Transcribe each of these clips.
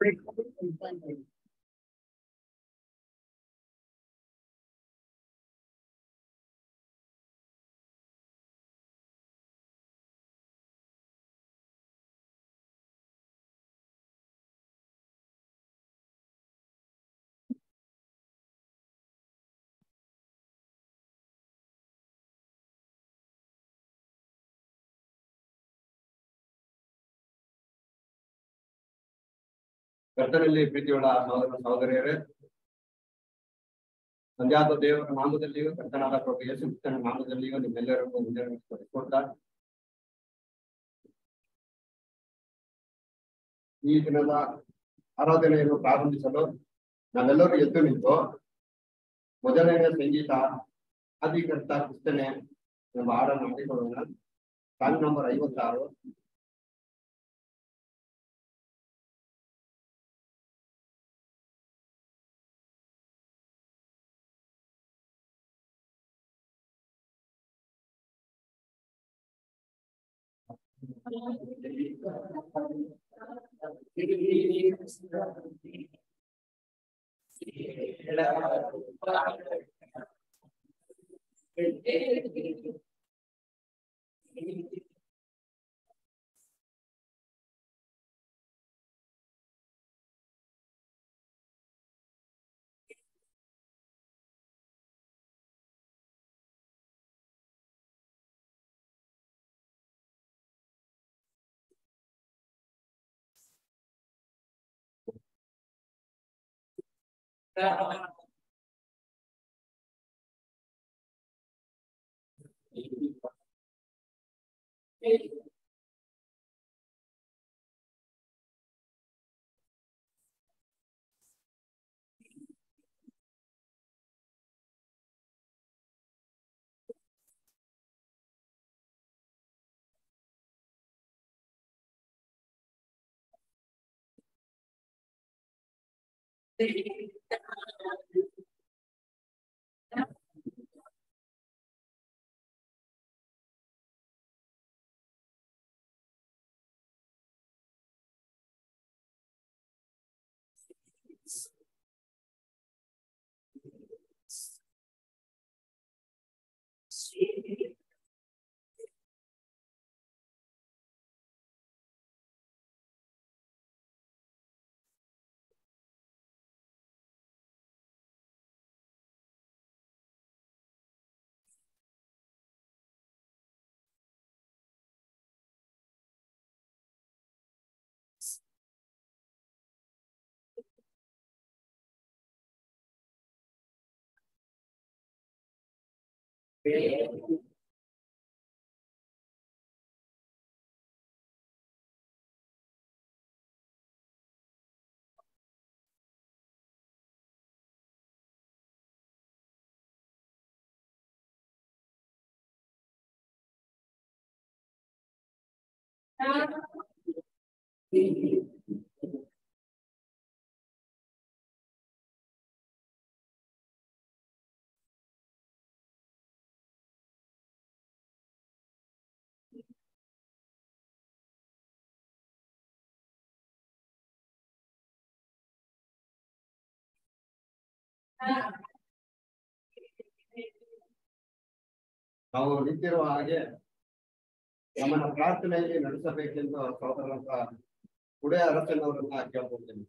ಕರ್ತನಲ್ಲಿ ಪ್ರೀತಿಯುಳ್ಳ ಸಹೋದರ ಸಹೋದರಿಯರೇ ಸಂಜಾತ ದೇವರ ನಾಮದಲ್ಲಿಯೂ ಕರ್ತನಾದ ಪ್ರಭು ಯೇಸು ಕ್ರಿಸ್ತನ ನಾಮದಲ್ಲಿಯೂ ನಿಮ್ಮೆಲ್ಲರಿಗೂ ಮುಂದೆ ಕೊಡ್ತಾ ಈ ದಿನದ ಆರಾಧನೆಯನ್ನು ಪ್ರಾರಂಭಿಸಲು ನಾವೆಲ್ಲರೂ ಎದ್ದು ನಿಂತು ಮೊದಲನೆಯ ಸಂಗೀತ ಆದಿಕರ್ತ ಕ್ರಿಸ್ತನೆ ಎಂಬ ಹಾಡನ್ನು ಮಾಡಿಕೊಳ್ಳೋಣ ಸಾಂಗ್ ನಂಬರ್ ಐವತ್ತಾರು ನಾವು ನಿಂತಿರುವ ಹಾಗೆ ನಮ್ಮನ್ನ ಪ್ರಾರ್ಥನೆಯಲ್ಲಿ ನಡೆಸಬೇಕೆಂದು ಸಹೋದರಂತ ಉಡೇ ಅರಸನವರನ್ನ ಕೇಳ್ಕೊಳ್ತೇನೆ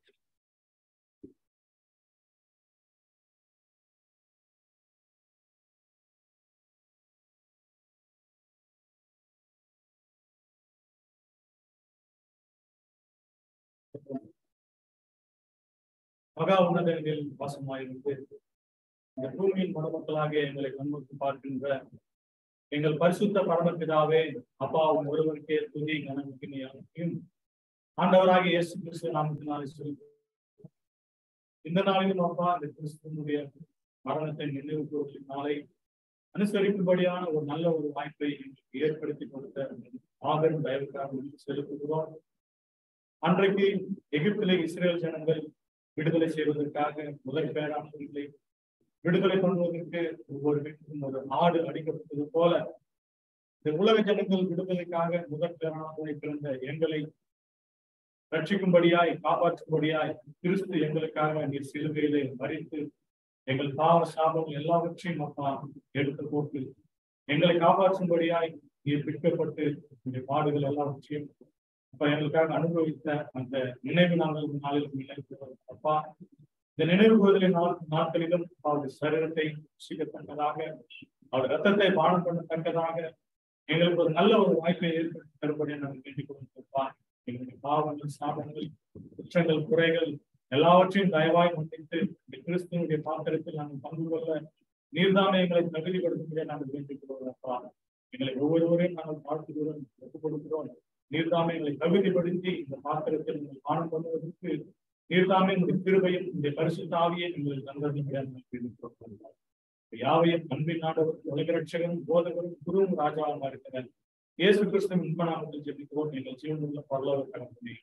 மகா உன்னதங்களில் வாசமாயிருந்து இந்த பூமியின் மணமக்களாக எங்களை கண்ணுக்கு பார்க்கின்ற எங்கள் பரிசுத்த பரமபிதாவே அப்பாவும் ஒருவருக்கே துதி கனமுக்கினையும் ஆண்டவராக இயேசு கிறிஸ்து நாமத்தினாலே சொல்லி இந்த நாளிலும் அப்பா இந்த கிறிஸ்துவனுடைய மரணத்தை நினைவு கூறும் நாளை அனுசரிக்கும்படியான ஒரு நல்ல ஒரு வாய்ப்பை எங்களுக்கு ஏற்படுத்தி கொடுத்த மாபெரும் தயவுக்காக செலுத்துகிறோம் அன்றைக்கு எகிப்திலே இஸ்ரேல் ஜனங்கள் விடுதலை செய்வதற்காக முதல் பேராசிரியர்களை விடுதலை பண்ணுவதற்கு ஒவ்வொரு வீட்டுக்கும் ஒரு ஆடு அடிக்கப்பட்டது போல இந்த உலக ஜனங்கள் விடுதலைக்காக முதல் பேராசிரியரை பிறந்த எங்களை ரட்சிக்கும்படியாய் காப்பாற்றும்படியாய் கிறிஸ்து எங்களுக்காக நீர் சிலுவையிலே மறித்து எங்கள் பாவ சாபம் எல்லாவற்றையும் அப்பா எடுத்து போட்டு எங்களை காப்பாற்றும்படியாய் நீர் பிடிக்கப்பட்டு இந்த பாடுகள் எல்லாவற்றையும் அப்ப எங்களுக்காக அனுபவித்த அந்த நினைவு நாங்கள் நாளில் நினைவு அப்பா இந்த நினைவு கூறுதலின் நாள் நாட்களிலும் அவருடைய சரீரத்தை ரசிக்கத்தக்கதாக அவருடைய ரத்தத்தை பானம் பண்ணத்தக்கதாக எங்களுக்கு ஒரு நல்ல ஒரு வாய்ப்பை ஏற்படுத்தி தரும்படி நாங்கள் வேண்டிக் கொண்டிருப்பா எங்களுடைய பாவங்கள் சாபங்கள் குற்றங்கள் குறைகள் எல்லாவற்றையும் தயவாய் மன்னித்து இந்த கிறிஸ்துவனுடைய பாத்திரத்தில் நாங்கள் பங்கு கொள்ள நீர்தாமே எங்களை தகுதிப்படுத்தும்படியா நாங்கள் வேண்டிக் கொள்வதப்பா எங்களை ஒவ்வொருவரையும் நாங்கள் வாழ்த்துகிறோம் ஒப்புக் கொடுக்கிறோம் நீர்தாமே எங்களை தகுதிப்படுத்தி இந்த பாத்திரத்தில் நீங்கள் பானம் பண்ணுவதற்கு நீர்தாமே இந்த கிருபையும் இந்த பரிசுத்தாவியை எங்களுக்கு தந்தது யாவையும் அன்பின் நாடவர் உலகரட்சகரும் போதகரும் குருவும் ராஜாவும் இருக்கிற இயேசு கிறிஸ்துவின் இன்ப நாமத்தில் ஜெபிக்கிறோம் எங்கள் ஜீவனுள்ள பரலோக கடமை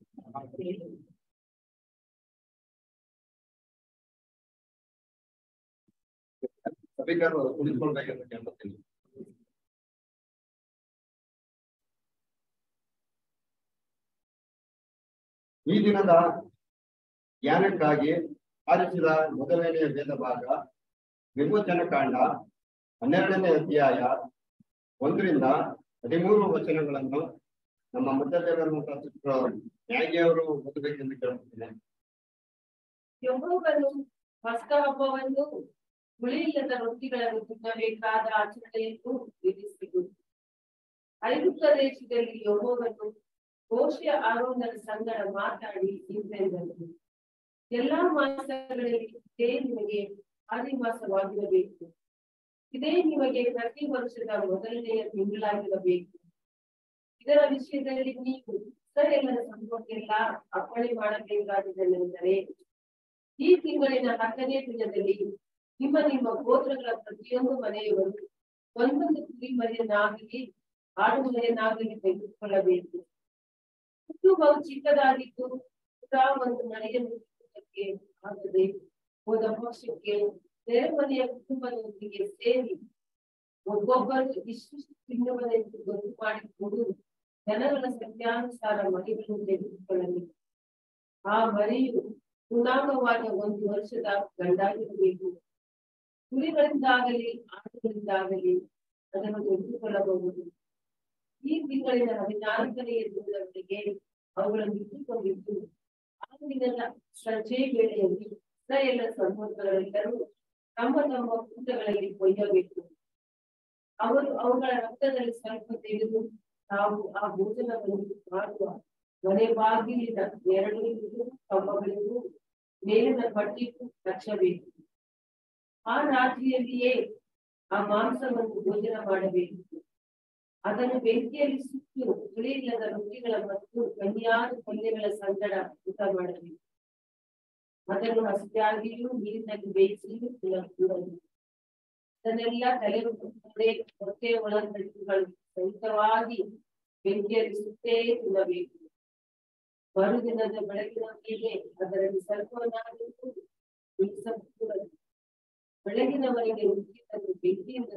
ಸಭೆಗಾರರು ಕುಳಿತುಕೊಳ್ಬೇಕಂತ ಕೇಳ್ಕೊತೀನಿ ಈ ದಿನದ ಧ್ಯಾನಕ್ಕಾಗಿ ಆರಿಸಿದ ಮೊದಲನೆಯ ವೇದ ಭಾಗ ವಿಮೋಚನ ಕಾಂಡ ಹನ್ನೆರಡನೇ ಅಧ್ಯಾಯ ಒಂದರಿಂದ ಹದಿಮೂರು ವಚನಗಳನ್ನು ನಮ್ಮ ಮುದ್ದೆಯವರ ನ್ಯಾಯಿಯವರು ಓದಬೇಕೆಂದು ಕೇಳ್ಕೊತೀನಿ ಯೆಹೋವನು ಪಸ್ಕ ಹಬ್ಬವನ್ನು ಹುಳಿಯಿಲ್ಲದ ರೊಟ್ಟಿಗಳನ್ನು ತಿನ್ನಬೇಕಾದ ಆಚರಣೆಯನ್ನು ವಿಧಿಸಿತು ಐಗುಪ್ತ ದೇಶದಲ್ಲಿ ಯೆಹೋವನು ಮೋಶೆ ಆರೋನರ ಸಂಗಡ ಮಾತಾಡಿ ಇಂತೆಂದನು ಎಲ್ಲಾ ಮಾಸಗಳಲ್ಲಿ ಇದೇ ನಿಮಗೆ ಆದಿಮಾಸವಾಗಿರಬೇಕು ಇದೇ ನಿಮಗೆ ಪ್ರತಿ ವರ್ಷದ ಮೊದಲನೆಯ ತಿಂಗಳಾಗಿರಬೇಕು ಇದರ ವಿಷಯದಲ್ಲಿ ನೀವು ಇಸ್ರಾಯೇಲರ ಸಂಘಕ್ಕೆಲ್ಲ ಅಪ್ಪಣೆ ಮಾಡಬೇಕಾದುದೆಂದರೆ ಈ ತಿಂಗಳಿನ ಹತ್ತನೇ ದಿನದಲ್ಲಿ ನಿಮ್ಮ ನಿಮ್ಮ ಗೋತ್ರಗಳ ಪ್ರತಿಯೊಂದು ಮನೆಯವರು ಒಂದೊಂದು ಕುರಿ ಮರಿಯನ್ನಾಗಲಿ ಆಡು ಮರಿಯನ್ನಾಗಲಿ ತೆಗೆದುಕೊಳ್ಳಬೇಕು ಹುಟ್ಟು ಬಹು ಚಿಕ್ಕದಾಗಿದ್ದು ಪುರಾ ಒಂದು ಮನೆಯನ್ನು ಹುಟ್ಟುವುದಕ್ಕೆ ಆಗದೆ ಹೋದ ಪಕ್ಷಕ್ಕೆ ನೆರೆಮನೆಯ ಕುಟುಂಬದೊಂದಿಗೆ ಸೇರಿ ಒಬ್ಬೊಬ್ಬರು ಇಷ್ಟು ತಿನ್ನುವುದೆಂದು ಗೊತ್ತು ಮಾಡಿಕೊಂಡು ಜನಗಳ ಸಂಖ್ಯಾನುಸಾರ ಮರಿಗಳನ್ನು ತೆಗೆದುಕೊಳ್ಳಲಿ ಆ ಮರಿಯು ಪೂರ್ಣಾಂಗವಾದ ಒಂದು ವರ್ಷದ ಗಂಡಾಗಿರಬೇಕು ಕುರಿಗಳಿಂದಾಗಲಿ ಆಡುಗಳಿಂದಾಗಲಿ ಅದನ್ನು ತೆಗೆದುಕೊಳ್ಳಬಹುದು ಈ ತಿಂಗಳಿನ ಹದಿನಾಲ್ಕನೆಯ ದಿನದವರೆಗೆ ಅವುಗಳನ್ನು ಇಟ್ಟುಕೊಂಡಿದ್ದು ಆ ದಿನದ ಸಂಜೆ ವೇಳೆಯಲ್ಲಿ ಇಸ್ರಾಯೇಲ ಸಮೂಹಗಳೆಲ್ಲರೂ ತಮ್ಮ ತಮ್ಮ ಕೂಟಗಳಲ್ಲಿ ಕೊಯ್ಯಬೇಕು ಅವರು ಅವುಗಳ ರಕ್ತದಲ್ಲಿ ಸ್ವಲ್ಪ ತೆಗೆದು ತಾವು ಆ ಭೋಜನವನ್ನು ಮಾಡುವ ಮನೆ ಬಾಗಿಲಿನ ನೆರಳಿಗೂ ಕಂಬಗಳಿಗೂ ಮೇಲಿನ ಪಟ್ಟಿಗೂ ಹಚ್ಚಬೇಕು ಆ ರಾತ್ರಿಯಲ್ಲಿಯೇ ಆ ಮಾಂಸವನ್ನು ಭೋಜನ ಮಾಡಬೇಕು ಅದನ್ನು ಬೆಂಕಿಯಲ್ಲಿ ಸುಟ್ಟು ಹುಳಿಯಿಲ್ಲದ ರೊಟ್ಟಿಗಳ ಮತ್ತು ಕನ್ಯಾದ ಪಲ್ಯಗಳ ಸಂಗಡ ಊಟ ಮಾಡಬೇಕು ಅದನ್ನು ಹಸಿಯಾಗಿಯೂ ನೀರಿನಲ್ಲಿ ಬೇಯಿಸಿಯೂ ತಿನ್ನಕೂಡದು ಅದನ್ನೆಲ್ಲ ತಲೆ ಹೊಟ್ಟೆ ಹೊಟ್ಟೆಯ ಒಳಗಟ್ಟುಗಳು ಸಹಿತವಾಗಿ ಬೆಂಕಿಯಲ್ಲಿ ಸುತ್ತೇ ತಿನ್ನಬೇಕು ಮರುದಿನದ ಬೆಳಗಿನ ಮೇಲೆ ಅದರಲ್ಲಿ ಸ್ವಲ್ಪವನ್ನಾದರೂ ಇಳಿಸಕೂಡದು ಬೆಳಗಿನವರೆಗೆ ಉಳಿದದ್ದು ಬೆಂಕಿಯಿಂದ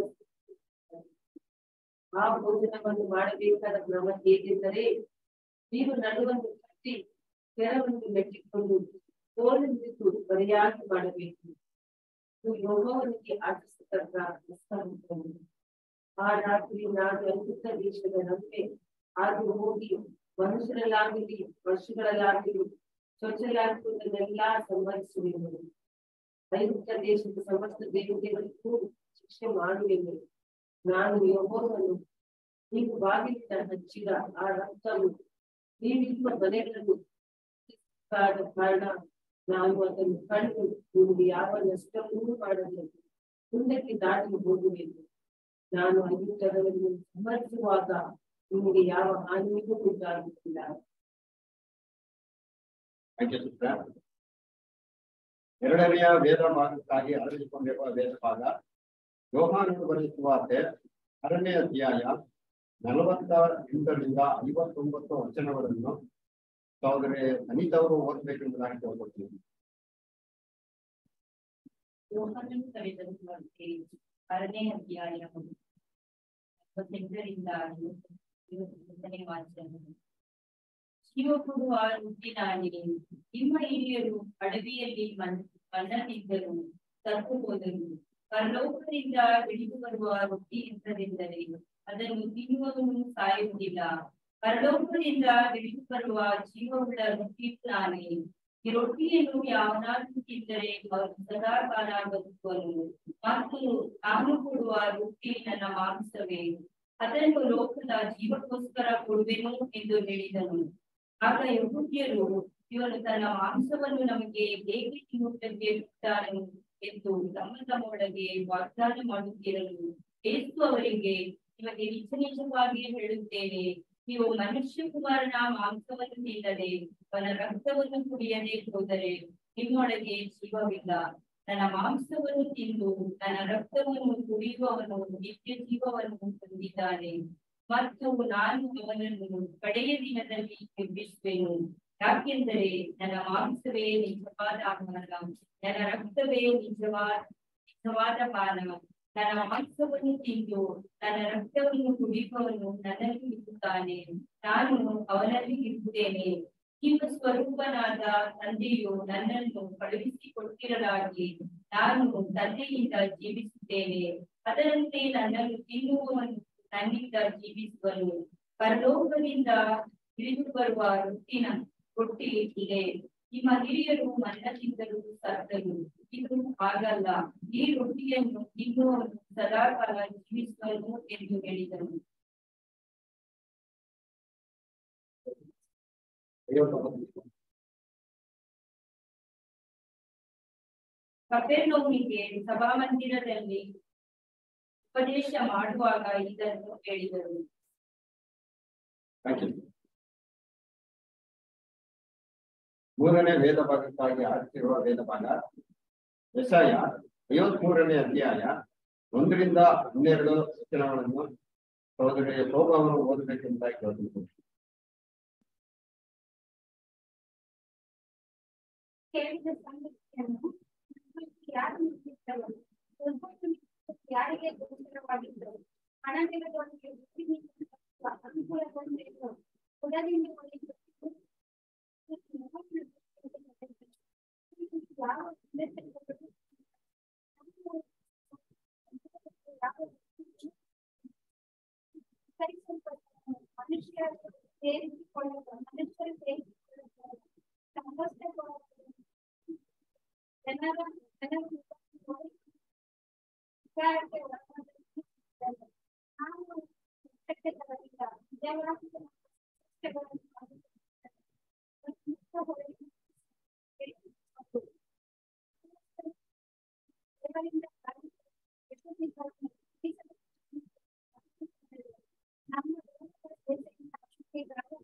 ಆ ಭೋಜನವನ್ನು ಮಾಡಬೇಕಾದ ಕ್ರಮ ಹೇಗೆಂದರೆ ನೀವು ನಡುವನ್ನು ಕಟ್ಟಿ ಕೆರವನ್ನು ಮೆಟ್ಟಿಕೊಂಡು ತೋಳಿನಿಂದು ಬರೆಯಾಗಿ ಮಾಡಬೇಕು ಇದು ಯೋಗವನಿಗೆ ಆಚರಿಸತಕ್ಕ ಉತ್ಸಾಹವನ್ನು ಆ ರಾತ್ರಿ ನಾನು ಅದ್ಭುತ ದೇಶದ ನಂಬೆ ಹಾದು ಹೋಗಿ ಮನುಷ್ಯರಲ್ಲಾಗಲಿ ವರ್ಷಗಳಲ್ಲಾಗಲಿ ಸ್ವಚ್ಛಲಾಗುವುದನ್ನೆಲ್ಲ ಸಂಬಂಧಿಸುವೆನು ಐಗುಪ್ತ ದೇಶದ ಸಮಸ್ತ ದೇವತೆಗಳಿಗೂ ಶಿಕ್ಷೆ ಮಾಡುವೆನು ನಾನು ಯಹೋವನು ನೀವು ಬಾಗಿಲಿನ ಹಚ್ಚಿದ ಆ ರಕ್ತವು ನೀವಿರುವ ಮನೆಗಳನ್ನು ಆದ ಕಾರಣ ನಾನು ಅದನ್ನು ಕಂಡು ನಿಮಗೆ ಯಾವ ನಷ್ಟವನ್ನೂ ಮಾಡಲು ಮುಂದಕ್ಕೆ ದಾಟಿ ಹೋಗುವೆನು ನಾನು ಐಗುಪ್ತರನ್ನು ಸಮರ್ಸುವಾಗ ನಿಮಗೆ ಯಾವ ಹಾನಿಯೂ ಉಂಟಾಗುತ್ತಿಲ್ಲ ಥ್ಯಾಂಕ್ ಯು ಸಿಸ್ಟರ್ ಎರಡನೆಯ ವೇದ ಭಾಗಕ್ಕಾಗಿ ಅರಳಿಕೊಂಡಿರುವ ವೇದ ಭಾಗ ಯೋಹಾನನು ಬರೆಸುವಾತೆ ಅರಣ್ಯ ಅಧ್ಯಾಯ ನಲವತ್ತ ಎಂಟರಿಂದ ಐವತ್ತೊಂಬತ್ತು ವಚನಗಳನ್ನು ಸಹೋದರಿ ಅನಿತವರು ಓದಬೇಕೆಂಬುದಾಗಿ ಕೇಳ್ಕೊಳ್ತೀನಿ ಯೋಹಾನನು ಕರೆದಂತೆ ಅರನೇ ಅಧ್ಯಾಯ ಇಪ್ಪತ್ತೆಂಟರಿಂದ ಐವತ್ತೊಂದನೇ ವಾಕ್ಯ ಜೀವ ಕೊಡುವ ರುಚಿ ನಾನೇ ನಿಮ್ಮ ಹಿರಿಯರು ಅಡವಿಯಲ್ಲಿ ಮನ್ ಮಣ್ಣನಿದ್ದರು ಸತ್ತು ಹೋದರು ಪರಲೋಕದಿಂದ ಹಿಡಿದು ಬರುವ ರೊಟ್ಟಿ ಎಂತದೆಂದರೆ ಅದನ್ನು ತಿನ್ನುವವನು ಸಾಯುವುದಿಲ್ಲ ಪರಲೋಕದಿಂದ ಹಿಡಿದು ಬರುವ ಜೀವವುಳ್ಳ ರೊಟ್ಟಿ ನಾನೇ ಈ ರೊಟ್ಟಿಯನ್ನು ಯಾವನಾದ್ರೂ ತಿಂದರೆ ಅವನು ಸದಾ ಕಾಲ ಬದುಕುವನು ಮತ್ತು ನಾನು ಕೊಡುವ ರೊಟ್ಟಿ ನನ್ನ ಮಾಂಸವೇ ಅದನ್ನು ಲೋಕದ ಜೀವಕ್ಕೋಸ್ಕರ ಕೊಡುವೆನು ಎಂದು ಹೇಳಿದನು ಆಗ ಯಹೂದ್ಯರು ಇವನು ತನ್ನ ಮಾಂಸವನ್ನು ನಮಗೆ ಹೇಗೆ ತಿನ್ನುವುದಕ್ಕೆ ಬಿಟ್ಟಾನು ಎಂದು ತಮ್ಮ ತಮ್ಮೊಳಗೆ ವಾಗ್ದಾನ ಮಾಡುತ್ತಿರಲು ಯೇಸು ಅವರಿಗೆ ನಿಮಗೆ ನಿಜ ನಿಜವಾಗಿ ಹೇಳುತ್ತೇನೆ ನೀವು ಮನುಷ್ಯ ಕುಮಾರನ ಮಾಂಸವನ್ನು ತಿನ್ನದೆ ಅವನ ರಕ್ತವನ್ನು ಕುಡಿಯದೆ ಹೋದರೆ ನಿಮ್ಮೊಳಗೆ ಜೀವವಿಲ್ಲ ನನ್ನ ಮಾಂಸವನ್ನು ತಿಂದು ನನ್ನ ರಕ್ತವನ್ನು ಕುಡಿಯುವವನು ನಿತ್ಯ ಜೀವವನ್ನು ಹೊಂದಿದ್ದಾನೆ ಮತ್ತು ನಾನು ಅವನನ್ನು ಕಡೆಯ ದಿನದಲ್ಲಿ ಎಬ್ಬಿಸುವೆನು ಯಾಕೆಂದರೆ ನನ್ನ ಮಾಂಸವೇ ನಿಜವಾದ ಆಹಾರ ನನ್ನ ರಕ್ತವೇ ನಿಜವಾದ ನಿಜವಾದ ಪಾನ ನನ್ನ ಮಾಂಸವನ್ನು ತಿಂದು ನನ್ನ ರಕ್ತವನ್ನು ಕುಡಿಯುವವನು ನನ್ನಲ್ಲಿ ಇರುತ್ತಾನೆ ನಾನು ಅವನಲ್ಲಿ ಇರುತ್ತೇನೆ ಜೀವ ಸ್ವರೂಪನಾದ ತಂದೆಯು ನನ್ನನ್ನು ಕಳುಹಿಸಿಕೊಟ್ಟಿರಲಾಗಿ ನಾನು ತಂದೆಯಿಂದ ಜೀವಿಸುತ್ತೇನೆ ಅದರಂತೆ ನನ್ನನ್ನು ತಿನ್ನುವವನು ನನ್ನಿಂದ ಜೀವಿಸುವನು ಪರಲೋಕದಿಂದ ಇಳಿದು ಬರುವ ರೊಟ್ಟಿನ ರೊಟ್ಟಿ ಇದೆ ನಿಮ್ಮ ಹಿರಿಯರು ಮನ್ನ ತಿಂದರು ಸತ್ತರು ಇದು ಹಾಗಲ್ಲ ಈ ರೊಟ್ಟಿಯನ್ನು ತಿನ್ನುವವನು ಸದಾಕಾಲ ಜೀವಿಸುವನು ಎಂದು ಹೇಳಿದರು ಐವತ್ತೊಂಬತ್ತು ಕಪೆರ್ನೌಮಿಗೆ ಸಭಾಮಂದಿರದಲ್ಲಿ ಉಪದೇಶ ಮಾಡುವಾಗ ಇದನ್ನು ಹೇಳಿದರು Thank you. ಮೂರನೇ ವೇದ ಭಾಗಕ್ಕಾಗಿ ಆರಿಸಿರುವ ವೇದ ಭಾಗ ಯಶಾಯ ಐವತ್ಮೂರನೇ ಅಧ್ಯಾಯ ಒಂದರಿಂದ ಹನ್ನೆರಡು ವಚನಗಳನ್ನು ಸಹೋದರಿಯ ಶೋಭವನ್ನು ಓದಬೇಕೆಂತ ಕೇಳ್ತಿದ್ದೀನಿ ಕೇಳಿದ ಸಂಗತಿಯನ್ನು ಯಾರು ಮುಟ್ಟಿದ್ದರು ಯಾರಿಗೆ ಗೋಚರವಾಗಿದ್ದರು ಹಣವಿಲ್ಲದವರಿಗೆ ಅನುಕೂಲಗೊಂಡಿದ್ದು ಕುಲದಿಂದ ಒಲಿದು ಯಾವ ಉದ್ದೇಶಗಳು ಯಾವ ಪರಿಸಲ್ಪಟ್ಟ ಮನುಷ್ಯರ ಸೇರಿಸಿಕೊಳ್ಳುವ ಮನುಷ್ಯರು ಸೇರಿಸಿಕೊಳ್ಳುತ್ತಾರೆ ಸಂಘರ್ಷಗೊಳ್ಳುವ ಜನರ ಜನರ ವಿಚಾರಕ್ಕೆ ಒಳಗಾದ ನಾವು ಕೃತಜ್ಞತೆಗಳಿಂದ ನಿಜವಾಗಿ ಕಷ್ಟಗಳನ್ನು ಅನುಭವಿಸುತ್ತೇವೆ. ದೇವರಿಂದ ನಮ್ಮ ದೇಶದಿಂದ ಶಕ್ತಿಗಳು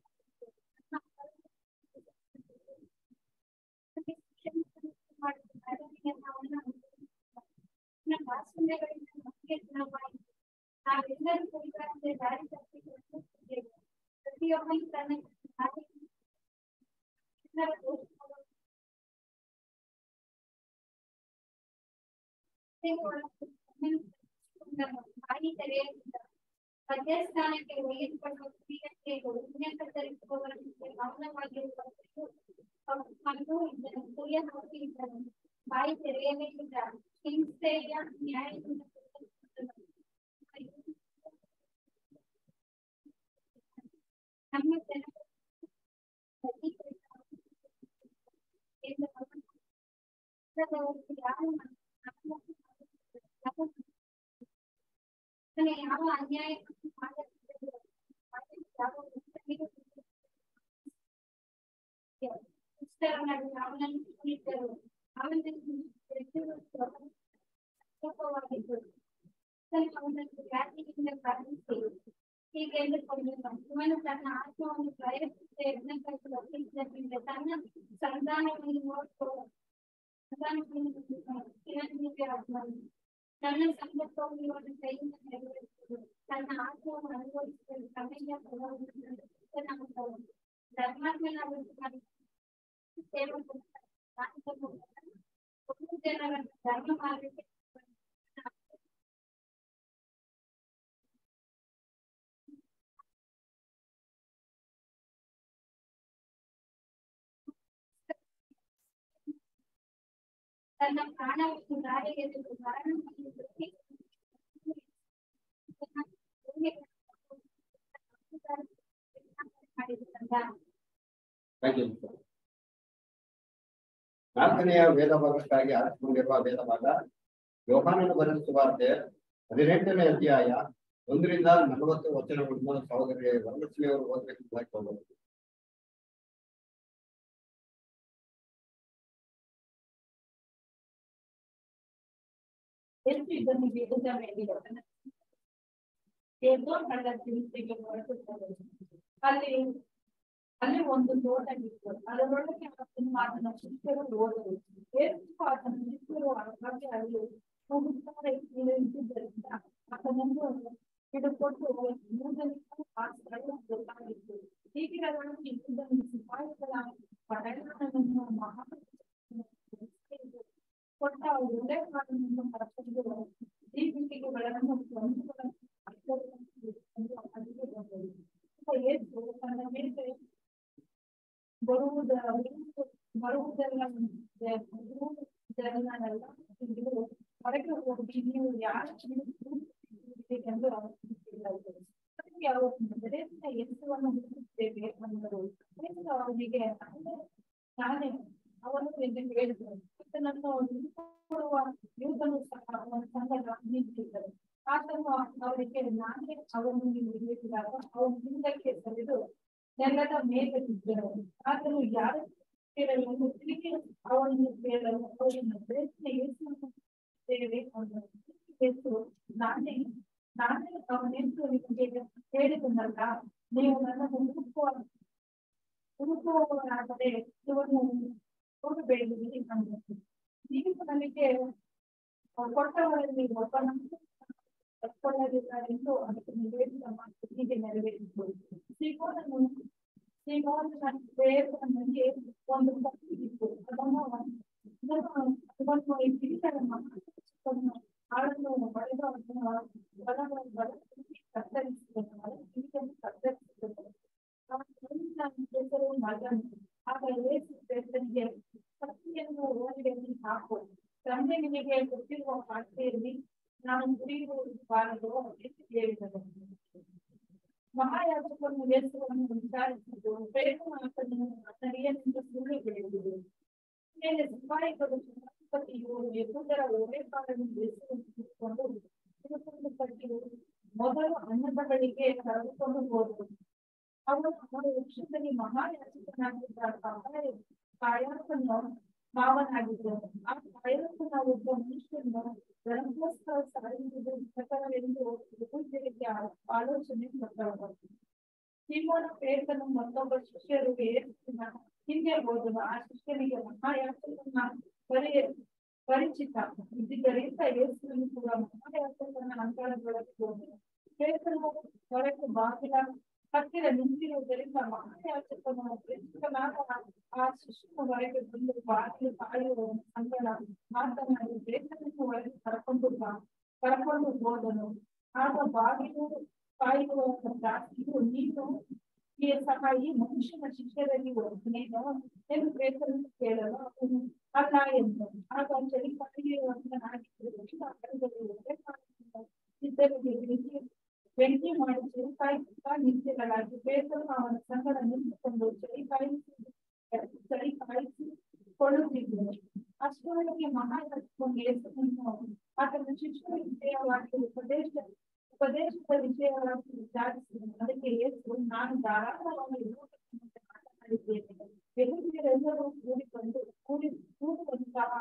ವಾಸನೆಗಳಿಂದ ನಮಗೆ ಗುಣವಾಯಿತು ನಾವೆಲ್ಲರೂ ಪರಿವಾರಕ್ಕೆ ದಾರಿ ತಪ್ಪಿಕೊಂಡಿದ್ದೇವೆ ಪ್ರತಿಯೊಬ್ಬನು ತನ್ನ ದಾರಿ ಎಲ್ಲರ ದೋಷಗಳು ಬಾಯಿ ತೆರೆಯಲಿಲ್ಲ ಮಧ್ಯಸ್ಥಾನಕ್ಕೆ ಒಯ್ಯಲ್ಪಡುವ ಕ್ರಿಯಕ್ಕೆ ಪುಣ್ಯಕರ್ತರಿಸುವವರಿಗೆ ಮೌನವಾಗಿರುವವರಿಗೂ ಮಗು ಇದ್ದನು ಕುಯ್ಯ ಹಾಕಿ ಇದ್ದನು ಬಾಯಿ ತೆರೆಯಲೇ ಇಲ್ಲ ಹಿಂಸೆಯ ನ್ಯಾಯದಿಂದ ನಮ್ಮ ಜನರು ಯಾರು ಯಾವ ಅನ್ಯಾಯ ಮಾಡದಿದ್ದರು ಯಾವ ಇಷ್ಟರನ್ನು ಅವನನ್ನು ಕುಣಿತರು ಅವನನ್ನು ಕೋಪವಾಗಿದ್ದರು ಅವನನ್ನು ವ್ಯಾಧಿಯಿಂದ ಕಾಣಿಸಿ ಹೀಗೆ ಎಂದುಕೊಂಡನು ಇವನು ತನ್ನ ಆತ್ಮವನ್ನು ಪ್ರಯತ್ನಿಸಿ ಯಜ್ಞಕ್ಕಾಗಿ ಒಪ್ಪಿಸಿದ್ದರಿಂದ ತನ್ನ ಸಂಧಾನವನ್ನು ನೋಡ್ಕೋ ಸಂಧಾನವನ್ನು ಚಿರಂಜೀವಿ ಆತ್ಮನು ನನ್ನ ಸಂಕಲ್ಪವು ಇವನು ಕೈಯಿಂದ ನೆರವೇರಿಸುವುದು ತನ್ನ ಆತ್ಮವನ್ನು ಅನುಭವಿಸಿದ ಸಮಯ ಧರ್ಮಾತ್ಮನಾದ ಸೇವಕ ಜನರ ಧರ್ಮ ಮಾರ್ಗಕ್ಕೆ ತನ್ನ ಪ್ರಾಣವನ್ನು ದಾರಿಗೆ ಮರಣ ಮಾಡಿದ್ರಂತ Thank you, sir. ನಾಲ್ಕನೆಯ ವೇದ ಭಾಗಕ್ಕಾಗಿ ಆರಿಸಿಕೊಂಡಿರುವ ವೇದ ಭಾಗ ಯೋಹಾನನು ಬರೆದ ಸುವಾರ್ತೆ ಹದಿನೆಂಟನೇ ಅಧ್ಯಾಯ ಒಂದರಿಂದ ನಲವತ್ತು ವಚನಗಳನ್ನು ಸಹೋದರಿ ವರಲಕ್ಷ್ಮಿ ಅವರು ಓದಬೇಕು ಅಂತ ಹಾಕಿಕೊಳ್ಳಬಹುದು ಎಷ್ಟು ಇದನ್ನು ಬೇಗ ಮೇಲೆ ಏಕೋ ಹಳ್ಳ ತಿರುಗಿಗೆ ಹೊರಟುತ್ತದೆ ಅಲ್ಲಿ ಅಲ್ಲಿ ಒಂದು ತೋಟ ಇತ್ತು ಅದರೊಳಗೆ ಆತನು ಆತನ ಶಿಷ್ಯರು ಹೋದರು ಎಷ್ಟು ಆತನ ಶಿಷ್ಯರು ಹಾಗೆ ಅಲ್ಲಿ ಹೋಗುತ್ತಾರೆ ಇದ್ದುದರಿಂದ ಆತನನ್ನು ಹಿಡಿದುಕೊಂಡು ಮೂರನಿಗೂ ಆ ಸ್ಥಳ ಗೊತ್ತಾಗಿತ್ತು ಹೀಗಿರವಾಗಿ ಇದ್ದುದನ್ನು ಸಿಪಾಯಿಗಳ ಪಡೆಗಳನ್ನು ಮಹಾ ಕೊಟ್ಟ ಒಳ್ಳೆ ಕಾರಣವನ್ನು ಕರ್ಕೊಂಡು ದೀಪಿಕೆಗಳನ್ನು ಬಂಧುಗಳನ್ನು ಅಲ್ಲಿಗೆ ಬಂದರು ಏಸು ತನ್ನ ಮೇಲೆ ಬರುವುದ ಬರುವುದೆಲ್ಲ ಬರುವುದೆಲ್ಲನೆಲ್ಲ ತಿಳಿದು ಹೊರಗೆ ಹೋಗಿ ನೀವು ಯಾರು ಎಂದು ಅದಕ್ಕೆ ಅವರು ಮೊದಲಿನಿಂದ ಯೇಸುವನ್ನು ಹುಡುಕುತ್ತೇವೆ ಅಂದರು ಯೇಸು ಅವನಿಗೆ ನಾನೇ ಅವನು ಎಂದು ಹೇಳಿದರು ಆತನನ್ನು ಹಿಡಿದುಕೊಳ್ಳುವ ಯೂದನು ಸಹ ಅವನ ಸಂಗಡ ನಿಂತಿದ್ದರು ಆತನು ಅವರಿಗೆ ನಾನೇ ಅವನು ನೀವು ಹೇಳಿದಾಗ ಅವನು ಹಿಂದಕ್ಕೆ ಸರಿದು ನೆಲದ ಮೇಲೆ ಬಿದ್ದರು ಆತನು ಯಾರು ಕೇಳಲು ತಿರುಗಿ ಅವನನ್ನು ಕೇಳಲು ಅವರನ್ನು ಪ್ರಯತ್ನ ಯೇಸುವನ್ನು ಸೇವೆ ಅಂದರು ಯೇಸು ನಾನೇ ನಾನೇ ಅವನೆಂದು ನಿಮಗೆ ಹೇಳಿದನಲ್ಲ ನೀವು ನನ್ನನ್ನು ಹುಡುಕುವ ಹುಡುಕುವವರಾದರೆ ಇವನು ಹುಡುಬೇಡಿರಿ ಅಂದರು ನೀವು ನನಗೆ ಕೊಟ್ಟವರಲ್ಲಿ ಒಬ್ಬನನ್ನು ಕರ್ಕೊಳ್ಳಲಿದ್ದಾರೆಂದು ಅದಕ್ಕೆ ನಿವೇದಿತ ಮಾತು ಹೀಗೆ ನೆರವೇರಿತು ಶ್ರೀಮೋದನು ಶ್ರೀಮೋದನ ಪ್ರೇರಣೆಗೆ ಒಂದು ಕತ್ತಿ ಇತ್ತು ಅದನ್ನು ಇದನ್ನು ಅದನ್ನು ಈ ಕಿರೀಟದ ಮಕ್ಕಳನ್ನು ಆಳನ್ನು ಹೊಡೆದು ಅದನ್ನು ಬಲವನ್ನು ಬಲವಾಗಿ ಕತ್ತರಿಸಿದನು ಅದರ ಕಿರೀಟನ್ನು ಕತ್ತರಿಸಿದನು ಅವನ ಹೆಸರು ಮಗನು ಆಗ ಏಸು ಪ್ರೇರಣೆಗೆ ಕತ್ತಿಯನ್ನು ಓರಿಯಲ್ಲಿ ಹಾಕು ತಂದೆ ನಿನಗೆ ಕೊಟ್ಟಿರುವ ಆಸ್ತಿಯಲ್ಲಿ ನಾನು ಕುಡಿಯುವುದಬಾರದು ಎಂದು ಹೇಳಿದನು ಮಹಾಯಾಜಕನು ಯೇಸುವನ್ನು ವಿಚಾರಿಸಿದ್ದು ಪ್ರೇಮ ಆತನನ್ನು ಆತನಿಗೆ ಸುಳ್ಳು ಬೆಳೆಯುವುದು ಮೇಲೆ ಸಿಪಾಯಿಗಳು ಸಭಾಪತಿಯು ಯಹೂದರ ಓರೆಕಾರನ್ನು ಯೇಸುವನ್ನು ಕಿತ್ತುಕೊಂಡು ತಿರುಕೊಂಡು ಪಟ್ಟಿಯು ಮೊದಲು ಅನ್ನದ ಬಳಿಗೆ ಕರೆದುಕೊಂಡು ಹೋದರು ಅವರು ಅವರ ವೃಕ್ಷದಲ್ಲಿ ಮಹಾಯಾಜಕನಾಗಿದ್ದ ಸಹಾಯ ಕಾಯಾಸನ ಮಾವನಾಗಿದ್ದರು ಆ ಕಾಯಾಸನ ಒಬ್ಬ ಮನುಷ್ಯನು ಧರ್ಮೋತ್ಸವ ಸಾಯುವುದು ಪ್ರಕಾರವೆಂದು ಯಹೂದ್ಯರಿಗೆ ಆಲೋಚನೆ ಕೊಟ್ಟರು ಸಿಮೋನ ಪೇಟನು ಮತ್ತೊಬ್ಬ ಶಿಷ್ಯರು ಯೇಸುವಿನ ಹಿಂದೆ ಹೋದನು ಆ ಶಿಷ್ಯನಿಗೆ ಮಹಾಯಾಚಕನ ಪರಿ ಪರಿಚಿತ ಇದ್ದಿದ್ದರಿಂದ ಯೇಸುವಿನ ಕೂಡ ಮಹಾಯಾಚಕನ ಅಂತರದೊಳಗೆ ಹೋದನು ಪೇಟನು ಹೊರಗೆ ಬಾಗಿಲ ಹತ್ತಿರ ನಿಂತಿರುವುದರಿಂದ ಮಹಾಯಾಚಕನು ಪರಿಚಿತನಾದ ಆ ಶಿಷ್ಯನ ಹೊರಗೆ ಬಂದು ಬಾಗಿಲು ಕಾಯುವ ಸಂಗಡ ಮಾತನಾಡಿ ಪೇಟನನ್ನು ಒಳಗೆ ಕರ್ಕೊಂಡು ಬಾ ಕರ್ಕೊಂಡು ಹೋದನು ಆಗ ಬಾಗಿಲು ಕಾಯುವ ದಾಸಿಯು ನೀನು ಈ ಸಹ ಈ ಮನುಷ್ಯನ ಶಿಷ್ಯರಲ್ಲಿ ಒಬ್ಬನೇನೋ ಎಂದು ಪೇತ್ರನು ಕೇಳಲು ಅವನು ಅಲ್ಲ ಎಂದನು ಆಗ ಚಳಿಪಾಟಿಗೆನಾಗಿದ್ದರಿಂದ ಕಡೆಗಳಲ್ಲಿ ಒಳ್ಳೆ ಇದ್ದರಿಗೆ ಬೆಂಕಿ ಬೆಂಕಿ ಮಾಡಿ ಚಳಿಕಾಯಿ ನಿತ್ಯಗಳಾಗಿ ಪೇತ್ರನು ಅವನ ಸಂಗಡ ನಿಂತುಕೊಂಡು ಚಳಿ ಕಾಯಿಸಿ ಚಳಿ ಕಾಯಿಸಿಕೊಳ್ಳುತ್ತಿದ್ದನು ಅಷ್ಟರೊಳಗೆ ಮಹಾಯಾಜಕನು ಯೇಸುವನ್ನು ಆತನ ಶಿಷ್ಯರ ವಿಷಯವಾಗಿ ಉಪದೇಶ ಉಪದೇಶದ ವಿಷಯವಾಗಿ ವಿಚಾರಿಸಿದನು ಅದಕ್ಕೆ ಯೇಸು ನಾನು ಧಾರಾಳವಾಗಿ ಲೋಕಕ್ಕೆ ಮಾತನಾಡಿದ್ದೇನೆ ಯಹೂದ್ಯರೆಲ್ಲರೂ ಕೂಡಿಕೊಂಡು ಕೂಡಿ ಕೂಡುವಂತಹ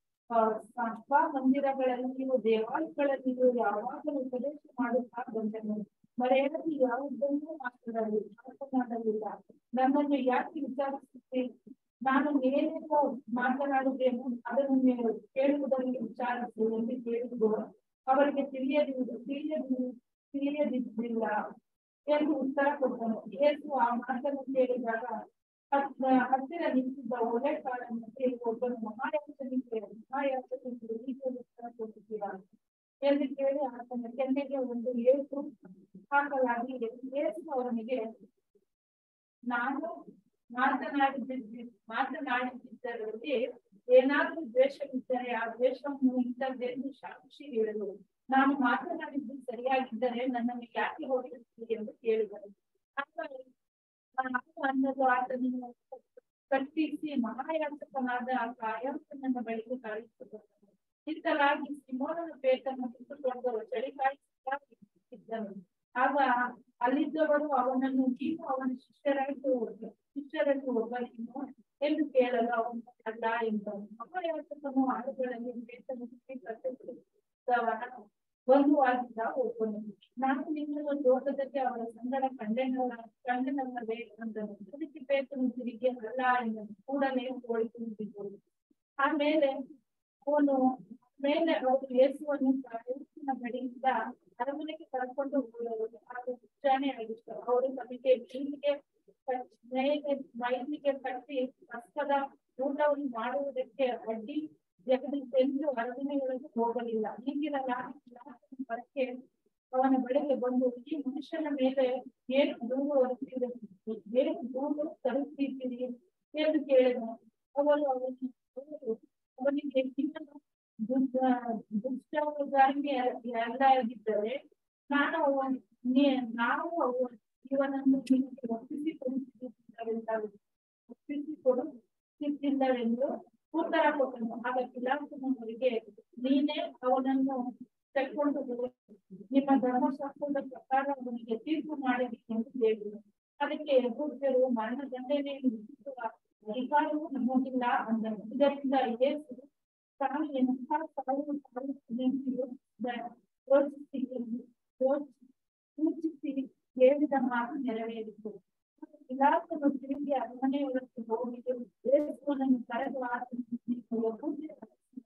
ಸಭಾ ಮಂದಿರಗಳಲ್ಲಿಯೂ ದೇವಾಲಯಗಳಲ್ಲಿಯೂ ಯಾವಾಗಲೂ ಉಪದೇಶ ಮಾಡುತ್ತಾ ಬಂದನು ಮರೆಯದಲ್ಲಿ ಯಾವುದನ್ನೂ ಮಾತನಾಡಲಿ ಮಾತನಾಡಲಿಲ್ಲ ನನ್ನನ್ನು ಯಾಕೆ ವಿಚಾರಿಸುತ್ತೇನೆ ನಾನು ಏನೇನೋ ಮಾತನಾಡುತ್ತೇನೆ ಅದನ್ನು ನೀವು ಕೇಳುವುದರಲ್ಲಿ ವಿಚಾರಿಸು ಎಂದು ಕೇಳಿದ್ರು ಅವರಿಗೆ ತಿಳಿಯದಿರುವುದು ತಿಳಿಯದಿ ತಿಳಿಯದಿದ್ದಿಲ್ಲ ಎಂದು ಉತ್ತರ ಕೊಟ್ಟನು ಯೇಸು ಆ ಮಾತನ್ನು ಕೇಳಿದಾಗ ಹತ್ತಿರ ನಿಂತಿದ್ದ ಒಳ್ಳೆ ಕಾರಣಕ್ಕೆ ಒಬ್ಬನು ಮಹಾಯಾಚನಿಗೆ ಮಹಾಯಾಚನಿಗೆ ಹೀಗೆ ಉತ್ತರ ಕೊಟ್ಟಿದ್ದೀರಾ ಎಂದು ಕೇಳಿ ಆತನ ಕೆನ್ನೆಗೆ ಒಂದು ಏಸು ಹಾಕಲಾಗಿದೆ ಯೇಸು ಅವನಿಗೆ ನಾನು ಮಾತನಾಡಿದ್ದ ಮಾತನಾಡಿದ್ದರಲ್ಲಿ ಏನಾದ್ರೂ ದ್ವೇಷವಿದ್ದರೆ ಆ ದ್ವೇಷವನ್ನು ಇಂಥದ್ದೆಂದು ಸಾಕ್ಷಿ ಹೇಳಲು ನಾನು ಮಾತನಾಡಿದ್ದು ಸರಿಯಾಗಿದ್ದರೆ ನನ್ನನ್ನು ಯಾಕೆ ಹೋಗಿರುತ್ತೀರಿ ಎಂದು ಕೇಳಿದರು ಆಗ ನಾನು ಅನ್ನಲು ಆತನನ್ನು ಕಟ್ಟಿಸಿ ಮಹಾಯಾಚಕನಾದ ಆ ಕಾಯಕನನ್ನ ಬಳಿಗೆ ಕಳಿಸಿಕೊಂಡನು ಇತ್ತಲಾಗಿ ಸಿಮೋನನ ಪೇಟನ್ನು ಬಿಟ್ಟುಕೊಂಡು ಚಳಿ ಕಾಯಿಸಿದ್ದನು ಆಗ ಅಲ್ಲಿದ್ದವರು ಅವನನ್ನು ನೀನು ಅವನ ಶಿಷ್ಯರಾಗಿ ಒಬ್ಬ ಶಿಷ್ಯರಲ್ಲಿ ಒಬ್ಬನೇನು ಎಂದು ಕೇಳಲು ಅವನು ಅಲ್ಲ ಎಂದನು ಮಹಾಯಾಚಕನು ಆಳುಗಳಲ್ಲಿ ಪೇಟನ್ನು ಕಟ್ಟಿಸಿದವನ ಬಂಧುವಾಗಿದ್ದ ಒಬ್ಬನು ನಾನು ನಿನ್ನನ್ನು ಲೋಕದಲ್ಲಿ ಅವರ ಸಂಗಡ ಕಂಡೆನಲ್ಲ ಕಂಡೆನಲ್ಲವೇ ಅಂದನು ಅದಕ್ಕೆ ಪೇತನು ತಿರುಗಿ ಅಲ್ಲ ಎಂದನು ಕೂಡಲೇ ಓಡಿಕೊಂಡಿದ್ದರು ಆಮೇಲೆ ಅವನು ಮೇಲೆ ಅವರು ಯೇಸುವನ್ನು ಯೇಸುವಿನ ಬಳಿಯಿಂದ ಅರಮನೆಗೆ ಕರ್ಕೊಂಡು ಹೋಗಲು ಅದು ಮುಂಜಾನೆ ಆಗಿತ್ತು ಅವರು ತಮಗೆ ಬೀದಿಗೆ ಮೇಲೆ ಮೈಲಿಗೆ ಕಟ್ಟಿ ಕಷ್ಟದ ಊಟವನ್ನು ಮಾಡುವುದಕ್ಕೆ ಅಡ್ಡಿ ಜಗದಿತ್ತೆಂದು ಅರಮನೆಯೊಳಗೆ ಹೋಗಲಿಲ್ಲ ಹೀಗಿರಲಾಗಿ ಬರಕ್ಕೆ ಅವನ ಬಳಿಗೆ ಬಂದು ಈ ಮನುಷ್ಯನ ಮೇಲೆ ಏನು ದೂರು ಹೊರಟಿದೆ ಏನು ದೂರು ತರುತ್ತಿದ್ದೀರಿ ಎಂದು ಕೇಳಿದನು ಅವರು ಅವನು ಅವನಿಗೆ ಇನ್ನೂ ದುಷ್ಟ ದುಷ್ಟಗಾರಿಕೆ ಎಲ್ಲ ಆಗಿದ್ದರೆ ನಾನು ಅವನ ನಾವು ಅವ ಇವನನ್ನು ನಿಮಗೆ ಒಪ್ಪಿಸಿ ಕೊಡುತ್ತಿದ್ದಾರೆಂದು ಒಪ್ಪಿಸಿ ಕೊಡುತ್ತಿದ್ದಾರೆಂದು ಉತ್ತರ ಕೊಟ್ಟನು ಆಗ ಪಿಲಾತನವರಿಗೆ ನೀನೇ ಅವನನ್ನು ತೆಗೆದುಕೊಂಡು ಹೋಗು. ನಿಮ್ಮ ಧರ್ಮಶಾಸ್ತ್ರದ ಪ್ರಕಾರ ಅವನಿಗೆ ತೀರ್ಪು ಮಾಡಬೇಕು ಎಂದು ಹೇಳಿದರು ಅದಕ್ಕೆ ಯಹೂದ್ಯರು ಮರಣದಂಡನೆ ವಿಧಿಸುವ ಅಧಿಕಾರವೂ ನಮಗಿಲ್ಲ ಅಂದರು ಇದರಿಂದ ಯೇಸು ತಾನು ಎಂಥ ಸಾವು ಸಾಯುತ್ತದೆಂದು ಯೋಚಿಸಿ ಯೋಚಿಸಿ ಸೂಚಿಸಿ ಹೇಳಿದ ಮಾತು ನೆರವೇರಿತು ಪಿಲಾತನು ತಿರುಗಿ ಅರಮನೆಯೊಳಗೆ ಹೋಗಿ ಯೇಸುವನ್ನು ಕರೆದು ಆತನನ್ನು ಯಹೂದ್ಯರ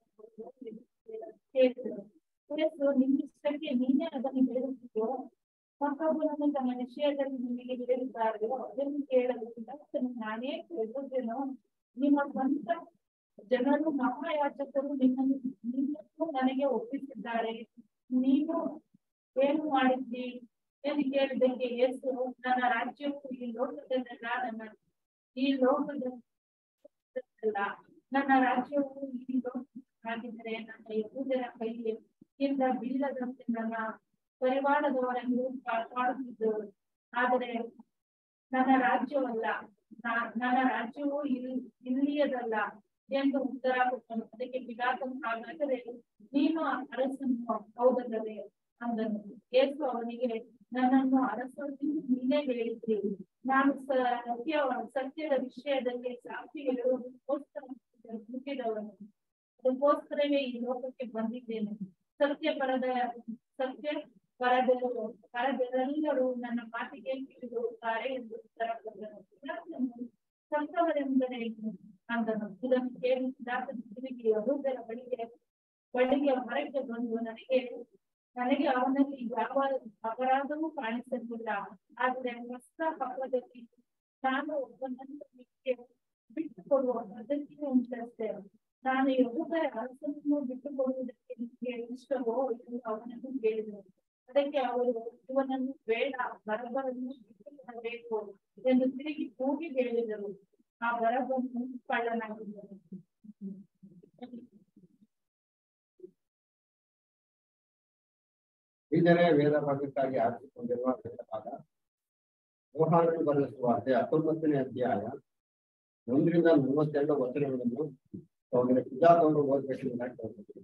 ಕೇಳಿದರು ಯೇಸು ನಿನ್ನಿಷ್ಟಕ್ಕೆ ನೀನೇ ಅದನ್ನು ಹೇಳುತ್ತೀಯೋ ಮತ್ತೊಬ್ಬನನ್ನು ತನ್ನ ವಿಷಯದಲ್ಲಿ ನಿಮಗೆ ಹೇಳಿದ್ದಾರೆಯೋ ಅದನ್ನು ಕೇಳಲು ಪಿಲಾತನು ನಾನೇ ಯಹೂದ್ಯನೋ ನಿಮ್ಮ ಸ್ವಂತ ಜನರು ಮಹಾಯಾಚಕರು ನಿನ್ನನ್ನು ನಿನ್ನನ್ನು ನನಗೆ ಒಪ್ಪಿಸಿದ್ದಾರೆ ನೀನು ಏನು ಮಾಡಿದ್ದಿ ಎಂದು ಕೇಳಿದ್ದಕ್ಕೆ ಯೇಸು ನನ್ನ ರಾಜ್ಯವು ಈ ಲೋಕದಲ್ಲ ನನ್ನ ಈ ಲೋಕದಲ್ಲ ನನ್ನ ರಾಜ್ಯವು ಈ ಲೋಕವಾಗಿದ್ದರೆ ನನ್ನ ಯಹೂದರ ಕೈಗೆ ಇಂದ ಬೀಳದಂತೆ ನನ್ನ ಪರಿವಾರದವರನ್ನು ಕಾಪಾಡುತ್ತಿದ್ದರು ಆದರೆ ನನ್ನ ರಾಜ್ಯವಲ್ಲ ನಾ- ನನ್ನ ರಾಜ್ಯವು ಇಲ್ಲಿ ಇಲ್ಲಿಯದಲ್ಲ ಎಂದು ಉತ್ತರ ಕೊಟ್ಟನು ಅದಕ್ಕೆ ಪಿಲಾತನು ಹಾಗಾದರೆ ನೀನು ಅರಸನು ಹೌದಲ್ಲವೇ ಅಂದನು ಯೇಸು ಅವನಿಗೆ ನನ್ನನ್ನು ಅರಸನು ನೀನೇ ಹೇಳಿದ್ರಿ ನಾನು ಸತ್ಯ ಸತ್ಯದ ವಿಷಯದಲ್ಲಿ ಸಾಕ್ಷಿ ಹೇಳುವುದಕ್ಕೋಸ್ಕರ ಹುಟ್ಟಿದವನು ಅದಕ್ಕೋಸ್ಕರವೇ ಈ ಲೋಕಕ್ಕೆ ಬಂದಿದ್ದೇನೆ ಸತ್ಯ ಪರದ ಸತ್ಯ ಪರದೆಲ್ಲರೂ ಪರದೆಲ್ಲರೂ ನನ್ನ ಮಾತಿಗೆ ಕಿವಿಗೊಡುತ್ತಾರೆ ಎಂದು ಉತ್ತರ ಕೊಟ್ಟನು ಪಿಲಾತನು ಸಂತವರೆಂದರೆ ಅಂದನು ಇದನ್ನು ಕೇಳಿ ಪಿಲಾತನು ತಿರುಗಿ ಯಹೂದರ ಬಳಿಗೆ ಬಳಿಗೆ ಹೊರಗೆ ಬಂದು ನನಗೆ ನನಗೆ ಅವನಲ್ಲಿ ಯಾವ ಅಪರಾಧವೂ ಕಾಣಿಸಲಿಲ್ಲ ಆದರೆ ಹೊಸ ಹಬ್ಬದಲ್ಲಿ ನಾನು ಒಬ್ಬನನ್ನು ನಿಮಗೆ ಬಿಟ್ಟುಕೊಡುವ ಪದ್ಧತಿ ಉಂಟಷ್ಟೇ ನಾನು ಯಹೂದರ ಅರಸನನ್ನು ಬಿಟ್ಟುಕೊಡುವುದಕ್ಕೆ ನಿಮಗೆ ಇಷ್ಟವೋ ಎಂದು ಅವನನ್ನು ಕೇಳಿದರು ಅದಕ್ಕೆ ಅವರು ಇವನನ್ನು ಬೇಡ ಬರಬರನ್ನು ಬಿಟ್ಟುಕೊಡಬೇಕು ಎಂದು ತಿರುಗಿ ಕೂಗಿ ಹೇಳಿದರು ಆ ಬರಬನ್ನು ಕಳ್ಳನಾಗಿದ್ದರು ಇದರೇ ವೇದ ಭಾಗಕ್ಕಾಗಿ ಆರಿಸಿಕೊಂಡಿರುವ ವೇದ ಭಾಗ ವ್ಯವಹಾರಗಳು ಬರೆದ ಸುವಾರ್ತೆ ಹತ್ತೊಂಬತ್ತನೇ ಅಧ್ಯಾಯ ಒಂದರಿಂದ ನಲವತ್ತೆರಡು ವಚನಗಳನ್ನು ಅವರಿಗೆ ಸಿದ್ಧಾರ್ಥವರು ಓದಬೇಕೆಂಬುದಾಗಿ ಕೇಳ್ಕೊತೀನಿ.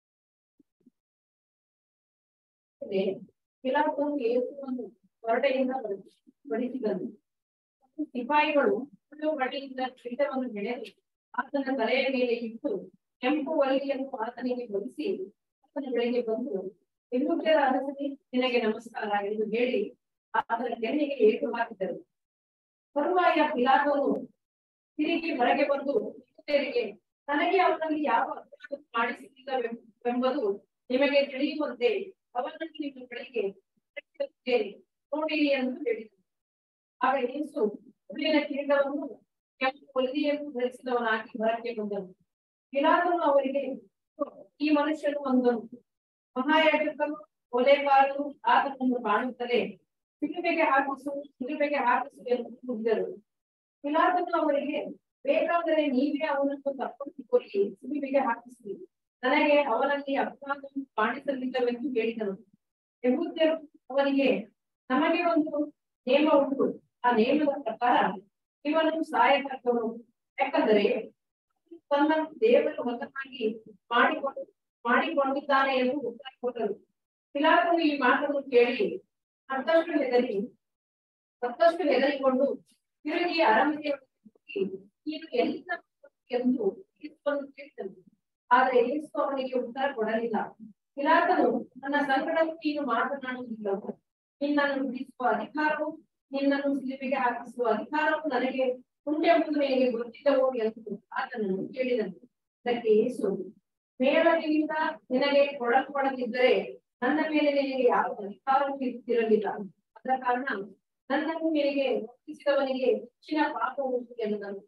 ಪಿಲಾತನು ಯೇಸುವನ್ನು ಹೊರಡೆಯಿಂದ ಬಡಿಸಿದನು ಸಿಪಾಯಿಗಳು ಸುಳ್ಳು ಬಡಿಯಿಂದ ಕಿರೀಟವನ್ನು ಬೆಳೆದು ಆತನ ತಲೆಯ ಮೇಲೆ ಇಟ್ಟು ಕೆಂಪು ಒಲೆಯನ್ನು ಆತನಿಗೆ ಬಡಿಸಿ ಆತನ ಬಳಿಗೆ ಬಂದು ಯಹೂದ್ಯರ ಅರಸನೇ ನಿನಗೆ ನಮಸ್ಕಾರ ಎಂದು ಹೇಳಿ ಆತನ ಕೆನ್ನೆಗೆ ಏಟು ಹಾಕಿದರು ತರುವಾಯ ಪಿಲಾತನು ತಿರುಗಿ ಹೊರಗೆ ಬಂದು ಯಹೂದ್ಯರಿಗೆ ತನಗೆ ಅವನಲ್ಲಿ ಯಾವ ಅಪರಾಧ ಮಾಡಿಸಲಿಲ್ಲವೆಂಬುದು ನಿಮಗೆ ತಿಳಿಯುವಂತೆ ಅವನನ್ನು ನಿಮ್ಮ ಬಳಿಗೆ ಕರೆತರುತ್ತೇನೆ. ನೋಡಿರಿ ಎಂದು ಹೇಳಿದರು ಆಗ ಯೇಸು ಹುಲ್ಲಿನ ಕಿರೀಟವನ್ನು ಕೆಂಪು ಹೊಲಿಗೆಯನ್ನು ಧರಿಸಿದವನಾಗಿ ಹೊರಕ್ಕೆ ಬಂದನು ಪಿಲಾತನು ಅವರಿಗೆ ಈ ಮನುಷ್ಯನು ಅಂದನು ಮಹಾಯಾಜಕರು ಕೊಲೆಗಾರರು ಆತನನ್ನು ಕಾಣುತ್ತಲೇ ಸಿಲುಬೆಗೆ ಹಾಕಿಸು ಸಿಲುಬೆಗೆ ಹಾಕಿಸು ಎಂದು ಕೂಗಿದರು ಪಿಲಾತನು ಅವರಿಗೆ ಬೇಕಾದರೆ ನೀವೇ ಅವನನ್ನು ತಪ್ಪಿಸಿ ಕೊಲ್ಲಿ ಸಿಲುಬೆಗೆ ಹಾಕಿಸಿ ನನಗೆ ಅವನಲ್ಲಿ ಅಪರಾಧವನ್ನು ಕಾಣಿಸಲಿಲ್ಲವೆಂದು ಹೇಳಿದನು ಯಹೂದ್ಯರು ಅವನಿಗೆ ನಮಗೆ ಒಂದು ನೇಮ ಉಂಟು ಆ ನೇಮದ ಪ್ರಕಾರ ಇವನು ಸಾಯತಕ್ಕವನು ಯಾಕಂದರೆ ತನ್ನ ದೇವರ ಮಗನಾಗಿ ಮಾಡಿಕೊಂಡು ಮಾಡಿಕೊಂಡಿದ್ದಾನೆ ಎಂದು ಉತ್ತರ ಕೊಟ್ಟರು ಪಿಲಾತನು ಈ ಮಾತನ್ನು ಕೇಳಿ ಮತ್ತಷ್ಟು ಹೆದರಿ ಮತ್ತಷ್ಟು ಹೆದರಿಕೊಂಡು ತಿರುಗಿ ಅರಮನೆಯ ಹೋಗಿ ನೀನು ಎಲ್ಲಿಂದ ಬಂದದ್ದು ಎಂದು ಯೇಸುವನ್ನು ಕೇಳಿದನು ಆದರೆ ಯೇಸು ಅವನಿಗೆ ಉತ್ತರ ಕೊಡಲಿಲ್ಲ ಪಿಲಾತನು ನನ್ನ ಸಂಕಟವು ನೀನು ಮಾತನಾಡುವುದಿಲ್ಲವು ನಿನ್ನನ್ನು ಬಿಡಿಸುವ ಅಧಿಕಾರವು ನಿನ್ನನ್ನು ಸಿಲುಬೆಗೆ ಹಾಕಿಸುವ ಅಧಿಕಾರವು ನನಗೆ ಉಂಟೆಂಬುದು ನಿನಗೆ ಗೊತ್ತಿಲ್ಲವೋ ಎಂದು ಆತನನ್ನು ಕೇಳಿದನು ಅದಕ್ಕೆ ಯೇಸು ಮೇಲನಿಂದ ನಿನಗೆ ಕೊಡಲ್ಪಡದಿದ್ದರೆ ನನ್ನ ಮೇಲೆ ನಿನಗೆ ಯಾವ ಅಧಿಕಾರವೂ ಇರುತ್ತಿರಲಿಲ್ಲ ಆದ ಕಾರಣ ನನ್ನನ್ನು ನಿನಗೆ ಒಪ್ಪಿಸಿದವನಿಗೆ ಹೆಚ್ಚಿನ ಪಾಪವು ಎನ್ನುದನು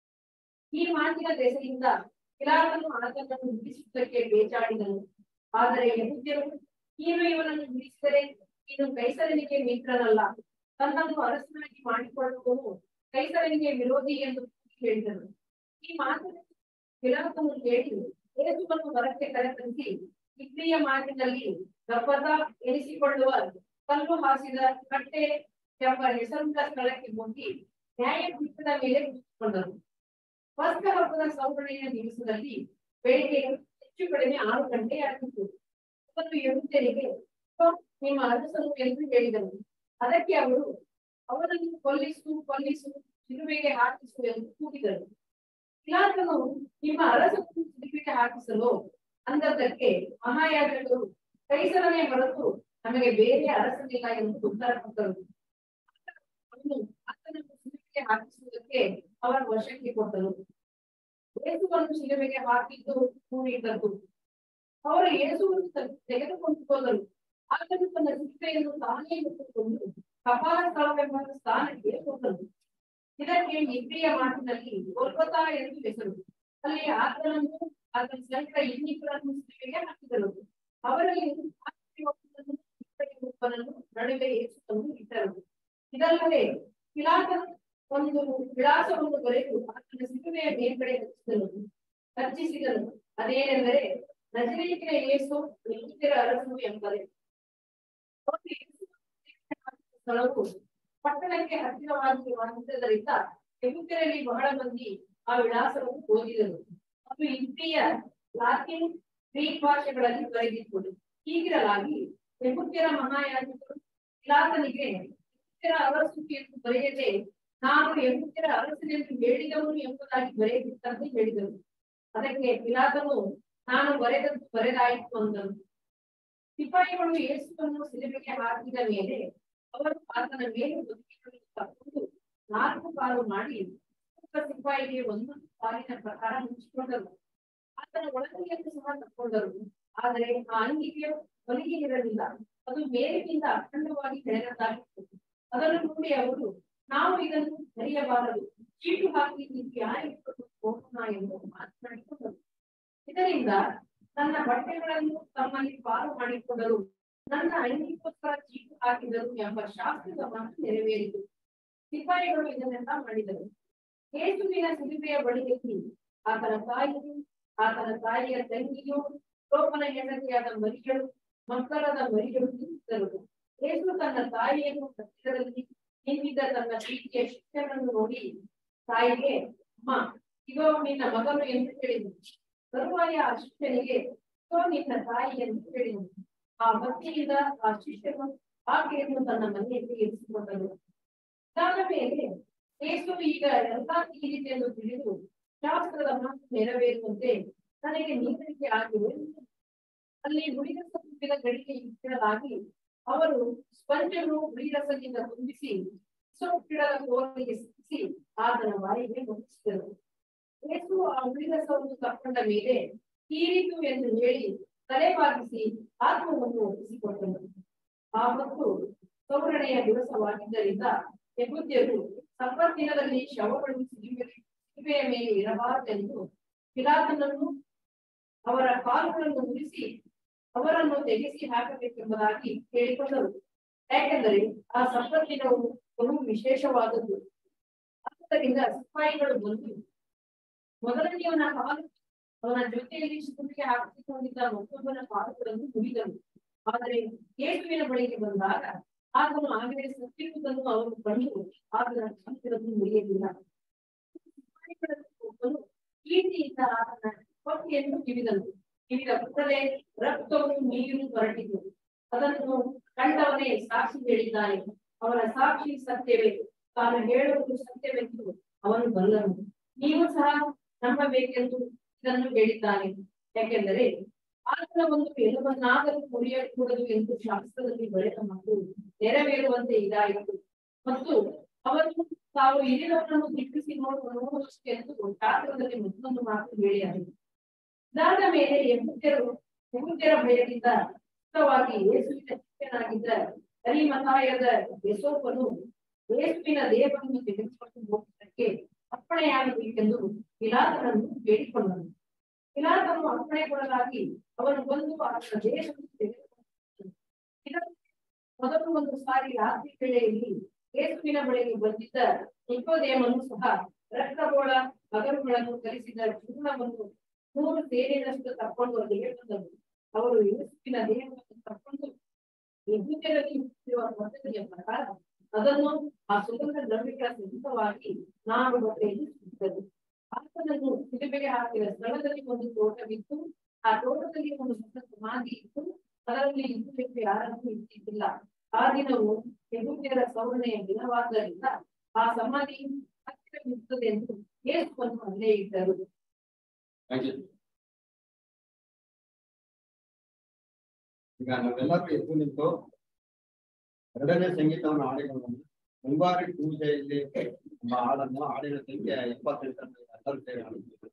ಈ ಮಾತಿನ ದೆಸೆಯಿಂದ ಪಿಲಾತನು ಆತನನ್ನು ಬಿಡಿಸುವುದಕ್ಕೆ ಬೇಚಾಡಿದನು ಆದರೆ ಯಹೂದ್ಯರು ನೀನು ಇವನನ್ನು ಬಿಡಿಸಿದರೆ ನೀನು ಕೈಸರನಿಗೆ ಮಿತ್ರನಲ್ಲ ತನ್ನನ್ನು ಅರಸನಾಗಿ ಮಾಡಿಕೊಳ್ಳುವವನು ಕೈಸರನಿಗೆ ವಿರೋಧಿ ಎಂದು ಹೇಳಿದನು ಈ ಮಾತನ್ನು ಪಿಲಾತನು ಕೇಳಿ ಯೇಸುವನ್ನು ಹೊರಕ್ಕೆ ಕರೆತರಿಸಿ ಇಬ್ರಿಯ ಮಾತಿನಲ್ಲಿ ಗಬ್ಬದ ಎನಿಸಿಕೊಳ್ಳುವ ಕಲ್ಲು ಹಾಸಿದ ಕಟ್ಟೆ ಎಂಬ ಹೆಸರುಳ್ಳ ಸ್ಥಳಕ್ಕೆ ಹೋಗಿ ನ್ಯಾಯಪೀಠದ ಮೇಲೆ ಕೂತ್ಕೊಂಡರು ಪಸ್ಕ ಹಬ್ಬದ ಸೌಕರ್ಯ ದಿವಸದಲ್ಲಿ ಬೆಳಿಗ್ಗೆ ಹೆಚ್ಚು ಕಡಿಮೆ ಆರು ಗಂಟೆ ಆಗಿತ್ತು ಅವನು ಯಹೂದ್ಯರಿಗೆ "ಇಗೋ, ನಿಮ್ಮ ಅರಸನು ಎಂದು ಹೇಳಿದನು ಅದಕ್ಕೆ ಅವರು ಅವನನ್ನು ಕೊಲ್ಲಿಸು ಕೊಲ್ಲಿಸು ಶಿಲುಬೆಗೆ ಹಾಕಿಸು ಎಂದು ಕೂಗಿದರು ಪಿಲಾತನು ನಿಮ್ಮ ಅರಸನನ್ನು ಶಿಲುಬೆಗೆ ಹಾಕಿಸಲು ಅಂದದ್ದಕ್ಕೆ ಮಹಾಯಾಜಕರು ಕೈಸರನೇ ಹೊರತು ನಮಗೆ ಬೇರೆ ಅರಸನಿಲ್ಲ ಎಂದು ಉತ್ತರ ಕೊಟ್ಟರು ಅವನು ಆತನನ್ನು ಶಿಲುಬೆಗೆ ಹಾಕಿಸುವುದಕ್ಕೆ ಅವರ ವಶಕ್ಕೆ ಕೊಟ್ಟರು ಯೇಸುವನ್ನು ಶಿಲುಬೆಗೆ ಹಾಕಿದ್ದು ಕೂಡಿಟ್ಟದ್ದು ಅವರು ಯೇಸುವನ್ನು ತ- ತೆಗೆದುಕೊಂಡು ಹೋದರು ಆತನು ತನ್ನ ಶಿಲುಬೆಯನ್ನು ತಾನೇ ಎತ್ತುಕೊಂಡು ಕಪಾಲ ಸ್ಥಳವೆಂಬ ಸ್ಥಾನಕ್ಕೆ ಹೋದನು ಇದಕ್ಕೆ ಇಬ್ರಿಯ ಮಾತಿನಲ್ಲಿ ಗೋಲ್ಗೊತಾ ಎಂದು ಹೆಸರು ಅಲ್ಲಿ ಆತನನ್ನು ಆತನ ಸಂಕಟ ಇನ್ನಿಬ್ಬರನ್ನು ಶಿಲುಬೆಗೆ ಹಾಕಿದರು ಅವರಲ್ಲಿ ಆತನಿಗೆ ಒಬ್ಬನನ್ನು, ಇಬ್ಬರಿಗೆ ಒಬ್ಬನನ್ನು ನಡುವೆ ಯೇಸುವನ್ನು ಇಟ್ಟರು ಇದಲ್ಲದೆ ಪಿಲಾತನು ಒಂದು ವಿಳಾಸವನ್ನು ಬರೆದು ಆತನ ಸಿಲುಬೆಯ ಮೇಲ್ಗಡೆ ಹಚ್ಚಿದನು ಹಚ್ಚಿಸಿದನು ಅದೇನೆಂದರೆ ನಜರೇತಿನ ಯೇಸು ಯಹೂದ್ಯರ ಅರಸು ಎಂಬರೆ ಅವರು ಯೇಸುವನ್ನು ಹಾಕಿದ ಸ್ಥಳವು ಪಟ್ಟಣಕ್ಕೆ ಹತ್ತಿರವಾಗಿರುವುದರಿಂದ ಯಹೂದ್ಯರಲ್ಲಿ ಬಹಳ ಮಂದಿ ಆ ವಿಳಾಸವನ್ನು ಓದಿದರು ಅದು ಇಬ್ರಿಯ ಲಾತಿನ್ ಗ್ರೀಕ್ ಭಾಷೆಗಳಲ್ಲಿ ಬರೆದಿತ್ತು ಹೀಗಿರಲಾಗಿ ಯಹೂದ್ಯರ ಮಹಾಯಾಜಕರು ಪಿಲಾತನಿಗೆ ಯಹೂದ್ಯರ ಅರಸು ಎಂದು ಬರೆಯದೆ ನಾನು ಯಹೂದ್ಯರ ಅರಸನೆಂದು ಹೇಳಿದವನು ಎಂಬುದಾಗಿ ಬರೆಯದಿತ್ತಂತೆ ಹೇಳಿದರು ಅದಕ್ಕೆ ಪಿಲಾತನು ನಾನು ಬರೆದದ್ದು ಬರೆದಾಯಿತು ಅಂದನು ಸಿಪಾಯಿಗಳು ಯೇಸುವನ್ನು ಸಿಲುಬೆಗೆ ಹಾಕಿದ ಮೇಲೆ ಅವರು ಆತನ ಮೇಲೆ ಬದುಕಿಗಳನ್ನು ತಕ್ಕೊಂಡು ನಾಲ್ಕು ಪಾಲು ಮಾಡಿ ಒಬ್ಬ ಸಿಪಾಯಿಗೆ ಒಂದೊಂದು ಪಾಲಿನ ಪ್ರಕಾರ ಮುಚ್ಚಿಕೊಂಡರು ಆತನ ಒಳಗಿಯನ್ನು ಸಹ ತಕ್ಕೊಂಡರು ಆದರೆ ಆ ಅಂಗಿಗೆ ಹೊಲಿಗೆ ಇರಲಿಲ್ಲ ಅದು ಮೇಲಿನಿಂದ ಅಖಂಡವಾಗಿ ಕೆಳಗದ್ದಾಗಿತ್ತು ಅದನ್ನು ನೋಡಿ ಅವರು ನಾವು ಇದನ್ನು ಧರಿಯಬಾರದು ಚೀಟು ಹಾಕಿ ಇದು ಯಾರಿಗೆ ಕೊಟ್ಟು ಹೋಗೋಣ ಎಂದು ಮಾತನಾಡಿಕೊಂಡರು ಇದರಿಂದ ನನ್ನ ಬಟ್ಟೆಗಳನ್ನು ತಮ್ಮಲ್ಲಿ ಪಾಲು ಮಾಡಿಕೊಂಡರು ನನ್ನ ಅಂಗಿಗೋಸ್ಕರ ಚೀಟು ಹಾಕಿದರು ಎಂಬ ಶಾಸ್ತ್ರದ ಮಾತು ನೆರವೇರಿತು ಸಿಪಾಯಿಗಳು ಇದನ್ನೆಲ್ಲ ಮಾಡಿದರು ಯೇಸುವಿನ ಸಿಲುಬೆಯ ಬಳಿಯಲ್ಲಿ ಆತನ ತಾಯಿಯು ಆತನ ತಾಯಿಯ ತಂಗಿಯು ಲೋಕನ ಹೆಂಡತಿಯಾದ ಮರಿಗಳು ಮಕ್ಕಳದ ಮರಿಗಳು ನಿಂತಿದ್ದರು ಯೇಸು ತನ್ನ ತಾಯಿಯನ್ನು ಹತ್ತಿರದಲ್ಲಿ ನಿಂತಿದ್ದ ತನ್ನ ಪ್ರೀತಿಯ ಶಿಷ್ಯನನ್ನು ನೋಡಿ ತಾಯಿಗೆ ಅಮ್ಮ ಇಗೋ ನಿನ್ನ ಮಗನು ಎಂದು ಹೇಳಿದನು ತರುವಾಯ ಆ ಶಿಷ್ಯನಿಗೆ ಇಗೋ ನಿನ್ನ ತಾಯಿ ಎಂದು ಹೇಳಿದನು ಆ ಭಕ್ತಿಯಿಂದ ಆ ಶಿಷ್ಯನು ಆಕೆಯನ್ನು ತನ್ನ ಮನೆಯಲ್ಲಿ ಇರಿಸಿಕೊಂಡನು ಇದಾದ ಮೇಲೆ ಯೇಸು ಈಗ ಎಲ್ಲ ತೀರಿತೆಂದು ತಿಳಿದು ಶಾಸ್ತ್ರದ ಮಾತು ನೆರವೇರುವಂತೆ ನನಗೆ ನೀರಿಕೆ ಆಗಿದೆ ಅಲ್ಲಿ ಹುಳಿರಸ ತುಂಬಿದ ಗಡಿಗೆ ಇಟ್ಟಿರಲಾಗಿ ಅವರು ಸ್ಪಂಜನ್ನು ಹುಳಿರಸದಿಂದ ತುಂಬಿಸಿ ಸೊಪ್ಪಿಡದ ಕೋಲಿಗೆ ಸಿಕ್ಕಿಸಿ ಆತನ ಬಾಯಿಗೆ ಮುಗಿಸಿದರು ಯೇಸು ಆ ಹುಳಿರಸವನ್ನು ತಕ್ಕೊಂಡ ಮೇಲೆ ತೀರಿತು ಎಂದು ಹೇಳಿ ತಲೆಬಾಗಿಸಿ ಆತ್ಮವನ್ನು ಒಪ್ಪಿಸಿಕೊಟ್ಟನು ಆ ಮತ್ತು ಸೌರಣೆಯ ದಿವಸವಾಗಿದ್ದರಿಂದ ಯಹೂದ್ಯರು ಸಬ್ಬತ್ ದಿನದಲ್ಲಿ ಶವಗಳು ಸಿಲುಬೆ- ಸಿಲುಬೆಯ ಮೇಲೆ ಇರಬಾರದೆಂದು ಪಿಲಾತನನ್ನು ಅವರ ಕಾಲುಗಳನ್ನು ಮುರಿಸಿ ಅವರನ್ನು ತೆಗೆಸಿ ಹಾಕಬೇಕೆಂಬುದಾಗಿ ಕೇಳಿಕೊಂಡರು ಯಾಕೆಂದರೆ ಆ ಸಬ್ಬತ್ ದಿನವು ಬಹು ವಿಶೇಷವಾದದ್ದು ಆದ್ದರಿಂದ ಸಿಪಾಯಿಗಳು ಬಂದು ಮೊದಲನೆಯವನ ಕಾಲು ಅವನ ಜೊತೆಯಲ್ಲಿ ಶಿಲುಬೆಗೆ ಹಾಕಿಕೊಂಡಿದ್ದ ಮತ್ತೊಬ್ಬನ ಕಾಲುಗಳನ್ನು ಮುರಿದನು ಆದರೆ ಯೇಸುವಿನ ಬಳಿಗೆ ಬಂದಾಗ ಆತನು ಆಗಲೇ ಸತ್ತಿರುವುದನ್ನು ಅವರು ಕಂಡು ಆತನ ಕಾಲುಗಳನ್ನು ಮುರಿಯಲಿಲ್ಲ ಒಬ್ಬನು ಕೀರ್ತಿಯಿಂದ ಆತನ ಹೊಟ್ಟೆಯನ್ನು ಕಿವಿದನು ಕಿವಿದ ಕೂಡಲೇ ರಕ್ತವು ನೀರು ಹೊರಟಿತು ಅದನ್ನು ಕಂಡವನೇ ಸಾಕ್ಷಿ ಹೇಳಿದ್ದಾನೆ ಅವನ ಸಾಕ್ಷಿ ಸತ್ಯವೇ ತಾನು ಹೇಳುವುದು ಸತ್ಯವೆಂದು ಅವನು ಬಲ್ಲನು ನೀವು ಸಹ ನಂಬಬೇಕೆಂದು ಇದನ್ನು ಹೇಳಿದ್ದಾನೆ ಯಾಕೆಂದರೆ ಆತನ ಒಂದು ಎಲುಬನ್ನಾದರೂ ಮುರಿಯಕೂಡದು ಎಂದು ಶಾಸ್ತ್ರದಲ್ಲಿ ಬರೆದ ಮಾತು ನೆರವೇರುವಂತೆ ಇದಾಯಿತು ಮತ್ತು ಅವರು ತಾವು ಹಿರಿಯವರನ್ನು ದಿಟ್ಟಿಸಿ ನೋಡುವ ಎಂದು ಶಾಸ್ತ್ರದಲ್ಲಿ ಮತ್ತೊಂದು ಮಾತು ಹೇಳಿದರು ಇದಾದ ಮೇಲೆ ಯಹೂದ್ಯರು ಯಹೂದ್ಯರ ಭಯದಿಂದ ಮುಕ್ತವಾಗಿ ಯೇಸುವಿನ ಶಿಷ್ಯನಾಗಿದ್ದ ಹರಿಮತಾಯದ ಯಶೋಪನು ಯೇಸುವಿನ ದೇಹವನ್ನು ತೆಗೆದುಕೊಂಡು ಹೋಗುವುದಕ್ಕೆ ಅಪ್ಪಣೆಯಾಗಬೇಕೆಂದು ಪಿಲಾತನನ್ನು ಬೇಡಿಕೊಂಡನು ಪಿಲಾತನು ಅಪ್ಪಣೆಗೊಳಗಾಗಿ ಅವನು ಬಂದು ಆತನ ದೇಹವನ್ನು ತೆಗೆದುಕೊಂಡು ಇದನ್ನು ಮೊದಲು ಒಂದು ಸಾರಿ ರಾತ್ರಿ ವೇಳೆಯಲ್ಲಿ ಯೇಸುವಿನ ಬಳಿಗೆ ಬಂದಿದ್ದ ನಿಕೋದೇಮನು ಸಹ ರಕ್ತಗೋಳ ಮಗರುಗಳನ್ನು ಕಲಿಸಿದ ಚೂರ್ಣವನ್ನು ಮೂರು ಸೇರಿನಷ್ಟು ತಕ್ಕೊಂಡು ಅಲ್ಲಿಗೆ ಬಂದರು ಅವರು ಯೇಸುವಿನ ದೇಹವನ್ನು ತಕ್ಕೊಂಡು ಯಹೂದ್ಯರಲ್ಲಿ ಹುಟ್ಟಿರುವ ಪದ್ಧತಿಯ ಪ್ರಕಾರ ಅದನ್ನು ಆ ಸುಗಂಧ ದ್ರವ್ಯಗಳ ಸಹಿತವಾಗಿ ನಾರು ಬಟ್ಟೆಯಲ್ಲಿ ಸುತ್ತರು ಆತನನ್ನು ಸಿಲುಬೆಗೆ ಹಾಕಿದ ಸ್ಥಳದಲ್ಲಿ ಒಂದು ತೋಟವಿತ್ತು ಆ ತೋಟದಲ್ಲಿ ಒಂದು ಸಣ್ಣ ಸಮಾಧಿ ಇತ್ತು ಅದರಲ್ಲಿ ಇದ್ದುದಕ್ಕೆ ಯಾರನ್ನೂ ಇಟ್ಟಿದ್ದಿಲ್ಲ ಆ ದಿನವು ಯಹೂದ್ಯರ ಸೌರಣೆಯ ದಿನವಾದ್ದರಿಂದ ಆ ಸಮಾಧಿ ಹತ್ತಿರವಿರುತ್ತದೆ ಎಂದು ಯೇಸುವನ್ನು ಅಲ್ಲೇ ಇಟ್ಟರು ಈಗ ನಾವೆಲ್ಲರೂ ಎದ್ದು ನಿಂತು ಎರಡನೇ ಸಂಗೀತವನ್ನು ಹಾಡಿಕೊಂಡು ಮುಂಗಾರಿ ಪೂಜೆಯಲ್ಲಿ ಎಂಬ ಹಾಡನ್ನು ಹಾಡಿನ ಸಂಖ್ಯೆ ಎಪ್ಪತ್ತೆಂಟನ್ನು ಎಲ್ಲರೂ ಸೇರಿ ಹಾಡಿದ್ದೇವೆ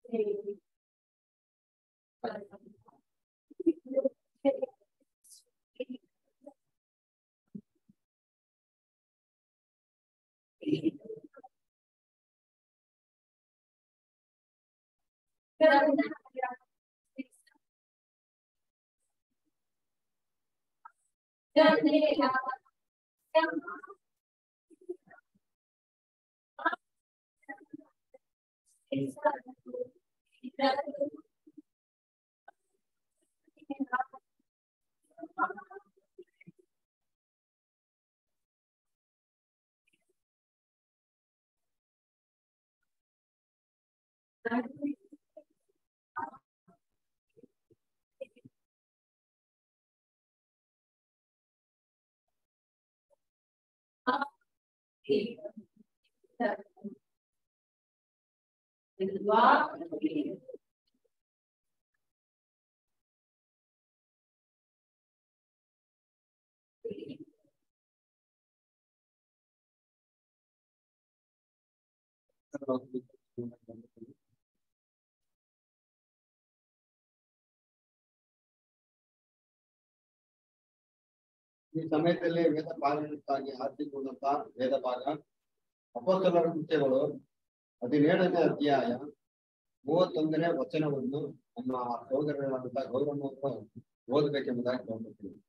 ಈ ಸಮಯದಲ್ಲಿ ವೇದ ಪಾಲನೆಗಾಗಿ ಆರ್ಥಿಕೊಂಡಂತ ವೇದ ಭಾಗ ಅಪೋಸ್ತಲರ ಕೃತ್ಯಗಳು ಹದಿನೇಳನೇ ಅಧ್ಯಾಯ ಮೂವತ್ತೊಂದನೇ ವಚನವನ್ನು ನಮ್ಮ ಸಹೋದರರಾದಂತಹ ಗೌರವವನ್ನು ಓದಬೇಕೆಂಬುದಾಗಿ ಕೇಳ್ಕೊಳ್ತೀನಿ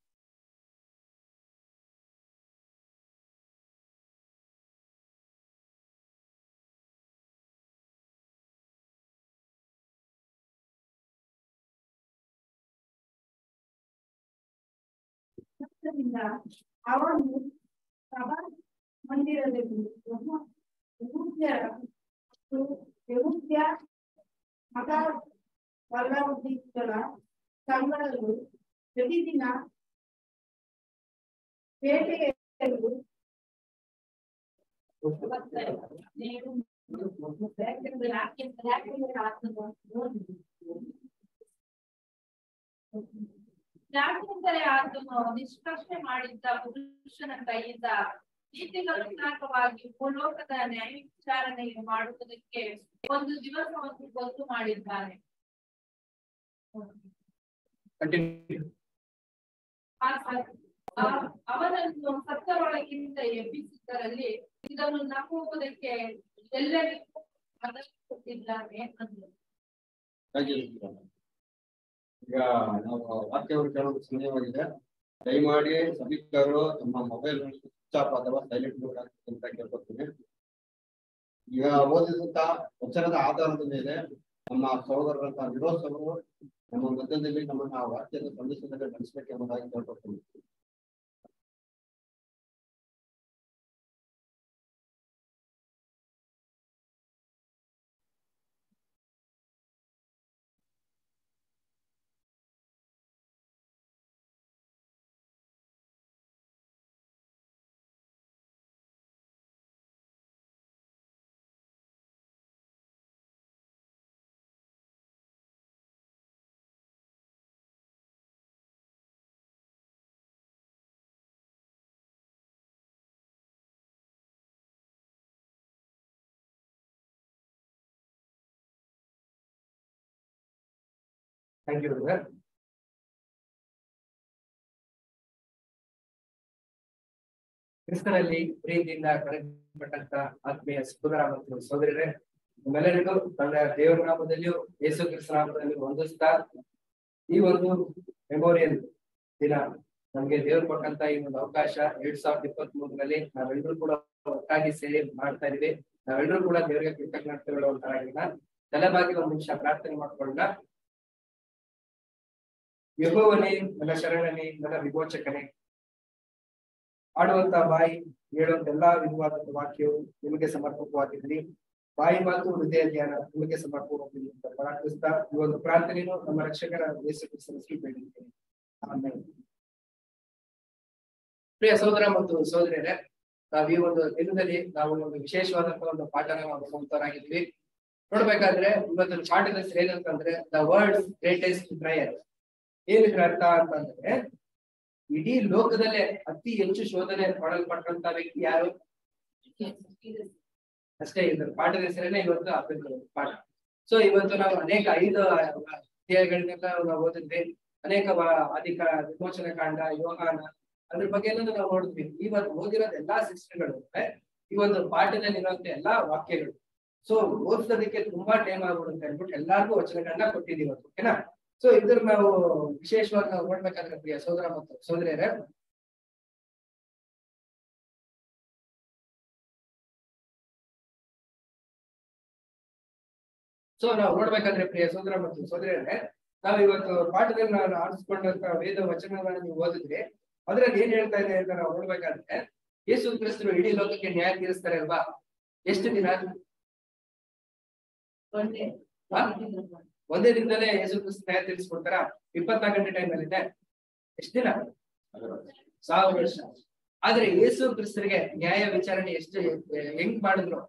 ಆದ್ದರಿಂದ ಅವನು ಸಭಾ ಮಂದಿರದಲ್ಲಿ ಯಹೂ- ಯಹೂದ್ಯರ ಮತ್ತು ಯಹೂದ್ಯ ಮತ ವಲ್ಲಭಗಳ ಸಂಘಗಳು ಪ್ರತಿದಿನ ಪೇಟೆಯಲ್ಲಿ ಯಾಕೆಂದರೆ ಆತನು ನಿಷ್ಕರ್ಷೆ ಮಾಡಿದ್ದ ಪುರುಷನ ಕೈಯಿಂದ ನೀತಿಗನುಸಾರವಾಗಿ ಭೂಲೋಕದ ನ್ಯಾಯ ವಿಚಾರಣೆಯನ್ನು ಮಾಡುವುದಕ್ಕೆ ಒಂದು ದಿವಸವನ್ನು ಗೊತ್ತು ಮಾಡಿದ್ದಾನೆ ಆ- ಆ- ಅವನನ್ನು ಸತ್ತರೊಳಗಿಂದ ಎಬ್ಬಿಸಿದ್ದರಲ್ಲಿ ಇದನ್ನು ನಂಬುವುದಕ್ಕೆ ಎಲ್ಲರಿಗೂ ಅದನ್ನು ಕೊಟ್ಟಿದ್ದಾನೆ ಅಂದರು ಹಾಗಿರುತ್ತೀರ. ಈಗ ನಾವು ವಾಕ್ಯವನ್ನು ಕೇಳೋದು ಸಮಯವಾಗಿದೆ ದಯಮಾಡಿ ಸಭಿಕರು ತಮ್ಮ ಮೊಬೈಲ್ ಸ್ವಿಚ್ ಆಫ್ ಅಥವಾ ಸೈಲೆಂಟ್ ಮೋಡ್ ಅಂತ ಕೇಳ್ಕೊತೀನಿ ಈಗ ಓದಿದಂತ ವಚನದ ಆಧಾರದ ಮೇಲೆ ನಮ್ಮ ಸಹೋದರರಂತ ವಿರೋಧ್ ಅವರು ನಮ್ಮ ಮಧ್ಯದಲ್ಲಿ ನಮ್ಮನ್ನ ಆ ವಾಕ್ಯದ ಸಂದೇಶದಲ್ಲಿ ನಡೆಸಬೇಕೆಂಬುದಾಗಿ ಕೇಳ್ಕೊತೀನಿ ಥ್ಯಾಂಕ್ ಯು ಬ್ರದರ್ ಕ್ರಿಸ್ತನಲ್ಲಿ ಪ್ರೀತಿಯಿಂದ ಕರೆಯಲ್ಪಟ್ಟಂತ ಆತ್ಮೀಯ ಸಹೋದರ ಮತ್ತು ಸಹೋದರರೇ ನಿಮ್ಮೆಲ್ಲರಿಗೂ ನನ್ನ ದೇವರ ನಾಮದಲ್ಲಿಯೂ ಯೇಸು ಕ್ರಿಸ್ತ ನಾಮದಲ್ಲಿ ವಂದಿಸ್ತಾ ಈ ಒಂದು ಮೆಮೋರಿಯಲ್ ದಿನ ನಮ್ಗೆ ದೇವರು ಕೊಟ್ಟಂತ ಈ ಒಂದು ಅವಕಾಶ ಎರಡ್ ಸಾವಿರದ ಇಪ್ಪತ್ತ್ ಮೂರರಲ್ಲಿ ನಾವೆಲ್ಲರೂ ಕೂಡ ಒಟ್ಟಾಗಿ ಸೇರಿ ಮಾಡ್ತಾ ಇದೀವಿ ನಾವೆಲ್ಲರೂ ಕೂಡ ದೇವರಿಗೆ ಕೃತಜ್ಞತೆಗಳು ಅಂತ ತಲೆಬಾಗಿ ಒಂದು ನಿಮಿಷ ಪ್ರಾರ್ಥನೆ ಮಾಡ್ಕೊಳ್ಳೋಣ ಯಹೋವನೇ ನನ್ನ ಶರಣನೇ ನನ್ನ ವಿಮೋಚಕನೇ ಆಡುವಂತ ಬಾಯಿ ಹೇಳುವಂತ ಎಲ್ಲಾ ವಿಧವಾದ ವಾಕ್ಯವು ನಿಮಗೆ ಸಮರ್ಪಕವಾಗಿರಲಿ ಬಾಯಿ ಮಾತು ಹೃದಯ ಧ್ಯಾನ ನಿಮಗೆ ಸಮರ್ಪಕವಾಗಿರಲಿ ಅಂತ ಪ್ರಾರ್ಥಿಸ್ತಾ ಈ ಒಂದು ಪ್ರಾರ್ಥನೆಯನ್ನು ನಮ್ಮ ರಕ್ಷಕರ ಯೇಸು ಕ್ರಿಸ್ತನಿಗೆ ಬೇಡಿದ್ದೇನೆ ಆಮೇಲೆ ಪ್ರಿಯ ಸಹೋದರ ಮತ್ತು ಸಹೋದರಿಯರೇ ನಾವು ಈ ಒಂದು ದಿನದಲ್ಲಿ ನಾವು ಒಂದು ವಿಶೇಷವಾದಂತಹ ಒಂದು ಪಾಠನ ಮಾಡುವಂತವರಾಗಿದ್ವಿ ನೋಡ್ಬೇಕಾದ್ರೆ ಇವತ್ತಿನ ಪಾಠದ ಹೆಸರು ಏನಂತಂದ್ರೆ ದ ವರ್ಲ್ಡ್ ಗ್ರೇಟೆಸ್ಟ್ ಟ್ರಯಲ್ ಏನಿದ್ರ ಅರ್ಥ ಅಂತಂದ್ರೆ ಇಡೀ ಲೋಕದಲ್ಲೇ ಅತಿ ಹೆಚ್ಚು ಶೋಧನೆ ಮಾಡಲ್ಪಟ್ಟಂತ ವ್ಯಕ್ತಿ ಯಾರು ಅಷ್ಟೇ ಇದ್ರ ಪಾಠದ ಹೆಸರೇನೆ ಇವತ್ತು ಅಭ್ಯರ್ಥಿ ಪಾಠ ಸೊ ಇವತ್ತು ನಾವು ಅನೇಕ ಐದು ಅಧ್ಯಾಯಗಳನ್ನೆಲ್ಲ ನಾವು ಓದಿದ್ವಿ ಅನೇಕ ವ- ಅಧಿಕ ವಿಮೋಚನ ಕಾಂಡ ಯೋಹಾನ ಅದ್ರ ಬಗ್ಗೆ ಎಲ್ಲ ನಾವು ನೋಡಿದ್ವಿ ಇವತ್ತು ಓದಿರೋದ್ ಎಲ್ಲಾ ಸಿಸ್ಟರ್ಗಳು ಈ ಒಂದು ಪಾಠದಲ್ಲಿ ಇರುವಂತ ಎಲ್ಲಾ ವಾಕ್ಯಗಳು ಸೊ ಓದ್ಸೋದಕ್ಕೆ ತುಂಬಾ ಟೈಮ್ ಆಗ್ಬಿಡುತ್ತೆ ಅಂದ್ಬಿಟ್ಟು ಎಲ್ಲಾರ್ಗೂ ವಚನಗಳನ್ನ ಕೊಟ್ಟಿದ್ದೀವಿ ಇವತ್ತು ಓಕೆನಾ ಸೊ ಇದ್ರ ನಾವು ವಿಶೇಷವಾಗಿ ನಾವು ನೋಡ್ಬೇಕಾದ್ರೆ ಪ್ರಿಯ ಸೋದರ ಮತ್ತು ಸೋದರಿಯರೇ ಸೊ ನಾವು ನೋಡ್ಬೇಕಾದ್ರೆ ಪ್ರಿಯ ಸೋದರ ಮತ್ತು ಸೋದರಿಯರೇ ನಾವು ಇವತ್ತು ಪಾಠದಲ್ಲಿ ನಾನು ಆರಿಸ್ಕೊಂಡಂತ ವೇದ ವಚನಗಳನ್ನ ನೀವು ಓದಿದ್ರಿ ಅದ್ರಲ್ಲಿ ಏನ್ ಹೇಳ್ತಾ ಇದೆ ಅಂತ ನಾವು ನೋಡ್ಬೇಕಾದ್ರೆ ಯೇಸು ಕ್ರಿಸ್ತರು ಇಡೀ ಲೋಕಕ್ಕೆ ನ್ಯಾಯ ತೀರಿಸ್ತಾರೆ ಅಲ್ವಾ ಎಷ್ಟು ದಿನ ಒಂದೇ ಹಾ? ಒಂದೇ ದಿನದಲ್ಲೇ ಯೇಸು ಕ್ರಿಸ್ತ ನ್ಯಾಯ ತೀರಿಸ್ಕೊಡ್ತಾರ ಇಪ್ಪತ್ನಾಲ್ಕು ಗಂಟೆ ಟೈಮ್ ಅಲ್ಲಿ ಇದೆ ಎಷ್ಟು ದಿನ ಸಾವಿರ ವರ್ಷ ಆದ್ರೆ ಯೇಸು ಕ್ರಿಸ್ತರಿಗೆ ನ್ಯಾಯ ವಿಚಾರಣೆ ಎಷ್ಟು ಹೆಂಗ್ ಮಾಡಿದ್ರು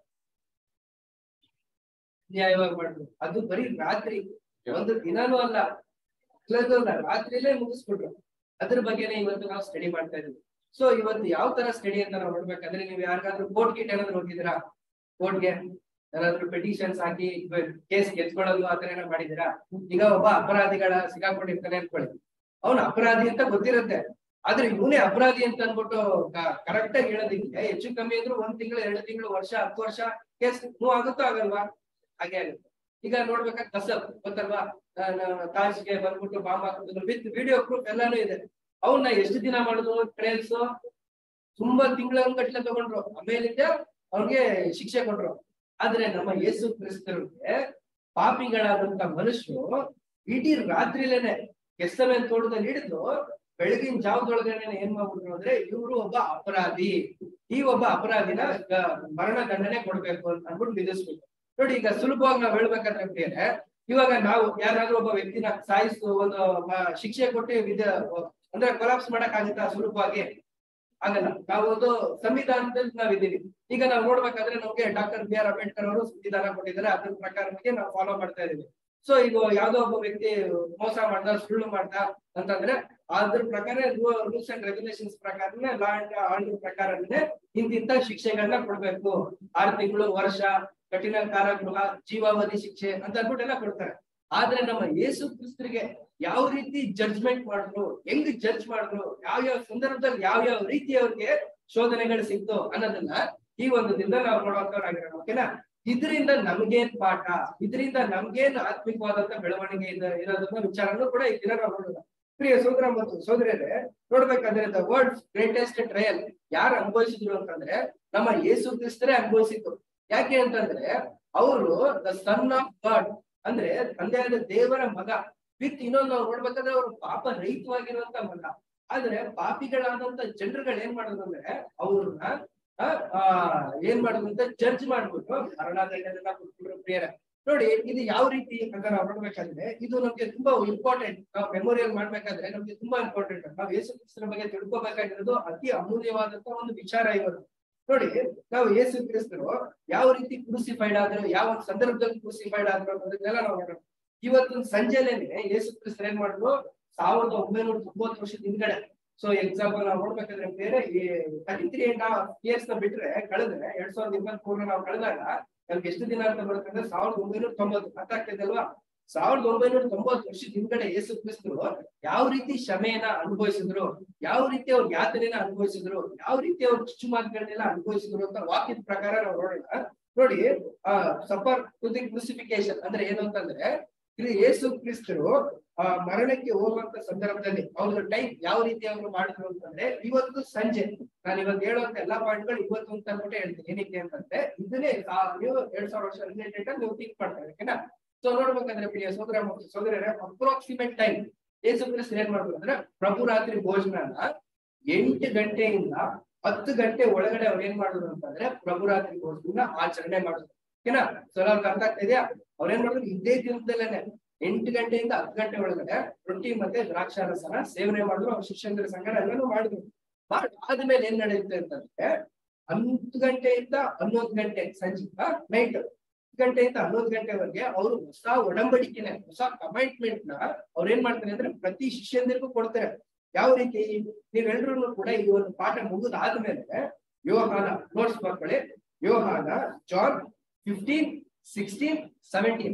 ನ್ಯಾಯವಾಗಿ ಮಾಡಿದ್ರು ಅದು ಬರೀ ರಾತ್ರಿ ಒಂದು ದಿನಾನೂ ಅಲ್ಲ ಹಗಲಲ್ಲೂ ಅಲ್ಲ ರಾತ್ರಿಲೇ ಮುಗಿಸ್ಬಿಟ್ರು ಅದ್ರ ಬಗ್ಗೆನೇ ಇವತ್ತು ನಾವು ಸ್ಟಡಿ ಮಾಡ್ತಾ ಇದೀವಿ ಸೊ ಇವತ್ತು ಯಾವ ತರ ಸ್ಟಡಿ ಅಂತ ನಾವು ನೋಡ್ಬೇಕಂದ್ರೆ ನೀವು ಯಾರಿಗಾದ್ರೂ ಕೋರ್ಟ್ ಗೀಟ್ ಏನಾದ್ರು ಹೋಗಿದ್ದೀರಾ ಕೋರ್ಟ್ಗೆ ಯಾರಾದ್ರೂ ಪೆಟಿಷನ್ಸ್ ಹಾಕಿ ಕೇಸ್ ಗೆದ್ಕೊಳ್ಳೋದು ಆತರ ಏನೋ ಮಾಡಿದೀರಾ ಈಗ ಒಬ್ಬ ಅಪರಾಧಿಗಳ ಸಿಗಾಕೊಂಡಿರ್ತಾನೆ ಅನ್ಕೊಳ್ಳಿ ಅವನು ಅಪರಾಧಿ ಅಂತ ಗೊತ್ತಿರುತ್ತೆ ಆದ್ರೆ ಇವನೇ ಅಪರಾಧಿ ಅಂತ ಅನ್ಬಿಟ್ಟು ಕರೆಕ್ಟ್ ಆಗಿ ಹೇಳೋದಿಕ್ಕೆ ಹೆಚ್ಚು ಕಮ್ಮಿ ಅಂದ್ರೂ ಒಂದ್ ತಿಂಗಳು ಎರಡು ತಿಂಗಳು ವರ್ಷ ಹತ್ತು ವರ್ಷ ಕೇಸ್ ಮೂವ್ ಆಗುತ್ತೋ ಆಗಲ್ವಾ ಹಾಗೆ ಆಗುತ್ತೆ ಈಗ ನೋಡ್ಬೇಕಾದ್ರೆ ಕಸಬ್ ಗೊತ್ತಲ್ವಾ ತಾಜ್ಗೆ ಬಂದ್ಬಿಟ್ಟು ಬಾಂಬ್ ಹಾಕೋದು ವಿತ್ ವಿಡಿಯೋ ಪ್ರೂಫ್ ಎಲ್ಲಾನು ಇದೆ ಅವನ್ನ ಎಷ್ಟು ದಿನ ಮಾಡಿದ್ರು ಟ್ರಯಲ್ಸ್ ತುಂಬಾ ತಿಂಗಳ ಗಟ್ಲೆ ತಗೊಂಡ್ರು ಆಮೇಲಿಂದ ಅವ್ರಿಗೆ ಶಿಕ್ಷೆ ಕೊಟ್ರು ಆದ್ರೆ ನಮ್ಮ ಯೇಸು ಕ್ರಿಸ್ತರಿಗೆ ಪಾಪಿಗಳಾದಂತ ಮನುಷ್ಯರು ಇಡೀ ರಾತ್ರಿಲೇನೆ ಕೆಸ್ತಮೇಲೆ ತೋಟದಲ್ಲಿ ಹಿಡಿದು ಬೆಳಗಿನ ಜಾವದೊಳಗಡೆ ಏನ್ ಮಾಡ್ಬಿಟ್ರು ಅಂದ್ರೆ ಇವರು ಒಬ್ಬ ಅಪರಾಧಿ ಈ ಒಬ್ಬ ಅಪರಾಧಿನ ಗ- ಮರಣ ದಂಡನೆ ಕೊಡ್ಬೇಕು ಅಂತ ಅಂದ್ಬಿಟ್ಟು ವಿಧಿಸ್ಬೇಕು ನೋಡಿ ಈಗ ಸುಲಭವಾಗಿ ನಾವ್ ಹೇಳ್ಬೇಕಾದ್ರೆ ಪ್ರಿಯರೇ, ಇವಾಗ ನಾವು ಯಾರಾದ್ರೂ ಒಬ್ಬ ವ್ಯಕ್ತಿನ ಸಾಯಿಸು ಒಂದು ಮ- ಶಿಕ್ಷೆ ಕೊಟ್ಟು ವಿಧ ಅಂದ್ರೆ ಕೊಲಾಪ್ಸ್ ಮಾಡಕ್ ಆಗುತ್ತಾ ಸುಲಭವಾಗಿ ಆಗಲ್ಲ ನಾವು ಒಂದು ಸಂವಿಧಾನದಲ್ಲಿ ನಾವಿದ್ದೀವಿ ಈಗ ನಾವು ನೋಡ್ಬೇಕಾದ್ರೆ ನಮ್ಗೆ ಡಾಕ್ಟರ್ ಬಿ ಆರ್ ಅಂಬೇಡ್ಕರ್ ಅವರು ಸಂವಿಧಾನ ಕೊಟ್ಟಿದ್ದಾರೆ ಅದ್ರ ಪ್ರಕಾರವಾಗಿ ನಾವು ಫಾಲೋ ಮಾಡ್ತಾ ಇದೀವಿ ಸೊ ಈಗ ಯಾವ್ದೋ ಒಬ್ಬ ವ್ಯಕ್ತಿ ಮೋಸ ಮಾಡ್ದ ಸುಳ್ಳು ಮಾಡ್ದ ಅಂತಂದ್ರೆ ಅದ್ರ ಪ್ರಕಾರ ರೂಲ್ಸ್ ಅಂಡ್ ರೆಗ್ಯುಲೇಷನ್ಸ್ ಪ್ರಕಾರನೇ ಲಾ ಅಂಡ್ ಆರ್ಡರ್ ಪ್ರಕಾರನೇ ಇಂತಿಂತ ಶಿಕ್ಷೆಗಳನ್ನ ಕೊಡ್ಬೇಕು ಆರು ತಿಂಗಳು ವರ್ಷ ಕಠಿಣ ಕಾರಾಗೃಹ ಜೀವಾವಧಿ ಶಿಕ್ಷೆ ಅಂತ ಅಂದ್ಬಿಟ್ಟೆಲ್ಲ ಕೊಡ್ತಾರೆ ಆದ್ರೆ ನಮ್ಮ ಯೇಸು ಕ್ರಿಸ್ತರಿಗೆ ಯಾವ ರೀತಿ ಜಡ್ಜ್ಮೆಂಟ್ ಮಾಡಿದ್ರು ಹೆಂಗ್ ಜಡ್ಜ್ ಮಾಡಿದ್ರು ಯಾವ ಯಾವ ಸಂದರ್ಭದಲ್ಲಿ ಯಾವ ಯಾವ ರೀತಿ ಅವ್ರಿಗೆ ಶೋಧನೆಗಳು ಸಿಕ್ತು ಅನ್ನೋದನ್ನ ಈ ಒಂದು ದಿನದಲ್ಲಿ ನಾವು ನೋಡುವಂತವ್ರಾಗಿರೋಣ ಓಕೆನಾ ಇದರಿಂದ ನಮ್ಗೇನ್ ಪಾಠ ಇದರಿಂದ ನಮ್ಗೇನ್ ಆತ್ಮಿಕವಾದಂತ ಬೆಳವಣಿಗೆ ಇದೆ ಇರೋದನ್ನ ವಿಚಾರನೂ ಕೂಡ ಈ ದಿನ ನಾವು ನೋಡೋಣ ಪ್ರಿಯ ಸೋದರ ಮತ್ತು ಸೋದರಿಯರೇ ನೋಡ್ಬೇಕಾದ್ರೆ ದ ವರ್ಲ್ಡ್ ಗ್ರೇಟೆಸ್ಟ್ ಟ್ರಯಲ್ ಯಾರು ಅನುಭವಿಸಿದ್ರು ಅಂತಂದ್ರೆ ನಮ್ಮ ಯೇಸು ಕ್ರಿಸ್ತರೇ ಅನುಭವಿಸಿದ್ರು ಯಾಕೆ ಅಂತಂದ್ರೆ ಅವರು ದ ಸನ್ ಆಫ್ ಗಾಡ್ ಅಂದ್ರೆ ತಂದೆಯಾದ ದೇವರ ಮಗ ವಿತ್ ಇನ್ನೊಂದು ನಾವು ನೋಡ್ಬೇಕಾದ್ರೆ ಅವರು ಪಾಪ ರಹಿತವಾಗಿರುವಂತ ಮಗ ಆದ್ರೆ ಪಾಪಿಗಳಾದಂತ ಜನರುಗಳು ಏನ್ ಮಾಡೋದು ಅಂದ್ರೆ ಅವ್ರನ್ನ ಆ, ಆ, ಏನ್ ಮಾಡೋದು ಅಂತ ಜಡ್ಜ್ ಮಾಡ್ಬಿಟ್ಟು ಮರಣದಂಡನೆಲ್ಲ ಕೊಟ್ಬಿಟ್ರು ಪ್ರಿಯರ ನೋಡಿ ಇದು ಯಾವ ರೀತಿ ಅಂತ ನಾವು ನೋಡ್ಬೇಕಾದ್ರೆ ಇದು ನಮ್ಗೆ ತುಂಬಾ ಇಂಪಾರ್ಟೆಂಟ್ ನಾವು ಮೆಮೊರಿಯಲ್ ಮಾಡ್ಬೇಕಾದ್ರೆ ನಮ್ಗೆ ತುಂಬಾ ಇಂಪಾರ್ಟೆಂಟ್ ನಾವು ಯೇಸು ಕ್ರಿಸ್ತನ ಬಗ್ಗೆ ತಿಳ್ಕೊಬೇಕಾಗಿರೋದು ಅತಿ ಅಮೂಲ್ಯವಾದಂತ ಒಂದು ವಿಚಾರ ಇವತ್ತು ನೋಡಿ ನಾವು ಯೇಸು ಕ್ರಿಸ್ತರು ಯಾವ ರೀತಿ ಕ್ರೂಸಿಫೈಡ್ ಆದ್ರು ಯಾವ ಒಂದು ಸಂದರ್ಭದಲ್ಲಿ ಕ್ರೂಸಿಫೈಡ್ ಆದ್ರು ಅನ್ನೋದನ್ನೆಲ್ಲ ನಾವು ನೋಡೋಣ ಇವತ್ತು ಸಂಜೆಲೇನೆ ಯೇಸು ಕ್ರಿಸ್ತರು ಏನ್ ಮಾಡಿದ್ರು ಸಾವಿರದ ಒಂಬೈನೂರ ತೊಂಬತ್ತು ವರ್ಷದ ಹಿಂದ್ಗಡೆ ಸೊ ಎಕ್ಸಾಂಪಲ್ ನಾವು ನೋಡ್ಬೇಕಾದ್ರೆ ಬೇರೆ ಈ ತರ್ಟಿ ತ್ರೀ ಅಂಡ್ ಇಯರ್ಸ್ ನ ಬಿಟ್ರೆ ಕಳೆದ್ರೆ ಎರಡ್ ಸಾವಿರದ ಇಪ್ಪತ್ತ್ ಮೂರನ ನಾವು ಕಳೆದಾಗ ನಮ್ಗೆ ಎಷ್ಟು ದಿನ ಅಂತ ಬರುತ್ತೆ ಅಂದ್ರೆ ಸಾವಿರದ ಒಂಬೈನೂರ ತೊಂಬತ್ತು ಅರ್ಥ ಆಗ್ತದೆ ಅಲ್ವಾ ಸಾವಿರದ ಒಂಬೈನೂರ ತೊಂಬತ್ತು ವರ್ಷದ ಹಿಂದ್ಗಡೆ ಯೇಸು ಕ್ರಿಸ್ತರು ಯಾವ ರೀತಿ ಶ್ರಮೆಯನ್ನ ಅನುಭವಿಸಿದ್ರು ಯಾವ ರೀತಿ ಅವ್ರ ಯಾತನೆನ ಅನುಭವಿಸಿದ್ರು ಯಾವ ರೀತಿ ಅವ್ರ ಚುಚ್ಚುಮಾತುಗಳನ್ನೆಲ್ಲ ಅನುಭವಿಸಿದ್ರು ಅಂತ ವಾಕ್ಯದ ಪ್ರಕಾರ ನಾವು ನೋಡೋಣ ನೋಡಿ ಆ ಸಫರ್ ಟು ದಿ ಕ್ರೂಸಿಫಿಕೇಶನ್ ಅಂದ್ರೆ ಏನು ಅಂತಂದ್ರೆ ಇಲ್ಲಿ ಯೇಸು ಕ್ರಿಸ್ತರು ಆ ಮರಣಕ್ಕೆ ಹೋಗುವಂತ ಸಂದರ್ಭದಲ್ಲಿ ಅವ್ರ ಟೈಮ್ ಯಾವ ರೀತಿ ಅವರು ಮಾಡಿದ್ರು ಅಂತಂದ್ರೆ ಇವತ್ತು ಸಂಜೆ ನಾನು ಇವತ್ತು ಹೇಳುವಂತ ಎಲ್ಲಾ ಪಾಯಿಂಟ್ಗಳು ಇವತ್ತು ಅಂತ ಅಂದ್ಬಿಟ್ಟು ಹೇಳ್ತೀನಿ ಏನಕ್ಕೆ ಅಂತಂದ್ರೆ ಇದನ್ನೇ ಸಾ- ನೀವು ಎರಡ್ ಸಾವಿರ ವರ್ಷ ರಿಲೇಟೆಡ್ ನೀವು ಥಿಂಕ್ ಮಾಡ್ತಾರೆ ಓಕೆನಾ ಸೊ ನೋಡ್ಬೇಕಂದ್ರೆ ಪ್ರಿಯ ಸೋದರ ಮತ್ತು ಸೋದರರ ಅಪ್ರಾಕ್ಸಿಮೇಟ್ ಟೈಮ್ ಯೇಸು ಕ್ರಿಸ್ತ ಏನ್ ಮಾಡಿದ್ರು ಅಂದ್ರೆ ಪ್ರಭು ರಾತ್ರಿ ಭೋಜನನ ಎಂಟು ಗಂಟೆಯಿಂದ ಹತ್ತು ಗಂಟೆ ಒಳಗಡೆ ಅವ್ರು ಏನ್ ಮಾಡಿದ್ರು ಅಂತಂದ್ರೆ ಪ್ರಭು ರಾತ್ರಿ ಭೋಜನ ಆಚರಣೆ ಮಾಡಿದ್ರು ಓಕೆನಾ ಸೊ ಅವ್ರಿಗೆ ಅರ್ಥ ಆಗ್ತಾ ಇದೆಯಾ ಅವ್ರ ಏನ್ ಮಾಡಿದ್ರು ಇದೇ ದಿನದಲ್ಲೇನೆ ಎಂಟು ಗಂಟೆಯಿಂದ ಹತ್ತು ಗಂಟೆ ಒಳಗಡೆ ರೊಟ್ಟಿ ಮತ್ತೆ ದ್ರಾಕ್ಷಾರಸನ ಸೇವನೆ ಮಾಡಿದ್ರು ಅವ್ರ ಶಿಷ್ಯಂದ್ರ ಸಂಗಡ ಎಲ್ಲಾನು ಮಾಡಿದ್ರು ಮಾಡಿ ಆದ್ಮೇಲೆ ಏನ್ ನಡೆಯುತ್ತೆ ಅಂತಂದ್ರೆ ಹತ್ತು ಗಂಟೆಯಿಂದ ಹನ್ನೊಂದು ಗಂಟೆ ಸಂಜೆ ನೈಟ್ ಗಂಟೆಯಿಂದ ಹನ್ನೊಂದು ಗಂಟೆವರೆಗೆ ಅವರು ಹೊಸ ಒಡಂಬಡಿಕೆನೆ ಹೊಸ ಕಮಿಟ್ಮೆಂಟ್ ನ ಅವ್ರು ಏನ್ ಮಾಡ್ತಾರೆ ಅಂದ್ರೆ ಪ್ರತಿ ಶಿಷ್ಯಂದಿರಿಗೂ ಕೊಡ್ತಾರೆ ಯಾವ ರೀತಿ ನೀವೆಲ್ಲರೂ ಕೂಡ ಈ ಒಂದು ಪಾಠ ಮುಗಿದಾದ್ಮೇಲೆ ಯೋಹಾನ ನೋಟ್ಸ್ ಬರ್ಕೊಳ್ಳಿ ಯೋಹಾನ ಜಾನ್ ಫಿಫ್ಟೀನ್ ಸಿಕ್ಸ್ಟೀನ್ ಸೆವೆಂಟೀನ್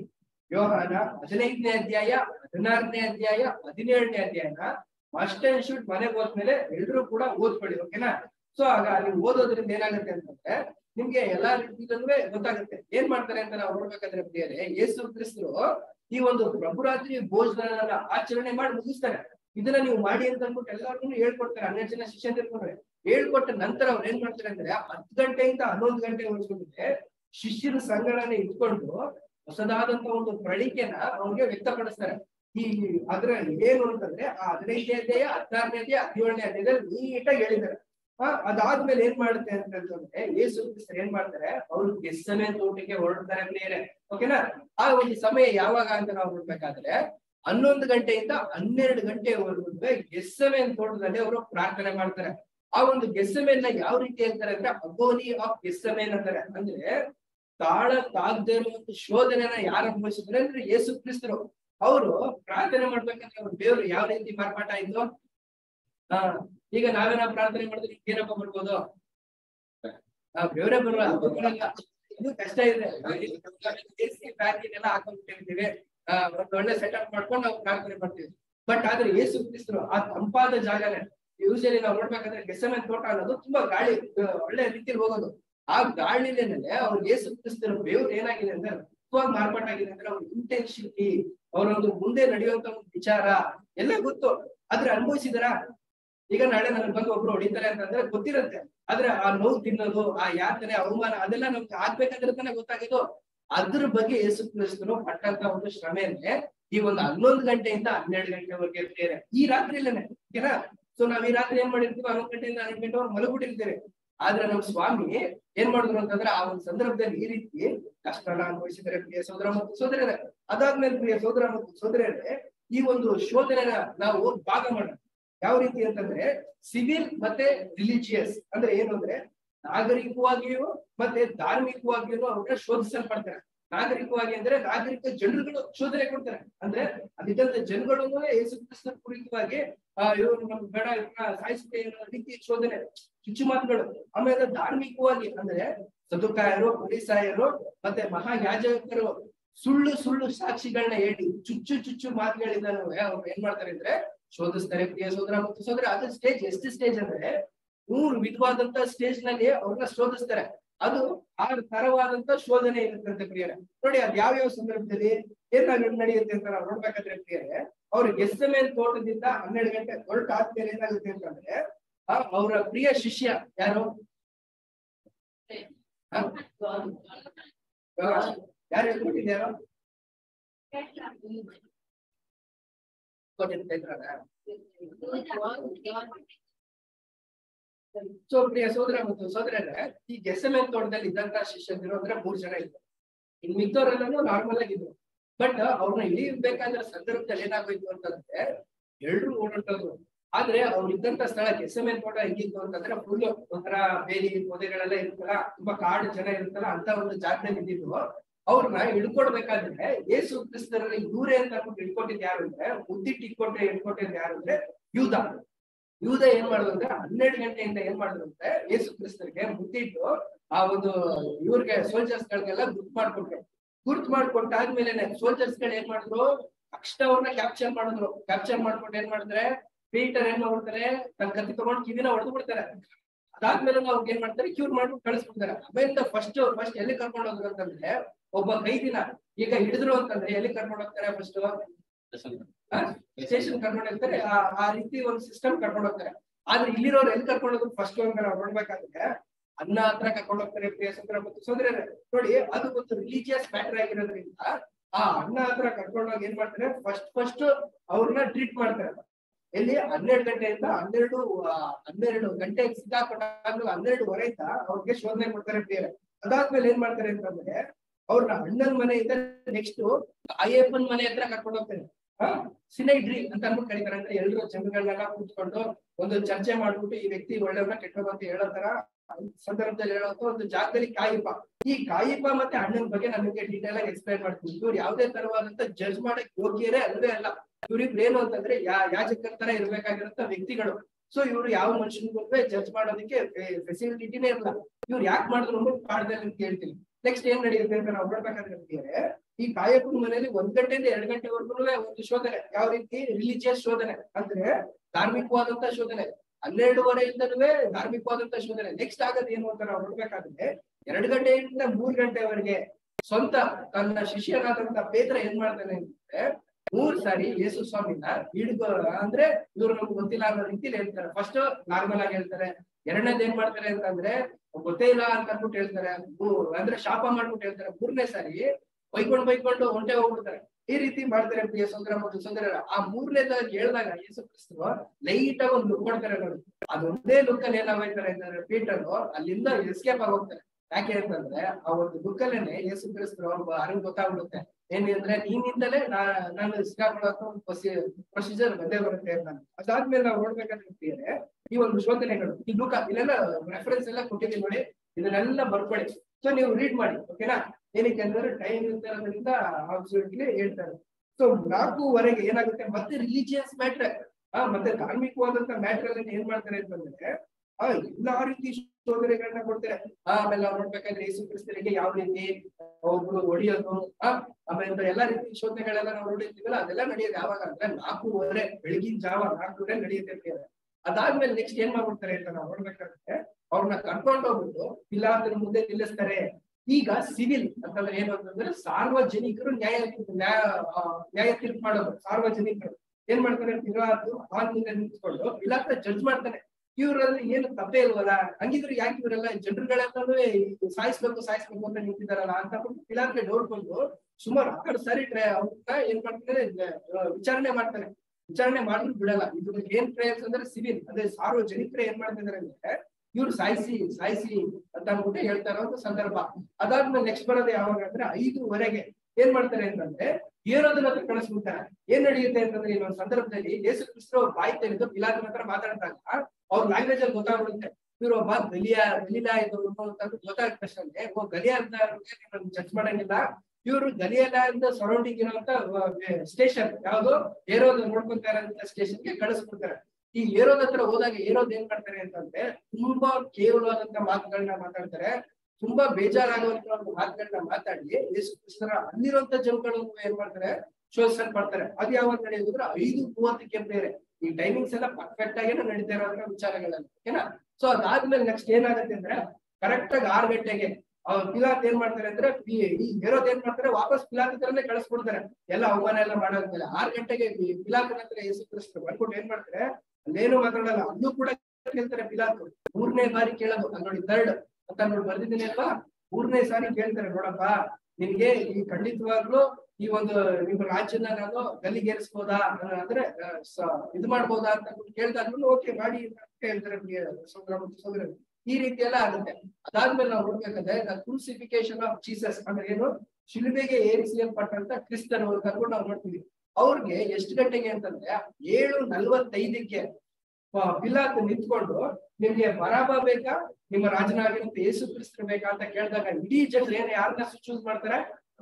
ಯೋಹಾನ ಹದಿನೈದನೇ ಅಧ್ಯಾಯ ಹದಿನಾರನೇ ಅಧ್ಯಾಯ ಹದಿನೇಳನೇ ಅಧ್ಯಾಯನ ಮಸ್ಟ್ ಅಂಡ್ ಶೂಟ್ ಮನೆಗೆ ಹೋದ್ಮೇಲೆ ಎಲ್ರು ಕೂಡ ಓದ್ಕೊಳ್ಳಿ ಓಕೆನಾ ಸೊ ಆಗ ನೀವು ಓದೋದ್ರಿಂದ ಏನಾಗುತ್ತೆ ಅಂತಂದ್ರೆ ನಿಮ್ಗೆ ಎಲ್ಲಾ ರೀತಿಯಲ್ಲೂ ಗೊತ್ತಾಗುತ್ತೆ ಏನ್ ಮಾಡ್ತಾರೆ ಅಂತ ನಾವು ನೋಡ್ಬೇಕಾದ್ರೆ ಪ್ರಿಯರೇ ಯೇಸು ಕ್ರಿಸ್ತರು ಈ ಒಂದು ಪ್ರಭುರಾತ್ರಿ ಭೋಜನ ಆಚರಣೆ ಮಾಡಿ ಮುಗಿಸ್ತಾರೆ ಇದನ್ನ ನೀವು ಮಾಡಿ ಅಂತ ಅಂದ್ಬಿಟ್ಟು ಎಲ್ಲರಿಗೂ ಹೇಳ್ಕೊಡ್ತಾರೆ ಹನ್ನೆರಡು ಜನ ಶಿಷ್ಯಂದಿರ್ಕೊಂಡ್ರೆ ಹೇಳ್ಕೊಟ್ಟ ನಂತರ ಅವ್ರು ಏನ್ ಮಾಡ್ತಾರೆ ಅಂದ್ರೆ ಹತ್ತು ಗಂಟೆಯಿಂದ ಹನ್ನೊಂದು ಗಂಟೆ ಹೊರಸ್ಕೊಂಡಿದ್ರೆ ಶಿಷ್ಯರ ಸಂಘಟನೆ ಇಟ್ಕೊಂಡು ಹೊಸದಾದಂತ ಒಂದು ಪ್ರಳಿಕೆನ ಅವ್ರಿಗೆ ವ್ಯಕ್ತಪಡಿಸ್ತಾರೆ ಈ ಅದ್ರ ಏನು ಅಂತಂದ್ರೆ ಆ ಹದಿನೈದನೇ ಅಧ್ಯಾಯ ಹದಿನಾರನೇ ಅಧ್ಯಾಯ ಹದಿನೇಳನೇ ಅಧ್ಯಾಯದಲ್ಲಿ ನೀಟಾಗಿ ಹೇಳಿದ್ದಾರೆ ಆ ಅದಾದ್ಮೇಲೆ ಏನ್ ಮಾಡುತ್ತೆ ಅಂತಂದ್ರೆ ಯೇಸು ಕ್ರಿಸ್ತರು ಏನ್ ಮಾಡ್ತಾರೆ ಅವ್ರು ಗೆಸ್ಸಮೆ ತೋಟಕ್ಕೆ ಹೊರಡ್ತಾರೆ ಪ್ರಿಯರೇ ಓಕೆನಾ ಆ ಒಂದು ಸಮಯ ಯಾವಾಗ ಅಂತ ನಾವು ನೋಡ್ಬೇಕಾದ್ರೆ ಹನ್ನೊಂದು ಗಂಟೆಯಿಂದ ಹನ್ನೆರಡು ಗಂಟೆವರೆಗೂ ಗೆಸ್ಸಮೆ ತೋಟದಲ್ಲಿ ಅವರು ಪ್ರಾರ್ಥನೆ ಮಾಡ್ತಾರೆ ಆ ಒಂದು ಗೆಸ್ಸಮೆನ್ನ ಯಾವ ರೀತಿ ಅಂತಾರೆ ಅಂದ್ರೆ ಅಗೋನಿ ಆಫ್ ಗೆಸ್ಸಮೇನ್ ಅಂತಾರೆ ಅಂದ್ರೆ ತಾಳ ತಾಗದೇ ಇರುವಂತ ಶೋಧನೆನ ಯಾರು ಅನುಭವಿಸಿದ್ರೆ ಅಂದ್ರೆ ಯೇಸು ಕ್ರಿಸ್ತರು ಅವರು ಪ್ರಾರ್ಥನೆ ಮಾಡ್ಬೇಕಂದ್ರೆ ಅವ್ರ ದೇವ್ರು ಯಾವ ರೀತಿ ಮಾರ್ಪಾಟ ಆಯ್ತು ಆ ಈಗ ನಾವೇನ ಪ್ರಾರ್ಥನೆ ಮಾಡಿದ್ರೆ ಏನಪ್ಪ ಬರ್ಬೋದು ಆ ಬೇರೆ ಬರಲ್ಲ ಬರಲ್ಲ. ಇದು ಕಷ್ಟ ಇದೆ ಫ್ಯಾನಿನೆಲ್ಲ ಹಾಕೊಂಡ್ಬಿಟ್ಟಿರ್ತೀವಿ ಆ ಒಂದ್ ಒಳ್ಳೆ ಸೆಟಪ್ ಮಾಡ್ಕೊಂಡು ನಾವು ಪ್ರಾರ್ಥನೆ ಮಾಡ್ತೀವಿ ಬಟ್ ಆದ್ರೆ ಯೇಸು ಕ್ರಿಸ್ತರು ಆ ತಂಪಾದ ಜಾಗನೇ ಯೂಶಲಿ ನಾವು ನೋಡ್ಬೇಕಾದ್ರೆ ಗೆಸಮೆ ತೋಟ ಅನ್ನೋದು ತುಂಬಾ ಗಾಳಿ ಆ, ಒಳ್ಳೆ ರೀತಿಯಲ್ಲಿ ಹೋಗೋದು ಆ ಗಾಳಿಲೇನೆ ಅವ್ರ ಯೇಸು ಕ್ರಿಸ್ತರ ಬೇವ್ರು ಏನಾಗಿದೆ ಅಂದ್ರೆ ಅದ್ಭುತವಾಗಿ ಮಾರ್ಪಾಟಾಗಿದೆ ಅಂದ್ರೆ ಅವ್ರ ಇಂಟೆನ್ಸಿಟಿ ಅವರ ಒಂದು ಮುಂದೆ ನಡೆಯುವಂತ ಒಂದು ವಿಚಾರ ಎಲ್ಲ ಗೊತ್ತು ಆದ್ರೆ ಅನುಭವಿಸಿದಾರ ಈಗ ನಾಳೆ ನನಗೆ ಬಂದು ಒಬ್ರು ಹೊಡಿತಾರೆ ಅಂತಂದ್ರೆ ಗೊತ್ತಿರುತ್ತೆ ಆದ್ರೆ ಆ ನೋವು ತಿನ್ನೋದು ಆ ಯಾತನೆ ಅವಮಾನ ಅದೆಲ್ಲ ನಮ್ಗೆ ಆಗ್ಬೇಕಾದ್ರೆ ತಾನೇ ಗೊತ್ತಾಗಿದ್ದು ಅದ್ರ ಬಗ್ಗೆ ಯೇಸು ಕ್ರಿಸ್ತರು ಪಟ್ಟಂತ ಒಂದು ಶ್ರಮೆಯನ್ನೇ ಈ ಒಂದು ಹನ್ನೊಂದು ಗಂಟೆಯಿಂದ ಹನ್ನೆರಡು ಗಂಟೆವರೆಗೆ ಇರ್ತೇವೆ ಈ ರಾತ್ರಿಯಲ್ಲೇನೆ ಓಕೆನಾ ಸೊ ನಾವ್ ಈ ರಾತ್ರಿ ಏನ್ ಮಾಡಿರ್ತೀವಿ ಹನ್ನೊಂದು ಗಂಟೆಯಿಂದ ಹನ್ನೆರಡು ಗಂಟೆವರೆಗೆ ಮಲಗ್ಬಿಟ್ಟಿರ್ತೇವೆ ಆದ್ರೆ ನಮ್ ಸ್ವಾಮಿ ಏನ್ ಮಾಡಿದ್ರು ಅಂತಂದ್ರೆ ಆ ಒಂದು ಸಂದರ್ಭದಲ್ಲಿ ಈ ರೀತಿ ಕಷ್ಟನ ಅನುಭವಿಸಿದರೆ ಪ್ರಿಯ ಸೋದರ ಮತ್ತು ಸೋದರರೇ ಅದಾದ್ಮೇಲೆ ಪ್ರಿಯ ಸೋದರ ಮತ್ತು ಸೋದರರೇ ಈ ಒಂದು ಶೋಧನೆನ ನಾವು ಭಾಗ ಮಾಡೋಣ ಯಾವ ರೀತಿ ಅಂತಂದ್ರೆ ಸಿವಿಲ್ ಮತ್ತೆ ರಿಲಿಜಿಯಸ್ ಅಂದ್ರೆ ಏನು ಅಂದ್ರೆ ನಾಗರಿಕವಾಗಿಯೂ ಮತ್ತೆ ಧಾರ್ಮಿಕವಾಗಿಯೂ ಅವ್ರನ್ನ ಶೋಧಿಸಲ್ಪಡ್ತಾರೆ ನಾಗರಿಕವಾಗಿ ಅಂದ್ರೆ ನಾಗರಿಕ ಜನರುಗಳು ಶೋಧನೆ ಕೊಡ್ತಾರೆ ಅಂದ್ರೆ ಅದಿದ್ದಂತ ಜನಗಳನ್ನು ಯೇಸು ಕ್ರಿಸ್ತ ಕುರಿತವಾಗಿ ಆ ಇವರು ನಮ್ಗೆ ಬೇಡ ಇವ್ರನ್ನ ಸಾಯಿಸುತ್ತೆ ಅನ್ನೋ ರೀತಿ ಶೋಧನೆ ಚುಚ್ಚು ಮಾತುಗಳು ಆಮೇಲೆ ಧಾರ್ಮಿಕವಾಗಿ ಅಂದ್ರೆ ಸದುಕಾಯರು ಪೊಲೀಸಾಯರು ಮತ್ತೆ ಮಹಾಯಾಜಕರು ಸುಳ್ಳು ಸುಳ್ಳು ಸಾಕ್ಷಿಗಳನ್ನ ಹೇಳಿ ಚುಚ್ಚು ಚುಚ್ಚು ಮಾತುಗಳಿಂದ ಅವ್ರು ಏನ್ ಮಾಡ್ತಾರೆ ಅಂದ್ರೆ ಶೋಧಿಸ್ತಾರೆ ಪ್ರಿಯ ಸೋದರ ಮತ್ತು ಸೋದರ ಅದ್ರ ಸ್ಟೇಜ್ ಎಷ್ಟು ಸ್ಟೇಜ್ ಅಂದ್ರೆ ಮೂರು ವಿಧವಾದಂತ ಸ್ಟೇಜ್ ನಲ್ಲಿ ಅವ್ರನ್ನ ಶೋಧಿಸ್ತಾರೆ ಅದು ಆರು ತರವಾದಂತ ಶೋಧನೆ ಇರುತ್ತಂತೆ ಪ್ರಿಯರೇ ನೋಡಿ ಅದ್ ಯಾವ ಯಾವ ಸಂದರ್ಭದಲ್ಲಿ ಏನಾಗ ನಡೆಯುತ್ತೆ ಅಂತ ನಾವು ನೋಡ್ಬೇಕಾದ್ರೆ ಪ್ರಿಯರೇ ಅವ್ರು ಎಸ್ಎಂಎ ತೋಟದಿಂದ ಹನ್ನೆರಡು ಗಂಟೆ ಹೊರಟು ಆದ್ಮೇಲೆ ಏನಾಗುತ್ತೆ ಅಂತಂದ್ರೆ ಆ ಅವರ ಪ್ರಿಯ ಶಿಷ್ಯ ಯಾರು ಆ? ಯಾರು ಹೇಳ್ಕೊಟ್ಟಿದ್ಯಾರೋ ಕೊಟ್ಟಿದ್ದು ಪೇತ್ರನ? ಸೊ ಪ್ರಿಯ ಸೋದರ ಮತ್ತು ಸೋದರರೇ ಈ ಎಸ್ಎಂಎ ತೋಟದಲ್ಲಿ ಇದ್ದಂತ ಶಿಷ್ಯಂದಿರು ಅಂದ್ರೆ ಮೂರ್ ಜನ ಇದ್ರು ಇನ್ ಮಿಕ್ಕವರೆಲ್ಲರೂ ನಾರ್ಮಲ್ ಆಗಿದ್ರು ಬಟ್ ಅವ್ರನ್ನ ಇಳಿಬೇಕಾದ್ರ ಸಂದರ್ಭದಲ್ಲಿ ಏನಾಗೋಯ್ತು ಅಂತಂದ್ರೆ ಎಲ್ರು ಓಡಾಟೋದು ಆದ್ರೆ ಅವ್ರು ಇದ್ದಂತ ಸ್ಥಳಕ್ಕೆ ಎಸ್ಎಂಎ ತೋಟ ಹೆಂಗಿತ್ತು ಅಂತಂದ್ರೆ ಫುಲ್ ಒಂಥರ ಬೇಲಿ ಪೊದೆಗಳೆಲ್ಲ ಇರುತ್ತಲ್ಲ ತುಂಬಾ ಕಾಡು ಜನ ಇರುತ್ತಲ್ಲ ಅಂತ ಒಂದು ಜಾಗದಲ್ಲಿ ಇದ್ದಿದ್ದು ಅವ್ರನ್ನ ಹಿಡ್ಕೊಡ್ಬೇಕಾದ್ರೆ ಯೇಸು ಕ್ರಿಸ್ತರಲ್ಲಿ ಇವರೇ ಅಂತ ಅಂದ್ಬಿಟ್ಟು ಹಿಡ್ಕೊಟ್ಟಿದ್ ಯಾರು ಅಂದ್ರೆ ಮುದ್ದಿಟ್ಟು ಇಟ್ಕೊಟ್ಟೆ ಹಿಡ್ಕೊಟ್ಟಿದ್ ಯಾರು ಅಂದ್ರೆ ಯೂದ ಯೂದ ಏನ್ ಮಾಡುದು ಅಂದ್ರೆ ಹನ್ನೆರಡು ಗಂಟೆಯಿಂದ ಏನ್ ಮಾಡಿದ್ರು ಅಂದ್ರೆ ಯೇಸು ಕ್ರಿಸ್ತರಿಗೆ ಮುದ್ದಿಟ್ಟು ಆ ಒಂದು ಇವ್ರಿಗೆ ಸೋಲ್ಜರ್ಸ್ ಗಳಿಗೆಲ್ಲ ಗುರ್ತು ಮಾಡ್ಕೊಟ್ರು ಗುರ್ತು ಮಾಡ್ಕೊಟ್ಟಾದ್ಮೇಲೆ ಸೋಲ್ಜರ್ಸ್ ಗಳು ಏನ್ ಮಾಡಿದ್ರು ತಕ್ಷಣ ಅವ್ರನ್ನ ಕ್ಯಾಪ್ಚರ್ ಮಾಡಿದ್ರು ಕ್ಯಾಪ್ಚರ್ ಮಾಡ್ಕೊಂಡು ಏನ್ ಮಾಡಿದ್ರೆ ಪೀಟರ್ ಏನ್ ಮಾಡ್ತಾರೆ ತನ್ನ ಕತ್ತಿ ತಗೊಂಡು ಕಿವಿನ ಹೊಡೆದು ಬಿಡ್ತಾರೆ ಅದಾದ್ಮೇಲೆ ಅವ್ರಿಗೆ ಏನ್ ಮಾಡ್ತಾರೆ ಕ್ಯೂರ್ ಮಾಡ್ಬಿಟ್ಟು ಕಳಿಸ್ಬಿಡ್ತಾರೆ ಆಮೇಲೆ ಫಸ್ಟ್ ಫಸ್ಟ್ ಎಲ್ಲಿ ಕರ್ಕೊಂಡು ಹೋದ್ರು ಅಂತಂದ್ರೆ ಒಬ್ಬ ಕೈದಿನ ಈಗ ಹಿಡಿದ್ರು ಅಂತಂದ್ರೆ ಎಲ್ಲಿ ಕರ್ಕೊಂಡು ಹೋಗ್ತಾರೆ ಫಸ್ಟ್ ಸ್ಟೇಷನ್ ಕರ್ಕೊಂಡು ಹೋಗ್ತಾರೆ ಆ- ಆ ರೀತಿ ಒಂದು ಸಿಸ್ಟಮ್ ಕರ್ಕೊಂಡು ಹೋಗ್ತಾರೆ ಆದ್ರೆ ಇಲ್ಲಿರೋರು ಎಲ್ಲಿ ಕರ್ಕೊಂಡು ಹೋದ್ರು ಫಸ್ಟ್ ಅಂತ ನಾವು ನೋಡ್ಬೇಕಾದ್ರೆ ಅನ್ನ ಹತ್ರ ಕರ್ಕೊಂಡು ಹೋಗ್ತಾರೆ ಪ್ರಿಯ ಸೋದರ ಮತ್ತು ಸೋದರರೇ ನೋಡಿ ಅದು ಒಂದು ರಿಲಿಜಿಯಸ್ ಮ್ಯಾಟರ್ ಆಗಿರೋದ್ರಿಂದ ಆ ಅಣ್ಣ ಹತ್ರ ಕರ್ಕೊಂಡು ಹೋಗಿ ಏನ್ ಮಾಡ್ತಾರೆ ಫಸ್ಟ್ ಫಸ್ಟ್ ಅವ್ರನ್ನ ಟ್ರೀಟ್ ಮಾಡ್ತಾರೆ ಎಲ್ಲಿ ಹನ್ನೆರಡು ಗಂಟೆಯಿಂದ ಹನ್ನೆರಡು ಆ, ಹನ್ನೆರಡು ಗಂಟೆಗೆ ಸಿಕ್ಕಾಕೊಂಡಾಗ್ಲೂ ಹನ್ನೆರಡುವರೆಯಿಂದ ಅವ್ರಿಗೆ ಶೋಧನೆ ಕೊಡ್ತಾರೆ ಪ್ರಿಯರೇ ಅದಾದ್ಮೇಲೆ ಏನ್ ಮಾಡ್ತಾರೆ ಅಂತಂದ್ರೆ ಅವ್ರನ್ನ ಅಣ್ಣನ ಮನೆಯಿಂದ ನೆಕ್ಸ್ಟ್ ಅಯ್ಯಪ್ಪನ್ ಮನೆ ಹತ್ರ ಕರ್ಕೊಂಡು ಹೋಗ್ತಾರೆ ಆ ಸಿನೈಡ್ರಿ ಅಂತ ಅಂದ್ಬಿಟ್ಟು ಕರೀತಾರೆ ಅಂದ್ರೆ ಎಲ್ರು ಜನಗಳನ್ನೆಲ್ಲ ಕೂತ್ಕೊಂಡು ಒಂದು ಚರ್ಚೆ ಮಾಡ್ಬಿಟ್ಟು ಈ ವ್ಯಕ್ತಿ ಒಳ್ಳೆಯವ್ರನ್ನ ಕೆಟ್ಟವ್ರು ಅಂತ ಹೇಳೋ ತರ ಸಂದರ್ಭದಲ್ಲಿ ಹೇಳುವಂತ ಒಂದು ಜಾಗದಲ್ಲಿ ಕಾಯಿಪ ಈ ಕಾಯಿಪ ಮತ್ತೆ ಅಣ್ಣನ ಬಗ್ಗೆ ನಾನು ನಿಮ್ಗೆ ಡೀಟೇಲ್ ಆಗಿ ಎಕ್ಸ್ಪ್ಲೈನ್ ಮಾಡ್ತೀನಿ ಇವ್ರು ಯಾವುದೇ ತರವಾದಂತ ಜಡ್ಜ್ ಮಾಡಕ್ ಯೋಗ್ಯರೇ ಅಲ್ವೇ ಅಲ್ಲ ಇವ್ರಿಬ್ರು ಏನು ಅಂತಂದ್ರೆ ಯಾ ಯಾಜಕರ ತರ ಇರ್ಬೇಕಾಗಿರಂತ ವ್ಯಕ್ತಿಗಳು ಸೊ ಇವ್ರು ಯಾವ ಮನುಷ್ಯನಿಗೂ ಜಡ್ಜ್ ಮಾಡೋದಕ್ಕೆ ಫೆಸಿಲಿಟಿನೇ ಇರಲ್ಲ ಇವ್ರು ಯಾಕೆ ಮಾಡಿದ್ರು ಅನ್ನೋದು ಪಾಠದಲ್ಲಿ ನಿಮ್ಗೆ ಹೇಳ್ತೀನಿ ನೆಕ್ಸ್ಟ್ ಏನ್ ನಡೆಯುತ್ತೆ ಅಂತ ನಾವು ನೋಡ್ಬೇಕಾದ್ರೆ ಈ ಕಾಯಕನ ಮನೆಯಲ್ಲಿ ಒಂದ್ ಗಂಟೆಯಿಂದ ಎರಡ್ ಗಂಟೆವರೆಗೂ ಒಂದು ಶೋಧನೆ ಯಾವ ರೀತಿ ರಿಲಿಜಿಯಸ್ ಶೋಧನೆ ಅಂದ್ರೆ ಧಾರ್ಮಿಕವಾದಂತ ಶೋಧನೆ ಹನ್ನೆರಡುವರೆಯಿಂದಲೂ ಧಾರ್ಮಿಕವಾದಂತ ಶೋಧನೆ ನೆಕ್ಸ್ಟ್ ಆಗೋದು ಏನು ಅಂತ ನಾವು ನೋಡ್ಬೇಕಾದ್ರೆ ಎರಡು ಗಂಟೆಯಿಂದ ಮೂರ್ ಗಂಟೆವರೆಗೆ ಸ್ವಂತ ತನ್ನ ಶಿಷ್ಯನಾದಂತ ಪೇತ್ರ ಏನ್ ಮಾಡ್ತಾನೆ ಅಂತಂದ್ರೆ ಮೂರ್ ಸಾರಿ ಯೇಸು ಸ್ವಾಮಿನ ಹಿಡ್ಕೊ ಅಂದ್ರೆ ಇವ್ರು ನಮ್ಗೆ ಗೊತ್ತಿಲ್ಲ ಅನ್ನೋ ರೀತಿಲಿ ಹೇಳ್ತಾರೆ ಫಸ್ಟ್ ನಾರ್ಮಲ್ ಆಗಿ ಹೇಳ್ತಾರೆ ಎರಡನೇದ್ ಏನ್ ಮಾಡ್ತಾರೆ ಅಂತಂದ್ರೆ ಗೊತ್ತೇ ಇಲ್ಲ ಅಂತ ಅಂದ್ಬಿಟ್ಟು ಹೇಳ್ತಾರೆ ಮೂ- ಅಂದ್ರೆ ಶಾಪ ಮಾಡ್ಬಿಟ್ಟು ಹೇಳ್ತಾರೆ ಮೂರನೇ ಸಾರಿ ಬೈಕೊಂಡು ಬೈಕೊಂಡು ಹೊಂಟೆ ಹೋಗ್ಬಿಡ್ತಾರೆ ಈ ರೀತಿ ಮಾಡ್ತಾರೆ ಪ್ರಿಯ ಸೋದರ ಮತ್ತು ಸೋದರ ಆ ಮೂರನೇದಾಗಿ ಹೇಳಿದಾಗ ಯೇಸು ಕ್ರಿಸ್ತರು ಲೈಟ್ ಆಗಿ ಒಂದು ಲುಕ್ ಕೊಡ್ತಾರೆ ನೋಡಿ ಅದೊಂದೇ ಲುಕ್ ಅಲ್ಲಿ ಏನಾಗ್ತಾರೆ ಅಂತಂದ್ರೆ ಪೀಟರ್ ಅಲ್ಲಿಂದ ಎಸ್ಕೇಪ್ ಆಗೋಗ್ತಾರೆ ಯಾಕೆ ಅಂತಂದ್ರೆ ಆ ಒಂದು ಲುಕ್ ಅಲ್ಲೇನೆ ಯೇಸು ಕ್ರಿಸ್ತರು ಅವ್ರ ಅರಿವು ಗೊತ್ತಾಗ್ಬಿಡುತ್ತೆ ಏನಂದ್ರೆ ನೀನಿಂದಲೇ ನಾ- ನಾನು ಸಿಕ್ಕಾಕೊಳ್ಳೋಕೆ ಒಂದು ಪ್ರೊಸೀಜರ್ ಬಂದೇ ಬರುತ್ತೆ ಅಂತ ಅದಾದ್ಮೇಲೆ ನಾವು ನೋಡ್ಬೇಕಂದ್ರೆ ಪ್ರಿಯರೇ, ಈ ಒಂದು ಶೋಧನೆಗಳು ಈ ಲುಕ ಇಲ್ಲೆಲ್ಲ ರೆಫರೆನ್ಸ್ ಎಲ್ಲ ಕೊಟ್ಟಿದ್ದೀನಿ ನೋಡಿ ಇದನ್ನೆಲ್ಲ ಬರ್ಕೊಳ್ಳಿ ಸೊ ನೀವು ರೀಡ್ ಮಾಡಿ ಓಕೆನಾ ಏನಕ್ಕೆ ಅಂದ್ರೆ ಟೈಮ್ ಇರೋದ್ರಿಂದ ಆಬ್ಸಲ್ಯೂಟ್ಲಿ ಹೇಳ್ತಾರೆ ಸೊ ನಾಲ್ಕೂವರೆಗೆ ಏನಾಗುತ್ತೆ ಮತ್ತೆ ರಿಲಿಜಿಯಸ್ ಮ್ಯಾಟ್ರ್ ಆ ಮತ್ತೆ ಧಾರ್ಮಿಕವಾದಂತ ಮ್ಯಾಟ್ರ್ ಅಲ್ಲಿ ಏನ್ ಮಾಡ್ತಾರೆ ಅಂತಂದ್ರೆ ಆ ಎಲ್ಲಾ ರೀತಿ ಶೋಧನೆಗಳನ್ನ ಕೊಡ್ತಾರೆ ಆಮೇಲೆ ನಾವು ನೋಡ್ಬೇಕಾದ್ರೆ ಯೇಸು ಕ್ರಿಸ್ತರಿಗೆ ಯಾವ ರೀತಿ ಒಬ್ರು ಹೊಡಿಯೋದು ಆ ಆಮೇಲೆ ಇಂಥ ಎಲ್ಲಾ ರೀತಿ ಶೋಧನೆಗಳೆಲ್ಲ ನಾವು ನೋಡಿರ್ತೀವಲ್ಲ ಅದೆಲ್ಲ ನಡೆಯೋದು ಯಾವಾಗ ಅಂದ್ರೆ ನಾಲ್ಕೂವರೆ ಬೆಳಗಿನ ಜಾವ ನಾಲ್ಕೂವರೆ ನಡೆಯುತ್ತೆ ಪ್ರಿಯರೇ. ಅದಾದ್ಮೇಲೆ ನೆಕ್ಸ್ಟ್ ಏನ್ ಮಾಡ್ಬಿಡ್ತಾರೆ ಅಂತ ನಾವು ನೋಡ್ಬೇಕಾದ್ರೆ ಅವ್ರನ್ನ ಕರ್ಕೊಂಡು ಹೋಗ್ಬಿಟ್ಟು ಪಿಲಾತನ ಮುಂದೆ ನಿಲ್ಲಿಸ್ತಾರೆ ಈಗ ಸಿವಿಲ್ ಅಂತಂದ್ರೆ ಏನು ಅಂತಂದ್ರೆ ಸಾರ್ವಜನಿಕರು ನ್ಯಾಯ ನ್ಯಾಯ ಆ, ನ್ಯಾಯ ತೀರ್ಪು ಮಾಡೋದು ಸಾರ್ವಜನಿಕರು ಏನ್ ಮಾಡ್ತಾರೆ ಪಿಲಾತು ಆನ್ ಮುಂದೆ ನಿಂತ್ಕೊಂಡು ಪಿಲಾತ ಜಡ್ಜ್ ಮಾಡ್ತಾನೆ ಇವ್ರಲ್ಲಿ ಏನು ತಪ್ಪೇ ಇಲ್ವಲ್ಲ ಹಂಗಿದ್ರೆ ಯಾಕೆ ಇವರೆಲ್ಲ ಜನರುಗಳೆಲ್ಲರೂ ಸಾಯಿಸ್ಬೇಕು ಸಾಯಿಸ್ಬೇಕು ಅಂತ ನಿಂತಿದಾರಲ್ಲ ಅಂತ ಬಿಟ್ಟು ಪಿಲಾತ್ಗೆ ನೋಡ್ಕೊಂಡು ಸುಮಾರು ಆ ಕಡೆ ಸರಿ ಟ್ರೈ ಅವ್ರನ್ನ ಏನ್ ಮಾಡ್ತಾರೆ ಆ, ವಿಚಾರಣೆ ಮಾಡ್ತಾನೆ ವಿಚಾರಣೆ ಮಾಡಿದ್ರು ಬಿಡಲ್ಲ ಇದ್ರ ಏನ್ ಪ್ರೇಯರ್ಸ್ ಅಂದ್ರೆ ಸಿವಿಲ್ ಅಂದ್ರೆ ಸಾರ್ವಜನಿಕರು ಏನ್ ಮಾಡ್ತಿದಾರೆ ಅಂದ್ರೆ ಇವ್ರು ಸಾಯಿಸಿ ಸಾಯಿಸಿ ಅಂತ ಅಂದ್ಬಿಟ್ಟು ಹೇಳ್ತಾ ಇರೋ ಸಂದರ್ಭ ಅದಾದ್ಮೇಲೆ ನೆಕ್ಸ್ಟ್ ಬರೋದು ಯಾವಾಗ ಅಂದ್ರೆ ಐದುವರೆಗೆ ಏನ್ ಮಾಡ್ತಾರೆ ಅಂತಂದ್ರೆ ಏರೋದನ್ನ ಹತ್ರ ಕಳಿಸ್ಬಿಡ್ತಾರೆ ಏನ್ ನಡೆಯುತ್ತೆ ಅಂತಂದ್ರೆ ಈ ಒಂದು ಸಂದರ್ಭದಲ್ಲಿ ಯೇಸು ಕ್ರಿಸ್ತರು ಅವ್ರ ಬಾಯಿ ತೆರೆದು ಪಿಲಾತನ ಹತ್ರ ಮಾತಾಡ್ದಾಗ ಅವ್ರ ಲ್ಯಾಂಗ್ವೇಜ್ ಅಲ್ಲಿ ಗೊತ್ತಾಗ್ಬಿಡುತ್ತೆ ಇವ್ರು ಒಬ್ಬ ಗಲಿಯ ಗಲೀಲ ಇದು ಅಂತ ಗೊತ್ತಾದ ತಕ್ಷಣ ಓ ಗಲಿಯ ಅಂತ ಜಡ್ಜ್ ಮಾಡಂಗಿಲ್ಲ ಇವರು ಗಲಿಯಲ್ಲ ಸರೌಂಡಿಂಗ್ ಇರುವಂತ ಸ್ಟೇಷನ್ ಯಾವ್ದು ಏರೋದ್ ನೋಡ್ಕೊಂತ ಇರೋಂತ ಸ್ಟೇಷನ್ಗೆ ಕಳಿಸ್ಬಿಡ್ತಾರೆ ಈ ಏರೋದ್ ಹತ್ರ ಹೋದಾಗ ಏರೋದ್ ಏನ್ ಮಾಡ್ತಾರೆ ಅಂತಂದ್ರೆ ತುಂಬಾ ಕೇವಲವಾದಂತ ಮಾತುಗಳನ್ನ ಮಾತಾಡ್ತಾರೆ ತುಂಬಾ ಬೇಜಾರಾಗುವಂತ ಒಂದು ಮಾತುಗಳನ್ನ ಮಾತಾಡಿ ಯೇಸು ಕ್ರಿಸ್ತರ ಅಲ್ಲಿರುವಂತ ಜನಗಳನ್ನು ಏನ್ ಮಾಡ್ತಾರೆ ಶೋಷಣೆ ಮಾಡ್ತಾರೆ ಅದ್ ಯಾವಾಗ ನಡೆಯೋದ್ರೆ ಐದು ಮೂವತ್ತಕ್ಕೆ ಬೇರೆ ಈ ಟೈಮಿಂಗ್ಸ್ ಎಲ್ಲ ಪರ್ಫೆಕ್ಟ್ ಆಗೇನೆ ನಡೀತಾ ಇರೋ ವಿಚಾರಗಳಲ್ಲಿ ಓಕೆನಾ ಸೊ ಅದಾದ್ಮೇಲೆ ನೆಕ್ಸ್ಟ್ ಏನಾಗುತ್ತೆ ಅಂದ್ರೆ ಕರೆಕ್ಟ್ ಆಗಿ ಆರು ಗಂಟೆಗೆ ಅವ್ರು ಪಿಲಾತ್ ಏನ್ ಮಾಡ್ತಾರೆ ಅಂದ್ರೆ ಈ- ಈ ಹೇರೋದ್ ಏನ್ ಮಾಡ್ತಾರೆ ವಾಪಸ್ ಪಿಲಾತ್ ಹತ್ರನೇ ಕಳಿಸ್ಬಿಡ್ತಾರೆ ಎಲ್ಲ ಅವಮಾನ ಎಲ್ಲ ಮಾಡಾದ್ಮೇಲೆ ಆರು ಗಂಟೆಗೆ ಈ ಪಿಲಾತನ ಹತ್ರ ಯೇಸು ಕ್ರಿಸ್ತರು ಬರ್ಬಿಟ್ಟು ಏನ್ ಮಾಡ್ತಾರೆ ಅಲ್ಲೇನು ಮಾತಾಡಲ್ಲ ಅಲ್ಲೂ ಕೂಡ ಕೇಳ್ತಾರೆ ಪಿಲಾತ್ ಮೂರನೇ ಬಾರಿ ಕೇಳೋದು ಅಲ್ಲಿ ನೋಡಿ ಥರ್ಡ್ ಅಂತ ನೋಡಿ ಬರ್ದಿದ್ದೀನಿ ಅಲ್ವಾ ಮೂರನೇ ಸಾರಿ ಕೇಳ್ತಾರೆ ನೋಡಪ್ಪ ನಿನ್ಗೆ ಈ ಖಂಡಿತವಾಗ್ಲೂ ಈ ಒಂದು ನಿಮ್ಮ ರಾಜ್ಯನ ನಾನು ಗಲ್ಲಿಗೇರಿಸ್ಬೋದಾ ಅಹ್ ಅಂದ್ರೆ ಅಹ್, ಸ- ಇದು ಮಾಡ್ಬೋದಾ ಅಂತ ಕೇಳ್ದಾಗ್ಲೂ ಓಕೆ ಮಾಡಿ ಅಂತ ಹೇಳ್ತಾರೆ ಪ್ರಿಯ ಸಹೋದರ ಮತ್ತು ಸಹೋದರರು. ಈ ರೀತಿ ಎಲ್ಲ ಆಗುತ್ತೆ ಅದಾದ್ಮೇಲೆ ನಾವು ನೋಡ್ಬೇಕಂದ್ರೆ ಕ್ರೂಸಿಫಿಕೇಶನ್ ಆಫ್ ಜೀಸಸ್ ಅಂದ್ರೆ ಏನು ಶಿಲುಬೆಗೆ ಏರಿಸಲ್ಪಟ್ಟಂತ ಕ್ರಿಸ್ತರು ಕರ್ಕೊಂಡು ನಾವು ನೋಡ್ತೀವಿ ಅವ್ರಿಗೆ ಎಷ್ಟು ಗಂಟೆಗೆ ಅಂತಂದ್ರೆ ಏಳು ನಲ್ವತ್ತೈದಕ್ಕೆ ಪ- ಪಿಲಾತ್ ನಿಂತ್ಕೊಂಡು ನಿಮ್ಗೆ ಬರಾಬ ಬೇಕಾ ನಿಮ್ಮ ರಾಜನಾಗಿರಂತ ಯೇಸು ಕ್ರಿಸ್ತರು ಬೇಕಾ ಅಂತ ಕೇಳಿದಾಗ ಇಡೀ ಜನರು ಏನ್ ಯಾರನ್ನ ಚೂಸ್ ಮಾಡ್ತಾರೆ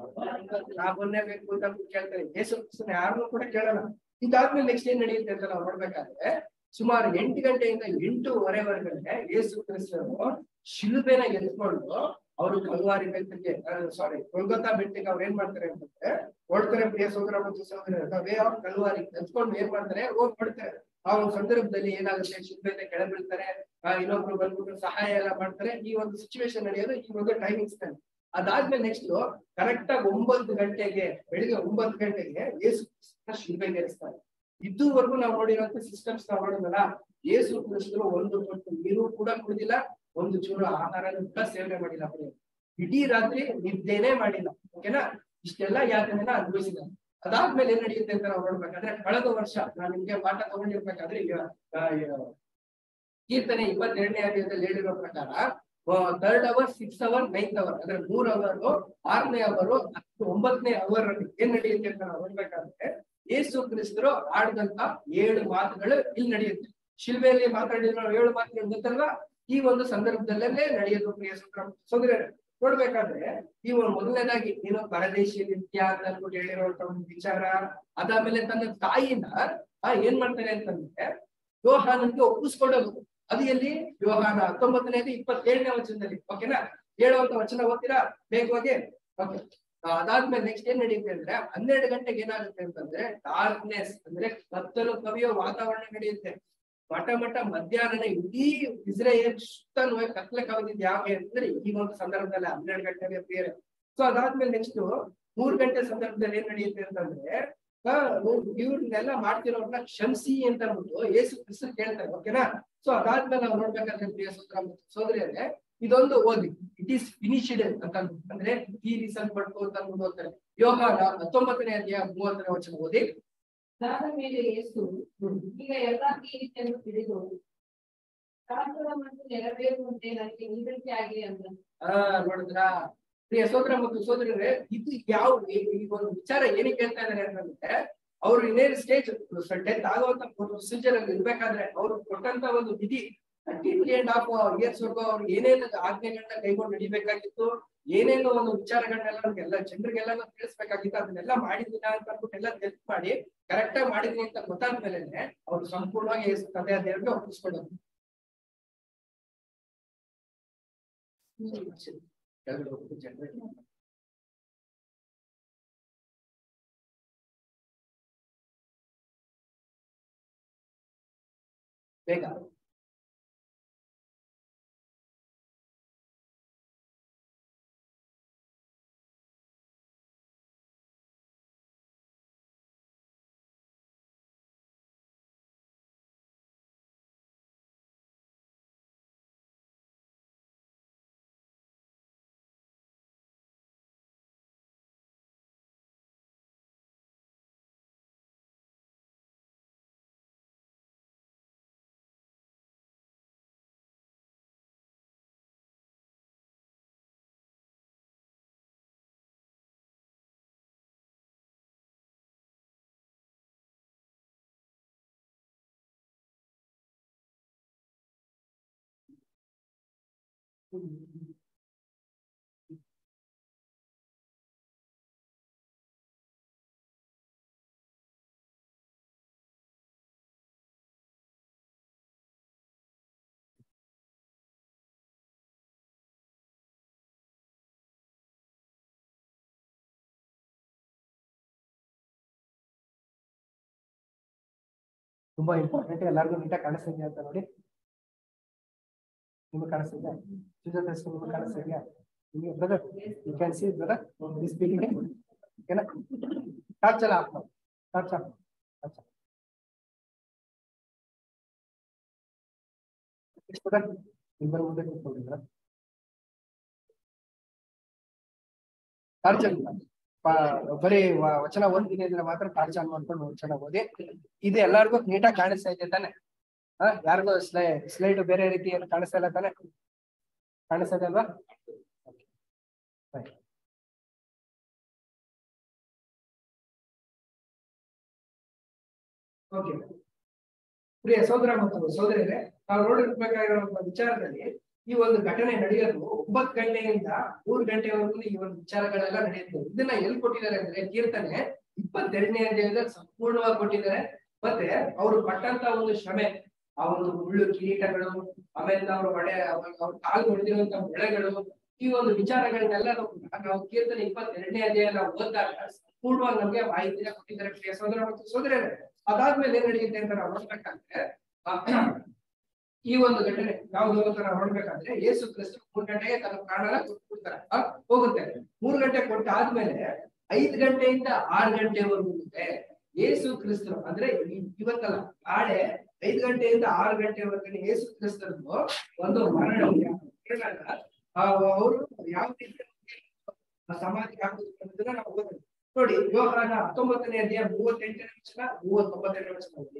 ಲಾಭನ್ನೇ ಬೇಕು ಅಂತ ಕೇಳ್ತಾರೆ ಯೇಸು ಕ್ರಿಸ್ತನ ಯಾರನ್ನೂ ಕೂಡ ಕೇಳಲ್ಲ ಇದಾದ್ಮೇಲೆ ನೆಕ್ಸ್ಟ್ ಏನ್ ನಡೆಯುತ್ತೆ ಅಂತ ನಾವು ನೋಡ್ಬೇಕಾದ್ರೆ ಸುಮಾರು ಎಂಟು ಗಂಟೆಯಿಂದ ಎಂಟೂವರೆವರೆಗೆ ಯೇಸು ಕ್ರಿಸ್ತರು ಶಿಲುಬೆನ ಎತ್ಕೊಂಡು ಅವರು ಕಲ್ವಾರಿ ಬೆಟ್ಟಕ್ಕೆ ಸಾರಿ ಕೊಲ್ಗತ್ತಾ ಬೆಟ್ಟಕ್ಕೆ ಅವ್ರು ಏನ್ ಮಾಡ್ತಾರೆ ಅಂತಂದ್ರೆ ಹೊಡ್ತಾರೆ ಪ್ರಿಯ ಸೋದರ ಮತ್ತು ಸಹೋದರ ವೇ ಆಫ್ ಕಲ್ವಾರಿ ಎತ್ಕೊಂಡು ಏನ್ ಮಾಡ್ತಾರೆ ಹೋಗ್ ಹೊಡ್ತಾರೆ ಆ ಒಂದು ಸಂದರ್ಭದಲ್ಲಿ ಏನಾಗುತ್ತೆ ಶಿಲ್ಪೆಯಿಂದ ಕೆಳ ಬೀಳ್ತಾರೆ ಆ, ಇನ್ನೊಬ್ರು ಬಂದ್ಬಿಟ್ಟು ಸಹಾಯ ಎಲ್ಲ ಮಾಡ್ತಾರೆ ಈ ಒಂದು ಸಿಚುವೇಶನ್ ನಡೆಯೋದು ಈ ಒಂದು ಟೈಮಿಂಗ್ಸ್ ನಲ್ಲಿ ಅದಾದ್ಮೇಲೆ ನೆಕ್ಸ್ಟ್ ಕರೆಕ್ಟ್ ಆಗಿ ಒಂಬತ್ತು ಗಂಟೆಗೆ ಬೆಳಿಗ್ಗೆ ಒಂಬತ್ತು ಗಂಟೆಗೆ ಯೇಸು ಕ್ರಿಸ್ತನ ಶಿಲ್ಪೆಗೆ ಏರಿಸ್ತಾರೆ ಇದುವರೆಗೂ ನಾವು ನೋಡಿರುವಂತ ಸಿಸ್ಟಮ್ಸ್ ನಾವು ನೋಡಿದ್ವಲ್ಲ ಯೇಸು ಕ್ರಿಸ್ತರು ಒಂದು ತೊಟ್ಟು ನೀರು ಕೂಡ ಕುಡಿದಿಲ್ಲ ಒಂದು ಚೂರು ಆಹಾರ ಕೂಡ ಸೇವನೆ ಮಾಡಿಲ್ಲ ಪ್ರಿಯ. ಇಡೀ ರಾತ್ರಿ ನಿದ್ದೆನೇ ಮಾಡಿಲ್ಲ ಓಕೆನಾ ಇಷ್ಟೆಲ್ಲ ಯಾತನೆನ ಅನುಭವಿಸಿದ ಅದಾದ್ಮೇಲೆ ಏನ್ ನಡೆಯುತ್ತೆ ಅಂತ ನಾವು ನೋಡ್ಬೇಕಾದ್ರೆ ಕಳೆದ ವರ್ಷ ನಾನು ನಿಮ್ಗೆ ಪಾಠ ತಗೊಂಡಿರ್ಬೇಕಾದ್ರೆ ಈಗ ಆ, ಆ, ಕೀರ್ತನೆ ಇಪ್ಪತ್ತೆರಡನೇ ಅಧ್ಯಾಯದಲ್ಲಿ ಹೇಳಿರೋ ಪ್ರಕಾರ third hour six hour ninth hour ಅಂದ್ರೆ ಮೂರ್ ಅವರ್ ಆರನೇ ಅವರು ಹತ್ತು ಒಂಬತ್ತನೇ ಅವರ್ ಏನ್ ನಡೆಯುತ್ತೆ ಅಂತ ನಾವು ನೋಡ್ಬೇಕಾದ್ರೆ ಯೇಸು ಕ್ರಿಸ್ತರು ಆಡಿದಂತ ಏಳು ಮಾತುಗಳು ಇಲ್ಲಿ ನಡೆಯುತ್ತೆ ಶಿಲ್ಬೆಯಲ್ಲಿ ಮಾತಾಡಿರೋ ಏಳು ಮಾತುಗಳು ಗೊತ್ತಲ್ವಾ ಈ ಒಂದು ಸಂದರ್ಭದಲ್ಲೇ ನಡೆಯೋದು ಪ್ರಿಯ ಸೋದರ ಸೋದರರೇ ನೋಡ್ಬೇಕಾದ್ರೆ ಈ ಒಂದು ಮೊದಲನೇದಾಗಿ ಏನು ಪರದೇಶಿ ನಿತ್ಯ ಅಂತ ಅಂದ್ಬಿಟ್ಟು ಹೇಳಿರುವಂತ ಒಂದು ವಿಚಾರ ಅದಾದ್ಮೇಲೆ ತನ್ನ ತಾಯಿನ ಆ ಏನ್ ಮಾಡ್ತಾರೆ ಅಂತಂದ್ರೆ ಯೋಹಾನನ್ಗೆ ಒಪ್ಪಿಸ್ಕೊಡೋದು ಅದು ಎಲ್ಲಿ ಯೋಹಾನ ಹತ್ತೊಂಬತ್ತನೇದು ಇಪ್ಪತ್ತೇಳನೇ ವಚನದಲ್ಲಿ ಓಕೆನಾ ಹೇಳುವಂತ ವಚನ ಓದ್ತೀರಾ ಬೇಗವಾಗಿ ಓಕೆ ಆ, ಅದಾದ್ಮೇಲೆ ನೆಕ್ಸ್ಟ್ ಏನ್ ನಡೆಯುತ್ತೆ ಅಂದ್ರೆ ಹನ್ನೆರಡು ಗಂಟೆಗೆ ಏನಾಗುತ್ತೆ ಅಂತಂದ್ರೆ ಡಾರ್ಕ್ನೆಸ್ ಅಂದ್ರೆ ಕತ್ತಲು ಕವಿಯೋ ವಾತಾವರಣ ನಡೆಯುತ್ತೆ ಮಠ ಮಠ ಮಧ್ಯಾಹ್ನನೇ ಇಡೀ ಇಸ್ರೇಲ್ ಸುತ್ತಲೂ ಕತ್ಲೆ ಕವಿದಿದ್ದು ಯಾಕೆ ಅಂದ್ರೆ ಈ ಒಂದು ಸಂದರ್ಭದಲ್ಲಿ ಹನ್ನೆರಡು ಗಂಟೆಗೆ ಬೇರೆ ಸೊ ಅದಾದ್ಮೇಲೆ ನೆಕ್ಸ್ಟ್ ಮೂರ್ ಗಂಟೆ ಸಂದರ್ಭದಲ್ಲಿ ಏನ್ ನಡೆಯುತ್ತೆ ಅಂತಂದ್ರೆ ಆ, ಇವ್ರನ್ನೆಲ್ಲ ಮಾಡ್ತಿರೋರ್ನ ಕ್ಷಮಿಸಿ ಅಂತ ಅಂದ್ಬಿಟ್ಟು ಏಸು ಕ್ರಿಸ್ತ ಕೇಳ್ತಾರೆ ಓಕೆನಾ ಸೊ ಅದಾದ್ಮೇಲೆ ನಾವು ನೋಡ್ಬೇಕಾದ್ರೆ ಪ್ರಿಯ ಸೋದರ ಮತ್ತು ಸೋದರಿಯರೇ ಇದೊಂದು ಓದಿ ಇಟ್ ಈಸ್ ಫಿನಿಶ್ಡ್ ಅಂತ ಅಂದ್ಬಿಟ್ಟು. ಅಂದ್ರೆ ತೀರಿಸಲ್ಪಟ್ಟು ಅಂತ ಅಂದ್ಬಿಟ್ಟು ಓದ್ತಾರೆ ಯೋಹಾನ ಹತ್ತೊಂಬತ್ತನೇ ಅಧ್ಯಾಯ ಮೂವತ್ತನೇ ವಚನ ಓದಿ ಅದಾದ ಮೇಲೆ ಯೇಸು ಈಗ ಎಲ್ಲಾ ತೀರಿತೆಯನ್ನು ತಿಳಿದು ಶಾಸ್ತ್ರ ಮತ್ತು ನೆರವೇರುವಂತೆ ನನಗೆ ನೀಡಿಕೆ ಆಗಿ ಅಂದ ಆ ನೋಡಿದ್ರ ಪ್ರಿಯ ಸೋದರ ಮತ್ತು ಸೋದರರೇ ಇದು ಯಾವ ಈ ಈ ಒಂದು ವಿಚಾರ ಏನಕ್ಕೆ ಹೇಳ್ತಾ ಇದಾರೆ ಅಂತಂದ್ರೆ ಅವ್ರು ಇನ್ನೇನು ಸ್ಟೇಜ್ ಡೆತ್ ಆಗುವಂತ ಪ್ರೊಸೀಜರ್ ಅಲ್ಲಿ ಇರ್ಬೇಕಾದ್ರೆ ಅವ್ರು ಕೊಟ್ಟಂತ ಒಂದು ವಿಧಿ ಥರ್ಟಿ ಅಂಡ್ ಹಾಫ್ ಇಯರ್ಸ್ ವರ್ಗು ಅವ್ರು ಏನೇನು ಆಜ್ಞೆಗಳನ್ನ ಕೈಗೊಂಡು ನಡಿಬೇಕಾಗಿತ್ತು ಏನೇನು ಒಂದು ವಿಚಾರಗಳನ್ನೆಲ್ಲ ಎಲ್ಲ ಜನರಿಗೆಲ್ಲ ತಿಳಿಸ್ಬೇಕಾಗಿತ್ತು ಅದನ್ನೆಲ್ಲ ಮಾಡಿದಿನ ಅಂತ ಅಂದ್ಬಿಟ್ಟು ಎಲ್ಲ ಹೆಲ್ಪ್ ಮಾಡಿ ಕರೆಕ್ಟ್ ಆಗಿ ಮಾಡಿದೀನಿ ಅಂತ ಗೊತ್ತಾದ್ಮೇಲೆ ಅವ್ರು ಸಂಪೂರ್ಣವಾಗಿ ಯೇಸು ತಂದೆಯ ದೇವರಿಗೆ ಒಪ್ಪಿಸ್ಕೊಡೋದು ಕೆಳಗಡೆ ಹೋಗ್ಬಿಟ್ಟು ಜನರಿಗೆ ಬೇಗ ತುಂಬಾ ಇಂಪಾರ್ಟೆಂಟ್ ಎಲ್ಲರಿಗೂ ನೀಟಾಗಿ ಕಾಣಿಸ್ತಿದ್ಯಾ ಅಂತ ನೋಡಿ ನಿಮಗೆ ಕಾಣಿಸ್ತಿದ್ಯಾ ಸುಜಾತ ಹೆಸರು ನಿಮಗೆ ಕಾಣಿಸ್ತಿದ್ಯಾ ನಿಮಗೆ brother you can see brother ಈ ಸ್ಪೀಕಿಂಗ್ ಓಕೆನಾ ಟಾರ್ಚ್ ಎಲ್ಲ ಆಫ್ ಮಾಡಿ ಟಾರ್ಚ್ ಆಫ್ ಅಚ್ಚಾ ಬ್ರದರ್ ಇಬ್ಬರು ಮುಂದೆ ಕೂತ್ಕೊಂಡಿದ್ರ ಟಾರ್ಚ್ ಇಲ್ಲ ಪ- ಬರೀ ವ- ವಚನ ಓದ್ತೀನಿ ಮಾತ್ರ ಟಾರ್ಚ್ ಆನ್ ಮಾಡ್ಕೊಂಡು ವಚನ ಓದಿ ಇದು ಎಲ್ಲಾರ್ಗು ನೀಟಾಗಿ ಕಾಣಿಸ್ತಾ ಇದೆ ತಾನೆ ಹಾ ಯಾರಿಗೂ ಸ್ಲೈ ಸ್ಲೈಡ್ ಬೇರೆ ರೀತಿ ಏನು ಕಾಣಿಸ್ತಾ ಇಲ್ಲ ತಾನೆ ಕಾಣಿಸ್ತಾ ಇದೆ ಅಲ್ವಾ ಓಕೆ ಪ್ರಿಯ ಸೋದರ ಮತ್ತು ಸೋದರಿಯರೇ ನಾವು ನೋಡಿರ್ಬೇಕಾಗಿರುವಂತಹ ವಿಚಾರದಲ್ಲಿ ಈ ಒಂದು ಘಟನೆ ನಡೆಯೋದು ಒಂಬತ್ತು ಗಂಟೆಯಿಂದ ಮೂರು ಗಂಟೆವರೆಗೂ ಈ ಒಂದು ವಿಚಾರಗಳೆಲ್ಲ ನಡೆಯುತ್ತೆ ಇದನ್ನ ಎಲ್ಲಿ ಕೊಟ್ಟಿದ್ದಾರೆ ಅಂದ್ರೆ ಕೀರ್ತನೆ ಇಪ್ಪತ್ತೆರಡನೇ ಅಧ್ಯಾಯದಲ್ಲಿ ಸಂಪೂರ್ಣವಾಗಿ ಕೊಟ್ಟಿದ್ದಾರೆ ಮತ್ತೆ ಅವರು ಪಟ್ಟಂತ ಒಂದು ಶ್ರಮೆ ಆ ಒಂದು ಮುಳ್ಳು ಕಿರೀಟಗಳು ಆಮೇಲೆ ಅವರು ಒಡೆ ಅವ್ರ ಅವ್ರ ಕಾಲು ಹೊಡೆದಿರುವಂತ ಬೆಳೆಗಳು ಈ ಒಂದು ವಿಚಾರಗಳನ್ನೆಲ್ಲ ನಾವು ನಾವು ಕೀರ್ತನೆ ಇಪ್ಪತ್ತೆರಡನೇ ಅಧ್ಯಾಯ ನಾವು ಓದಿದಾಗ ಸಂಪೂರ್ಣವಾಗಿ ನಮಗೆ ಮಾಹಿತಿನ ಕೊಟ್ಟಿದ್ದಾರೆ ಪ್ರಿಯ ಸೋದರ ಮತ್ತು ಸೋದರರೇ ಅದಾದ್ಮೇಲೆ ಏನ್ ನಡೆಯುತ್ತೆ ಅಂತ ನಾವು ನೋಡ್ಬೇಕಂದ್ರೆ ಆ, ಈ ಒಂದು ಘಟನೆ ಯಾವ್ದು ಅಂತ ನಾವು ನೋಡ್ಬೇಕಾದ್ರೆ ಯೇಸು ಕ್ರಿಸ್ತ ಮೂರ್ ಗಂಟೆಗೆ ತನ್ನ ಪ್ರಾಣನ ಕೊಟ್ಬಿಡ್ತಾರೆ ಆ, ಹೋಗುತ್ತೆ ಮೂರ್ ಗಂಟೆ ಕೊಟ್ಟ ಆದ್ಮೇಲೆ ಐದ್ ಗಂಟೆಯಿಂದ ಆರು ಗಂಟೆವರೆಗೂ ಇರುತ್ತೆ ಯೇಸು ಕ್ರಿಸ್ತರು ಅಂದ್ರೆ ಇ- ಇವತ್ತಲ್ಲ ನಾಳೆ ಐದ್ ಗಂಟೆಯಿಂದ ಆರು ಗಂಟೆವರೆಗೂ ಯೇಸು ಕ್ರಿಸ್ತರದ್ದು ಒಂದು ಮರಣ ಮರಣ, ಆ, ಅವರು ಯಾವ ರೀತಿ ಸಮಾಧಿ ಆಗುದು ಅನ್ನೋದನ್ನ ನಾವು ಓದೋದು ನೋಡಿ ಯೋಹಾನ ಹತ್ತೊಂಬತ್ತನೇ ಅಧ್ಯಾಯ ಮೂವತ್ತೆಂಟನೇ ವಚನ ಮೂವತ್ತೊಂಬತ್ತನೇ ವಚನ ಓದಿ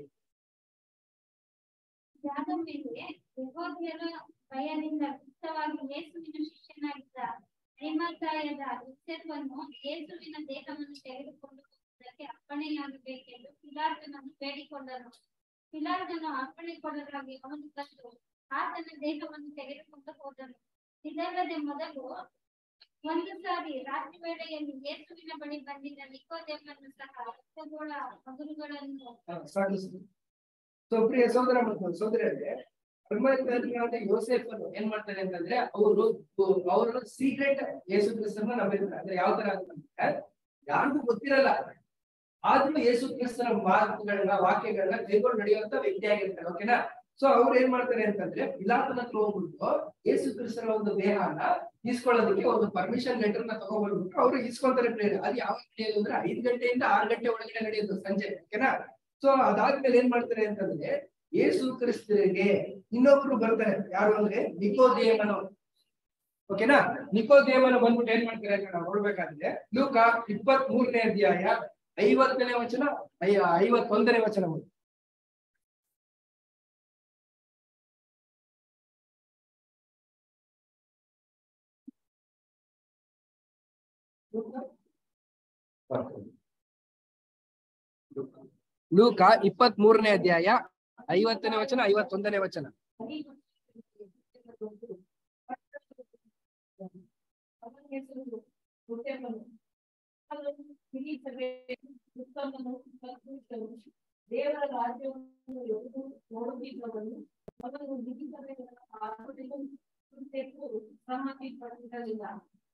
ಇದಾದ ಮೇಲೆ ಯೆಹೂದ್ಯರ ಭಯದಿಂದ ಗುಪ್ತವಾಗಿ ಯೇಸುವಿನ ಶಿಷ್ಯನಾಗಿದ್ದ ಅರಿಮತ್ತಾಯದ ಯೋಸೇಫನು ಯೇಸುವಿನ ದೇಹವನ್ನು ತೆಗೆದುಕೊಂಡು ಹೋಗುವುದಕ್ಕೆ ಅಪ್ಪಣೆಯಾಗಬೇಕೆಂದು ಪಿಲಾತನನ್ನು ಬೇಡಿಕೊಂಡನು ಪಿಲಾತನು ಅಪ್ಪಣೆ ಕೊಡಲಾಗಿ ಅವನು ತಂದು ಆತನ ದೇಹವನ್ನು ತೆಗೆದುಕೊಂಡು ಹೋದನು ಇದಲ್ಲದೆ ಮೊದಲು ಒಂದು ಸಾರಿ ರಾತ್ರಿ ವೇಳೆಯಲ್ಲಿ ಯೇಸುವಿನ ಬಳಿ ಬಂದಿದ್ದ ನಿಕೋದೇಮನ್ನು ಸಹ ರಕ್ತಗೋಳ ಮಗುರುಗಳನ್ನು ಸೊ ಪ್ರಿಯ ಸೋದರ ಮತ್ತು ಸೋದರಿಯರೇ ಅರಿಮಥ್ಯದ ಯೋಸೆಫ್ ಏನ್ ಮಾಡ್ತಾರೆ ಅಂತಂದ್ರೆ ಅವರು ಅವರು ಸೀಕ್ರೆಟ್ ಯೇಸು ಕ್ರಿಸ್ತನ ನಂಬಿರ್ತಾರೆ ಅಂದ್ರೆ ಯಾವ ತರ ಅಂತಂದ್ರೆ ಯಾರಿಗೂ ಗೊತ್ತಿರಲ್ಲ ಆದ್ರೂ ಯೇಸು ಕ್ರಿಸ್ತನ ಮಾತುಗಳನ್ನ ವಾಕ್ಯಗಳನ್ನ ಕೈಗೊಂಡು ನಡೆಯುವಂತ ವ್ಯಕ್ತಿ ಆಗಿರ್ತಾರೆ ಓಕೆನಾ ಸೊ ಅವ್ರು ಏನ್ ಮಾಡ್ತಾರೆ ಅಂತಂದ್ರೆ ಪಿಲಾತನ ಹತ್ರ ಹೋಗ್ಬಿಟ್ಟು ಯೇಸು ಕ್ರಿಸ್ತನ ಒಂದು ದೇಹನ ಇಸ್ಕೊಳ್ಳೋದಕ್ಕೆ ಒಂದು ಪರ್ಮಿಷನ್ ಲೆಟರ್ ನ ತಗೊಂಡ್ಬಿಟ್ಟು ಅವ್ರು ಇಸ್ಕೊಂತಾರೆ ಪ್ರೇರಣೆ ಅದು ಯಾವಾಗ ನಡೆಯೋದು ಅಂದ್ರೆ ಐದು ಗಂಟೆಯಿಂದ ಆರು ಗಂಟೆ ಒಳಗಡೆ ನಡೆಯೋದು ಸಂಜೆ ಓಕೆನಾ ಸೊ ಅದಾದ್ಮೇಲೆ ಏನ್ ಮಾಡ್ತಾರೆ ಅಂತಂದ್ರೆ ಯೇಸು ಕ್ರಿಸ್ತರಿಗೆ ಇನ್ನೊಬ್ರು ಬರ್ತಾರೆ ಯಾರು ಅಂದ್ರೆ ನಿಕೋದೇಮನವರು ಓಕೆನಾ ನಿಕೋದೇಮನ ಬಂದ್ಬಿಟ್ಟು ಏನ್ ಮಾಡ್ತಾರೆ ಅಂತ ನಾವು ನೋಡ್ಬೇಕಾದ್ರೆ ಲೂಕ ಇಪ್ಪತ್ತ್ ಮೂರನೇ ಅಧ್ಯಾಯ ಐವತ್ತನೇ ವಚನ ಐ- ಐವತ್ತೊಂದನೇ ವಚನ ಓದಿ. ಲೂಕ ಇಪ್ಪತ್ತ್ ಮೂರನೇ ಅಧ್ಯಾಯ ಐವತ್ತನೇ ವಚನ ಐವತ್ತೊಂದನೇ ವಚನ ಅವನ ಹೆಸರು ಹುಟ್ಟೆಮ್ಮನು. ಅವನು ಇಡೀ ಸಭೆ ಉತ್ತಮನು ಸಂತೋಷನು. ದೇವರ ರಾಜ್ಯವನ್ನು ಎದುರು ನೋಡುತ್ತಿದ್ದವನು ಅವನು ಇಡೀ ಸಭೆಗಳ ಆರೋಗ್ಯವು ಕುರಿತು ಸಮ್ಮತಿ ಪಡೆದಿರಲಿಲ್ಲ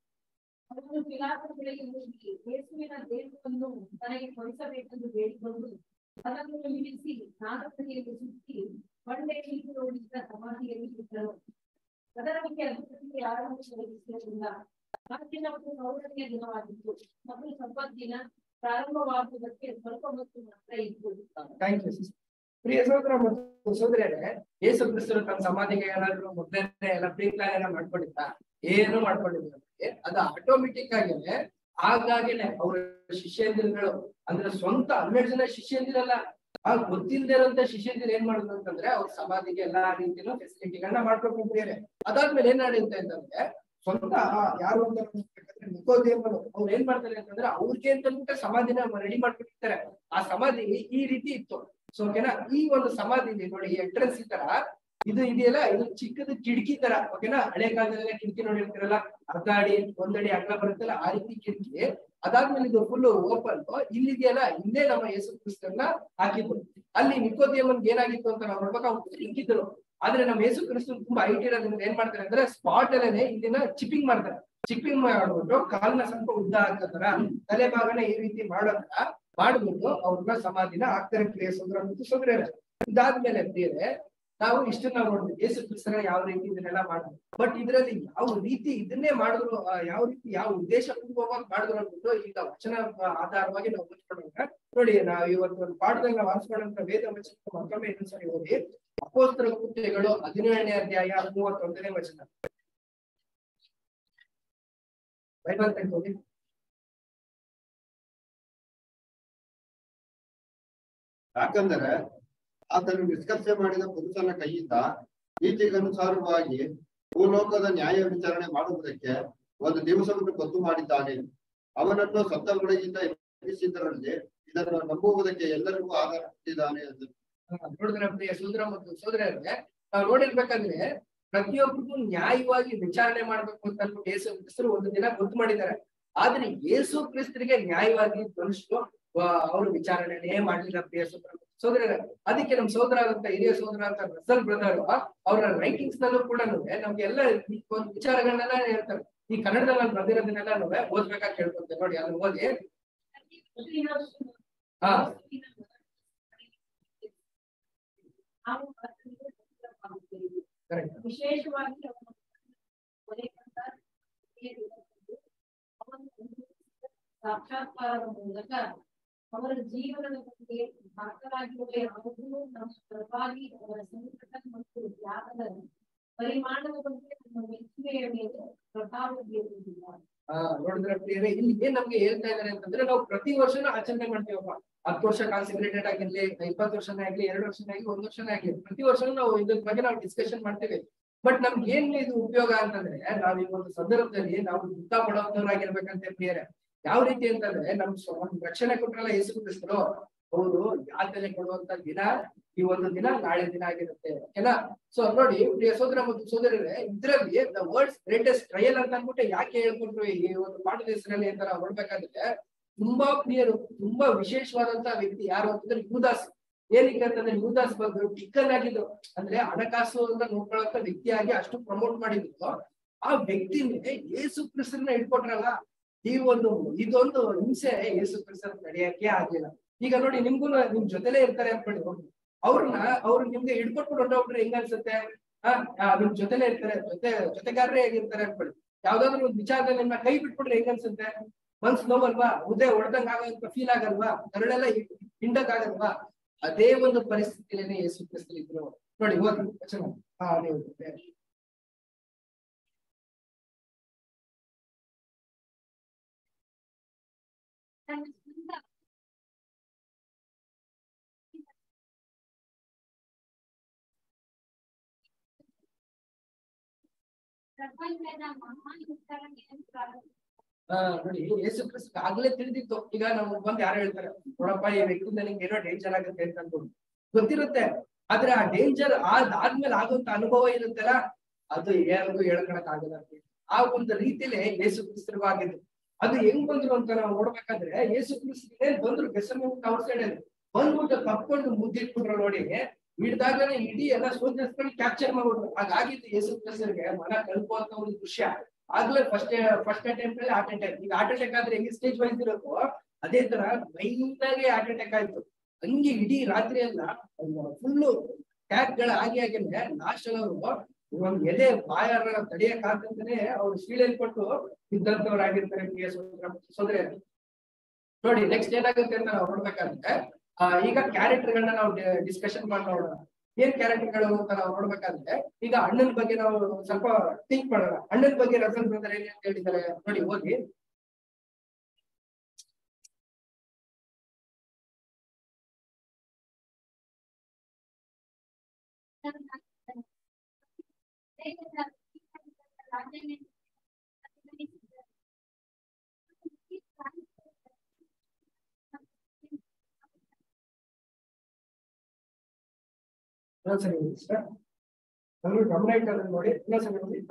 ಅವನು ಪಿಲಾತನ ಬಳಿಗೆ ಹೋಗಿ ಯೇಸುವಿನ ದೇಹವನ್ನು ತನಗೆ ಕೊಡಿಸಬೇಕೆಂದು ಬೇಡಿಕೊಂಡು ಅದನ್ನು ನಿಲ್ಲಿಸಿ ನಾಗಪತಿಯಲ್ಲಿ ಸುತ್ತಿ ಬಂಡೆಯಲ್ಲಿ ನೋಡಿದ ಸಮಾಧಿಯಲ್ಲಿ ಇಟ್ಟರು ಅದರ ಬಗ್ಗೆ ಅಧಿಪತಿಗೆ ಯಾರನ್ನು ತೋರಿಸಲಿಲ್ಲ ಆ ದಿನವು ನೌರನೆಯ ದಿನವಾಗಿತ್ತು ಮತ್ತು ಸಬ್ಬತ್ ದಿನ ಪ್ರಾರಂಭವಾಗುವುದಕ್ಕೆ ಸ್ವಲ್ಪ ಹೊತ್ತು ಮಾತ್ರ ಇತ್ತು ಥ್ಯಾಂಕ್ ಯು ಪ್ರಿಯ ಸಹೋದರ ಮತ್ತು ಸಹೋದರಿಯರೇ ಯೇಸು ಕ್ರಿಸ್ತರು ತನ್ನ ಸಮಾಧಿಗೆ ಏನಾದ್ರು ಮೊದಲೇ ಎಲ್ಲ ಪ್ರೀ ಪ್ಲಾನ್ ಎಲ್ಲ ಮಾಡ್ಕೊಂಡಿದ್ದ ಏನು ಮಾಡ್ಕೊಂಡಿಲ್ಲ ಅದು ಆಟೋಮೆಟಿಕ್ ಆಗಿನೇ ಹಾಗಾಗಿನೇ ಅವರ ಶಿಷ್ಯಂದಿರುಗಳು ಅಂದ್ರೆ ಸ್ವಂತ ಹನ್ನೆರಡು ಜನ ಶಿಷ್ಯಂದಿರಲ್ಲ ಆ ಗೊತ್ತಿಲ್ಲದೆ ಇರುವಂತ ಶಿಷ್ಯಂದಿರು ಏನ್ ಮಾಡಿದ್ರು ಅಂತಂದ್ರೆ ಅವ್ರ ಸಮಾಧಿಗೆ ಎಲ್ಲಾ ರೀತಿಯ ಫೆಸಿಲಿಟಿಗಳನ್ನ ಮಾಡ್ಕೊಂಡಿದ್ದಾರೆ ಅದಾದ್ಮೇಲೆ ಏನ್ ನಡೆಯುತ್ತೆ ಅಂತಂದ್ರೆ ಸ್ವಂತ ಆ ಯಾರು ಅಂತ ನೋಡ್ಬೇಕಾದ್ರೆ ನಿಕೋದೇಮನು ಅವ್ರು ಏನ್ ಮಾಡ್ತಾರೆ ಅಂತಂದ್ರೆ ಅವ್ರಿಗೆ ಅಂತ ಅಂದ್ಬಿಟ್ಟು ಸಮಾಧಿನ ರೆಡಿ ಮಾಡ್ಕೊಂಡಿರ್ತಾರೆ ಆ ಸಮಾಧಿ ಈ ರೀತಿ ಇತ್ತು ಸೊ ಓಕೆನಾ ಈ ಒಂದು ಸಮಾಧಿಲಿ ನೋಡಿ ಎಂಟ್ರೆನ್ಸ್ ಈ ತರ ಇದು ಇದೆಯಲ್ಲ ಇದು ಚಿಕ್ಕದು ಕಿಟಕಿ ತರ ಓಕೆನಾ ಹಳೆ ಕಾಲದಲ್ಲೆಲ್ಲ ಕಿಟಕಿ ನೋಡಿರ್ತೀರಲ್ಲ ಅರ್ಧ ಅಡಿ ಒಂದಡಿ ಅಗಲ ಬರುತ್ತಲ್ಲ ಆ ರೀತಿ ಕಿಟಕಿ ಅದಾದ್ಮೇಲೆ ಇದು ಫುಲ್ ಓಪನ್ ಇಲ್ಲಿದೆಯಲ್ಲ ಹಿಂದೆ ನಮ್ಮ ಯೇಸು ಕ್ರಿಸ್ತನ್ನ ಹಾಕಿದ್ರು ಅಲ್ಲಿ ನಿಕೋದಿಯಮ್ಮನ್ಗೆ ಏನಾಗಿತ್ತು ಅಂತ ನಾವು ನೋಡ್ಬೇಕು ಅವ್ರು ಹಿಂಗಿದ್ರು ಆದ್ರೆ ನಮ್ಮ ಯೇಸು ಕ್ರಿಸ್ತನ್ ತುಂಬಾ ಹೈಟ್ ಇರೋದ್ರಿಂದ ಏನ್ ಮಾಡ್ತಾರೆ ಅಂದ್ರೆ ಸ್ಪಾಟ್ ಅಲ್ಲೇನೆ ಇದನ್ನ ಚಿಪ್ಪಿಂಗ್ ಮಾಡ್ತಾರೆ ಚಿಪ್ಪಿಂಗ್ ಮಾಡ್ಬಿಟ್ಟು ಕಾಲ್ನ ಸ್ವಲ್ಪ ಉದ್ದ ಹಾಕತರ ತಲೆ ಭಾಗನ ಈ ರೀತಿ ಮಾಡೋದ್ರ ಮಾಡ್ಬಿಟ್ಟು ಅವ್ರನ್ನ ಸಮಾಧಿನ ಹಾಕ್ತಾರೆ ಪ್ರಿಯ ಸೋದರ ಮತ್ತು ಸೋದರ ಇದಾದ್ಮೇಲೆ ಪ್ರಿಯರೇ ನಾವು ಇಷ್ಟನ್ನ ನೋಡ್ತೀವಿ ಯೇಸು ಕ್ರಿಸ್ತನ ಯಾವ ರೀತಿ ಇದನ್ನೆಲ್ಲ ಮಾಡಿದ್ರು ಬಟ್ ಇದರಲ್ಲಿ ಯಾವ ರೀತಿ ಇದನ್ನೇ ಮಾಡಿದ್ರು ಆ, ಯಾವ ರೀತಿ ಯಾವ ಉದ್ದೇಶ ಪೂರ್ವಕವಾಗಿ ಮಾಡಿದ್ರು ಅಂದ್ಬಿಟ್ಟು ಈಗ ವಚನ ಆಧಾರವಾಗಿ ನಾವು ಓದ್ಕೊಂಡಾಗ ನೋಡಿ ನಾವು ಇವತ್ತು ಒಂದು ಪಾಠದಲ್ಲಿ ನಾವು ಆರಿಸ್ಕೊಂಡಂತ ವೇದ ವಚನ ಮತ್ತೊಮ್ಮೆ ಇನ್ನೊಂದ್ಸರಿ ಓದಿ ಅಪೋಸ್ತರ ಕೃತ್ಯಗಳು ಹದಿನೇಳನೇ ಅಧ್ಯಾಯ ಮೂವತ್ತೊಂದನೇ ವಚನ ಬೈಬಲ್ ತೆಗೆದು ಯಾಕಂದರೆ ಆತನು ನಿಷ್ಕರ್ಷೆ ಮಾಡಿದ ಪುರುಷನ ಕೈಯಿಂದ ನೀತಿಗನುಸಾರವಾಗಿ ಭೂಲೋಕದ ನ್ಯಾಯ ವಿಚಾರಣೆ ಮಾಡುವುದಕ್ಕೆ ಒಂದು ದಿವಸವನ್ನು ಗೊತ್ತು ಮಾಡಿದ್ದಾನೆ ಅವನನ್ನು ಸತ್ತವಗಳಿಂದ ಎಬ್ಬಿಸಿದ್ದರಲ್ಲಿ ಇದನ್ನು ನಂಬುವುದಕ್ಕೆ ಎಲ್ಲರಿಗೂ ಆಧಾರ ಕೊಟ್ಟಿದ್ದಾನೆ ಎಂದರು ಹಾ, ನೋಡಿದ್ರೆ ಪ್ರಿಯ ಸೋದರ ಮತ್ತು ಸೋದರರೇ ನಾವು ನೋಡಿರ್ಬೇಕಂದ್ರೆ ಪ್ರತಿಯೊಬ್ಬರಿಗೂ ನ್ಯಾಯವಾಗಿ ವಿಚಾರಣೆ ಮಾಡ್ಬೇಕು ಅಂತ ಅಂದ್ಬಿಟ್ಟು ಯೇಸು ಕ್ರಿಸ್ತರು ಒಂದು ದಿನ ಗೊತ್ತು ಮಾಡಿದ್ದಾರೆ ಆದ್ರೆ ಯೇಸು ಕ್ರಿಸ್ತರಿಗೆ ನ್ಯಾಯವಾಗಿ ಮನುಷ್ಯರು ಅವರು ವಿಚಾರಣೆನೇ ಮಾಡ್ಲಿಲ್ಲ ಪ್ರಿಯ ಸೋದರ ಸೋದರರೇ ಅದಕ್ಕೆ ನಮ್ ಸೋದರ ಅಂತ ಹಿರಿಯ ಸೋದರ ಅಂತ ರಸಲ್ ಬ್ರದರ್ ಅವರ ರೈಟಿಂಗ್ಸ್ ನಲ್ಲೂ ಕೂಡ ನಮ್ಗೆ ಎಲ್ಲ ಈ ಒಂದು ವಿಚಾರಗಳನ್ನೆಲ್ಲ ಹೇಳ್ತಾರೆ ಈ ಕನ್ನಡದಲ್ಲಿ ನಾನು ಬರೆದಿರೋದನ್ನೆಲ್ಲ ಓದ್ಬೇಕಾಗಿ ಕೇಳ್ಕೊತೇನೆ ನೋಡಿ ಅದನ್ನ ಓದಿ ಹಾ. ನಾವು ಆತನಿಗೆ ಹತ್ತಿರವಾಗುತ್ತೇವೆ. ಕರೆಕ್ಟ್ ವಿಶೇಷವಾಗಿ ಅವನ ಕೊನೆಗಂಡ ಅವನು ಸಾಕ್ಷಾತ್ಕಾರದ ಮೂಲಕ ಅವರ ಜೀವನದ ಬಗ್ಗೆ ದಾಖಲಾಗಿರುವ ಯಾವುದೂ ನಮ್ಮ ಪರವಾಗಿ ಅವರ ಸಂಕಟ ಮತ್ತು ತ್ಯಾಗದ ಪರಿಮಾಣದ ಬಗ್ಗೆ ನಮ್ಮ ಮೆಚ್ಚುಗೆಯ ಮೇಲೆ ಪ್ರಭಾವ ಬೀರುವುದಿಲ್ಲ ಆ ನೋಡಿದ್ರೆ ಪ್ರಿಯರೇ ಇಲ್ಲಿ ಏನ್ ನಮ್ಗೆ ಹೇಳ್ತಾ ಇದಾರೆ ಅಂತಂದ್ರೆ ನಾವು ಪ್ರತಿ ವರ್ಷನೂ ಆಚರಣೆ ಮಾಡ್ತೀವಪ್ಪ ಹತ್ತು ವರ್ಷ ಕಾನ್ಸಂಟ್ರೇಟೆಡ್ ಆಗಿರ್ಲಿ ಇಪ್ಪತ್ತು ವರ್ಷನೇ ಆಗ್ಲಿ ಎರಡು ವರ್ಷನೇ ಆಗ್ಲಿ ಒಂದ್ ವರ್ಷನೇ ಆಗ್ಲಿ ಪ್ರತಿ ವರ್ಷನೂ ನಾವು ಇದ್ರ ಬಗ್ಗೆ ನಾವು ಡಿಸ್ಕಷನ್ ಮಾಡ್ತೀವಿ ಬಟ್ ನಮ್ಗೆ ಏನ್ ಇದು ಉಪಯೋಗ ಅಂತಂದ್ರೆ ನಾವ್ ಈ ಒಂದು ಸಂದರ್ಭದಲ್ಲಿ ನಾವು ದುಃಖ ಪಡೋದವರಾಗಿರ್ಬೇಕಂತ ಪ್ರಿಯರೇ ಯಾವ ರೀತಿ ಅಂತಂದ್ರೆ ನಮ್ ಸ್ವ- ಒಂದ್ ರಕ್ಷಣೆ ಕೊಟ್ರಲ್ಲ ಯೇಸು ಕ್ರಿಸ್ತರು ಅವರು ಯಾತನೆ ಕೊಡುವಂತ ದಿನ ಈ ಒಂದು ದಿನ ನಾಳೆ ದಿನ ಆಗಿರುತ್ತೆ ಓಕೆನಾ ಸೊ ನೋಡಿ ಪ್ರಿಯ ಸೋದರ ಮತ್ತು ಸೋದರರೇ ಇದ್ರಲ್ಲಿ ದ ವರ್ಡ್ಸ್ ಗ್ರೇಟೆಸ್ಟ್ ಟ್ರಯಲ್ ಅಂತ ಅಂದ್ಬಿಟ್ಟು ಯಾಕೆ ಹೇಳ್ಕೊಟ್ರು ಈ ಒಂದು ಪಾಠದ ಹೆಸರಲ್ಲಿ ಅಂತ ನಾವು ನೋಡ್ಬೇಕಾದ್ರೆ ತುಂಬಾ ಪ್ರಿಯರು ತುಂಬಾ ವಿಶೇಷವಾದಂತ ವ್ಯಕ್ತಿ ಯಾರು ಅಂತಂದ್ರೆ ಯುದಾಸ್ ಏನಕ್ಕೆ ಅಂತಂದ್ರೆ ಯೂದಾಸ್ ಬಂದು ಟಿಕ್ಕನ್ ಆಗಿದ್ದು ಅಂದ್ರೆ ಹಣಕಾಸು ಅಂತ ನೋಡ್ಕೊಳ್ಳೋಂತ ವ್ಯಕ್ತಿಯಾಗಿ ಅಷ್ಟು ಪ್ರಮೋಟ್ ಮಾಡಿದ್ರು ಆ ವ್ಯಕ್ತಿನೇ ಯೇಸು ಕ್ರಿಸ್ತನ ಇಟ್ಕೊಟ್ರಲ್ಲ ಈ ಒಂದು ಇದೊಂದು ಹಿಂಸೆ ಯೇಸು ಕ್ರಿಸ್ತನ ನಡೆಯಕ್ಕೆ ಆಗಿಲ್ಲ ಈಗ ನೋಡಿ ನಿಮ್ಗೂ ನಿಮ್ ಜೊತೆಲೇ ಇರ್ತಾರೆ ಅನ್ಕೊಳ್ಳಿ ಅವ್ರನ್ನ ಅವ್ರು ನಿಮ್ಗೆ ಹಿಡ್ಕೊಟ್ಬಿಟ್ಟು ಹೊಂಟೋಗ್ಬಿಟ್ರೆ ಹೆಂಗ ಅನ್ಸುತ್ತೆ ಆ ಆ, ನಿಮ್ ಜೊತೆಲೇ ಇರ್ತಾರೆ ಜೊತೆ ಜೊತೆಗಾರರೇ ಆಗಿರ್ತಾರೆ ಅನ್ಕೊಳ್ಳಿ ಯಾವ್ದಾದ್ರು ಒಂದು ವಿಚಾರದಲ್ಲಿ ನಿಮ್ನ ಕೈ ಬಿಟ್ಬಿಟ್ರೆ ಹೆಂಗ ಅನ್ಸುತ್ತೆ ಮನ್ಸ್ ನೋವಲ್ವಾ ಉದೇ ಹೊಡೆದಂಗ ಆಗೋ ಫೀಲ್ ಆಗಲ್ವಾ ಕರಳೆಲ್ಲ ಹಿಂಡಕ್ ಆಗಲ್ವಾ ಅದೇ ಒಂದು ಪರಿಸ್ಥಿತಿಯಲ್ಲಿ ಯೇಸು ಕ್ರಿಸ್ತರು ಇದ್ರು ನೋಡಿ ಓದಿ ವಚನ ಹಾ ನೀವು ತನ್ನ ಸ್ವಂತ ಪ್ರಪಂಚದ ಮಹಾನ್ ಉತ್ತರಕ್ಕೆ ಆ, ನೋಡಿ ಯೇಸು ಕ್ರಿಸ್ತ ಆಗ್ಲೇ ತಿಳಿದಿತ್ತು ಈಗ ನಮ್ಗೆ ಬಂದ್ ಯಾರು ಹೇಳ್ತಾರೆ ನೋಡಪ್ಪ ಈ ವ್ಯಕ್ತಿಯಿಂದ ನಿಂಗೆ ಏನೋ ಡೇಂಜರ್ ಆಗುತ್ತೆ ಅಂತ ಅನ್ಕೊಂಡು ಗೊತ್ತಿರುತ್ತೆ ಆದ್ರೆ ಆ ಡೇಂಜರ್ ಆದ್ಮೇಲೆ ಆಗುವಂತ ಅನುಭವ ಇರುತ್ತಲ್ಲ ಅದು ಯಾರಿಗೂ ಹೇಳ್ಕೊಳಕ್ ಆಗಲ್ಲ ಆ ಒಂದು ರೀತಿಲೇ ಯೇಸು ಕ್ರಿಸ್ತರಿಗೂ ಆಗಿದ್ದು ಅದು ಹೆಂಗ್ ಬಂದ್ರು ಅಂತ ನಾವು ನೋಡ್ಬೇಕಾದ್ರೆ ಯೇಸು ಕ್ರಿಸ್ತರಿಗೆ ಬಂದ್ರು ಕೆಸರು ಅವ್ರ ಸೈಡ್ ಅಲ್ಲಿ ಬಂದ್ಬಿಟ್ಟು ಕಪ್ಕೊಂಡು ಮುದ್ದಿಟ್ಬಿಟ್ರು ನೋಡಿ ಹಿಡ್ದಾಗಲೇ ಇಡೀ ಎಲ್ಲ ಸೋಲ್ಜರ್ಸ್ಗಳು ಕ್ಯಾಪ್ಚರ್ ಮಾಡ್ಬಿಟ್ರು ಹಾಗಾಗಿತ್ತು ಯೇಸು ಕ್ರಿಸ್ತರಿಗೆ ಮನ ಕಲ್ಪುವಂತ ಒಂದು ದೃಶ್ಯ ಆಗ್ಲೇ ಫಸ್ಟ್ ಫಸ್ಟ್ ಅಟೆಂಪ್ಟ್ ಅಲ್ಲಿ ಹಾರ್ಟ್ ಅಟ್ಯಾಕ್ ಈಗ ಹಾರ್ಟ್ ಅಟ್ಯಾಕ್ ಆದ್ರೆ ಹೆಂಗೆ ಸ್ಟೇಜ್ ವೈಸ್ ಇರಬೇಕು ಅದೇ ತರ ಮೈನಾಗೆ ಹಾರ್ಟ್ ಅಟ್ಯಾಕ್ ಆಯ್ತು ಹಂಗೆ ಇಡೀ ರಾತ್ರಿ ಎಲ್ಲ ಫುಲ್ಲು ಟ್ಯಾಕ್ ಗಳ ಆಗಿ ಆಗಿದ್ರೆ ಲಾಸ್ಟ್ ಅವರು ಒಂದ್ ಎದೆ ಬಾಯಾರ ತಡೆಯಕ್ ಆಗಂತಾನೆ ಅವ್ರು ಸೀಳೆಲ್ ಕೊಟ್ಟು ಇದ್ದಂತವ್ರಾಗಿರ್ತಾರೆ ಪ್ರಿಯ ಸೋದರ ಸೋದರ ನೋಡಿ ನೆಕ್ಸ್ಟ್ ಏನಾಗುತ್ತೆ ಅಂತ ನಾವು ನೋಡ್ಬೇಕಾದ್ರೆ ಆ, ಈಗ ಕ್ಯಾರೆಕ್ಟರ್ ಗಳನ್ನ ನಾವು ಡಿಸ್ಕಷನ್ ಮಾಡಿ ನೋಡೋಣ ಏನ್ ಕ್ಯಾರೆಕ್ಟರ್ಗಳು ಅಂತ ನಾವು ನೋಡ್ಬೇಕಾದ್ರೆ ಈಗ ಅಣ್ಣನ ಬಗ್ಗೆ ನಾವು ಸ್ವಲ್ಪ ಥಿಂಕ್ ಮಾಡೋಣ ಅಣ್ಣನ ಬಗ್ಗೆ ರಸಲ್ ಬ್ರದರ್ ಏನ್ ಅಂತ ಹೇಳಿದ್ದಾರೆ ನೋಡಿ ಓದಿ ಇನ್ನೊಂದ್ಸರಿ ಓದಿ ಸರ್ ಎಲ್ಲರೂ ಗಮನ ಇಟ್ಟು ಅದನ್ನ ನೋಡಿ ಇನ್ನೊಂದ್ಸರಿ ಓದಿ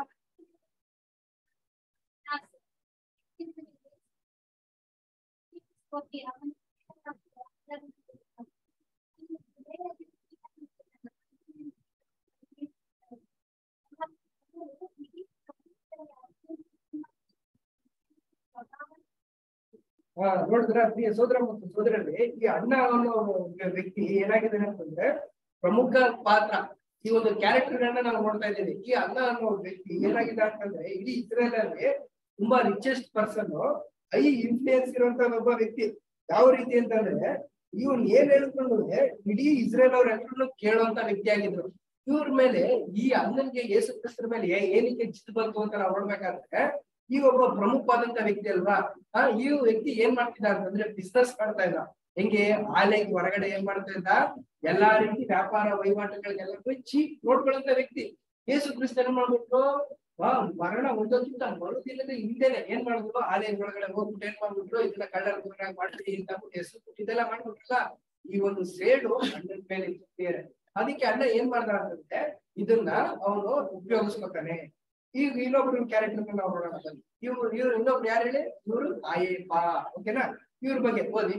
ಹಾ ನೋಡಿದ್ರ ಪ್ರಿಯ ಸೋದರ ಮತ್ತು ಸೋದರಲ್ಲಿ ಈ ಅಣ್ಣ ಅನ್ನೋ ವ್ಯಕ್ತಿ ಏನಾಗಿದ್ದಾನೆ ಅಂತಂದ್ರೆ ಪ್ರಮುಖ ಪಾತ್ರ ಈ ಒಂದು ಕ್ಯಾರೆಕ್ಟರ್ ಗಳನ್ನ ನಾವು ನೋಡ್ತಾ ಇದ್ದೀವಿ ಈ ಅಣ್ಣ ಅನ್ನೋ ವ್ಯಕ್ತಿ ಏನಾಗಿದೆ ಅಂತಂದ್ರೆ ಇಡೀ ಇಸ್ರೇಲ್ ಅಲ್ಲಿ ತುಂಬಾ ರಿಚೆಸ್ಟ್ ಪರ್ಸನ್ ಐ ಇನ್ಫ್ಲೂಯೆನ್ಸ್ ಇರುವಂತ ಒಬ್ಬ ವ್ಯಕ್ತಿ ಯಾವ ರೀತಿ ಅಂತಂದ್ರೆ ಇವನ್ ಏನ್ ಹೇಳ್ಕೊಂಡು ಇಡೀ ಇಸ್ರೇಲ್ ಅವ್ರೆಲ್ಲರೂ ಕೇಳುವಂತ ವ್ಯಕ್ತಿ ಆಗಿದ್ರು ಇವ್ರ ಮೇಲೆ ಈ ಅಣ್ಣನ್ಗೆ ಯೇಸು ಕ್ರಿಸ್ತರ ಮೇಲೆ ಏ- ಏನಕ್ಕೆ ಜಿದ್ದು ಬಂತು ಅಂತ ನಾವು ನೋಡ್ಬೇಕಾದ್ರೆ ಈ ಒಬ್ಬ ಪ್ರಮುಖವಾದಂತ ವ್ಯಕ್ತಿ ಅಲ್ವಾ ಆ ಈ ವ್ಯಕ್ತಿ ಏನ್ ಮಾಡ್ತಿದ್ದ ಅಂತಂದ್ರೆ ಬಿಸ್ನೆಸ್ ಮಾಡ್ತಾ ಇದ್ದ ಹೆಂಗೆ ಆಲೆಗೆ ಹೊರಗಡೆ ಏನ್ ಮಾಡ್ತಾ ಇದ್ದ ಎಲ್ಲಾ ರೀತಿ ವ್ಯಾಪಾರ ವಹಿವಾಟುಗಳಿಗೆಲ್ಲ ಕೊಚ್ಚಿ ನೋಡ್ಕೊಳ್ಳುವಂತ ವ್ಯಕ್ತಿ ಯೇಸು ಕ್ರಿಸ್ತ ಏನ್ ಮಾಡ್ಬಿಟ್ಟು ಆ ಮರಣ ಒಂದೊಂದಿದ್ದ ಮರುದಿನದ ಹಿಂದೆನೆ ಏನ್ ಮಾಡಿದ್ರು ಆಲೆ ಒಳಗಡೆ ಹೋಗ್ಬಿಟ್ಟು ಏನ್ ಮಾಡ್ಬಿಟ್ರು ಇದನ್ನ ಕಳ್ಳರ ಗುರುನಾಗ್ ಮಾಡ್ರಿ ಅಂತ ಅಂದ್ಬಿಟ್ಟು ಹೆಸರು ಇದೆಲ್ಲ ಮಾಡ್ಬಿಟ್ರಲ್ಲ ಈ ಒಂದು ಸೇಡು ಅಣ್ಣನ ಮೇಲೆ ಇತ್ತು ಬೇರೆ ಅದಕ್ಕೆ ಅಣ್ಣ ಏನ್ ಮಾಡ್ದ ಅಂತಂದ್ರೆ ಇದನ್ನ ಅವನು ಉಪಯೋಗಿಸ್ಕೊತಾನೆ ಈಗ ಇನ್ನೊಬ್ರು ಕ್ಯಾರೆಕ್ಟರ್ ನಾವು ನೋಡೋಣ ಬನ್ನಿ ಇವ್ರು ಇವ್ರು ಇನ್ನೊಬ್ರು ಯಾರು ಹೇಳಿ ಇವ್ರು ಆಯೇಪ ಓಕೆನಾ ಇವ್ರ ಬಗ್ಗೆ ಓದಿ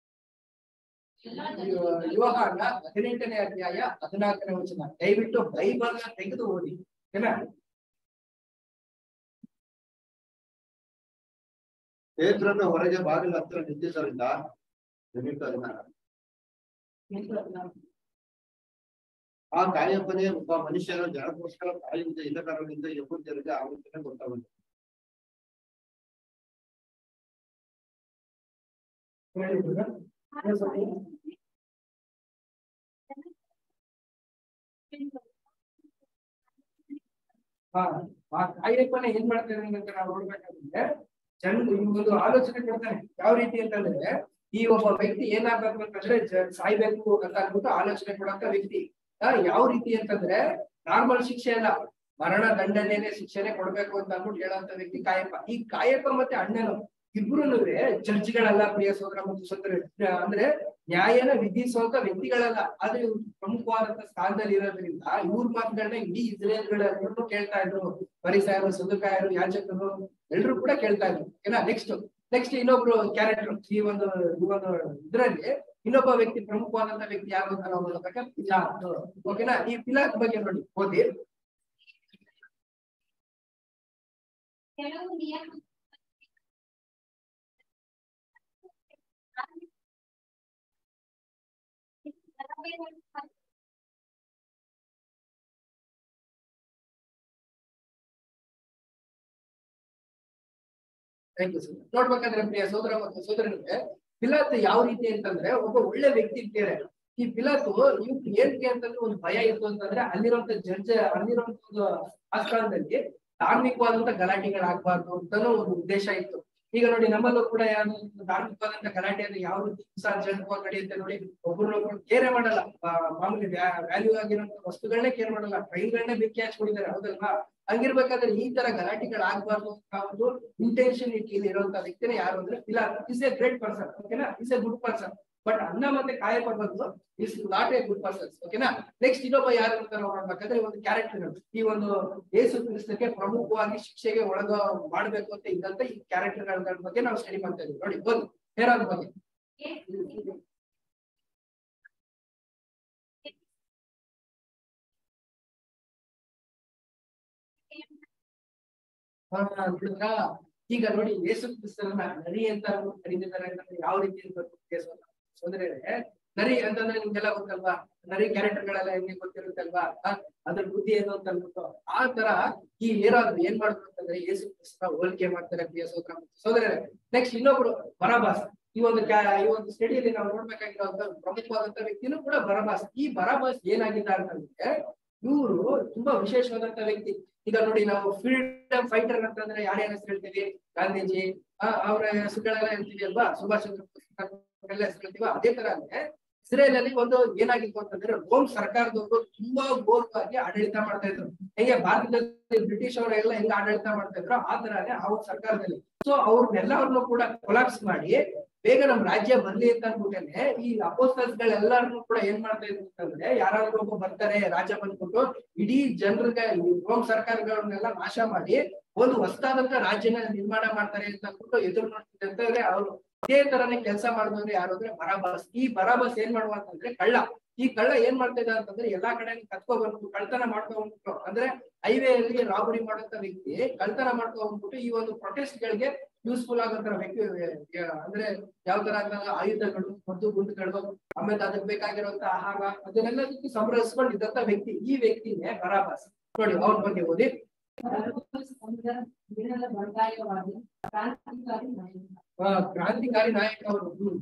ವಿವಾಹನ ಹದಿನೆಂಟನೇ ಅಧ್ಯಾಯ ಹದಿನಾಲ್ಕನೇ ವಚನ ದಯವಿಟ್ಟು ಬೈಬಲ್ ತೆಗೆದು ಓದಿ ಓಕೆನಾ ಪೇತ್ರನ ಹೊರಗೆ ಬಾಗಿಲ ಹತ್ರ ನಿಂತಿದ್ದರಿಂದ ದಯವಿಟ್ಟು ಅದನ್ನ ಆ ಕಾಯಪ್ಪನೇ ಒಬ್ಬ ಮನುಷ್ಯನ ಜನಕ್ಕೋಸ್ಕರ ತಾಯಿಯಿಂದ ಇಲ್ಲಕಾರರಿಂದ ಯಹೂದ್ಯರಿಗೆ ಆಲೋಚನೆ ಗೊತ್ತಾಗುತ್ತೆ ಹೇಳಿದ್ರಾ? ಇನ್ನೊಂದ್ಸತಿ. ಹಾ ಆ ಕಾಯಪ್ಪನ ಏನ್ ಮಾಡ್ತಾರೆ ಅಂತ ನಾವು ನೋಡ್ಬೇಕಾದ್ರೆ ಜನ ಈ ಒಂದು ಆಲೋಚನೆ ಕೊಡ್ತಾನೆ ಯಾವ ರೀತಿ ಅಂತಂದ್ರೆ ಈ ಒಬ್ಬ ವ್ಯಕ್ತಿ ಏನಾಗ್ಬೇಕು ಅಂತಂದ್ರೆ ಜ- ಸಾಯ್ಬೇಕು ಅಂತ ಅಂದ್ಬಿಟ್ಟು ಆಲೋಚನೆ ಕೊಡಂತ ವ್ಯಕ್ತಿ ಆ, ಯಾವ ರೀತಿ ಅಂತಂದ್ರೆ ನಾರ್ಮಲ್ ಶಿಕ್ಷೆ ಅಲ್ಲ ಮರಣ ದಂಡನೆನೆ ಶಿಕ್ಷೆನೆ ಕೊಡ್ಬೇಕು ಅಂತ ಅಂದ್ಬಿಟ್ಟು ಹೇಳೋಂತ ವ್ಯಕ್ತಿ ಕಾಯಪ್ಪ ಈ ಕಾಯಪ್ಪ ಮತ್ತೆ ಅಣ್ಣನು ಇಬ್ರು ಜಡ್ಜ್ಗಳಲ್ಲ ಪ್ರಿಯ ಸೋದರ ಮತ್ತು ಸೋದರ ಅಂದ್ರೆ ನ್ಯಾಯನ ವಿಧಿಸುವಂತ ವ್ಯಕ್ತಿಗಳಲ್ಲ ಆದ್ರೆ ಇವ್ರು ಪ್ರಮುಖವಾದಂತ ಸ್ಥಾನದಲ್ಲಿ ಇರೋದ್ರಿಂದ ಇವ್ರ ಮಾತುಗಳನ್ನ ಇಡೀ ಇಸ್ರೇಲ್ಗಳೆಲ್ಲರೂ ಕೇಳ್ತಾ ಇದ್ರು ಪರಿಸಾಯರು ಸುದುಕಾಯರು ಯಾಚಕರು ಎಲ್ರು ಕೂಡ ಕೇಳ್ತಾ ಇದ್ರು ಏನ ನೆಕ್ಸ್ಟ್ ನೆಕ್ಸ್ಟ್ ಇನ್ನೊಬ್ರು ಕ್ಯಾರೆಕ್ಟರ್ ಈ ಒಂದು ಈ ಒಂದು ಇದ್ರಲ್ಲಿ ಇನ್ನೊಬ್ಬ ವ್ಯಕ್ತಿ ಪ್ರಮುಖವಾದಂತ ವ್ಯಕ್ತಿ ಯಾರು ಅಂತ ನಾವು ನೋಡ್ಬೇಕಾ ಪಿಲಾತ್ ಓಕೆನಾ ಈ ಪಿಲಾತ್ ಬಗ್ಗೆ ನೋಡಿ ಓದಿ ಕೆಲವು ನಿಯಮ ಥ್ಯಾಂಕ್ ಯು ಸರ್ ನೋಡ್ಬೇಕಾದ್ರೆ ಪ್ರಿಯ ಸೋದರ ಮತ್ತು ಸೋದರನಿಗೆ ಪಿಲಾತ್ ಯಾವ ರೀತಿ ಅಂತಂದ್ರೆ ಒಬ್ಬ ಒಳ್ಳೆ ವ್ಯಕ್ತಿ ಇರ್ತಾರೆ ಈ ಪಿಲಾತ್ ಇವ್ ಏನಕ್ಕೆ ಅಂತಂದ್ರೆ ಒಂದು ಭಯ ಇತ್ತು ಅಂತಂದ್ರೆ ಅಲ್ಲಿರುವಂತ ಜಡ್ಜ್ ಅಲ್ಲಿರುವಂತ ಒಂದು ಆಸ್ಥಾನದಲ್ಲಿ ಧಾರ್ಮಿಕವಾದಂತ ಗಲಾಟೆಗಳಾಗಬಾರ್ದು ಅಂತಾನು ಒಂದು ಉದ್ದೇಶ ಇತ್ತು ಈಗ ನೋಡಿ ನಮ್ಮಲ್ಲೂ ಕೂಡ ಯಾರು ಧಾರ್ಮಿಕವಾದಂತ ಗಲಾಟೆ ಅಂದ್ರೆ ಯಾವ ರೀತಿ ಹಿಂಸಾ ಜಡ್ಪ ನಡೆಯುತ್ತೆ ನೋಡಿ ಒಬ್ಬರನ್ನೊಬ್ರು ಕೇರೆ ಮಾಡಲ್ಲ ಆ, ಮಾಮೂಲಿ ವ್ಯಾಲ್ಯೂ ಆಗಿರುವಂತ ವಸ್ತುಗಳನ್ನೇ ಕೇರ್ ಮಾಡಲ್ಲ ಟ್ರೈನ್ಗಳನ್ನೇ ಬೆಂಕಿ ಹಚ್ಕೊಂಡಿದ್ದಾರೆ ಹೌದಲ್ವಾ ಹಂಗಿರ್ಬೇಕಾದ್ರೆ ಈ ತರ ಗಲಾಟೆಗಳಾಗಬಾರ್ದು ಅಂತ ಒಂದು ಇಂಟೆನ್ಷನ್ ಇಲ್ಲಿ ಇರುವಂತ ವ್ಯಕ್ತಿನೇ ಯಾರು ಅಂದ್ರೆ Pilate is a great person ಓಕೆನಾ is a good person but ಅನ್ನ ಮತ್ತೆ ಕಾಯಕ ಬಂದು is not a good person ಓಕೆನಾ ನೆಕ್ಸ್ಟ್ ಇನ್ನೊಬ್ಬ ಯಾರು ಅಂತ ನಾವು ನೋಡ್ಬೇಕಾದ್ರೆ ಒಂದು ಕ್ಯಾರೆಕ್ಟರ್ ಈ ಒಂದು ಯೇಸು ಕ್ರಿಸ್ತಕ್ಕೆ ಪ್ರಮುಖವಾಗಿ ಶಿಕ್ಷೆಗೆ ಒಳಗ ಮಾಡ್ಬೇಕು ಅಂತ ಇದ್ದಂತ ಈ ಕ್ಯಾರೆಕ್ಟರ್ ಬಗ್ಗೆ ನಾವು ಸ್ಟಡಿ ಮಾಡ್ತಾ ಇದೀವಿ ನೋಡಿ ಒಂದು ಹೇರೋದ್ ಬಗ್ಗೆ ಹಾ, ನೋಡಿದ್ರಾ? ಈಗ ನೋಡಿ ಯೇಸು ಕ್ರಿಸ್ತರನ್ನ ನರಿ ಅಂತ ಕರೀತಿದ್ದಾರೆ ಅಂತಂದ್ರೆ ಯಾವ ರೀತಿ ಇರ್ಬೇಕು ಯೇಸು ಅಂತ? ಅಂದ್ರೆ ನರಿ ಅಂತಂದ್ರೆ ನಿಮ್ಗೆಲ್ಲ ಗೊತ್ತಲ್ವಾ ನರಿ ಕ್ಯಾರೆಕ್ಟರ್ ಗಳೆಲ್ಲ ಹೆಂಗೆ ಗೊತ್ತಿರುತ್ತಲ್ವಾ ಆ, ಅದ್ರ ಬುದ್ಧಿ ಏನು ಅಂತ ಅನ್ಬಿಟ್ಟು ಆ ತರ ಈ ಏನಾದ್ರು ಏನ್ ಮಾಡಿದ್ರು ಅಂತಂದ್ರೆ ಯೇಸು ಕ್ರಿಸ್ತ ಹೋಲಿಕೆ ಮಾಡ್ತಾರೆ ಪ್ರಿಯ ಸೋದರ ಮತ್ತು ಸೋದರರೇ ನೆಕ್ಸ್ಟ್ ಇನ್ನೊಬ್ರು ಬರಬಾಸ್ ಈ ಒಂದು ಕ್ಯಾ- ಈ ಒಂದು ಸ್ಟಡಿಯಲ್ಲಿ ನಾವು ನೋಡ್ಬೇಕಾಗಿರುವಂತ ಪ್ರಮುಖವಾದಂತ ವ್ಯಕ್ತಿನೂ ಕೂಡ ಬರಬಾಸ್ ಈ ಬರಬಾಸ್ ಏನಾಗಿದ್ದ ಅಂತಂದ್ರೆ ಇವರು ತುಂಬಾ ವಿಶೇಷವಾದಂತ ವ್ಯಕ್ತಿ ಈಗ ನೋಡಿ ನಾವು ಫ್ರೀಡಮ್ ಫೈಟರ್ ಅಂತಂದ್ರೆ ಯಾರ್ಯಾರ ಹೆಸರು ಹೇಳ್ತೀವಿ ಗಾಂಧೀಜಿ ಆ, ಅವರ ಹೆಸರುಗಳೆಲ್ಲ ಹೇಳ್ತೀವಿ ಅಲ್ವಾ ಸುಭಾಷ್ ಚಂದ್ರ ಬೋಸ್ ಎಲ್ಲ ಹೆಸರು ಹೇಳ್ತೀವ ಅದೇ ತರ ಇಸ್ರೇಲ್ ಅಲ್ಲಿ ಒಂದು ಏನಾಗಿತ್ತು ಅಂತಂದ್ರೆ ರೋಮ್ ಸರ್ಕಾರದವರು ತುಂಬಾ ಘೋರವಾಗಿ ಆಡಳಿತ ಮಾಡ್ತಾ ಇದ್ರು ಹೇಗೆ ಭಾರತದಲ್ಲಿ ಬ್ರಿಟಿಷ್ ಅವರೆಲ್ಲ ಹೆಂಗ್ ಆಡಳಿತ ಮಾಡ್ತಾ ಇದ್ರು ಆ ತರಾನೇ ಆ ಒಂದು ಸರ್ಕಾರದಲ್ಲಿ ಸೊ ಅವ್ರನ್ನೆಲ್ಲರನ್ನು ಕೂಡ ಕೊಲಾಪ್ಸ್ ಮಾಡಿ ಬೇಗ ನಮ್ ರಾಜ್ಯ ಬರ್ಲಿ ಅಂತ ಅನ್ಬಿಟ್ಟೇನೆ ಈ ಅಪೋಸ್ಟಲ್ಸ್ ಗಳೆಲ್ಲರನ್ನು ಕೂಡ ಏನ್ ಮಾಡ್ತಾ ಇದ್ರು ಅಂತಂದ್ರೆ ಯಾರಾದ್ರೂ ಒಬ್ಬ ಬರ್ತಾರೆ ರಾಜ ಬಂದ್ಬಿಟ್ಟು ಇಡೀ ಜನರಿಗೆ ರೋಮ್ ಸರ್ಕಾರಗಳನ್ನೆಲ್ಲ ನಾಶ ಮಾಡಿ ಒಂದು ಹೊಸದಾದಂತ ರಾಜ್ಯನ ನಿರ್ಮಾಣ ಮಾಡ್ತಾರೆ ಅಂತ ಅಂದ್ಬಿಟ್ಟು ಎದುರು ನೋಡ್ತಿದ್ದೆ ಅಂತಂದ್ರೆ ಅವರು ಇದೇ ತರನೇ ಕೆಲಸ ಮಾಡಿದವ್ರು ಯಾರು ಅಂದ್ರೆ ಬರಾಬಾಸ್ ಈ ಬರಾಬಾಸ್ ಏನ್ ಮಾಡುವ ಅಂತಂದ್ರೆ ಕಳ್ಳ ಈ ಕಳ್ಳ ಏನ್ ಮಾಡ್ತಾ ಇದ್ದ ಅಂತಂದ್ರೆ ಎಲ್ಲಾ ಕಡೆ ಕತ್ಕೊ ಬಂದ್ಬಿಟ್ಟು ಕಳ್ತನ ಮಾಡ್ಕೊ ಬಂದ್ಬಿಟ್ಟು ಅಂದ್ರೆ ಹೈವೇ ಅಲ್ಲಿ ರಾಬರಿ ಮಾಡುವಂತ ವ್ಯಕ್ತಿ ಕಳ್ತನ ಮಾಡ್ಕೊ ಬಂದ್ಬಿಟ್ಟು ಈ ಒಂದು ಪ್ರೊಟೆಸ್ಟ್ ಗಳಿಗೆ ಯೂಸ್ಫುಲ್ ಆಗೋಂತ ವ್ಯಕ್ತಿ ಆ, ಅಂದ್ರೆ ಯಾವ ತರ ಅಂತಂದ್ರೆ ಆಯುಧಗಳು ಮದ್ದು ಗುಂಡುಗಳು ಆಮೇಲೆ ಅದಕ್ಕೆ ಬೇಕಾಗಿರುವಂತ ಆಹಾರ ಅದನ್ನೆಲ್ಲದಕ್ಕೂ ಸಂಗ್ರಹಿಸ್ಕೊಂಡಿದ್ದಂತ ವ್ಯಕ್ತಿ ಈ ವ್ಯಕ್ತಿನೇ ಬರಾಬಾಸ್ ನೋಡಿ ಅವ್ರ ಬಗ್ಗೆ ಓದಿ ದಿನದ ಬಂಡಾಯವಾಗಿ ಕ್ರಾಂತಿಕಾರಿ ನಾಯಕ ಆ, ಕ್ರಾಂತಿಕಾರಿ ನಾಯಕ ಅವರು ಹ್ಮ್.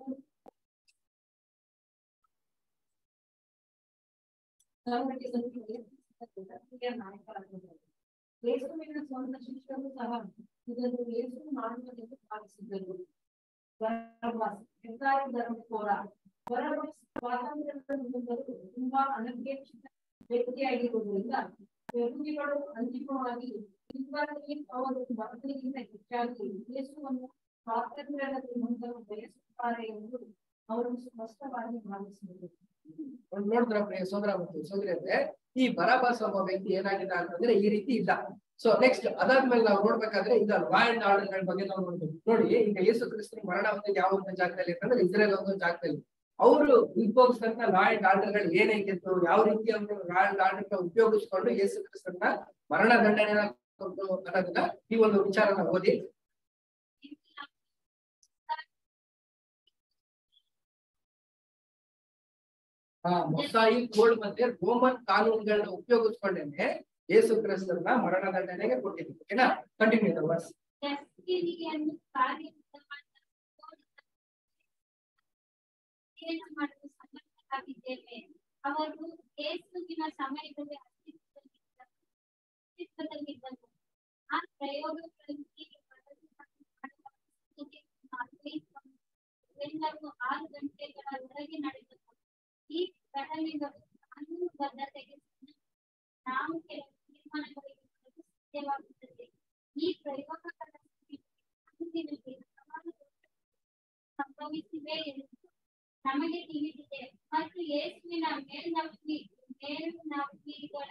ಕರ್ನಾಟಕ ಸಂಘಟನೆಯ ನಾಯಕರಾಗಿದ್ದರು ಯೇಸುವಿನ ಸ್ವಂತ ಶಿಷ್ಯರು ಸಹ ಇದನ್ನು ಯೇಸು ಮಾಡುವುದೆಂದು ಭಾವಿಸಿದ್ದರು ಬರಬ್ಬಾಸ್ ಹೆದ್ದಾರಿ ಧರ್ಮಕೋರ ಬರಬ್ಬಾಸ್ ಸ್ವಾತಂತ್ರ್ಯದ ಮುಂದರು ತುಂಬಾ ಅನಪೇಕ್ಷಿತ ವ್ಯಕ್ತಿಯಾಗಿರುವುದರಿಂದ ಯಹೂದಿಗಳು ಅಂತಿಮವಾಗಿ ಇದುವರೆಗೆ ಅವರು ಬರಲಿಗಿಂತ ಹೆಚ್ಚಾಗಿ ಯೇಸುವನ್ನು ಸ್ವಾತಂತ್ರ್ಯದ ಮುಂದರು ಬಯಸುತ್ತಾರೆ ಎಂದು ಅವರು ಸ್ಪಷ್ಟವಾಗಿ ಭಾವಿಸಿದರು ಒಂದ್ ನೋಡಿದ್ರ ಪ್ರಿಯ ಸೋದರ ಮತ್ತು ಸೋದರಿಯರೇ ಈ ಬರಾಬಾಸ್ ಒಬ್ಬ ವ್ಯಕ್ತಿ ಏನಾಗಿದ್ದ ಅಂತಂದ್ರೆ ಈ ರೀತಿ ಇದ್ದ ಸೊ ನೆಕ್ಸ್ಟ್ ಅದಾದ್ಮೇಲೆ ನಾವು ನೋಡ್ಬೇಕಾದ್ರೆ ಈಗ ಲಾ ಅಂಡ್ ಆರ್ಡರ್ ಗಳ ಬಗ್ಗೆ ನಾವು ನೋಡ್ಬೇಕು ನೋಡಿ ಈಗ ಯೇಸು ಕ್ರಿಸ್ತನ ಮರಣ ಒಂದು ಯಾವ ಒಂದು ಜಾಗದಲ್ಲಿ ಅಂತಂದ್ರೆ ಇಸ್ರೇಲ್ ಒಂದು ಜಾಗದಲ್ಲಿ ಅವರು ಉದ್ಭವಿಸಿದಂತ ಲಾ ಅಂಡ್ ಆರ್ಡರ್ ಗಳು ಏನೇಗಿತ್ತು ಯಾವ ರೀತಿ ಅವರು ಲಾ ಅಂಡ್ ಆರ್ಡರ್ ನ ಉಪಯೋಗಿಸ್ಕೊಂಡು ಯೇಸು ಕ್ರಿಸ್ತನ ಮರಣ ದಂಡನೆಯನ್ನ ಕೊಟ್ಟು ಅನ್ನೋದನ್ನ ಈ ಒಂದು ವಿಚಾರನ ಓದಿ ಆ ಮೊಸಾಯಿ ಕೋಡ್ ಮತ್ತೆ ರೋಮನ್ ಕಾನೂನುಗಳನ್ನ ಉಪಯೋಗಿಸ್ಕೊಂಡೇನೆ ಯೇಸು ಕ್ರಿಸ್ತನ ಮರಣ ದಂಡನೆಗೆ ಕೊಟ್ಟಿದ್ರು ಓಕೆನಾ ಕಂಟಿನ್ಯೂ ವರ್ಸ್ ದಸ್ತಿನಿಯನ್ನು ಕಾರ್ಯ ಮಾಡಲು ಸಮರ್ಥರಾಗಿದ್ದೇವೆ ಅವರು ಯೇಸುವಿನ ಸಮಯದಲ್ಲಿ ಅಸ್ತಿತ್ವದಲ್ಲಿದ್ದರು ಅಸ್ತಿತ್ವದಲ್ಲಿದ್ದರು ಆ ಪ್ರಯೋಗಗಳನ್ನು ಹೀಗೆ ಪಡೆದು ಮಾಡುವ ಸ್ಥಿತಿಗೆ ಅನ್ವಯಿಸಿಕೊಂಡು ಎಲ್ಲರೂ ಆರು ಗಂಟೆಗಳ ಹೊರಗೆ ನಡೆದರು ಈ ಘಟನೆಗಳು ಕಾನೂನು ಬದ್ಧತೆಗೆ ಸಂಬಂಧ ನಾವು ಕೆಲವು ತೀರ್ಮಾನಗಳಿಗೆ ಬರಲು ಸಾಧ್ಯವಾಗುತ್ತದೆ ಈ ಪ್ರಯೋಗಗಳ ಅಂದಿನಲ್ಲಿ ಹಲವಾರು ದೋಷಗಳು ಸಂಭವಿಸಿವೆ ಎಂದು ನಮಗೆ ತಿಳಿದಿದೆ ಮತ್ತು ಯೇಸುವಿನ ಮೇಲ್ನಂಬಿ ಮೇಲ್ನಂಬಿಗಳ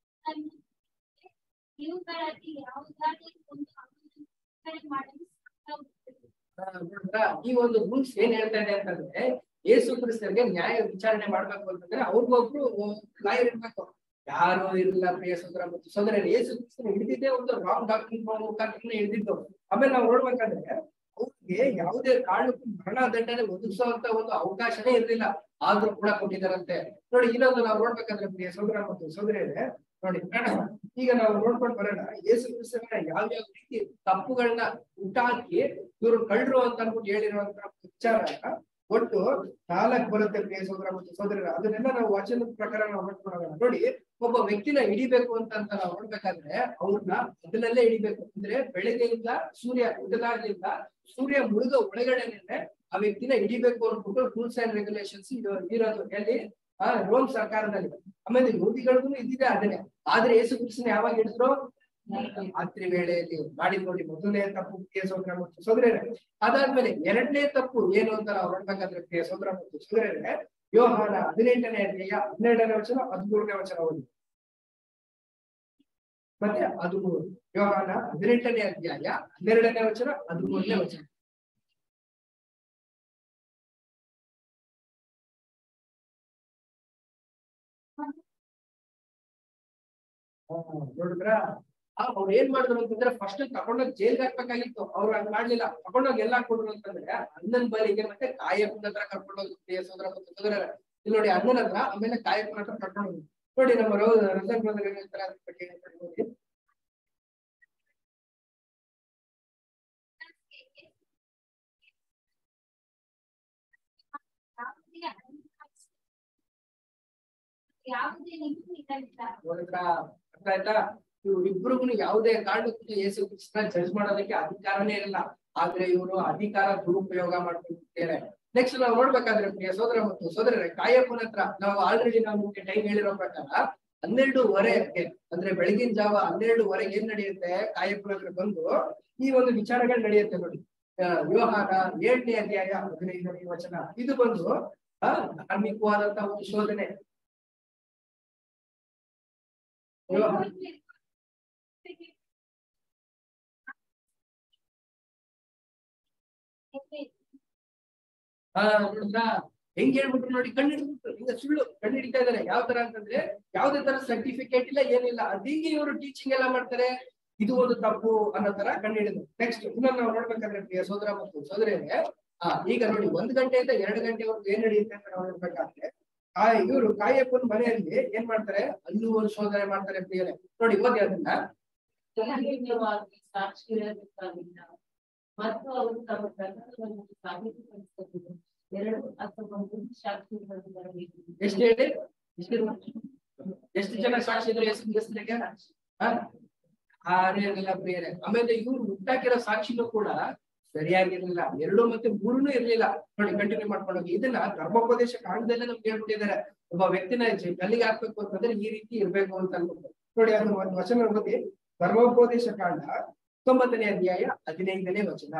ಇವುಗಳಲ್ಲಿ ಯಾವುದಾದರೂ ಒಂದು ಅವನನ್ನು ಮಾಡಲು ಸಾಕಾಗುತ್ತದೆ ಆ, ನೋಡಿದ್ರಾ? ಈ ಒಂದು ರೂಲ್ಸ್ ಏನ್ ಹೇಳ್ತಾ ಇದೆ ಅಂತಂದ್ರೆ ಯೇಸು ಕ್ರಿಸ್ತರಿಗೆ ನ್ಯಾಯ ವಿಚಾರಣೆ ಮಾಡ್ಬೇಕು ಅಂತಂದ್ರೆ ಅವ್ರಿಗೊಬ್ರು ಲಾಯರ್ ಇರ್ಬೇಕು ಯಾರು ಇರಲಿಲ್ಲ ಪ್ರಿಯ ಸೋದರ ಮತ್ತು ಸೋದರ ಯೇಸು ಕ್ರಿಸ್ತನ ಹಿಡಿದಿದ್ದೇ ಒಂದು ರಾಂಗ್ ಡಾಕ್ಟರ್ ಮುಖಾಂತರ ಹಿಡಿದಿದ್ದು ಆಮೇಲೆ ನಾವು ನೋಡ್ಬೇಕಾದ್ರೆ ಅವ್ರಿಗೆ ಯಾವುದೇ ಕಾರಣಕ್ಕೂ ಮರಣ ದಂಡನೆ ಒದಗಿಸುವಂತ ಒಂದು ಅವಕಾಶನೇ ಇರ್ಲಿಲ್ಲ ಆದ್ರೂ ಕೂಡ ಕೊಟ್ಟಿದ್ದಾರಂತೆ ನೋಡಿ ಇನ್ನೊಂದು ನಾವು ನೋಡ್ಬೇಕಾದ್ರೆ ಪ್ರಿಯ ಸೋದರ ಮತ್ತು ಸೋದರಿಯರೇ ನೋಡಿ ಈಗ ನಾವು ನೋಡ್ಕೊಂಡು ಬರೋಣ ಯೇಸು ಕ್ರಿಸ್ತನ ಯಾವ ಯಾವ ರೀತಿ ತಪ್ಪುಗಳನ್ನ ಹುಟ್ಟಾಕಿ ಇವರು ಕಳ್ಳರು ಅಂತ ಅನ್ಬಿಟ್ಟು ಹೇಳಿರುವಂತ ವಿಚಾರ ಒಟ್ಟು ನಾಲ್ಕು ಬರುತ್ತೆ ಪ್ರಿಯ ಸೋದರ ಮತ್ತು ಸೋದರರ ಅದನ್ನೆಲ್ಲ ನಾವು ವಚನದ ಪ್ರಕಾರ ನಾವು ನೋಡ್ಕೊಳ್ಳೋಣ ನೋಡಿ ಒಬ್ಬ ವ್ಯಕ್ತಿನ ಹಿಡಿಬೇಕು ಅಂತ ಅಂತ ನಾವು ನೋಡ್ಬೇಕಾದ್ರೆ ಅವ್ರನ್ನ ಮೊದಲಲ್ಲೇ ಹಿಡಿಬೇಕು ಅಂದ್ರೆ ಬೆಳಗ್ಗೆಯಿಂದ ಸೂರ್ಯ ಉದದಾಗ್ಲಿಂದ ಸೂರ್ಯ ಮುಳುಗ ಒಳಗಡೆನೆ ಆ ವ್ಯಕ್ತಿನ ಹಿಡಿಬೇಕು ಅನ್ಬಿಟ್ಟು ರೂಲ್ಸ್ ಅಂಡ್ ರೆಗ್ಯುಲೇಷನ್ಸ್ ಇರೋದು ಎಲ್ಲಿ ಆ ರೋಮ್ ಸರ್ಕಾರದಲ್ಲಿ ಆಮೇಲೆ ಯೋಗಿಗಳಿಗೂ ಇದ್ದಿದೆ ಅದನ್ನೇ ಆದ್ರೆ ಯೇಸು ಕ್ರಿಸ್ತನ ಯಾವಾಗ ಹಿಡಿದ್ರು ರಾತ್ರಿ ವೇಳೆಯಲ್ಲಿ ಮಾಡಿದ್ ನೋಡಿ ಮೊದಲನೇ ತಪ್ಪು ಪ್ರಿಯ ಸೋದರ ಮತ್ತು ಸೋದರರೇ ಅದಾದ್ಮೇಲೆ ಎರಡನೇ ತಪ್ಪು ಏನು ಅಂತ ನಾವು ನೋಡ್ಬೇಕಾದ್ರೆ ಪ್ರಿಯ ಸೋದರ ಮತ್ತು ಸೋದರರೇ ಯೋಹಾನ ಹದಿನೆಂಟನೇ ಅಧ್ಯಾಯ ಹನ್ನೆರಡನೇ ವಚನ ಹದಿಮೂರನೇ ವಚನ ಓದಿ ಮತ್ತೆ ಹದಿಮೂರು ಯೋಹಾನ ಹದಿನೆಂಟನೇ ಅಧ್ಯಾಯ ಹನ್ನೆರಡನೇ ವಚನ ಹದಿಮೂರನೇ ವಚನ ಆ, ನೋಡಿದ್ರ ಅವ್ರು ಏನ್ ಮಾಡಿದ್ರು ಅಂತಂದ್ರೆ ಫಸ್ಟ್ ತಗೊಂಡೋಗಿ ಜೈಲ್ಗೆ ಹಾಕ್ಬೇಕಾಗಿತ್ತು ಅವ್ರು ಹಂಗ್ ಮಾಡ್ಲಿಲ್ಲ ತಗೊಂಡೋಗಿ ಎಲ್ಲ ಕೊಡ್ರು ಅಂತಂದ್ರೆ ಅಣ್ಣನ್ ಬಲಿಗೆ ಮತ್ತೆ ಕಾಯಪ್ಪನ ಹತ್ರ ಕರ್ಕೊಂಡೋಗಿ ಪ್ರಿಯ ಸೋದರ ಮತ್ತು ಸೋದರರ ಇಲ್ಲಿ ನೋಡಿ ಅಣ್ಣನ ಹತ್ರ ಆಮೇಲೆ ಕಾಯಪ್ಪನ ಹತ್ರ ಕರ್ಕೊಂಡು ಹೋಗಿ ನೋಡಿ ನಮ್ಮ ರೋ ರಜನ್ ಬ್ರದರ್ ಏನ್ ಹೇಳ್ತಾರೆ ಅದ್ರ ಬಗ್ಗೆ ಹೇಳ್ತಾರೆ ನೋಡಿ ಯಾವುದೇ ಅನುಭವಿಸ- ಯಾವುದೇ ನಿಂತು ಇದರಿಂದ ನೋಡಿದ್ರ ಅರ್ಥ ಆಯ್ತಾ ಇವ್ರು ಇಬ್ರಿಗೂ ಯಾವುದೇ ಕಾರಣಕ್ಕೂ ಯೇಸು ಕೃಷ್ಣ ಜಡ್ಜ್ ಮಾಡೋದಕ್ಕೆ ಅಧಿಕಾರನೇ ಇಲ್ಲ ಆದ್ರೆ ಇವರು ಅಧಿಕಾರ ದುರುಪಯೋಗ ಮಾಡ್ಕೊಂಡಿದ್ದಾರೆ ನೆಕ್ಸ್ಟ್ ನಾವು ನೋಡ್ಬೇಕಾದ್ರೆ ಪ್ರಿಯ ಸೋದರ ಮತ್ತು ಸೋದರರೇ ಕಾಯಪ್ಪನ ಹತ್ರ ನಾವು ಆಲ್ರೆಡಿ ನಾವು ನಿಮ್ಗೆ ಟೈಮ್ ಹೇಳಿರೋ ಪ್ರಕಾರ ಹನ್ನೆರಡುವರೆಗೆ ಅಂದ್ರೆ ಬೆಳಗಿನ ಜಾವ ಹನ್ನೆರಡುವರೆಗೆ ಏನ್ ನಡೆಯುತ್ತೆ ಕಾಯಪ್ಪನ ಹತ್ರ ಬಂದು ಈ ಒಂದು ವಿಚಾರಗಳು ನಡೆಯುತ್ತೆ ನೋಡಿ ಆ, ವ್ಯವಹಾರ ಏಳನೇ ಅಧ್ಯಾಯ ಹದಿನೈದನೇ ವಚನ ಇದು ಬಂದು ಆ, ಧಾರ್ಮಿಕವಾದಂತಹ ಒಂದು ಶೋಧನೆ ವ್ಯವಹಾರ ಆ ನೋಡಿದ್ರಾ ಹೆಂಗ್ ಹೇಳ್ಬಿಟ್ರು ನೋಡಿ ಕಣ್ಣು ಹಿಡಿದ್ಬಿಟ್ರು ಹಿಂಗ ಸುಳ್ಳು ಕಣ್ಣು ಹಿಡಿತಾ ಇದಾರೆ ಯಾವ ತರ ಅಂತಂದ್ರೆ ಯಾವ್ದೇ ತರ ಸರ್ಟಿಫಿಕೇಟ್ ಇಲ್ಲ ಏನಿಲ್ಲ ಅದಿಂಗೆ ಇವರು ಟೀಚಿಂಗ್ ಎಲ್ಲ ಮಾಡ್ತಾರೆ ಇದು ಒಂದು ತಪ್ಪು ಅನ್ನೋ ತರ ಕಂಡು ಹಿಡಿದ್ರು ನೆಕ್ಸ್ಟ್ ಇನ್ನೊಂದು ನಾವು ನೋಡ್ಬೇಕಾದ್ರೆ ಪ್ರಿಯ ಸೋದರ ಮತ್ತು ಸೋದರಿಯರೇ ಆ ಈಗ ನೋಡಿ ಒಂದ್ ಗಂಟೆಯಿಂದ ಎರಡು ಗಂಟೆವರೆಗೂ ಏನ್ ನಡೆಯುತ್ತೆ ಅಂತ ನಾವು ನೋಡ್ಬೇಕಾದ್ರೆ ಆ ಇವರು ಕಾಯಪ್ಪನ ಮನೆಯಲ್ಲಿ ಏನ್ ಮಾಡ್ತಾರೆ ಅಲ್ಲೂ ಒಂದು ಶೋಧನೆ ಮಾಡ್ತಾರೆ ಪ್ರಿಯರೇ ನೋಡಿ ಓದಿ ಅದನ್ನ ಧಾರ್ಮಿಕವಾಗಿ ಸಾಕ್ಷಿ ಇರಬೇಕಾಗಿಲ್ಲ ಮತ್ತು ಅವರು ತಮ್ಮ ಪ್ರಕರಣವನ್ನು ಸಾಬೀತುಪಡಿಸಬಹುದು ಎರಡು ಅಥವಾ ಮೂರು ಸಾಕ್ಷಿಗಳನ್ನು ಬರಬೇಕು ಎಷ್ಟು ಹೇಳಿ ಎಷ್ಟು ಎಷ್ಟು ಜನ ಸಾಕ್ಷಿ ಇದ್ರು ಯೇಸು ಕ್ರಿಸ್ತನಿಗೆ ಆ? ಆರೇನಿಲ್ಲ ಪ್ರಿಯರೇ ಆಮೇಲೆ ಇವ್ರು ಹುಟ್ಟಾಕಿರೋ ಸಾಕ್ಷಿನೂ ಕೂಡ ಸರಿಯಾಗಿರ್ಲಿಲ್ಲ ಎರಡು ಮತ್ತೆ ಮೂರನು ಇರ್ಲಿಲ್ಲ ನೋಡಿ ಕಂಟಿನ್ಯೂ ಮಾಡ್ಕೊಂಡು ಹೋಗಿ ಇದನ್ನ ಧರ್ಮೋಪದೇಶ ಕಾಂಡದಲ್ಲೇ ನಮ್ಗೆ ಹೇಳ್ಬಿಟ್ಟಿದ್ದಾರೆ ಒಬ್ಬ ವ್ಯಕ್ತಿನ ಜ- ಗಲ್ಲಿಗೆ ಹಾಕ್ಬೇಕು ಅಂತಂದ್ರೆ ಈ ರೀತಿ ಇರ್ಬೇಕು ಅಂತ ಅನ್ಬಿಟ್ಟು ನೋಡಿ ಅದನ್ನ ಒಂದು ವಚನ ಓದಿ ಧರ್ಮೋಪದೇಶ ಕಾಂಡ ತೊಂಬತ್ತನೇ ಅಧ್ಯಾಯ ಹದಿನೈದನೇ ವಚನ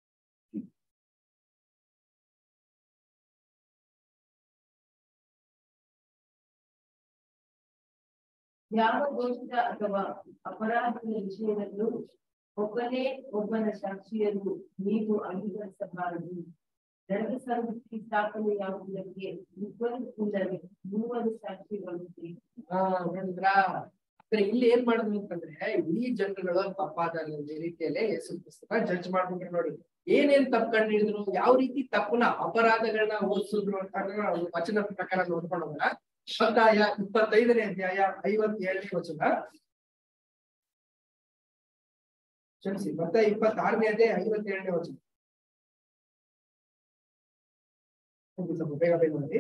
ಯಾವ ದೋಷದ ಅಥವಾ ಅಪರಾಧದ ವಿಷಯದಲ್ಲೂ ಒಬ್ಬನೇ ಒಬ್ಬನ ಸಾಕ್ಷಿಯನ್ನು ನೀವು ಅಂಗೀಕರಿಸಬಾರದು ಎರಡು ಸರ್ವತಿ ದಾಖಲೆಯಾಗುವುದಕ್ಕೆ ಇಬ್ಬರು ಇಲ್ಲವೇ ಮೂವರು ಸಾಕ್ಷಿಗಳು ಬೇಕು. ಆ ನೋಡಿದ್ರಾ ಅಂದ್ರೆ ಇಲ್ಲಿ ಏನ್ ಮಾಡಿದ್ರು ಅಂತಂದ್ರೆ ಇಡೀ ಜನರುಗಳು ತಪ್ಪಾದ ರೀತಿಯಲ್ಲೇ ಯೇಸು ಕ್ರಿಸ್ತನ ಜಡ್ಜ್ ಮಾಡ್ಬಿಟ್ರು ನೋಡಿ ಏನೇನ್ ತಪ್ಪು ಕಂಡು ಹಿಡಿದ್ರು ಯಾವ ರೀತಿ ತಪ್ಪನ ಅಪರಾಧಗಳನ್ನ ಓದಿಸಿದ್ರು ಅಂತ ನಾವು ವಚನ ಪ್ರಕಾರ ನೋಡ್ಕೊಂಡು ಹೋಗೋಣ ಮತ್ತಾಯ ಇಪ್ಪತ್ತೈದನೇ ಅಧ್ಯಾಯ ಐವತ್ತೇಳನೇ ವಚನ ಕ್ಷಮಿಸಿ ಮತ್ತೆ ಇಪ್ಪತ್ತಾರನೇ ಅಧ್ಯಾಯ ಐವತ್ತೇಳನೇ ವಚನ ಒಂದು ಸ್ವಲ್ಪ ಬೇಗ ಬೇಗ ನೋಡಿ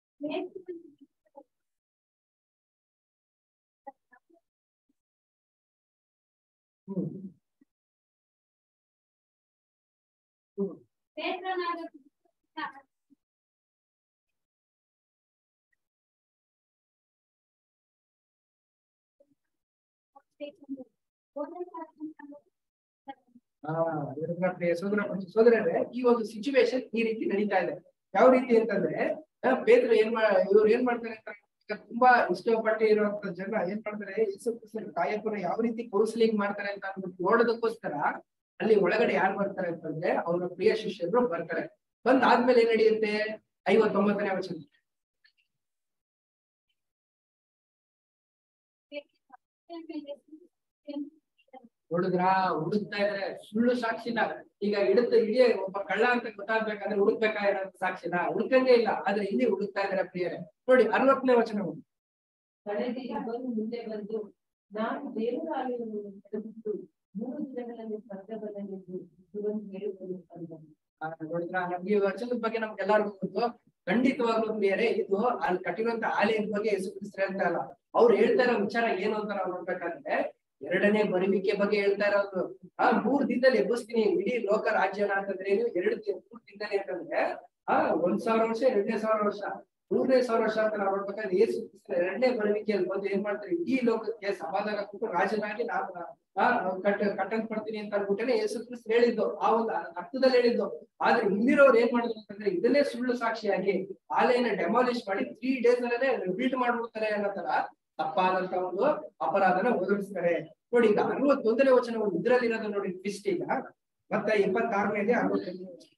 ಹ್ಮ್ ಪೇತ್ರನಾದ ಆ, ಇವ್ರನ್ನ ಪ್ರಿಯ ಸೋದರ ಮತ್ತು ಸೋದರರೇ ಈ ಒಂದು ಸಿಚುವೇಶನ್ ಈ ರೀತಿ ನಡೀತಾ ಇದೆ ಯಾವ ರೀತಿ ಅಂತಂದ್ರೆ ಆ, ಪೇತ್ರ ಏನ್ ಮಾ ಇವ್ರು ಏನ್ ಮಾಡ್ತಾರೆ ಅಂತ ಈಗ ತುಂಬಾ ಇಷ್ಟಪಟ್ಟು ಇರುವಂತ ಜನ ಏನ್ ಮಾಡ್ತಾರೆ ಯೇಸು ಕ್ರಿಸ್ತನ ಕಾಯಪ್ಪನ ಯಾವ ರೀತಿ ಕೌನ್ಸಿಲಿಂಗ್ ಮಾಡ್ತಾರೆ ಅಂತ ಅಂದ್ಬಿಟ್ಟು ನೋಡೋದಕ್ಕೋಸ್ಕರ ಅಲ್ಲಿ ಒಳಗಡೆ ಯಾರು ಬರ್ತಾರೆ ಅಂತಂದ್ರೆ ಅವರ ಪ್ರಿಯ ಶಿಷ್ಯರು ಬರ್ತಾರೆ ಬಂದಾದ್ಮೇಲೆ ಏನ್ ನಡೆಯುತ್ತೆ ಐವತ್ತೊಂಬತ್ತನೇ ವಚನ ನೋಡಿದ್ರ ಹುಡುಕ್ತಾ ಇದ್ರೆ ಸುಳ್ಳು ಸಾಕ್ಷಿನ ಈಗ ಹಿಡಿದು ಇಡೀ ಒಬ್ಬ ಕಳ್ಳ ಅಂತ ಗೊತ್ತಾಗ್ಬೇಕಾದ್ರೆ ಹುಡುಕ್ಬೇಕಾ ಏನಾದ್ರು ಸಾಕ್ಷಿನ ಹುಡುಕಂಗೇ ಇಲ್ಲ ಆದ್ರೆ ಇಲ್ಲಿ ಹುಡುಕ್ತಾ ಇದಾರೆ ಪ್ರಿಯರೇ ನೋಡಿ ಅರವತ್ತನೇ ವಚನ ಓದಿ. ಕಡೆಗೆ ಇಬ್ಬರು ಮುಂದೆ ಬಂದು ನಾನು ದೇವರಾಲಯವನ್ನು ತೆಗೆದುಬಿಟ್ಟು ಮೂರು ದಿನಗಳಲ್ಲಿ ಸ್ವರ್ಗದಲ್ಲಿದ್ದು ಇದುವನ್ನು ಹೇಳುವುದು ಅಂದನು. ಆ, ನೋಡಿದ್ರ ನಮ್ಗೆ ಈ ವಚನದ ಬಗ್ಗೆ ನಮ್ಗೆ ಎಲ್ಲರಿಗೂ ಗೊತ್ತು ಖಂಡಿತವಾಗ್ಲೂ ಪ್ರಿಯರೇ ಇದು ಅಲ್ಲಿ ಕಟ್ಟಿರುವಂತ ಆಲಯದ ಬಗ್ಗೆ ಯೇಸು ಕ್ರಿಸ್ತ ಹೇಳ್ತಾ ಇಲ್ಲ ಅವ್ರು ಹೇಳ್ತಾ ಇರೋ ವಿಚಾರ ಏನು ಅಂತ ನಾವು ನೋಡ್ಬೇಕಾದ್ರೆ ಎರಡನೇ ಬರುವಿಕೆ ಬಗ್ಗೆ ಹೇಳ್ತಾ ಇರೋದು ಆ ಮೂರ್ ದಿನದಲ್ಲಿ ಎಬ್ಬಿಸ್ತೀನಿ ಇಡೀ ಲೋಕ ರಾಜ್ಯನ ಅಂತಂದ್ರೆ ಏನು ಎರಡು ದಿನ ಮೂರ್ ದಿನದಲ್ಲಿ ಅಂತಂದ್ರೆ ಆ ಒಂದ್ ಸಾವಿರ ವರ್ಷ ಎರಡನೇ ಸಾವಿರ ವರ್ಷ ಮೂರನೇ ಸಾವಿರ ವರ್ಷ ಅಂತ ನಾವು ನೋಡ್ಬೇಕಾದ್ರೆ ಯೇಸು ಕ್ರಿಸ್ತ ಎರಡನೇ ಬರುವಿಕೆಯಲ್ಲಿ ಬಂದು ಏನ್ ಮಾಡ್ತಾರೆ ಇಡೀ ಲೋಕಕ್ಕೆ ಸಮಾಧಾನ ಕೊಟ್ಟು ರಾಜನಾಗಿ ನಾನು ಆ ಕಟ್ಟ ಕಟ್ಟಲ್ಪಡ್ತೀನಿ ಅಂತ ಅನ್ಬಿಟ್ಟೆ ಯೇಸು ಕ್ರಿಸ್ತ ಹೇಳಿದ್ದು ಆ ಒಂದು ಅರ್ಥದಲ್ಲಿ ಹೇಳಿದ್ದು ಆದ್ರೆ ಇಲ್ಲಿರೋರು ಏನ್ ಮಾಡಿದ್ರು ಅಂತಂದ್ರೆ ಇದನ್ನೇ ಸುಳ್ಳು ಸಾಕ್ಷಿಯಾಗಿ ಆಲೆಯನ್ನ ಡೆಮಾಲಿಶ್ ಮಾಡಿ ತ್ರೀ ಡೇಸ್ ಅಲ್ಲೇ ರಿಬಿಲ್ಡ್ ಮಾಡ್ಬಿಡ್ತಾರೆ ಅನ್ನೋ ತರ ತಪ್ಪಾದಂತ ಒಂದು ಅಪರಾಧನ ಒದಗಿಸ್ತಾರೆ ನೋಡಿ ಈಗ ಅರವತ್ತೊಂದನೇ ವಚನ ಒಂದು ಇದ್ರಲ್ಲಿರೋದು ನೋಡಿ ಟ್ವಿಸ್ಟ್ ಈಗ ಮತ್ತೆ ಇಪ್ಪತ್ತಾರನೇದೇ ಅರವತ್ತೊಂದನೇ ವಚನ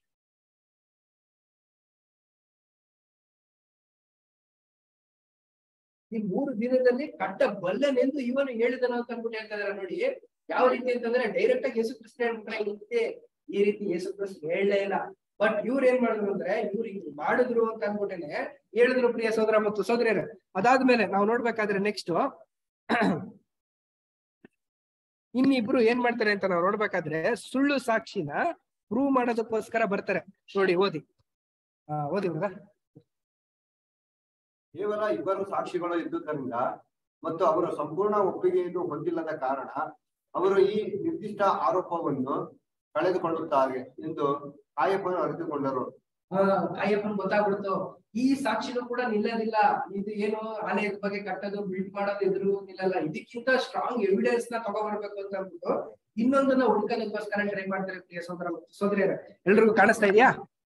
ಈ ಮೂರು ದಿನದಲ್ಲಿ ಕಟ್ಟ ಬಲ್ಲನೆಂದು ಇವನು ಹೇಳಿದನು ಅಂತ ಅನ್ಬಿಟ್ಟು ಹೇಳ್ತಾ ಇದಾರೆ ನೋಡಿ ಯಾವ ರೀತಿ ಅಂತಂದ್ರೆ ಡೈರೆಕ್ಟ್ ಆಗಿ ಯೇಸು ಕ್ರಿಸ್ತ ಹೇಳ್ಬಿಟ್ರೆ ಈ ರೀತಿ ಈ ರೀತಿ ಯೇಸು ಕ್ರಿಸ್ತ ಹೇಳಲೇ ಇಲ್ಲ ಬಟ್ ಇವ್ರು ಏನ್ ಮಾಡಿದ್ರು ಅಂದ್ರೆ ಇವ್ರು ಹಿಂಗ್ ಮಾಡಿದ್ರು ಅಂತ ಅನ್ಬಿಟ್ಟೇನೆ ಹೇಳಿದ್ರು ಪ್ರಿಯ ಸೋದರ ಮತ್ತು ಸೋದರಿಯರ ಅದಾದ್ಮೇಲೆ ನಾವು ನೋಡ್ಬೇಕಾದ್ರೆ ನೆಕ್ಸ್ಟ್ ಇನ್ನಿಬ್ರು ಏನ್ ಮಾಡ್ತಾರೆ ಅಂತ ನಾವು ನೋಡ್ಬೇಕಾದ್ರೆ ಸುಳ್ಳು ಸಾಕ್ಷಿನ ಪ್ರೂವ್ ಮಾಡೋದಕ್ಕೋಸ್ಕರ ಬರ್ತಾರೆ ನೋಡಿ ಓದಿ ಆ ಓದಿ ಹುಡುಗ ಕೇವಲ ಇಬ್ಬರು ಸಾಕ್ಷಿಗಳು ಇದ್ದುದರಿಂದ ಮತ್ತು ಅವರು ಸಂಪೂರ್ಣ ಒಪ್ಪಿಗೆಯನ್ನು ಹೊಂದಿಲ್ಲದ ಕಾರಣ ಅವರು ಈ ನಿರ್ದಿಷ್ಟ ಆರೋಪವನ್ನು ಕಳೆದುಕೊಳ್ಳುತ್ತಾರೆ ಎಂದು ಕಾಯಪ್ಪನು ಅರಿತುಕೊಂಡರು ಅಯ್ಯಪ್ಪನ್ ಗೊತ್ತಾಗ್ಬಿಡ್ತು ಈ ಸಾಕ್ಷಿನೂ ಕೂಡ ನಿಲ್ಲದಿಲ್ಲ ಇದು ಏನು ಆಲಯದ ಬಗ್ಗೆ ಕಟ್ಟೋದು ಬಿಲ್ಡ್ ಮಾಡೋದು ಇದ್ರು ನಿಲ್ಲಲ್ಲ ಇದಕ್ಕಿಂತ ಸ್ಟ್ರಾಂಗ್ ಎವಿಡೆನ್ಸ್ ನ ತಗೊಬರ್ಬೇಕು ಅಂತ ಅಂದ್ಬಿಟ್ಟು ಇನ್ನೊಂದನ್ನ ಹುಡ್ಕೋದಕ್ಕೋಸ್ಕರ ಟ್ರೈ ಮಾಡ್ತಾರೆ ಪ್ರಿಯ ಸೋದರ ಮತ್ತು ಸೋದರಿಯರ ಎಲ್ರಿಗೂ ಕಾಣಿಸ್ತಾ ಇದೆಯಾ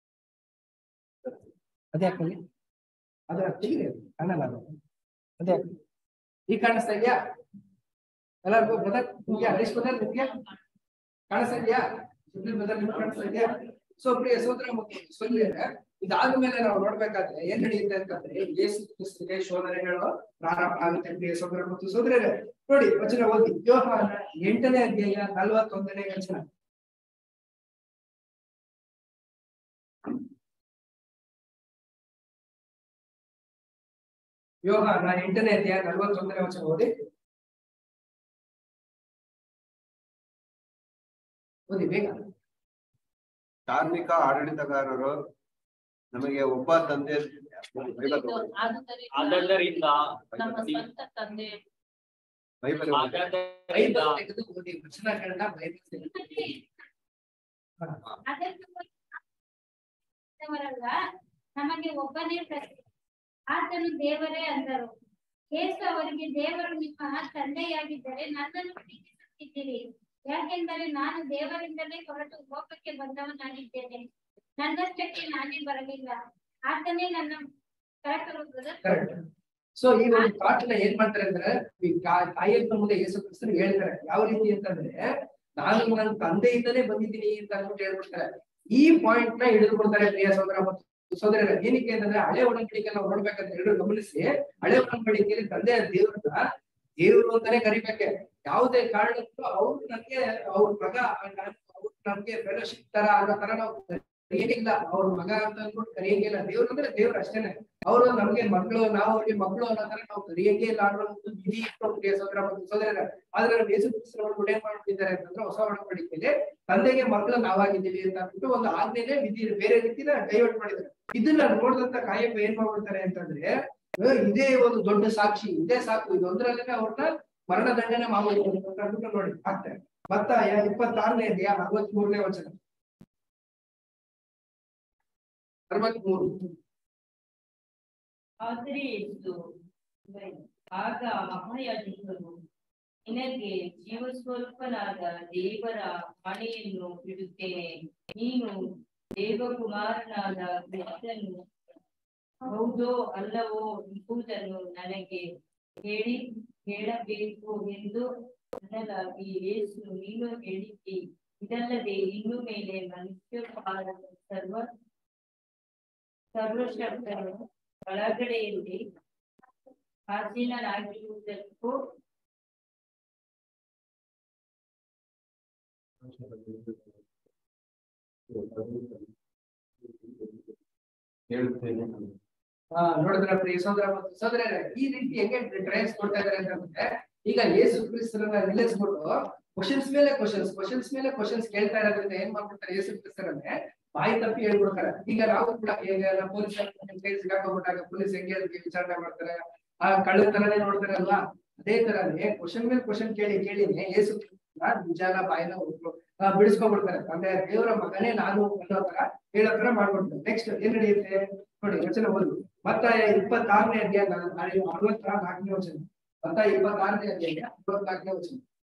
ಅದೇ ಹಾಕಲ್ಲಿ ಅದ್ರ ತೆಗೀರಿ ಅದು. ಕಾಣಲ್ಲ ಅದು ಅದೇ ಹಾಕಿ. ಈಗ ಕಾಣಿಸ್ತಾ ಇದೆಯಾ ಎಲ್ಲರಿಗೂ ಬ್ರದರ್ ನಿಮ್ಗೆ ಹರೀಶ್ ಬ್ರದರ್ ನಿಮ್ಗೆ ಕಾಣಿಸ್ತಾ ಇದೆಯಾ ಸುನಿಲ್ ಬ್ರದರ್ ನಿಮ್ಗೆ ಕಾಣಿಸ್ತಾ ಇದೆಯಾ ಸೊ ಪ್ರಿಯ ಸೋದರ ಮತ್ತು ಸೋದರಿಯರೇ ಇದಾದ್ಮೇಲೆ ನಾವು ನೋಡ್ಬೇಕಾದ್ರೆ ಏನ್ ನಡೆಯುತ್ತೆ ಅಂತಂದ್ರೆ ಯೇಸು ಕ್ರಿಸ್ತನಿಗೆ ಶೋಧನೆಗಳು ಪ್ರಾರಂಭ ಆಗುತ್ತೆ ಪ್ರಿಯ ಸೋದರ ಮತ್ತು ಸೋದರಿಯರೇ ನೋಡಿ ವಚನ ಓದಿ ಯೋಹಾನ ಎಂಟನೇ ಅಧ್ಯಾಯ ನಲವತ್ತೊಂದನೇ ವಚನ ಯೋಹಾನ ಎಂಟನೇ ಅಧ್ಯಾಯ ನಲವತ್ತೊಂದನೇ ವಚನ ಓದಿ ಓದಿ ಬೇಗ ಧಾರ್ಮಿಕ ಆಡಳಿತಗಾರರು ನಮಗೆ ಒಬ್ಬ ತಂದೆ ಬೈಬಲ್ ತಗೊಳ್ಳಿ. ಆದುದರಿಂದ ಆದ್ದರಿಂದ ನಮ್ಮ ಸ್ವಂತ ತಂದೆ ಬೈಬಲ್ ಓದಿ. ಆದ್ದರಿಂದ ಬೈಬಲ್ ತೆಗೆದು ಓದಿ ವಚನಗಳನ್ನ ಬೈಬಲ್ ತೆಗೆದು ಅದರಲ್ಲ ನಮಗೆ ಒಬ್ಬನೇ ಪ್ರತಿ ಆತನು ದೇವರೇ ಅಂದರು ಯೇಸು ಅವರಿಗೆ ದೇವರು ನಿಮ್ಮ ತಂದೆಯಾಗಿದ್ದರೆ ನನ್ನನ್ನು ಪ್ರೀತಿಸುತ್ತಿದ್ದೀರಿ ಯಾಕೆಂದರೆ ನಾನು ದೇವರಿಂದಲೇ ಹೊರಟು ಲೋಕಕ್ಕೆ ಬಂದವನಾಗಿದ್ದೇನೆ ನನ್ನಷ್ಟಕ್ಕೆ ನಾನೇ ಬರಲಿಲ್ಲ ಆತನೇ ನನ್ನ ಕರೆತರುವುದು ಕರೆಕ್ಟ್ ಸೊ ಈ ಒಂದು ಥಾಟ್ ನ ಏನ್ ಮಾಡ್ತಾರೆ ಅಂದ್ರೆ ಈ ಕಾ- ತಾಯಿಯಪ್ಪನ ಮುಂದೆ ಯೇಸು ಕ್ರಿಸ್ತರು ಹೇಳ್ತಾರೆ ಯಾವ ರೀತಿ ಅಂತಂದ್ರೆ ನಾನು ನನ್ನ ತಂದೆಯಿಂದಲೇ ಬಂದಿದ್ದೀನಿ ಅಂತ ಅಂದ್ಬಿಟ್ಟು ಹೇಳ್ಬಿಡ್ತಾರೆ ಈ ಪಾಯಿಂಟ್ ನ ಹಿಡಿದುಕೊಳ್ತಾರೆ ಪ್ರಿಯ ಸೋದರ ಮತ್ತು ಸೋದರರ ಏನಕ್ಕೆ ಅಂತಂದ್ರೆ ಹಳೆ ಒಡಂಬಡಿಕೆ ನಾವು ನೋಡ್ಬೇಕಂತ ಎಲ್ಲರೂ ಗಮನಿಸಿ ಹಳೆ ಒಡಂಬಡಿಕೆಯಲ್ಲಿ ತಂದೆಯ ದೇವರನ್ನ ದೇವರು ಅಂತಾನೆ ಕರಿಬೇಕೆ ಯಾವುದೇ ಕಾರಣಕ್ಕೂ ಅವ್ರು ನನ್ಗೆ ಅವ್ರ ಮಗ ನಾನು- ಅವ್ರು ನಮ್ಗೆ ಫೆಲೋಶಿಪ್ ತರ ಅನ್ನೋ ತರ ನಾವು ಕರೆಯಂಗಿಲ್ಲ ಅವ್ರ ಮಗ ಅಂತ ಅಂದ್ಬಿಟ್ಟು ಕರೆಯಂಗಿಲ್ಲ ದೇವ್ರು ಅಂದ್ರೆ ದೇವ್ರು ಅಷ್ಟೇನೆ ಅವರು ನಮ್ಗೆ ಮಕ್ಕಳು ನಾವು ಅವ್ರಿಗೆ ಮಕ್ಕಳು ಅನ್ನೋ ತರ ನಾವು ಕರೆಯಂಗೆ ಇಲ್ಲ ಅನ್ನೋ ಒಂದು ವಿಧಿ ಇತ್ತು ಪ್ರಿಯ ಸೋದರ ಮತ್ತು ಸೋದರರ ಆದ್ರೆ ನಾವು ಯೇಸು ಕ್ರಿಸ್ತರವರು ಏನ್ ಮಾಡ್ಬಿಟ್ಟಿದ್ದಾರೆ ಅಂತಂದ್ರೆ ಹೊಸ ಒಡಂಬಡಿಕೆಯಲ್ಲಿ ತಂದೆಗೆ ಮಕ್ಕಳು ನಾವಾಗಿದ್ದೀವಿ ಅಂತ ಅಂದ್ಬಿಟ್ಟು ಒಂದು ಆಜ್ಞೆನೆ ವಿಧಿ ಬೇರೆ ರೀತಿನ ಡೈವರ್ಟ್ ಮಾಡಿದ್ದಾರೆ ಇದನ್ನ ನೋಡಿದಂತ ಕಾಯಪ್ಪ ಏನ್ ಮಾಡ್ಬಿಡ್ತಾರೆ ಅಂತಂದ್ರೆ ಅಹ್, ಇದೇ ಒಂದು ದೊಡ್ಡ ಸಾಕ್ಷಿ ಇದೇ ಸಾಕು ಇದೊಂದರಲ್ಲೇ ಅವ್ರನ್ನ ಮರಣ ದಂಡನೆ ಮಾಡ್ಬೋದು ಅಂತ ಅಂದ್ಬಿಟ್ಟು ನೋಡಿ ಆಗ್ತಾರೆ ಮತ್ತ ಇಪ್ಪತ್ತಾರನೇ ಅಧ್ಯಾಯ ಅರವತ್ ಮೂರನೇ ವಚನ ಅರವತ್ಮೂರು ಆದರೆ ಎಂದು ಆಗ ಮಹಾಯಾಜಕರು ನಿನಗೆ ಜೀವಸ್ವರೂಪನಾದ ದೇವರ ಆಣೆಯನ್ನು ಬಿಡುತ್ತೇನೆ ನೀನು ದೇವಕುಮಾರನಾದ ಕ್ರಿಸ್ತನು ಹೌದೋ ಅಲ್ಲವೋ ಎಂಬುದನ್ನು ನನಗೆ ಹೇಳಿ ಹೇಳಬೇಕು ಎಂದು ಅನ್ನಲಾಗಿ ಯೇಸು ನೀನು ಹೇಳಿದ್ದಿ ಇದಲ್ಲದೆ ಇನ್ನು ಮೇಲೆ ಮನುಷ್ಯ ಸರ್ವ ಸರ್ವಶಕ್ತರು ಒಳಗಡೆಯಲ್ಲಿ ಆಸೀನರಾಗಿರುವುದಕ್ಕೂ ಹೇಳುತ್ತೇನೆ ಹಾ ನೋಡಿದ್ರ ಪ್ರಿಯ ಸೋದರ ಮತ್ತು ಸೋದರರೇ ಈ ರೀತಿ ಹೆಂಗೆ ಟ್ರಯಲ್ಸ್ ಕೊಡ್ತಾ ಇದಾರೆ ಅಂತಂದ್ರೆ ಈಗ ಯೇಸು ಕ್ರಿಸ್ತರನ್ನ ನಿಲ್ಲಿಸ್ಬಿಟ್ಟು ಕ್ವಶನ್ಸ್ ಮೇಲೆ ಕ್ವಶನ್ಸ್ ಕ್ವಶನ್ಸ್ ಮೇಲೆ ಕ್ವಶನ್ಸ್ ಕೇಳ್ತಾ ಇರೋದ್ರಿಂದ ಏನ್ ಮಾಡ್ಬಿಡ್ತಾರೆ ಯೇಸು ಕ್ರಿಸ್ತರನ್ನೇ ಬಾಯಿ ತಪ್ಪಿ ಹೇಳ್ಬಿಡ್ತಾರೆ ಈಗ ನಾವು ಕೂಡ ಈಗ ಪೊಲೀಸ್ ಕೈ ಸಿಗಾಕೊಂಡ್ಬಿಟ್ಟಾಗ ಪೊಲೀಸ್ ಹೆಂಗೆ ಅದಕ್ಕೆ ವಿಚಾರಣೆ ಮಾಡ್ತಾರೆ ಆ ಕಳ್ಳ ತರನೇ ನೋಡ್ತಾರಲ್ವಾ ಅದೇ ತರನೇ ಕ್ವಶನ್ ಮೇಲೆ ಕ್ವಶನ್ ಕೇಳಿ ಕೇಳಿನೇ ಯೇಸು ಕ್ರಿಸ್ತನ ನಿಜಾನ ಬಾಯಿನ ಉಟ್ರು- ಆ, ಬಿಡಿಸ್ಕೊಂಡ್ಬಿಡ್ತಾರೆ ಅಂದ್ರೆ ದೇವರ ಮಗನೇ ನಾನು ಅನ್ನೋ ತರ ಹೇಳೋ ತರ ಮಾಡ್ಬಿಡ್ತಾರೆ ನೆಕ್ಸ್ಟ್ ಏನ್ ನಡೆಯುತ್ತೆ ನೋಡಿ ವಚನ ಒಂದು ಮತ್ತ ಇಪ್ಪತ್ತಾರನೇ ಅಧ್ಯಾಯ ಅರವತ್ತ ನಾಲ್ಕನೇ ವಚನ ಮತ್ತ ಇಪ್ಪತ್ತಾರನೇ ಅಧ್ಯಾಯ ಅರವತ್ನಾಲ್ಕನೇ ವಚನ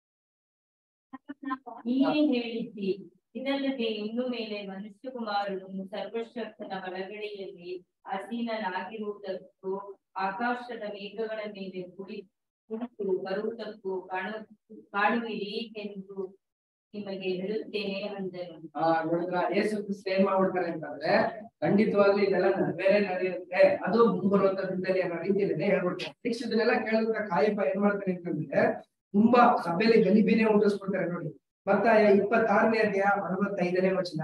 ನೀನೇ ಹೇಳಿದ್ದಿ ಇದಲ್ಲದೆ ಇನ್ನು ಮೇಲೆ ಮನುಷ್ಯಕುಮಾರನು ಸರ್ವಶಕ್ತನ ಒಳಗಡೆಯಲ್ಲಿ ಆಸೀನನಾಗಿರುವುದಕ್ಕೂ ಆಕಾಶದ ಮೇಘಗಳ ಮೇಲೆ ಕುಳಿ ಕುಳಿತು ಬರುವುದಕ್ಕೂ ಕಾಣು ಕಾಣುವಿರಿ ಎಂದು ನಿಮಗೆ ಹೇಳುತ್ತೇನೆ ಅಂದನು ಆ ನೋಡಿದ್ರ ಯೇಸು ಕ್ರಿಸ್ತ ಏನ್ ಮಾಡ್ಬಿಡ್ತಾರೆ ಅಂತಂದ್ರೆ ಖಂಡಿತವಾಗ್ಲೂ ಇದೆಲ್ಲ ಬೇರೆ ನಡೆಯುತ್ತೆ ಅದು ಮುಂಬರುವಂತ ದಿನದಲ್ಲಿ ಅನ್ನೋ ರೀತಿಯಲ್ಲಿ ಹೇಳ್ಬಿಡ್ತಾರೆ ನೆಕ್ಸ್ಟ್ ಇದನ್ನೆಲ್ಲ ಕೇಳಿದ್ರೆ ಕಾಯಪ್ಪ ಏನ್ ಮಾಡ್ತಾರೆ ಅಂತಂದ್ರೆ ತುಂಬಾ ಸಭೆಯಲ್ಲಿ ಗಲಿಬಿನೇ ಉಂಟಿಸ್ಬಿಡ್ತಾರೆ ನೋಡಿ ಮತ್ತ ಇಪ್ಪತ್ತಾರನೇ ಅಧ್ಯಾಯ ಅರವತ್ತೈದನೇ ವಚನ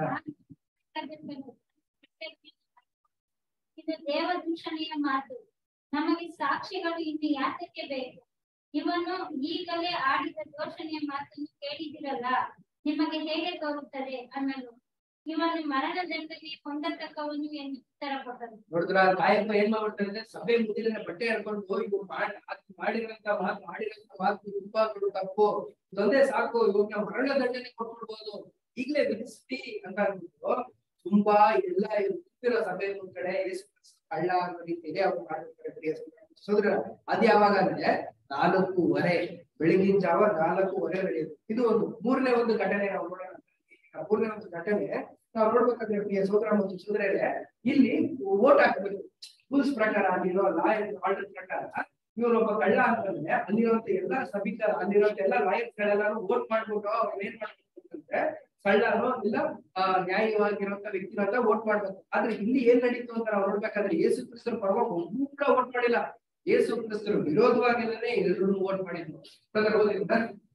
ಇದು ದೇವದೂಷಣೆಯ ಮಾತು ನಮಗೆ ಸಾಕ್ಷಿಗಳು ಇನ್ನು ಯಾತಕ್ಕೆ ಬೇಕು ಇವನು ಈಗಲೇ ಆಡಿದ ದೋಷಣೆಯ ಮಾತನ್ನು ಕೇಳಿದಿರಲ್ಲ ನಿಮಗೆ ಹೇಗೆ ತೋರುತ್ತದೆ ಅನ್ನಲು ಇವನು ಮರಣದಂಡನೆ ಹೊಂದತಕ್ಕವನು ಎಂದು ಉತ್ತರ ಕೊಟ್ಟನು ನೋಡಿದ್ರ ಕಾಯಪ್ಪ ಏನ್ ಮಾಡ್ಬಿಡ್ತಾರೆ ಅಂದ್ರೆ ಸಭೆ ಮುಗಿಲಿನ ಬಟ್ಟೆ ಹೇಳ್ಕೊಂಡು ಇವು ಮಾಡ್ ಅದ್ ಮಾಡಿರಂತ ಮಾತು ಮಾಡಿರಂತ ಮಾತು ತುಂಬಾ ದೊಡ್ಡ ತಪ್ಪು ಇದೊಂದೇ ಸಾಕು ಇವಾಗ ಮರಣ ದಂಡನೆ ಕೊಟ್ಬಿಡ್ಬೋದು ಈಗಲೇ ವಿಧಿಸ್ತಿ ಅಂತ ಅಂದ್ಬಿಟ್ಟು ತುಂಬಾ ಎಲ್ಲ ಇರ್ತಿರೋ ಸಭೆ ಮುಂದ್ ಕಡೆ ಯೇಸು ಕ್ರಿಸ್ತ ಕಳ್ಳ ಅನ್ನೋ ರೀತಿಯಲ್ಲಿ ಅವ್ರು ಮಾಡ್ಬಿಡ್ತಾರೆ ಪ್ರಿಯ ಸೋದರ ಅದ್ ಯಾವಾಗ ಅಂದ್ರೆ ನಾಲ್ಕೂವರೆ ಬೆಳಗಿನ ಜಾವ ನಾಲ್ಕೂವರೆ ನಡೆಯುತ್ತೆ ಇದು ಒಂದು ಮೂರನೇ ಒಂದು ಘಟನೆ ನಾವು ನೋಡೋಣ ಆ ಮೂರನೇ ಒಂದು ಘಟನೆ ನಾವು ನೋಡ್ಬೇಕಾದ್ರೆ ಪ್ರಿಯ ಸೋದರ ಮತ್ತು ಸೋದರರೇ ಇಲ್ಲಿ ಓಟ್ ಹಾಕ್ಬೇಕು ರೂಲ್ಸ್ ಪ್ರಕಾರ ಅಲ್ಲಿರೋ ಲಾಯರ್ ಆರ್ಡರ್ ಪ್ರಕಾರ ಇವರೊಬ್ಬ ಕಳ್ಳ ಅಂತಂದ್ರೆ ಅಲ್ಲಿರುವಂತ ಎಲ್ಲಾ ಸಭಿಕ ಅಲ್ಲಿರುವಂತ ಎಲ್ಲಾ ಲಾಯರ್ಸ್ ಗಳೆಲ್ಲಾರು ವೋಟ್ ಮಾಡ್ಬಿಟ್ಟು ಅವ್ರು ಏನ್ ಮಾಡ್ಬೇಕು ಅಂತಂದ್ರೆ ಕಳ್ಳರು ಇಲ್ಲ ಆ, ನ್ಯಾಯವಾಗಿರುವಂತ ವ್ಯಕ್ತಿನ ಅಂತ ವೋಟ್ ಮಾಡ್ಬೇಕು ಆದ್ರೆ ಇಲ್ಲಿ ಏನ್ ನಡೀತು ಅಂತ ನಾವು ನೋಡ್ಬೇಕಾದ್ರೆ ಯೇಸು ಕ್ರಿಸ್ತರ ಪರವಾಗಿ ಒಬ್ಬರು ಕೂಡ ವೋಟ್ ಮಾಡಿಲ್ಲ ಯೇಸು ಕ್ರಿಸ್ತರು ವಿರೋಧವಾಗಿಲ್ಲೇ ಎಲ್ಲರೂ ವೋಟ್ ಮಾಡಿದ್ರು brother ಓದಿದ್ರಾ?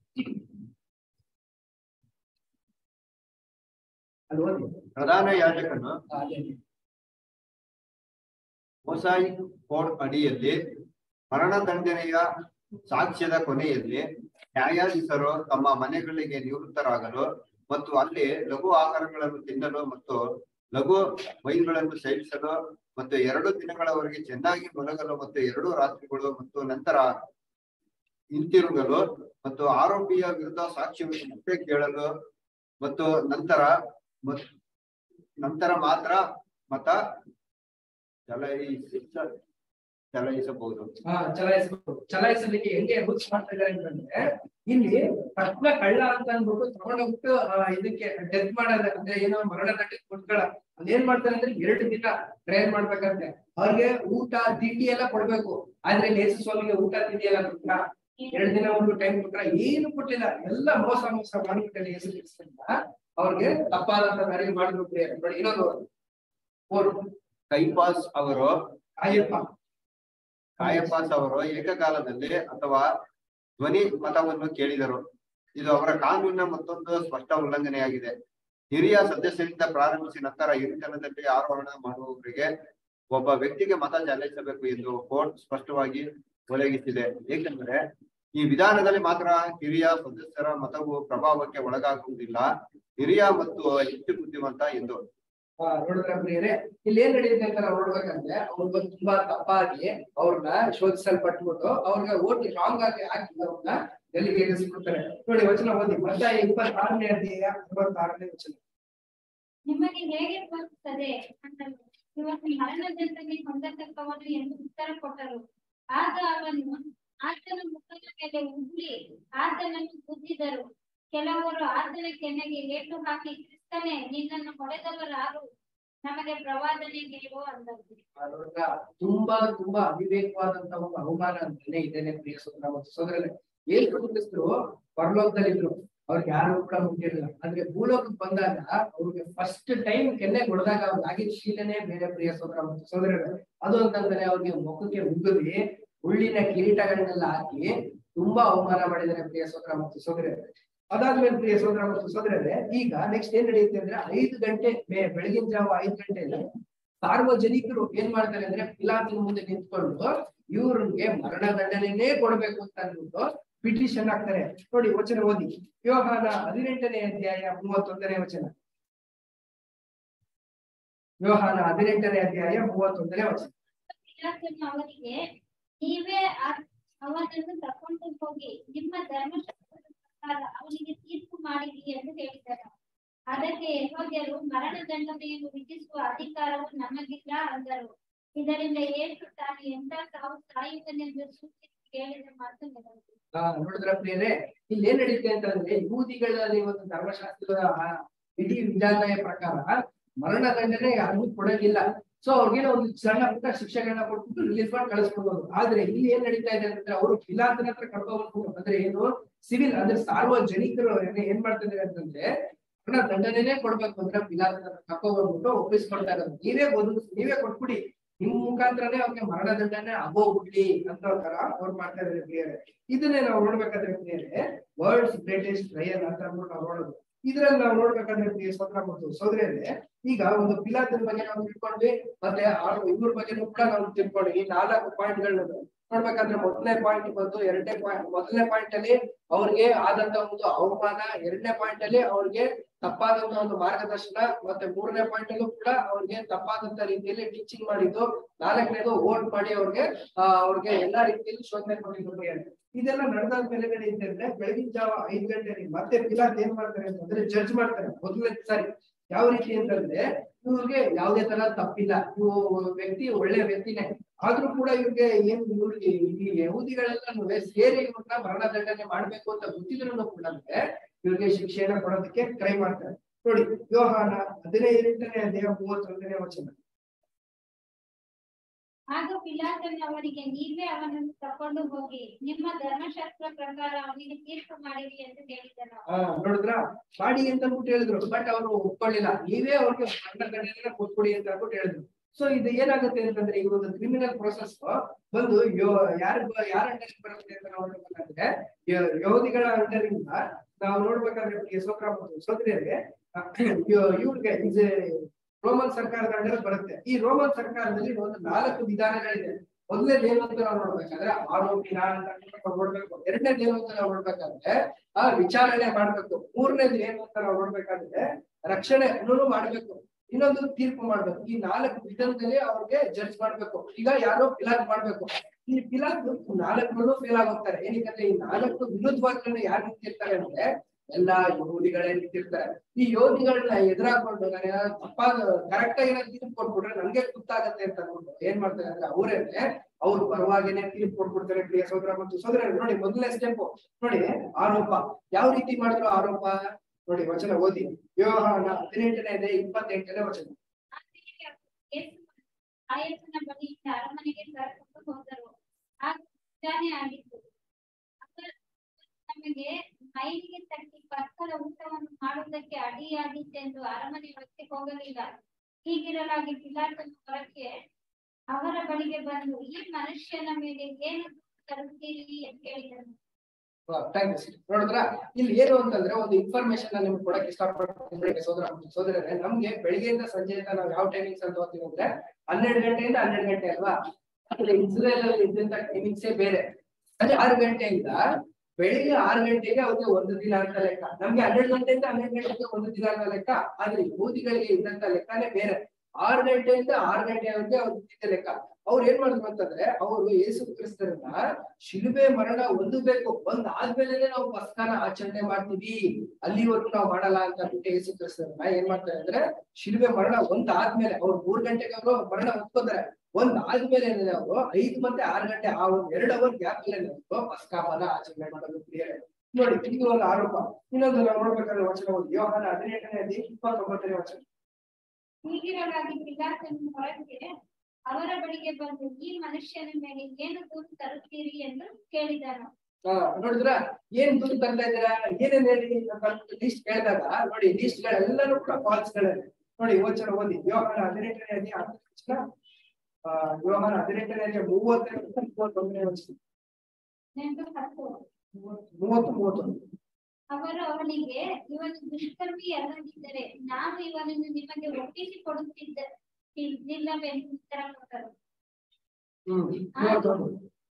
ಅಲ್ಲಿ ಓದಿ ಪ್ರಧಾನ ಯಾಜಕನು ಆ, ಅದೇ. ಮೊಸಾಯಿ ಕೋಡ್ ಅಡಿಯಲ್ಲಿ ಮರಣದಂಡನೆಯ ಸಾಕ್ಷ್ಯದ ಕೊನೆಯಲ್ಲಿ ನ್ಯಾಯಾಧೀಶರು ತಮ್ಮ ಮನೆಗಳಿಗೆ ನಿವೃತ್ತರಾಗಲು ಮತ್ತು ಅಲ್ಲಿ ಲಘು ಆಹಾರಗಳನ್ನು ತಿನ್ನಲು ಮತ್ತು ಲಘು ವೈನ್ಗಳನ್ನು ಸೇವಿಸಲು ಮತ್ತು ಎರಡು ದಿನಗಳವರೆಗೆ ಚೆನ್ನಾಗಿ ಮಲಗಲು ಮತ್ತು ಎರಡು ರಾತ್ರಿಗಳು ಮತ್ತು ನಂತರ ಹಿಂತಿರುಗಲು ಮತ್ತು ಆರೋಪಿಯ ವಿರುದ್ಧ ಸಾಕ್ಷ್ಯವನ್ನು ಮತ್ತೆ ಕೇಳಲು ಮತ್ತು ನಂತರ ಮತ್- ನಂತರ ಮಾತ್ರ ಮತ ಚಲಾಯಿಸ ಚಲಾಯಿಸಬಹುದು ಹಾ ಚಲಾಯಿಸಬಹುದು ಚಲಾಯಿಸಲಿಕ್ಕೆ ಹೆಂಗೆ ರೂಲ್ಸ್ ಮಾಡ್ತಾ ಇದ್ದಾರೆ ಅಂತಂದ್ರೆ ಇಲ್ಲಿ ತಕ್ಷಣ ಕಳ್ಳ ಅಂತ ಅಂದ್ಬಿಟ್ಟು ತಗೊಂಡೋಗ್ಬಿಟ್ಟು ಆ, ಇದಕ್ಕೆ ಡೆತ್ ಮಾಡೋದ ಅಂದ್ರೆ ಏನೋ ಮರಣ ದಂಡ ಕೊಟ್ಗಳ ಅದೇನ್ ಮಾಡ್ತಾರೆ ಅಂದ್ರೆ ಎರಡು ದಿನ ಟ್ರಯಲ್ ಮಾಡ್ಬೇಕಂತೆ ಅವ್ರಿಗೆ ಊಟ ತಿಂಡಿ ಎಲ್ಲ ಕೊಡ್ಬೇಕು ಆದ್ರೆ ಲೇಸು ಸ್ವಾಮಿಗೆ ಊಟ ತಿಂಡಿ ಎಲ್ಲ ಕೊಟ್ಟ ಎರಡು ದಿನ ಒಂದು ಟೈಮ್ ಕೊಟ್ರ ಏನು ಕೊಟ್ಟಿಲ್ಲ ಎಲ್ಲ ಮೋಸ ಮೋಸ ಮಾಡ್ಬಿಟ್ಟಲ್ಲಿ ಯೇಸು ಕ್ರಿಸ್ತನ್ನ ಅವ್ರಿಗೆ ತಪ್ಪಾದಂತ ದಾರಿ ಮಾಡಿದ್ರು ನೋಡಿ ಇನ್ನೊಂದು ಓಡು ಕೈಪಾಸ್ ಅವರು ಅಯ್ಯಪ್ಪ ಕಾಯಪಾಸ್ ಅವರು ಏಕಕಾಲದಲ್ಲಿ ಅಥವಾ ಧ್ವನಿ ಮತವನ್ನು ಕೇಳಿದರು ಇದು ಅವರ ಕಾನೂನಿನ ಮತ್ತೊಂದು ಸ್ಪಷ್ಟ ಉಲ್ಲಂಘನೆಯಾಗಿದೆ ಹಿರಿಯ ಸದಸ್ಯರಿಂದ ಪ್ರಾರಂಭಿಸಿ ನಂತರ ಹಿರಿತನದಲ್ಲಿ ಆರೋಹಣ ಮಾಡುವವರಿಗೆ ಒಬ್ಬ ವ್ಯಕ್ತಿಗೆ ಮತ ಚಲಾಯಿಸಬೇಕು ಎಂದು ಕೋರ್ಟ್ ಸ್ಪಷ್ಟವಾಗಿ ಒದಗಿಸಿದೆ ಏಕೆಂದರೆ ಈ ವಿಧಾನದಲ್ಲಿ ಮಾತ್ರ ಹಿರಿಯ ಸದಸ್ಯರ ಮತವು ಪ್ರಭಾವಕ್ಕೆ ಒಳಗಾಗುವುದಿಲ್ಲ ಹಿರಿಯ ಮತ್ತು ಹೆಚ್ಚು ಬುದ್ಧಿವಂತ ಎಂದು ಆ, ನೋಡಿದ್ರ ಪ್ರಿಯರೇ ಇಲ್ಲಿ ಏನ್ ನಡೆಯುತ್ತೆ ಅಂತ ನಾವು ನೋಡ್ಬೇಕಂದ್ರೆ ಅವ್ರು ಬಂದು ತುಂಬಾ ತಪ್ಪಾಗಿ ಅವ್ರನ್ನ ಶೋಧಿಸಲ್ಪಟ್ಬಿಟ್ಟು ಅವ್ರಿಗೆ ಓಟ್ ರಾಂಗ್ ಆಗಿ ಹಾಕಿ ಅವ್ರನ್ನ ಎಲ್ಲಿಗೆ ಇಳಿಸ್ಬಿಡ್ತಾರೆ ನೋಡಿ ವಚನ ಓದಿ ಮತ್ತೆ ಇಪ್ಪತ್ತಾರನೇ ಅಧ್ಯಾಯ ಇಪ್ಪತ್ತಾರನೇ ವಚನ ನಿಮಗೆ ಹೇಗೆ ತೋರುತ್ತದೆ ಅಂತಲೂ ಇವನು ಮರಣದಂಡನೆ ಹೊಂದತಕ್ಕವನು ಎಂದು ಉತ್ತರ ಕೊಟ್ಟರು ಆಗ ಅವನು ಆತನ ಮುಖದ ಮೇಲೆ ಉಗ್ಲಿ ಆತನನ್ನು ಗುದ್ದಿದರು ಕೆಲವರು ಆತನ ಕೆನ್ನೆಗೆ ಏಟು ಹಾಕಿ ಕ್ರಿಸ್ತನೇ ನಿನ್ನನ್ನು ಹೊಡೆದವರಾರು ನಮಗೆ ಪ್ರವಾದನೆ ಹೇಳು ಅಂದರು ಆ, ನೋಡಿದ್ರ ತುಂಬಾ ತುಂಬಾ ಅವಿವೇಕವಾದಂತ ಒಂದು ಅವಮಾನ ಅಂತಾನೆ ಇದೇನೆ ಪ್ರಿಯ ಸೋದರ ಮತ್ತು ಸೋದರರೇ ಏಸು ಕ್ರಿಸ್ತರು ಪರಲೋಕದಲ್ಲಿದ್ರು ಅವ್ರಿಗೆ ಯಾರು ಕೂಡ ಮುಟ್ಟಿರಲಿಲ್ಲ ಅಂದ್ರೆ ಭೂಲೋಕಕ್ಕೆ ಬಂದಾಗ ಅವ್ರಿಗೆ ಫಸ್ಟ್ ಟೈಮ್ ಕೆನ್ನೆ ಹೊಡೆದಾಗ ಅವ್ರಿಗೆ ಆಗಿದ್ದ ಶೀಲನೆ ಬೇರೆ ಪ್ರಿಯ ಸೋದರ ಮತ್ತು ಸೋದರರು ಅದು ಅಂತಂದ್ರೆ ಅವ್ರಿಗೆ ಮುಖಕ್ಕೆ ಉಗ್ಗದಿ ಉಳ್ಳಿನ ಕಿರೀಟಗಳನ್ನೆಲ್ಲ ಹಾಕಿ ತುಂಬಾ ಅವಮಾನ ಮಾಡಿದ್ದಾರೆ ಪ್ರಿಯ ಸೋದರ ಮತ್ತು ಸೋದರರು ಅದಾದ್ಮೇಲೆ ಪ್ರಿಯ ಸೋದರ ಮತ್ತು ಸೋದರರೇ ಈಗ ನೆಕ್ಸ್ಟ್ ಏನ್ ನಡೆಯುತ್ತೆ ಅಂದ್ರೆ ಐದು ಗಂಟೆ ಬೆ- ಬೆಳಗಿನ ಜಾವ ಐದು ಗಂಟೆಯಲ್ಲಿ ಸಾರ್ವಜನಿಕರು ಏನ್ ಮಾಡ್ತಾರೆ ಅಂದ್ರೆ ಪಿಲಾತಿನ ಮುಂದೆ ನಿಂತ್ಕೊಂಡು ಇವ್ರಿಗೆ ಮರಣ ದಂಡನೆನೇ ಕೊಡ್ಬೇಕು ಅಂತ ಅಂದ್ಬಿಟ್ಟು ಪಿಟಿಷನ್ ಹಾಕ್ತಾರೆ ನೋಡಿ ವಚನ ಓದಿ ವ್ಯವಹಾರ ಹದಿನೆಂಟನೇ ಅಧ್ಯಾಯ ಮೂವತ್ತೊಂದನೇ ವಚನ ವ್ಯವಹಾರ ಹದಿನೆಂಟನೇ ಅಧ್ಯಾಯ ಮೂವತ್ತೊಂದನೇ ವಚನ ಪಿಲಾತನು ಅವರಿಗೆ ನೀವೇ ಆ- ಅವನನ್ನು ತಕೊಂಡು ಹೋಗಿ ನಿಮ್ಮ ಧರ್ಮಶಾಸ್ತ್ರದ ಪ್ರಕಾರ ಅವನಿಗೆ ತೀರ್ಪು ಮಾಡಿರಿ ಎಂದು ಹೇಳಿದರು ಅದಕ್ಕೆ ಯೆಹೂದ್ಯರು ಮರಣ ದಂಡನೆಯನ್ನು ವಿಧಿಸುವ ಅಧಿಕಾರವು ನಮಗಿಲ್ಲ ಅಂದರು ಇದರಿಂದ ಏಸು ತಾನು ಎಂತ ತಾವು ಸಾಯುವನೆಂದು ಸೂಚಿಸಿ ಹೇಳಿದ ಮಾತು ನೆರವೇರಿತು. ಆ, ನೋಡಿದ್ರ ಪ್ರಿಯರೇ ಇಲ್ಲಿ ಏನ್ ನಡೀತೆ ಅಂತಂದ್ರೆ ಯಹೂದಿಗಳಲ್ಲಿ ಒಂದು ಧರ್ಮಶಾಸ್ತ್ರದ ಆ ಇಡೀ ವಿಧಾನಯ ಪ್ರಕಾರ ಮರಣ ದಂಡನೆ ಯಾರಿಗೂ ಕೊಡೋದಿಲ್ಲ ಸೊ ಅವ್ರಿಗೆ ಒಂದು ಸಣ್ಣ ಪುಟ್ಟ ಶಿಕ್ಷೆಗಳನ್ನ ಕೊಟ್ಬಿಟ್ಟು ರಿಲೀಸ್ ಮಾಡಿ ಕಳಿಸ್ಕೊಡ್ಬೋದು ಆದ್ರೆ ಇಲ್ಲಿ ಏನ್ ನಡೀತಾ ಇದೆ ಅಂತಂದ್ರೆ ಅವರು ಪಿಲಾತನ ಹತ್ರ ಕರ್ಕೊಂಡು ಅಂದ್ರೆ ಏನು ಸಿವಿಲ್ ಅಂದ್ರೆ ಸಾರ್ವಜನಿಕರು ಏನ್- ಏನ್ ಮಾಡ್ತಿದ್ದಾರೆ ಅಂತಂದ್ರೆ ಮರಣ ದಂಡನೆನೇ ಕೊಡ್ಬೇಕು ಅಂದ್ರೆ ಪಿಲಾತನ ಹತ್ರ ಕರ್ಕೊಂಡ್ಬಿಟ್ಟು ಒಪ್ಪಿಸ್ಕೊಡ್ತಾ ಇರೋದು ನೀವೇ ಬದುಕು ನೀವೇ ಕೊಟ್ಬಿಡಿ ನಿಮ್ ಮುಖಾಂತರನೇ ಅವ್ರಿಗೆ ಮರಣ ದಂಡನೆ ಆಗೋಗ್ಬಿಡ್ಲಿ ಅಂತ ತರ ಅವ್ರು ಮಾಡ್ತಾ ಇದಾರೆ ಪ್ರಿಯರೇ ಇದನ್ನೇ ನಾವು ನೋಡ್ಬೇಕಾದ್ರೆ ಪ್ರಿಯರೇ ವರ್ಲ್ಡ್ಸ್ ಗ್ರೇಟೆಸ್ಟ್ ಟ್ರಯಲ್ ಅಂತ ಅಂದ್ಬಿಟ್ಟು ನಾವು ನೋಡೋದು ಇದ್ರಲ್ಲಿ ನಾವು ನೋಡ್ಬೇಕಾದ್ರೆ ಪ್ರಿಯ ಸ್ವತಂತ್ರ ಮತ್ತು ಸೋದರಿಯರೇ ಈಗ ಒಂದು ಪಿಲಾತನ ಬಗ್ಗೆ ನಾವು ತಿಳ್ಕೊಂಡ್ವಿ ಮತ್ತೆ ಆ- ಇವ್ರ ಬಗ್ಗೆನೂ ಕೂಡ ನಾವು ತಿಳ್ಕೊಂಡ್ವಿ ಈ ನಾಲ್ಕು ಪಾಯಿಂಟ್ ಗಳನ್ನ ನೋಡ್ಬೇಕಾದ್ರೆ ಮೊದಲನೇ ಪಾಯಿಂಟ್ ಬಂದು ಎರಡನೇ ಪಾಯಿಂಟ್ ಮೊದಲನೇ ಪಾಯಿಂಟ್ ಅಲ್ಲಿ ಅವ್ರಿಗೆ ಆದಂತ ಒಂದು ಅವಮಾನ ಎರಡನೇ ಪಾಯಿಂಟ್ ಅಲ್ಲಿ ಅವ್ರಿಗೆ ತಪ್ಪಾದಂತ ಒಂದು ಮಾರ್ಗದರ್ಶನ ಮತ್ತೆ ಮೂರನೇ ಪಾಯಿಂಟ್ ಅಲ್ಲೂ ಕೂಡ ಅವ್ರಿಗೆ ತಪ್ಪಾದಂತ ರೀತಿಯಲ್ಲಿ ಟೀಚಿಂಗ್ ಮಾಡಿದ್ದು ನಾಲ್ಕನೇದು ವೋಟ್ ಮಾಡಿ ಅವ್ರಿಗೆ ಆ, ಅವ್ರಿಗೆ ಎಲ್ಲಾ ರೀತಿಯಲ್ಲಿ ಶೋಧನೆ ಕೊಟ್ಟಿದ್ದು ಪ್ರಿಯರೇ. ಇದೆಲ್ಲ ನಡೆದಾದ ಮೇಲೆ ನಡೆಯುತ್ತೆ ಅಂದ್ರೆ ಬೆಳಗಿನ ಜಾವ ಐದು ಗಂಟೆಗೆ ಮತ್ತೆ ಪಿಲಾತ್ ಏನ್ ಮಾಡ್ತಾರೆ ಅಂತಂದ್ರೆ ಜಡ್ಜ್ ಮಾಡ್ತಾರೆ ಮೊದಲನೇ ಸಾರಿ ಯಾವ ರೀತಿ ಅಂತಂದ್ರೆ ಇವ್ರಿಗೆ ಯಾವುದೇ ತರ ತಪ್ಪಿಲ್ಲ ಇವು ವ್ಯಕ್ತಿ ಒಳ್ಳೆ ವ್ಯಕ್ತಿನೇ ಆದ್ರೂ ಕೂಡ ಇವ್ರಿಗೆ ಏನ್ ಇವ್ರಿಗೆ ಈ ಯಹೂದಿಗಳೆಲ್ಲ ಸೇರಿ ಇವ್ರನ್ನ ಮರಣ ದಂಡನೆ ಮಾಡ್ಬೇಕು ಅಂತ ಗೊತ್ತಿದ್ರು ಕೂಡ ಇವ್ರಿಗೆ ಶಿಕ್ಷೆಯನ್ನ ಕೊಡೋದಕ್ಕೆ ಟ್ರೈ ಮಾಡ್ತಾರೆ ನೋಡಿ ವ್ಯವಹಾರ ಹದಿನೈದನೇ ಅಧ್ಯಾಯ ಮೂವತ್ತೊಂದನೇ ವಚನ ಆಗ ಪಿಲಾತನು ಅವರಿಗೆ ನೀವೇ ಅವನನ್ನು ತಕೊಂಡು ಹೋಗಿ ನಿಮ್ಮ ಧರ್ಮಶಾಸ್ತ್ರ ಪ್ರಕಾರ ಅವನಿಗೆ ತೀರ್ಪು ಮಾಡಿರಿ ಎಂದು ಹೇಳಿದನು ಆ ನೋಡಿದ್ರ ಮಾಡಿ ಅಂತ ಅಂದ್ಬಿಟ್ಟು ಹೇಳಿದ್ರು ಬಟ್ ಅವರು ಒಪ್ಕೊಳ್ಳಿಲ್ಲ ನೀವೇ ಅವ್ರಿಗೆ ಮರಣದಂಡನೆಯನ್ನ ಕೊಟ್ಕೊಡಿ ಅಂತ ಅಂದ್ಬಿಟ್ಟು ಹೇಳಿದ್ರು ಸೊ ಇದು ಏನಾಗುತ್ತೆ ಅಂತಂದ್ರೆ ಈ ಒಂದು ಕ್ರಿಮಿನಲ್ ಪ್ರೊಸೆಸ್ ಬಂದು ಯೋ ಯಾರ ಯಾರ ಅಂಡರ್ ಬರುತ್ತೆ ಅಂತ ನಾವು ನೋಡ್ಬೇಕಾದ್ರೆ ಯ- ಯಹೂದಿಗಳ ಅಂಡರ್ ಇಂದ ನಾವು ನೋಡ್ಬೇಕಾದ್ರೆ ಯಶೋಕ್ರ ಮತ್ತು ಸೋದರಿಯರಿಗೆ ಇವ್ರಿಗೆ ಇದು ರೋಮನ್ ಸರ್ಕಾರದ ಅಂಡರ್ ಬರುತ್ತೆ ಈ ರೋಮನ್ ಸರ್ಕಾರದಲ್ಲಿ ಒಂದು ನಾಲ್ಕು ವಿಧಾನಗಳಿದೆ ಮೊದಲನೇದು ಏನು ಅಂತ ನಾವು ನೋಡ್ಬೇಕಾದ್ರೆ ಆರೋಪಿನ ಅಂತ ನಾವು ನೋಡ್ಬೇಕು ಎರಡನೇದು ಏನು ಅಂತ ನಾವು ನೋಡ್ಬೇಕಾದ್ರೆ ಆ ವಿಚಾರಣೆ ಮಾಡ್ಬೇಕು ಮೂರನೇದು ಏನು ಅಂತ ನಾವು ನೋಡ್ಬೇಕಾದ್ರೆ ರಕ್ಷಣೆ ಅನ್ನೋನು ಮಾಡ್ಬೇಕು ಇನ್ನೊಂದು ತೀರ್ಪು ಮಾಡ್ಬೇಕು ಈ ನಾಲ್ಕು ವಿಧದಲ್ಲಿ ಅವ್ರಿಗೆ ಜಡ್ಜ್ ಮಾಡ್ಬೇಕು ಈಗ ಯಾರೋ ಪಿಲಾತ್ ಮಾಡ್ಬೇಕು ಈ ಪಿಲಾತ್ ನಾಲ್ಕು ಫೇಲ್ ಆಗೋಗ್ತಾರೆ ಏನಕ್ಕೆ ಈ ನಾಲ್ಕು ವಿರುದ್ಧವಾಗಿ ಯಾರು ನಿಂತಿರ್ತಾರೆ ಅಂದ್ರೆ ಎಲ್ಲಾ ಯಹೂದಿಗಳೇ ನಿಂತಿರ್ತಾರೆ ಈ ಯೋಧಿಗಳನ್ನ ಎದುರಾಕೊಂಡು ನಾನು ಏನಾದ್ರು ತಪ್ಪಾದ ಕರೆಕ್ಟ್ ಆಗಿ ಏನಾದ್ರು ತೀರ್ಪು ಕೊಟ್ಬಿಟ್ರೆ ನನ್ಗೆ ಗೊತ್ತಾಗತ್ತೆ ಅಂತ ಅನ್ಬಿಟ್ಟು ಏನ್ ಮಾಡ್ತಾರೆ ಅಂದ್ರೆ ಅವರೇನೆ ಅವ್ರ ಪರವಾಗಿನೇ ತೀರ್ಪು ಕೊಟ್ಬಿಡ್ತಾರೆ ಪ್ರಿಯ ಸೋದರ ಮತ್ತು ಸೋದರ ನೋಡಿ ಮೊದಲನೇ ಸ್ಟೆಪ್ ನೋಡಿ ಆರೋಪ ಯಾವ ರೀತಿ ಮಾಡಿದ್ರು ಆರೋಪ ನೋಡಿ ವಚನ ಓದಿ ವ್ಯವಹಾರ ಹದಿನೆಂಟನೇ ಇದೆ ಇಪ್ಪತ್ತೆಂಟನೇ ವಚನ ಆಕೆಗೆ ಯೇಸು ಆಯಪ್ಪನ ಬಳಿಯಿಂದ ಅರಮನೆಗೆ ಕರೆದುಕೊಂಡು ಹೋದರು ಆಗ ವಿಚಾರಣೆ ಆಗಿತ್ತು ಆಗ ನಮಗೆ ಮೈಲಿಗೆ ತಟ್ಟಿ ಪಕ್ಕದ ಊಟವನ್ನು ಮಾಡುವುದಕ್ಕೆ ಅಡಿಯಾಗಿತ್ತೆಂದು ಅರಮನೆ ಒಳಕ್ಕೆ ಹೋಗಲಿಲ್ಲ ಹೀಗಿರಲಾಗಿ ಪಿಲಾತನು ಹೊರಕ್ಕೆ ಅವರ ಬಳಿಗೆ ಬಂದು ಈ ಮನುಷ್ಯನ ಮೇಲೆ ಏನು ತರುತ್ತೀರಿ ಎಂದು ಕೇಳಿದನು ಥ್ಯಾಂಕ್ಸ್ ನೋಡಿದ್ರ ಇಲ್ಲಿ ಏನು ಅಂತಂದ್ರೆ ಒಂದು ಇನ್ಫಾರ್ಮೇಶನ್ ನಿಮ್ಗೆ ಕೊಡಕ್ಕೆ ಇಷ್ಟಪಡ್ತೀನಿ ಸೋದರ ಸೋದರರೇ ನಮ್ಗೆ ಬೆಳಿಗ್ಗೆಯಿಂದ ಸಂಜೆಯಿಂದ ನಾವು ಯಾವ ಟೈಮಿಂಗ್ಸ್ ಅಂತ ಹೋಗ್ತೀವಿ ಅಂದ್ರೆ ಹನ್ನೆರಡು ಗಂಟೆಯಿಂದ ಹನ್ನೆರಡು ಗಂಟೆ ಅಲ್ವಾ ಆದ್ರೆ ಇಸ್ರೇಲ್ ಅಲ್ಲಿ ಇದ್ದಂತ ಟೈಮಿಂಗ್ಸೇ ಬೇರೆ ಸಂಜೆ ಆರು ಗಂಟೆಯಿಂದ ಬೆಳಿಗ್ಗೆ ಆರು ಗಂಟೆಗೆ ಅವ್ರಿಗೆ ಒಂದು ದಿನ ಅಂತ ಲೆಕ್ಕ ನಮ್ಗೆ ಹನ್ನೆರಡು ಗಂಟೆಯಿಂದ ಹನ್ನೆರಡು ಗಂಟೆಗೆ ಒಂದು ದಿನ ಅಂತ ಲೆಕ್ಕ ಆದ್ರೆ ಯಹೂದಿಗಳಿಗೆ ಇದ್ದಂತ ಲೆಕ್ಕನೇ ಬೇರೆ ಆರು ಗಂಟೆಯಿಂದ ಆರು ಗಂಟೆವರೆಗೆ ಅವ್ರು ಇದ್ದಿದ್ದ ಲೆಕ್ಕ ಅವ್ರು ಏನ್ ಮಾಡಿದ್ರು ಅಂತಂದ್ರೆ ಅವರು ಯೇಸು ಕ್ರಿಸ್ತರನ್ನ ಶಿಲುಬೆ ಮರಣ ಹೊಂದಬೇಕು ಒಂದ್ ಆದ್ಮೇಲೆ ನಾವು ಪಸ್ಕಾನ ಆಚರಣೆ ಮಾಡ್ತೀವಿ ಅಲ್ಲಿವರೆಗೂ ನಾವು ಮಾಡಲ್ಲ ಅಂತ ಬಿಟ್ಟು ಯೇಸು ಕ್ರಿಸ್ತರನ್ನ ಏನ್ ಮಾಡ್ತಾರೆ ಅಂದ್ರೆ ಶಿಲುಬೆ ಮರಣ ಒಂದ್ ಆದ್ಮೇಲೆ ಅವ್ರು ಮೂರ್ ಗಂಟೆಗೆ ಅವರು ಮರಣ ಹೊತ್ಕೋತಾರೆ ಒಂದ್ ಆದ್ಮೇಲೆ ಏನಿದೆ ಅವರು ಐದು ಮತ್ತೆ ಆರು ಗಂಟೆ ಆ ಒಂದ್ ಎರಡ್ ಅವರ್ ಗ್ಯಾಪ್ ಅಲ್ಲಿ ಅವರು ಪಸ್ಕಾಮನ ಆಚರಣೆ ಮಾಡೋದು ಪ್ರಿಯರೇ ನೋಡಿ ಇದು ಒಂದು ಆರೋಪ ಇನ್ನೊಂದು ನಾವು ನೋಡ್ಬೇಕಾದ್ರೆ ವಚನ ಒಂದು ಯೋಹಾನ ಹದಿನೆಂಟನೇ ಅಧ್ಯಾಯ ಇಪ್ಪತ್ತೊಂಬತ್ತನೇ ವಚನ ಹೀಗಿರಲಾಗಿ ಪಿಲಾತನು ಹೊರಗೆ ಅವರ ಬಳಿಗೆ ಬಂದು ಈ ಮನುಷ್ಯನ ಮೇಲೆ ಏನು ದೂರು ತರುತ್ತೀರಿ ಎಂದು ಕೇಳಿದನು ಆ, ನೋಡಿದ್ರ ಏನ್ ದುಡ್ಡು ತರ್ತಾ ಇದ್ದೀರಾ ಏನೇನ್ ಹೇಳಿ ಲಿಸ್ಟ್ ಕೇಳಿದಾಗ ನೋಡಿ ಲಿಸ್ಟ್ ಗಳೆಲ್ಲರೂ ಕೂಡ ಫಾಲ್ಸ್ ಗಳೇ ನೋಡಿ ಓಚರ ಓದಿ ವ್ಯವಹಾರ ಹದಿನೆಂಟನೇ ಅಧ್ಯಾಯ ಹತ್ತನೇ ವಚನ, ಆ, ವ್ಯವಹಾರ ಹದಿನೆಂಟನೇ ಅಧ್ಯಾಯ ಮೂವತ್ತೆರಡು ಮೂವತ್ತೊಂದನೇ ವಚನ ನೆಂಟು ಹತ್ತು ಮೂವತ್ತು ಮೂವತ್ತೊಂದು ಅವರು ಅವನಿಗೆ ಇವನು ದುಷ್ಕರ್ಮಿ ಅಲ್ಲದಿದ್ದರೆ ನಾನು ಇವನನ್ನು ನಿಮಗೆ ಒಪ್ಪಿಸಿ ಕೊಡುತ್ತಿದ್ದ ಇದ್ದಿಲ್ಲವೆಂದು ಉತ್ತರ ಕೊಟ್ಟರು ಹ್ಮ್ ಮೂವತ್ತೊಂದು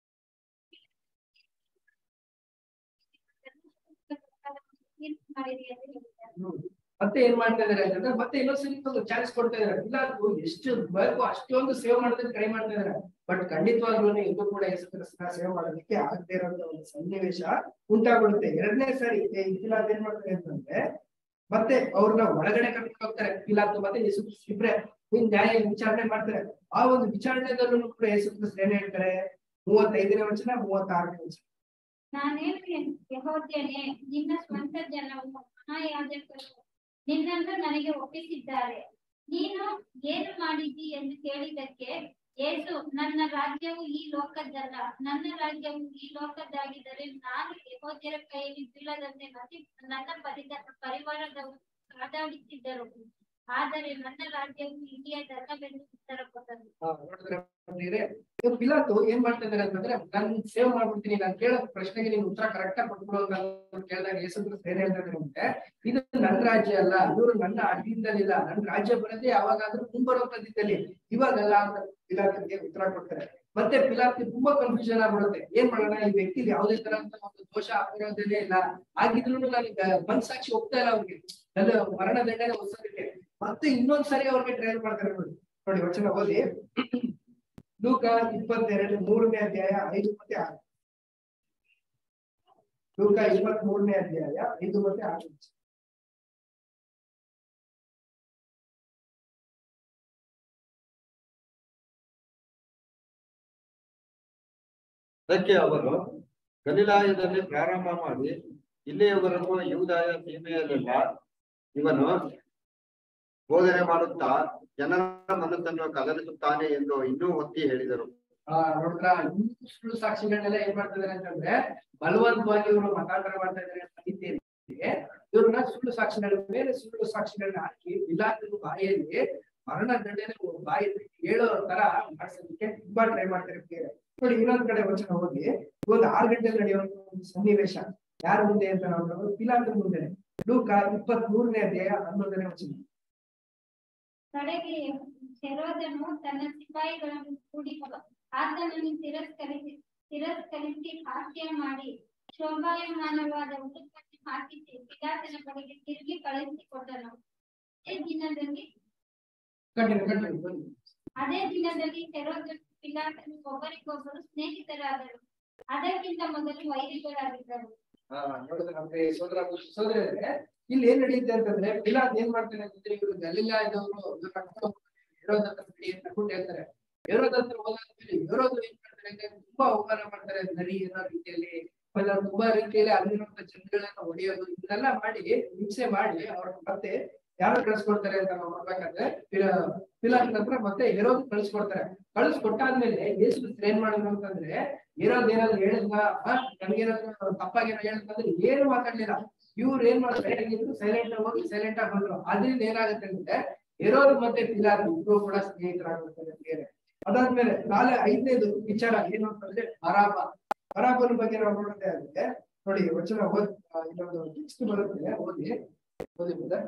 ತೀರ್ಪು ಮಾಡಿರಿ ಎಂದು ಹೇಳಿದ್ದಾರೆ ಹ್ಮ್. ಮತ್ತೆ ಏನ್ ಮಾಡ್ತಾ ಇದಾರೆ ಅಂತಂದ್ರೆ ಮತ್ತೆ ಇನ್ನೊಂದ್ಸಲಿ ಒಂದು ಚಾನ್ಸ್ ಕೊಡ್ತಾ ಇದಾರೆ ಇಲ್ಲ ಅದು ಎಷ್ಟು ಬೇಕು ಅಷ್ಟೊಂದು ಸೇವ್ ಮಾಡೋದಕ್ಕೆ ಟ್ರೈ ಮಾಡ್ತಾ ಇದಾರೆ ಬಟ್ ಖಂಡಿತವಾಗ್ಲೂ ಇದು ಕೂಡ ಯೇಸು ಕ್ರಿಸ್ತನ ಸೇವೆ ಮಾಡೋದಕ್ಕೆ ಆಗದೇ ಇರೋಂತ ಒಂದು ಸನ್ನಿವೇಶ ಉಂಟಾಗ್ಬಿಡುತ್ತೆ ಎರಡನೇ ಸಾರಿ ಇಲ್ಲ ಏನ್ ಮಾಡ್ತಾರೆ ಅಂತಂದ್ರೆ ಮತ್ತೆ ಅವ್ರನ್ನ ಒಳಗಡೆ ಕರ್ಕೊಂಡು ಹೋಗ್ತಾರೆ ಪಿಲಾತು ಮತ್ತೆ ಯೇಸು ಕ್ರಿಸ್ತ ಇಬ್ರೆ ಹಿಂಗ್ ನ್ಯಾಯ ವಿಚಾರಣೆ ಮಾಡ್ತಾರೆ ಆ ಒಂದು ವಿಚಾರಣೆದಲ್ಲೂ ಕೂಡ ಯೇಸು ಕ್ರಿಸ್ತ ಏನ್ ಹೇಳ್ತಾರೆ ಮೂವತ್ತೈದನೇ ವಚನ ಮೂವತ್ತಾರನೇ ವಚನ ನಾನೇನು ಯಹೋದ್ಯನೇ ನಿನ್ನ ಸ್ವಂತ ಜನವು ಮಹಾಯಾಜಕರು ನಿನ್ನನ್ನು ನನಗೆ ಒಪ್ಪಿಸಿದ್ದಾರೆ ನೀನು ಏನು ಮಾಡಿದ್ದಿ ಎಂದು ಕೇಳಿದಕ್ಕೆ ಯೇಸು ನನ್ನ ರಾಜ್ಯವು ಈ ಲೋಕದ್ದಲ್ಲ ನನ್ನ ರಾಜ್ಯವು ಈ ಲೋಕದ್ದಾಗಿದ್ದರೆ ನಾನು ಯಹೋದ್ಯರ ಕೈಯಲ್ಲಿ ಬೀಳದಂತೆ ಮತ್ತೆ ನನ್ನ ಪರಿದ ಪರಿವಾರದವರು ಕಾದಾಡುತ್ತಿದ್ದರು ಆದರೆ ನನ್ನ ರಾಜ್ಯವು ಇಲ್ಲಿಯದಲ್ಲವೆಂದು ಉತ್ತರ ಕೊಟ್ಟರು ಹಾ, ನೋಡಿದ್ರೆ ಪ್ರಿಯರೇ, ಇವಾಗ ಪಿಲಾತು ಏನ್ ಮಾಡ್ತಾ ಇದಾರೆ ಅಂತಂದ್ರೆ ನಾನ್ ಸೇವ್ ಮಾಡ್ಬಿಡ್ತೀನಿ ನಾನ್ ಕೇಳೋ ಪ್ರಶ್ನೆಗೆ ನೀನು ಉತ್ತರ ಕರೆಕ್ಟ್ ಆಗಿ ಕೊಟ್ಬಿಡು ಅಂತ ಕೇಳಿದಾಗ ಯೇಸು ಕ್ರಿಸ್ತ ಏನ್ ಹೇಳ್ತಾ ಇದಾರೆ ಅಂದ್ರೆ ಇದು ನನ್ನ ರಾಜ್ಯ ಅಲ್ಲ ಇವರು ನನ್ನ ಅಧೀನದಲ್ಲಿಲ್ಲ ನನ್ನ ರಾಜ್ಯ ಬರೋದೇ ಯಾವಾಗಾದ್ರೂ ಮುಂಬರುವಂತದ್ದಿದ್ದಲ್ಲಿ ಇವಾಗಲ್ಲ ಅಂತ ಪಿಲಾತಿಗೆ ಉತ್ತರ ಕೊಡ್ತಾರೆ ಮತ್ತೆ ಪಿಲಾತಿ ತುಂಬಾ ಕನ್ಫ್ಯೂಷನ್ ಆಗ್ಬಿಡುತ್ತೆ ಏನ್ ಮಾಡೋಣ ಈ ವ್ಯಕ್ತಿ ಯಾವುದೇ ತರ ಒಂದು ದೋಷ ಆಗಿರೋದೇನೆ ಇಲ್ಲ ಆಗಿದ್ರು ನನಗೆ ಮನ್ಸಾಕ್ಷಿ ಹೋಗ್ತಾ ಇಲ್ಲ ಅವ್ರಿಗೆ ಅದು ಮರಣ ದಂಡನೆ ಹೊಸದಕ್ಕೆ ಮತ್ತೆ ಇನ್ನೊಂದ್ ಸರಿ ಅವ್ರಿಗೆ ಟ್ರಯಲ್ ಮಾಡ್ತಾರೆ ನೋಡಿ ನೋಡಿ ವಚನ ಓದಿ ಲೂಕ ಇಪ್ಪತ್ತೆರಡು ಮೂರನೇ ಅಧ್ಯಾಯ ಐದು ಮತ್ತೆ ಆರು ಲೂಕ ಇಪ್ಪತ್ತ್ ಮೂರನೇ ಅಧ್ಯಾಯ ಐದು ಮತ್ತೆ ಆರು ವಚನ. ಅದಕ್ಕೆ ಅವರು ಗಲಿಲಾಯದಲ್ಲಿ ಪ್ರಾರಂಭ ಮಾಡಿ ಇಲ್ಲಿಯವರೆಗೂ ಯೂದಾಯ ಸೀಮೆಯಲ್ಲೆಲ್ಲ ಇವನು ಬೋಧನೆ ಮಾಡುತ್ತಾ ಜನರ ಮನಸ್ಸನ್ನು ಕದಲಿಸುತ್ತಾನೆ ಎಂದು ಇನ್ನೂ ಒತ್ತಿ ಹೇಳಿದರು ಆ ನೋಡಿದ್ರ ಇನ್ನೂ ಸುಳ್ಳು ಸಾಕ್ಷಿಗಳನ್ನೆಲ್ಲ ಏನ್ ಮಾಡ್ತಾ ಇದಾರೆ ಅಂತಂದ್ರೆ ಬಲವಂತವಾಗಿ ಇವರು ಮತಾಂತರ ಮಾಡ್ತಾ ಇದಾರೆ ಅಂತ ರೀತಿಯಲ್ಲಿ ಇವ್ರನ್ನ ಸುಳ್ಳು ಸಾಕ್ಷಿಗಳ ಮೇಲೆ ಸುಳ್ಳು ಸಾಕ್ಷಿಗಳನ್ನ ಹಾಕಿ ಇಲಾಖೆ ಬಾಯಲ್ಲಿ ಮರಣ ದಂಡನೆ ಬಾಯಲ್ಲಿ ಹೇಳೋ ತರ ಮಾಡ್ಸೋದಕ್ಕೆ ತುಂಬಾ ಟ್ರೈ ಮಾಡ್ತಾರೆ ಪ್ರಿಯರೇ. ನೋಡಿ ಇನ್ನೊಂದ್ ಕಡೆ ವಚನ ಹೋಗಿ ಒಂದು ಆರು ಗಂಟೆ ನಡೆಯುವಂತ ಒಂದು ಸನ್ನಿವೇಶ ಯಾರ ಮುಂದೆ ಅಂತ ನಾವು ನೋಡೋದು ಪಿಲಾತನ ಮುಂದೆ ಲೂಕ ಇಪ್ಪತ್ತ್ ಮೂರನೇ ಅಧ್ಯಾಯ ಹನ್ನೊಂದನೇ ವಚನ ಕಡೆಗೆ ಹೆರೋದನು ತನ್ನ ಸಿಪಾಯಿಗಳನ್ನು ಕೂಡಿ ಆತನನ್ನು ತಿರಸ್ಕರಿಸಿ ತಿರಸ್ಕರಿಸಿ ಹಾಸ್ಯ ಮಾಡಿ ಶೋಭಾಯಮಾನವಾದ ಉಡುಪನ್ನು ಹಾಕಿಸಿ ಪಿಲಾತನ ಬಳಿಗೆ ತಿರುಗಿ ಕಳುಹಿಸಿಕೊಟ್ಟನು ಅದೇ ದಿನದಲ್ಲಿ ಕಂಟಿನ್ಯೂ ಕಂಟಿನ್ಯೂ ಬನ್ನಿ ಅದೇ ದಿನದಲ್ಲಿ ಹೆರೋದನು ಪಿಲಾತನು ಒಬ್ಬರಿಗೊಬ್ಬರು ಸ್ನೇಹಿತರಾದರು ಅದಕ್ಕಿಂತ ಮೊದಲು ವೈರಿಗಳಾಗಿದ್ದರು ಆ, ನೋಡಿದ್ರೆ ನಮ್ಗೆ ಸೋದರ ಸೋದರರೇ ಇಲ್ಲಿ ಏನ್ ನಡೆಯುತ್ತೆ ಅಂತಂದ್ರೆ ಪಿಲಾತ್ ಏನ್ ಮಾಡ್ತಾನೆ ಅಂತಂದ್ರೆ ಇವರು ಗಲೀಲಾಯದವರು ಹೇರೋದ್ ಹತ್ರ ಬಿಡಿ ಅಂತ ಕೂಟ್ ಹೇಳ್ತಾರೆ ಹೇರೋದ್ ಹತ್ರ ಹೋದಾದ್ಮೇಲೆ ಹೇರೋದು ಏನ್ ಮಾಡ್ತಾರೆ ಅಂದ್ರೆ ತುಂಬಾ ಅವಮಾನ ಮಾಡ್ತಾರೆ ನರಿ ಅನ್ನೋ ರೀತಿಯಲ್ಲಿ ಆಮೇಲೆ ಅವ್ರು ತುಂಬಾ ರೀತಿಯಲ್ಲಿ ಅಲ್ಲಿರುವಂತ ಜನಗಳನ್ನ ಹೊಡೆಯೋದು ಇದನ್ನೆಲ್ಲ ಮಾಡಿ ಹಿಂಸೆ ಮಾಡಿ ಅವ್ರ ಮತ್ತೆ ಯಾರು ಕಳಿಸ್ಕೊಡ್ತಾರೆ ಅಂತ ನಾವು ನೋಡ್ಬೇಕಾದ್ರೆ ಪಿಲ- ಪಿಲಾತನ ಹತ್ರ ಮತ್ತೆ ಹೇರೋದ್ ಕಳಿಸ್ಕೊಡ್ತಾರೆ ಕಳಿಸ್ಕೊಟ್ಟಾದ್ಮೇಲೆ ಯೇಸು ಕ್ರಿಸ್ತ ಏನ್ ಮಾಡಿದ್ರು ಅಂತಂದ್ರೆ ಇರೋದ್ ಏನಾದ್ರು ಹೇಳಿದ್ನ ನನ್ಗೇನಾದ್ರು ತಪ್ಪಾಗಿ ಹೇಳಿದ್ರೆ ಏನು ಮಾತಾಡ್ಲಿಲ್ಲ ಇವ್ರು ಏನ್ ಮಾಡ್ತಾರೆ ಸೈಲೆಂಟ್ ಹೋಗಿ ಸೈಲೆಂಟ್ ಆಗಿ ಬಂದ್ರು ಅದ್ರಿಂದ ಏನಾಗುತ್ತೆ ಅಂದ್ರೆ ಇರೋರು ಮತ್ತೆ ಪಿಲಾತ್ ಇಬ್ರು ಕೂಡ ಸ್ನೇಹಿತರಾಗಿರ್ತಾರೆ ಬೇರೆ ಅದಾದ್ಮೇಲೆ ನಾಳೆ ಐದನೇದು ವಿಚಾರ ಏನು ಅಂತಂದ್ರೆ ಬರಾಬ ಬರಾಬನ ಬಗ್ಗೆ ನಾವು ನೋಡೋದೇ ಆಗುತ್ತೆ ನೋಡಿ ವಚನ ಓದ್ ಆ, ಇಲ್ಲೊಂದು ಟೆಕ್ಸ್ಟ್ ಬರುತ್ತೆ ಓದಿ ಓದಿ brother.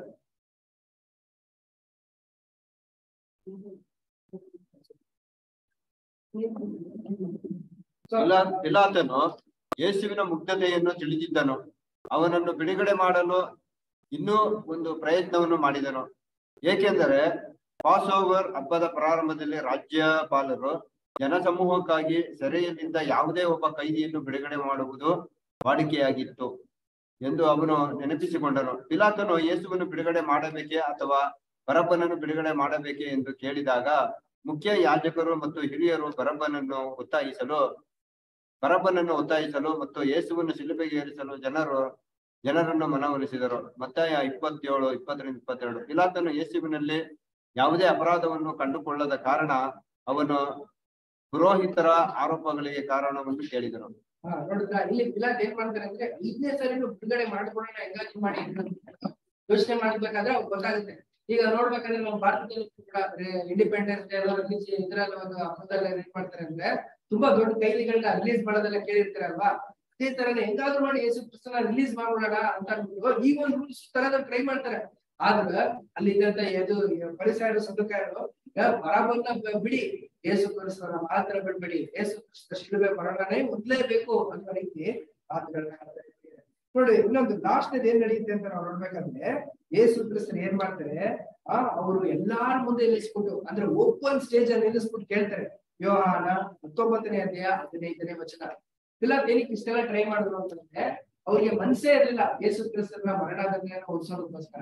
So, ಪಿಲಾ- ಪಿಲಾತನು ಯೇಸುವಿನ ಮುಗ್ಧತೆಯನ್ನು ತಿಳಿದಿದ್ದನು ಅವನನ್ನು ಬಿಡುಗಡೆ ಮಾಡಲು ಇನ್ನೂ ಒಂದು ಪ್ರಯತ್ನವನ್ನು ಮಾಡಿದನು ಏಕೆಂದರೆ ಪಾಸ್ ಓವರ್ ಹಬ್ಬದ ಪ್ರಾರಂಭದಲ್ಲಿ ರಾಜ್ಯಪಾಲರು ಜನಸಮೂಹಕ್ಕಾಗಿ ಸೆರೆಯಲ್ಲಿದ್ದ ಯಾವುದೇ ಒಬ್ಬ ಕೈದಿಯನ್ನು ಬಿಡುಗಡೆ ಮಾಡುವುದು ವಾಡಿಕೆಯಾಗಿತ್ತು ಎಂದು ಅವನು ನೆನಪಿಸಿಕೊಂಡನು ಪಿಲಾತನು ಯೇಸುವನ್ನು ಬಿಡುಗಡೆ ಮಾಡಬೇಕೇ ಅಥವಾ ಬರಬ್ಬನನ್ನು ಬಿಡುಗಡೆ ಮಾಡಬೇಕೇ ಎಂದು ಕೇಳಿದಾಗ ಮುಖ್ಯ ಯಾಜಕರು ಮತ್ತು ಹಿರಿಯರು ಬರಬ್ಬನನ್ನು ಒತ್ತಾಯಿಸಲು ಬರಬ್ಬನನ್ನು ಒತ್ತಾಯಿಸಲು ಮತ್ತು ಯೇಸುವನ್ನು ಶಿಲುಬೆಗೆ ಏರಿಸಲು ಜನರು ಜನರನ್ನು ಮನವೊಲಿಸಿದರು ಮತ್ತಾಯ ಇಪ್ಪತ್ತೇಳು ಇಪ್ಪತ್ತರಿಂದ ಇಪ್ಪತ್ತೆರಡು ಪಿಲಾತನು ಯೇಸುವಿನಲ್ಲಿ ಯಾವುದೇ ಅಪರಾಧವನ್ನು ಕಂಡುಕೊಳ್ಳದ ಕಾರಣ ಅವನು ಪುರೋಹಿತರ ಆರೋಪಗಳಿಗೆ ಕಾರಣವನ್ನು ಕೇಳಿದರು ಹಾ ನೋಡಿದ್ರ ಇಲ್ಲಿ ಪಿಲಾತ್ ಏನ್ ಮಾಡ್ತಾರೆ ಅಂದ್ರೆ ಐದನೇ ಸರಿ ಬಿಡುಗಡೆ ಮಾಡ್ಕೊಳ್ಳೋಣ ಹೆಂಗಾದ್ರು ಮಾಡಿ ಯೋಚನೆ ಮಾಡ್ಬೇಕಾದ್ರೆ ಅವ್ರಿಗೆ ಗೊತ್ತಾಗುತ್ತೆ ಈಗ ನೋಡ್ಬೇಕಾದ್ರೆ ನಮ್ಮ ಭಾರತದಲ್ಲೂ ಕೂಡ ಇಂಡಿಪೆಂಡೆನ್ಸ್ ಡೇ ಇದ್ರಲ್ಲಿ ಒಂದು ಹಬ್ಬದಲ್ಲ ಏನ್ ಮಾಡ್ತಾರೆ ಅಂದ್ರೆ ತುಂಬಾ ದೊಡ್ಡ ಕೈಲಿಗಳನ್ನ ರಿಲೀಸ್ ಮಾಡೋದೆಲ್ಲ ಕೇಳಿರ್ತೀರಲ್ವಾ ಅದೇ ತರನೇ ಹೆಂಗಾದ್ರು ಮಾಡಿ ಯೇಸು ಕ್ರಿಸ್ತನ ರಿಲೀಸ್ ಮಾಡ್ಬಿಡೋಣ ಅಂತ ಅನ್ಬಿಟ್ಟು ಈಗ ಒಂದು ರೂಲ್ಸ್ ತರದ ಟ್ರೈ ಮಾಡ್ತಾರೆ ಆದ್ರ ಅಲ್ಲಿ ಇದ್ದಂತ ಇದು ಪರಿಸರ ಸದುಕಾಯರು ಬರಾಬರ್ನ ಬ- ಬಿಡಿ ಯೇಸು ಕ್ರಿಸ್ತನ ಮಾತ್ರ ಬಿಡ್ಬೇಡಿ ಯೇಸು ಕ್ರಿಸ್ತ ಶಿಲುಬೆ ಮರಣನೇ ಮೊದ್ಲೇಬೇಕು ಅನ್ನೋ ರೀತಿ ಮಾತುಗಳನ್ನ ಆಡ್ತಾ ಇದ್ದಾರೆ. ನೋಡಿ ಇನ್ನೊಂದು ಲಾಸ್ಟ್ ಏನ್ ನಡೆಯುತ್ತೆ ಅಂತ ನಾವು ನೋಡ್ಬೇಕಂದ್ರೆ ಯೇಸು ಕ್ರಿಸ್ತನ್ ಏನ್ ಮಾಡ್ತಾರೆ ಆ ಅವರು ಎಲ್ಲಾರ ಮುಂದೆ ನಿಲ್ಲಿಸ್ಬಿಟ್ಟು ಅಂದ್ರೆ ಓಪನ್ ಸ್ಟೇಜ್ ಅಲ್ಲಿ ನಿಲ್ಲಿಸ್ಬಿಟ್ಟು ಕೇಳ್ತಾರೆ ಯೋಹಾನ ಹತ್ತೊಂಬತ್ತನೇ ಅಧ್ಯಾಯ ಹದಿನೈದನೇ ವಚನ ಇಲ್ಲ ಏನಕ್ಕೆ ಇಷ್ಟೆಲ್ಲ ಟ್ರೈ ಮಾಡಿದ್ರು ಅಂತಂದ್ರೆ ಅವ್ರಿಗೆ ಮನ್ಸೇ ಇರಲಿಲ್ಲ ಯೇಸು ಕ್ರಿಸ್ತನ ಮರಣದಂಡನೆಯನ್ನು ಹೊರಿಸೋದಕ್ಕೋಸ್ಕರ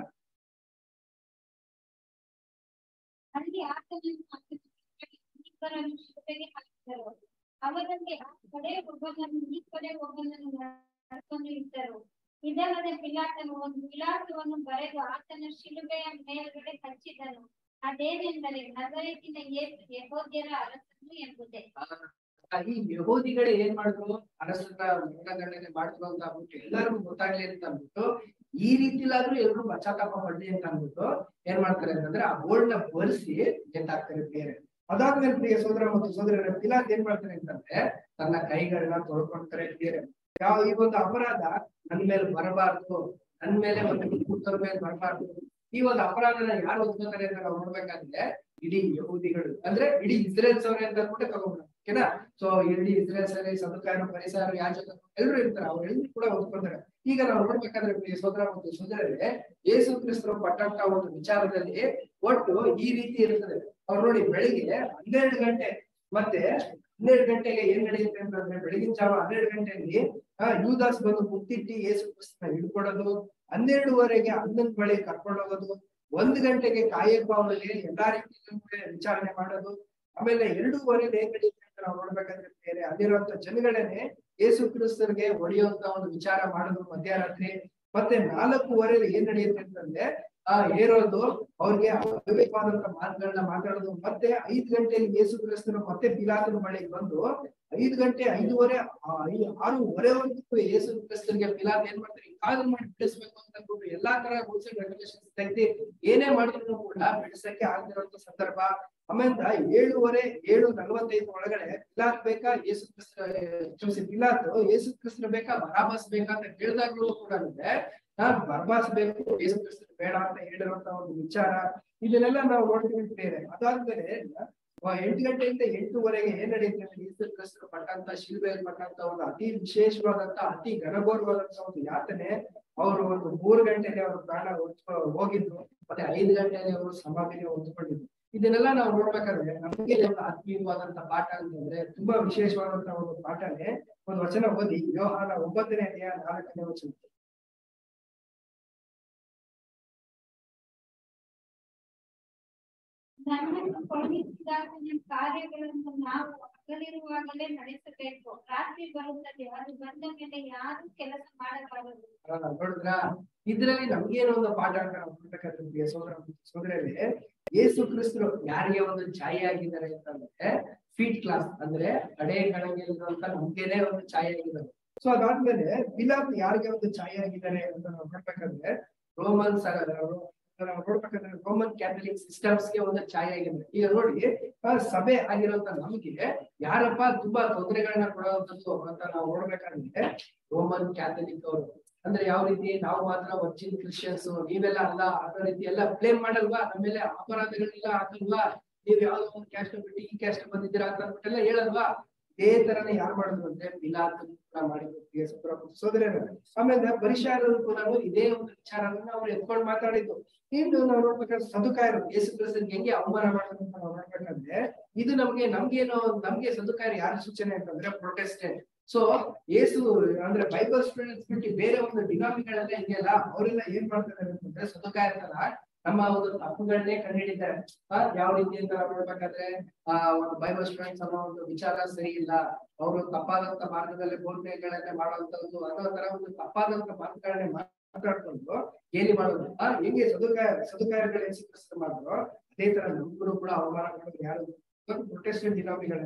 ಅಲ್ಲಿ ಆತನನ್ನು ಇಬ್ಬರನ್ನು ಶಿಲುಬೆಗೆ ಹಾಕಿದರು ಅವರಲ್ಲಿ ಆ ಕಡೆ ಒಬ್ಬನನ್ನು ಈ ಕಡೆ ಒಬ್ಬನನ್ನು ನಡ್ಕೊಂಡು ಇದ್ದರು ಇದಲ್ಲದೆ ಪಿಲಾತನು ಒಂದು ವಿಳಾಸವನ್ನು ಬರೆದು ಆತನ ಶಿಲುಬೆಯ ಮೇಲ್ಗಡೆ ಹಚ್ಚಿದನು ಅದೇನೆಂದರೆ ನಗರತಿನ ಯೇಸು ಯಹೋದ್ಯರ ಅರಸನು ಎಂಬುದೇ ಆ ಈ ಯಹೂದಿಗಳೇ ಏನ್ ಮಾಡಿದ್ರು ಅರಸನ ಮರಣದಂಡನೆ ಮಾಡಿದ್ರು ಅಂತ ಅಂದ್ಬಿಟ್ಟು ಎಲ್ಲರಿಗೂ ಗೊತ್ತಾಗ್ಲಿ ಅಂತ ಅಂದ್ಬಿಟ್ಟು ಈ ರೀತಿಲಾದ್ರೂ ಎಲ್ರು ಪಶ್ಚಾತ್ತಾಪ ಪಡ್ಲಿ ಅಂತ ಅಂದ್ಬಿಟ್ಟು ಏನ್ ಮಾಡ್ತಾರೆ ಅಂತಂದ್ರೆ ಆ ಬೋರ್ಡ್ ನ ಬರ್ಸಿ ಎತ್ತಾಕ್ತಾರೆ ಬೇರೆ ಅದಾದ್ಮೇಲೆ ಪ್ರಿಯ ಸೋದರ ಮತ್ತು ಸೋದರರ ಪಿಲಾತ್ ಏನ್ ಮಾಡ್ತಾರೆ ಅಂತಂದ್ರೆ ತನ್ನ ಕೈಗಳನ್ನ ತೊಳ್ಕೊಂತಾರೆ ಬೇರೆ ಯಾವ ಈ ಒಂದು ಅಪರಾಧ ನನ್ ಮೇಲೆ ಬರಬಾರ್ದು ನನ್ ಮೇಲೆ ಒಂದು ಕೂತವ್ರ ಮೇಲೆ ಬರಬಾರ್ದು ಈ ಒಂದು ಅಪರಾಧನ ಯಾರು ಒಪ್ಕೋತಾರೆ ಅಂತ ನಾವು ನೋಡ್ಬೇಕಾದ್ರೆ ಇಡೀ ಯಹೂದಿಗಳು ಅಂದ್ರೆ ಇಡೀ ಇಸ್ರೇಲ್ಸ್ ಅವರೇ ಅಂತ ಅಂದ್ಬಿಟ್ಟೆ ತಗೊಂಡ್ಬಿಡ ಓಕೆನಾ ಸೊ ಇಡೀ ಇಸ್ರೇಲ್ಸ್ ಅಲ್ಲಿ ಸದುಕಾಯರು ಪರಿಸರ ಯಾಜಕರು ಎಲ್ಲರೂ ಇರ್ತಾರೆ ಅವ್ರೆಲ್ಲರೂ ಕೂಡ ಒಪ್ಕೊತಾರೆ ಈಗ ನಾವು ನೋಡ್ಬೇಕಾದ್ರೆ ಪ್ರಿಯ ಸೋದರ ಮತ್ತು ಸೋದರರೇ ಯೇಸು ಕ್ರಿಸ್ತರು ಪಟ್ಟಂತ ಒಂದು ವಿಚಾರದಲ್ಲಿ ಒಟ್ಟು ಈ ರೀತಿ ಇರ್ತದೆ ಅವ್ರು ನೋಡಿ ಬೆಳಿಗ್ಗೆ ಹನ್ನೆರಡು ಗಂಟೆ ಮತ್ತೆ ಹನ್ನೆರಡು ಗಂಟೆಗೆ ಏನ್ ನಡೆಯುತ್ತೆ ಅಂತಂದ್ರೆ ಬೆಳಗಿನ ಜಾವ ಹನ್ನೆರಡು ಗಂಟೆಯಲ್ಲಿ ಆ ಯೂದಾಸ್ ಬಂದು ಮುತ್ತಿಟ್ಟಿ ಯೇಸು ಕ್ರಿಸ್ತನ ಹಿಡ್ಕೊಡೋದು ಹನ್ನೆರಡುವರೆಗೆ ಅನ್ನದ ಬಳಿ ಕರ್ಕೊಂಡು ಹೋಗೋದು ಒಂದ್ ಗಂಟೆಗೆ ಕಾಯಕವಾಗಿ ಎಲ್ಲಾ ರೀತಿಯಲ್ಲೂ ಕೂಡ ವಿಚಾರಣೆ ಮಾಡೋದು ಆಮೇಲೆ ಎರಡೂವರೆಗೆ ಏನ್ ನಡೆಯುತ್ತೆ ಅಂತ ನಾವು ನೋಡ್ಬೇಕಾದ್ರೆ ಬೇರೆ ಅಲ್ಲಿರುವಂತ ಜನಗಳೇನೆ ಯೇಸು ಕ್ರಿಸ್ತರಿಗೆ ಹೊಡೆಯುವಂತ ಒಂದು ವಿಚಾರ ಮಾಡೋದು ಮಧ್ಯರಾತ್ರಿ ಮತ್ತೆ ನಾಲ್ಕೂವರೆ ಏನ್ ನಡೆಯುತ್ತೆ ಅಂತಂದ್ರೆ ಆ ಏರೋದು ಅವ್ರಿಗೆ ಅವಿವೇಕವಾದಂತ ಮಾತುಗಳನ್ನ ಮಾತಾಡೋದು ಮತ್ತೆ ಐದ್ ಗಂಟೆಯಲ್ಲಿ ಯೇಸು ಕ್ರಿಸ್ತರು ಮತ್ತೆ ಪಿಲಾತನ ಬಳಿಗೆ ಬಂದು ಐದು ಗಂಟೆ ಐದೂವರೆ ಆ, ಐದು ಆರೂವರೆವರೆಗೂ ಯೇಸು ಕ್ರಿಸ್ತರಿಗೆ ಪಿಲಾತ್ ಏನ್ ಮಾಡ್ತಾರೆ ಕಾದು ಮಾಡಿ ಬಿಡಿಸ್ಬೇಕು ಅಂತ ಅಂದ್ಬಿಟ್ಟು ಎಲ್ಲಾ ತರ ರೂಲ್ಸ್ ಅಂಡ್ ರೆಗ್ಯುಲೇಷನ್ಸ್ ತೆಗ್ದಿ ಏನೇ ಮಾಡಿದ್ರು ಕೂಡ ಬಿಡಿಸಕ್ಕೆ ಆಗದಿರುವಂತ ಸಂದರ್ಭ ಆಮೇಲೆ ಏಳುವರೆ ಏಳು ನಲವತ್ತೈದು ಒಳಗಡೆ ಪಿಲಾತ್ ಬೇಕಾ ಯೇಸು ಕ್ರಿಸ್ತ ಕ್ಷಮಿಸಿ ಪಿಲಾತ್ ಯೇಸು ಕ್ರಿಸ್ತರು ಬೇಕಾ ಬರಾಬಾಸ್ ಬೇಕಾ ಅಂತ ಕೇಳಿದಾಗ್ಲೂ ಕೂಡ ಅಂದ್ರೆ ಆ ಬರಬಾಸ್ ಬೇಕು ಯೇಸು ಕ್ರಿಸ್ತರು ಬೇಡ ಅಂತ ಹೇಳಿರುವಂತ ಒಂದು ವಿಚಾರ ಇದನ್ನೆಲ್ಲ ನಾವು ನೋಡ್ತೀವಿ ಬೇರೆ ಅದಾದ್ಮೇಲೆ ಆ, ಎಂಟು ಗಂಟೆಯಿಂದ ಎಂಟೂವರೆಗೆ ಏನ್ ನಡೆಯುತ್ತೆ ಅಂದ್ರೆ ಯೇಸು ಕ್ರಿಸ್ತರು ಪಟ್ಟಂತ ಶಿಲ್ಬೆಯಲ್ಲಿ ಪಟ್ಟಂತ ಒಂದು ಅತಿ ವಿಶೇಷವಾದಂತ ಅತಿ ಘನಘೋರವಾದಂತ ಒಂದು ಯಾತನೆ ಅವರು ಒಂದು ಮೂರು ಗಂಟೆಗೆ ಅವರು ಪ್ರಾಣ ಹೊತ್ಕೊ- ಹೋಗಿದ್ರು ಮತ್ತೆ ಐದು ಗಂಟೆಯಲ್ಲಿ ಅವರು ಸಮಾಧಿಗೆ ಹೊಂದ್ಕೊಂಡಿದ್ರು ಇದನ್ನೆಲ್ಲ ನಾವು ನೋಡ್ಬೇಕಾದ್ರೆ ನಮಗೆ ಒಂದು ಆತ್ಮೀಯವಾದಂತ ಪಾಠ ಅಂತಂದ್ರೆ ತುಂಬಾ ವಿಶೇಷವಾದಂತ ಒಂದು ಪಾಠನೇ ಒಂದು ವಚನ ಓದಿ ಯೋಹಾನ ಒಂಬತ್ತನೇ ಅಧ್ಯಾಯ ನಾಲ್ಕನೇ ವಚನ ನನ್ನನ್ನು ಕಳುಹಿಸಿದಾತನ ಕಾರ್ಯಗಳನ್ನು ನಾವು ಹಗಲಿರುವಾಗಲೇ ನಡೆಸಬೇಕು ರಾತ್ರಿ ಬರುತ್ತದೆ ಅದು ಬಂದ ಮೇಲೆ ಯಾರು ಕೆಲಸ ಮಾಡಬಾರದು ಆ, ನೋಡಿದ್ರಾ ಇದ್ರಲ್ಲಿ ನಮ್ಗೇನೋ ಒಂದು ಪಾಠ ಅಂತ ನಾವು ನೋಡ್ಬೇಕಾದ್ರೆ ಪ್ರಿಯ ಸೋದರ ಮತ್ತು ಸೋದರರೇ ಯೇಸು ಕ್ರಿಸ್ತರು ಯಾರಿಗೆ ಒಂದು ಛಾಯೆ ಆಗಿದ್ದಾರೆ ಅಂತಂದ್ರೆ ಫೀಟ್ ಕ್ಲಾಸ್ ಅಂದ್ರೆ ಅಡೆ ಕಣಗಿರುವಂತ ನಮ್ಗೇನೆ ಒಂದು ಛಾಯೆ ಆಗಿದ್ದಾರೆ ಸೊ ಅದಾದ್ಮೇಲೆ ಪಿಲಾತ್ ಯಾರಿಗೆ ಒಂದು ಛಾಯೆ ಆಗಿದ್ದಾರೆ ಅಂತ ನಾವು ನೋಡ್ಬೇಕಾದ್ರೆ ರೋಮನ್ ನಾವು ನೋಡ್ಬೇಕಾದ್ರೆ ರೋಮನ್ ಕ್ಯಾಥಲಿಕ್ ಸಿಸ್ಟಮ್ಸ್ ಗೆ ಒಂದು ಛಾಯೆ ಆಗಿದ್ದಾರೆ ಈಗ ನೋಡಿ ಆ ಸಭೆ ಆಗಿರುವಂತ ನಮ್ಗೆ ಯಾರಪ್ಪ ತುಂಬಾ ತೊಂದರೆಗಳನ್ನ ಕೊಡುವಂತದ್ದು ಅಂತ ನಾವು ನೋಡ್ಬೇಕಾದ್ರೆ ರೋಮನ್ ಕ್ಯಾಥಲಿಕ್ ಅವರು ಅಂದ್ರೆ ಯಾವ ರೀತಿ ನಾವು ಮಾತ್ರ ವರ್ಜಿನ್ ಕ್ರಿಶ್ಚಿಯನ್ಸ್ ನೀವೆಲ್ಲ ಅಲ್ಲ ಅನ್ನೋ ರೀತಿ ಎಲ್ಲ ಬ್ಲೇಮ್ ಮಾಡಲ್ವಾ ನಮ್ಮ ಮೇಲೆ ಅಪರಾಧಗಳೆಲ್ಲ ಹಾಕಲ್ವಾ ನೀವ್ ಯಾವ್ದೋ ಒಂದು ಕ್ಯಾಸ್ಟ್ ಬಿಟ್ಟು ಈ ಕ್ಯಾಸ್ಟ್ ಬಂದಿದ್ದೀರಾ ಅಂತ ಅಂದ್ಬಿಟ್ಟೆಲ್ಲ ಹೇಳಲ್ವಾ ಇದೇ ತರನೇ ಯಾರು ಮಾಡಿದ್ರು ಅಂದ್ರೆ ಪಿಲಾತ್ ಕೂಡ ಮಾಡಿದ್ರು ಪ್ರಿಯ ಸಹೋದರ ಮತ್ತು ಸಹೋದರಿಯರೇ. ಆಮೇಲೆ ಪರಿಶಾರರು ಕೂಡ ಇದೇ ಒಂದು ವಿಚಾರವನ್ನ ಅವ್ರು ಎತ್ಕೊಂಡು ಮಾತಾಡಿದ್ದು ಇನ್ನು ನಾವು ನೋಡ್ಬೇಕಾದ್ರೆ ಸದುಕಾಯರು ಯೇಸು ಕ್ರಿಸ್ತನ್ಗೆ ಹೆಂಗೆ ಅವಮಾನ ಮಾಡೋದು ಅಂತ ನಾವು ನೋಡ್ಬೇಕಂದ್ರೆ ಇದು ನಮ್ಗೆ ನಮ್ಗೇನೋ ನಮ್ಗೆ ಸದುಕಾಯರು ಯಾರ ಸೂಚನೆ ಅಂತಂದ್ರೆ ಪ್ರೊಟೆಸ್ಟೆಂಟ್ ಸೊ ಯೇಸು ಅಂದ್ರೆ ಬೈಬಲ್ ಸ್ಟೂಡೆಂಟ್ಸ್ ಬಿಟ್ಟು ಬೇರೆ ಒಂದು ಡಿನಾಮಿಗಳೆಲ್ಲ ಇದೆಯಲ್ಲ ಅವರೆಲ್ಲ ಏನ್ ಮಾಡ್ತಾರೆ ಅಂತಂದ್ರೆ ಸದುಕಾಯ ತರ ನಮ್ಮ ಒಂದು ತಪ್ಪುಗಳನ್ನೇ ಕಂಡುಹಿಡಿತಾರೆ ಆ, ಯಾವ ರೀತಿ ಅಂತ ನಾವು ನೋಡ್ಬೇಕಾದ್ರೆ ಆ ಒಂದು ಬೈಬಲ್ ಸ್ಟೂಡೆಂಟ್ಸ್ ಅನ್ನೋ ಒಂದು ವಿಚಾರ ಸರಿ ಇಲ್ಲ ಅವರು ತಪ್ಪಾದಂತ ಮಾರ್ಗದಲ್ಲಿ ಬೋಧನೆಗಳನ್ನೇ ಮಾಡುವಂತದ್ದು ಅನ್ನೋ ತರ ಒಂದು ತಪ್ಪಾದಂತ ಮಾತುಗಳನ್ನೇ ಮಾತಾಡ್ಕೊಂಡು ಗೇಲಿ ಮಾಡೋದು ಆ ಹೆಂಗೆ ಸದುಕಾಯ ಸದುಕಾಯಗಳು ಯೇಸು ಕ್ರಿಸ್ತ ಮಾಡಿದ್ರು ಅದೇ ತರ ನಮ್ಗೂ ಕೂಡ ಅವಮಾನ ಮಾಡೋದು ಯಾರು ಪ್ರೊಟೆಸ್ಟೆಂಟ್ ಡಿನಾಮಿಗಳಲ್ಲಿ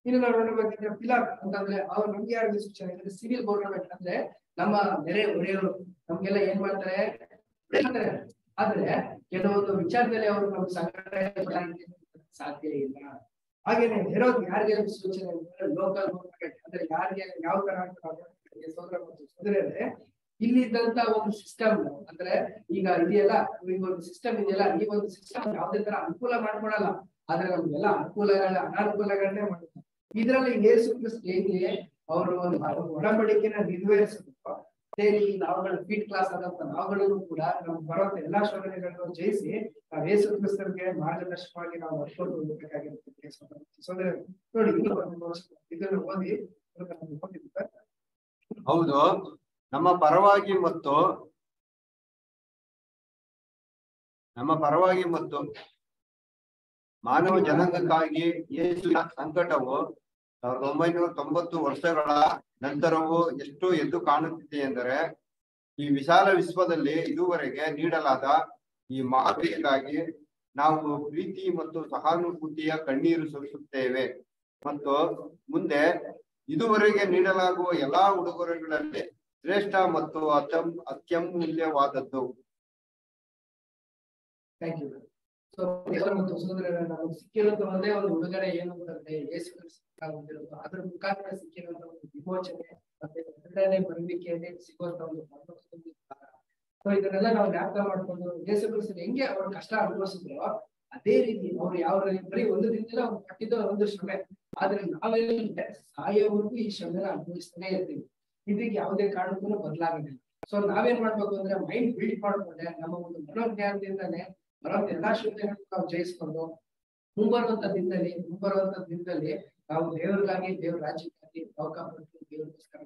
ಇನ್ನು ನಾವು ನೋಡ್ಬೇಕಂದ್ರೆ ಪಿಲಾರ್ ಅಂತಂದ್ರೆ ಅವ್ರು ನಮ್ಗೆ ಯಾರಿಗೆ ಸೂಚನೆ ಅಂದ್ರೆ ಸಿವಿಲ್ ಗೌರ್ಮೆಂಟ್ ಅಂದ್ರೆ ನಮ್ಮ ನೆರೆ ಹೊರೆಯವರು ನಮ್ಗೆಲ್ಲ ಏನ್ ಮಾಡ್ತಾರೆ ಮಾಡ್ತಾರೆ. ಆದ್ರೆ ಕೆಲವೊಂದು ವಿಚಾರದಲ್ಲಿ ಅವರು ನಮ್ಮ ಸಂಘಟನೆ ಪಡಲಿಕ್ಕೆ ಸಾಧ್ಯ ಇಲ್ಲ ಹಾಗೇನೆ ಇರೋದು ಯಾರಿಗೆ ಸೂಚನೆ ಲೋಕಲ್ ಗೌರ್ಮೆಂಟ್ ಅಂದ್ರೆ ಯಾರಿಗೆ ಯಾವ ತರ ಸೋದರ ಮತ್ತು ಸೋದರರೇ ಇಲ್ಲಿದ್ದಂತ ಒಂದು ಸಿಸ್ಟಮ್ ಅಂದ್ರೆ ಈಗ ಇದೆಯಲ್ಲ ಈಗ ಒಂದು ಸಿಸ್ಟಮ್ ಇದೆಯಲ್ಲ ಈ ಒಂದು ಸಿಸ್ಟಮ್ ಯಾವ್ದೇ ತರ ಅನುಕೂಲ ಮಾಡ್ಕೊಡಲ್ಲ ಆದ್ರೆ ನಮ್ಗೆಲ್ಲ ಅನುಕೂಲಗಳ ಅನಾನುಕೂಲಗಳನ್ನೇ ಮಾಡುತ್ತೆ ಇದರಲ್ಲಿ ಯೇಸು ಕ್ರಿಸ್ತ ಹೇಗೆ ಅವರು ಒಂದು ಒಡಂಬಡಿಕೆನ ನಿರ್ವಹಿಸಬೇಕು ಅದೇ ರೀತಿ ನಾವುಗಳು ಫೀಟ್ ಕ್ಲಾಸ್ ಆದಂತ ನಾವುಗಳು ಕೂಡ ನಮ್ಗೆ ಬರುವಂತ ಎಲ್ಲಾ ಶೋಧನೆಗಳನ್ನು ಜಯಿಸಿ ನಾವು ಯೇಸು ಕ್ರಿಸ್ತರಿಗೆ ಮಾರ್ಗದರ್ಶಕವಾಗಿ ನಾವು ನಡ್ಕೊಂಡು ಹೋಗ್ಬೇಕಾಗಿರುತ್ತೆ ಸೋದರ ಸೋದರ ನೋಡಿ ಇದು ಒಂದು ಇದನ್ನು ಓದಿ ಇದನ್ನು ಓದಿದ್ರೆ ಹೌದು ನಮ್ಮ ಪರವಾಗಿ ಮತ್ತು ನಮ್ಮ ಪರವಾಗಿ ಮತ್ತು ಮಾನವ ಜನಾಂಗಕ್ಕಾಗಿ ಯೇಸುವಿನ ಸಂಕಟವು ಸಾವಿರದ ಒಂಬೈನೂರ ತೊಂಬತ್ತು ವರ್ಷಗಳ ನಂತರವೂ ಎಷ್ಟು ಎದ್ದು ಕಾಣುತ್ತಿದೆ ಎಂದರೆ ಈ ವಿಶಾಲ ವಿಶ್ವದಲ್ಲಿ ಇದುವರೆಗೆ ನೀಡಲಾದ ಈ ಮಾತುಗಳಿಗಾಗಿ ನಾವು ಪ್ರೀತಿ ಮತ್ತು ಸಹಾನುಭೂತಿಯ ಕಣ್ಣೀರು ಸುರಿಸುತ್ತೇವೆ ಮತ್ತು ಮುಂದೆ ಇದುವರೆಗೆ ನೀಡಲಾಗುವ ಎಲ್ಲಾ ಉಡುಗೊರೆಗಳಲ್ಲಿ ಶ್ರೇಷ್ಠ ಮತ್ತು ಅತ್ಯಂ ಅತ್ಯಮೂಲ್ಯವಾದದ್ದು ಥ್ಯಾಂಕ್ ಯು ಸೊ ದೇವರ ಮತ್ತು ಸೋದರರ ನಮಗೆ ಸಿಕ್ಕಿರುವಂತ ಒಂದೇ ಒಂದು ಉಡುಗೊರೆ ಏನು ಅಂತಂದ್ರೆ ಯೇಸು ಕ್ರಿಸ್ತ ಹೊಂದಿರೋದು ಅದ್ರ ಮುಖಾಂತರ ಸಿಕ್ಕಿರುವಂತ ಒಂದು ವಿಮೋಚನೆ ಮತ್ತೆ ಎರಡನೇ ಬರುವಿಕೆಯಲ್ಲಿ ಸಿಗುವಂತ ಒಂದು ಪರಲೋಕದ ದಾನ. ಸೊ ಇದನ್ನೆಲ್ಲ ನಾವು ಜ್ಞಾಪಕ ಮಾಡ್ಕೊಂಡು ಯೇಸು ಕ್ರಿಸ್ತ ಹೆಂಗೆ ಅವ್ರ ಕಷ್ಟ ಅನುಭವಿಸಿದ್ರು ಅದೇ ರೀತಿ ಅವ್ರು ಯಾವ ರೀತಿ ಬರೀ ಒಂದು ದಿನದಲ್ಲಿ ಅವ್ರು ಪಟ್ಟಿದ್ದ ಒಂದು ಶ್ರಮೆ ಆದ್ರೆ ನಾವೇನಿದೆ ಸಾಯೋವರೆಗೂ ಈ ಶ್ರಮೆನ ಅನುಭವಿಸ್ತಾನೆ ಇರ್ತೀವಿ ಇದಕ್ಕೆ ಯಾವುದೇ ಕಾರಣಕ್ಕೂ ಬದಲಾಗೋದಿಲ್ಲ ಸೊ ನಾವೇನ್ ಮಾಡ್ಬೇಕು ಅಂದ್ರೆ ಮೈಂಡ್ ಬಿಲ್ಡ್ ಮಾಡ್ಕೊಂಡೆ ನಮ್ಮ ಒಂದು ಮನೋಜ್ಞಾನದಿಂದಾನೆ ಬರುವಂತ ಎಲ್ಲಾ ಶುದ್ಧಗಳನ್ನು ನಾವು ಜಯಿಸ್ಕೊಂಡು ಮುಂಬರುವಂತ ದಿನದಲ್ಲಿ ಮುಂಬರುವಂತ ದಿನದಲ್ಲಿ ನಾವು ದೇವರಿಗಾಗಿ ದೇವರ ರಾಜ್ಯಕ್ಕಾಗಿ ಅವಕಾಶ ದೇವರಿಗೋಸ್ಕರ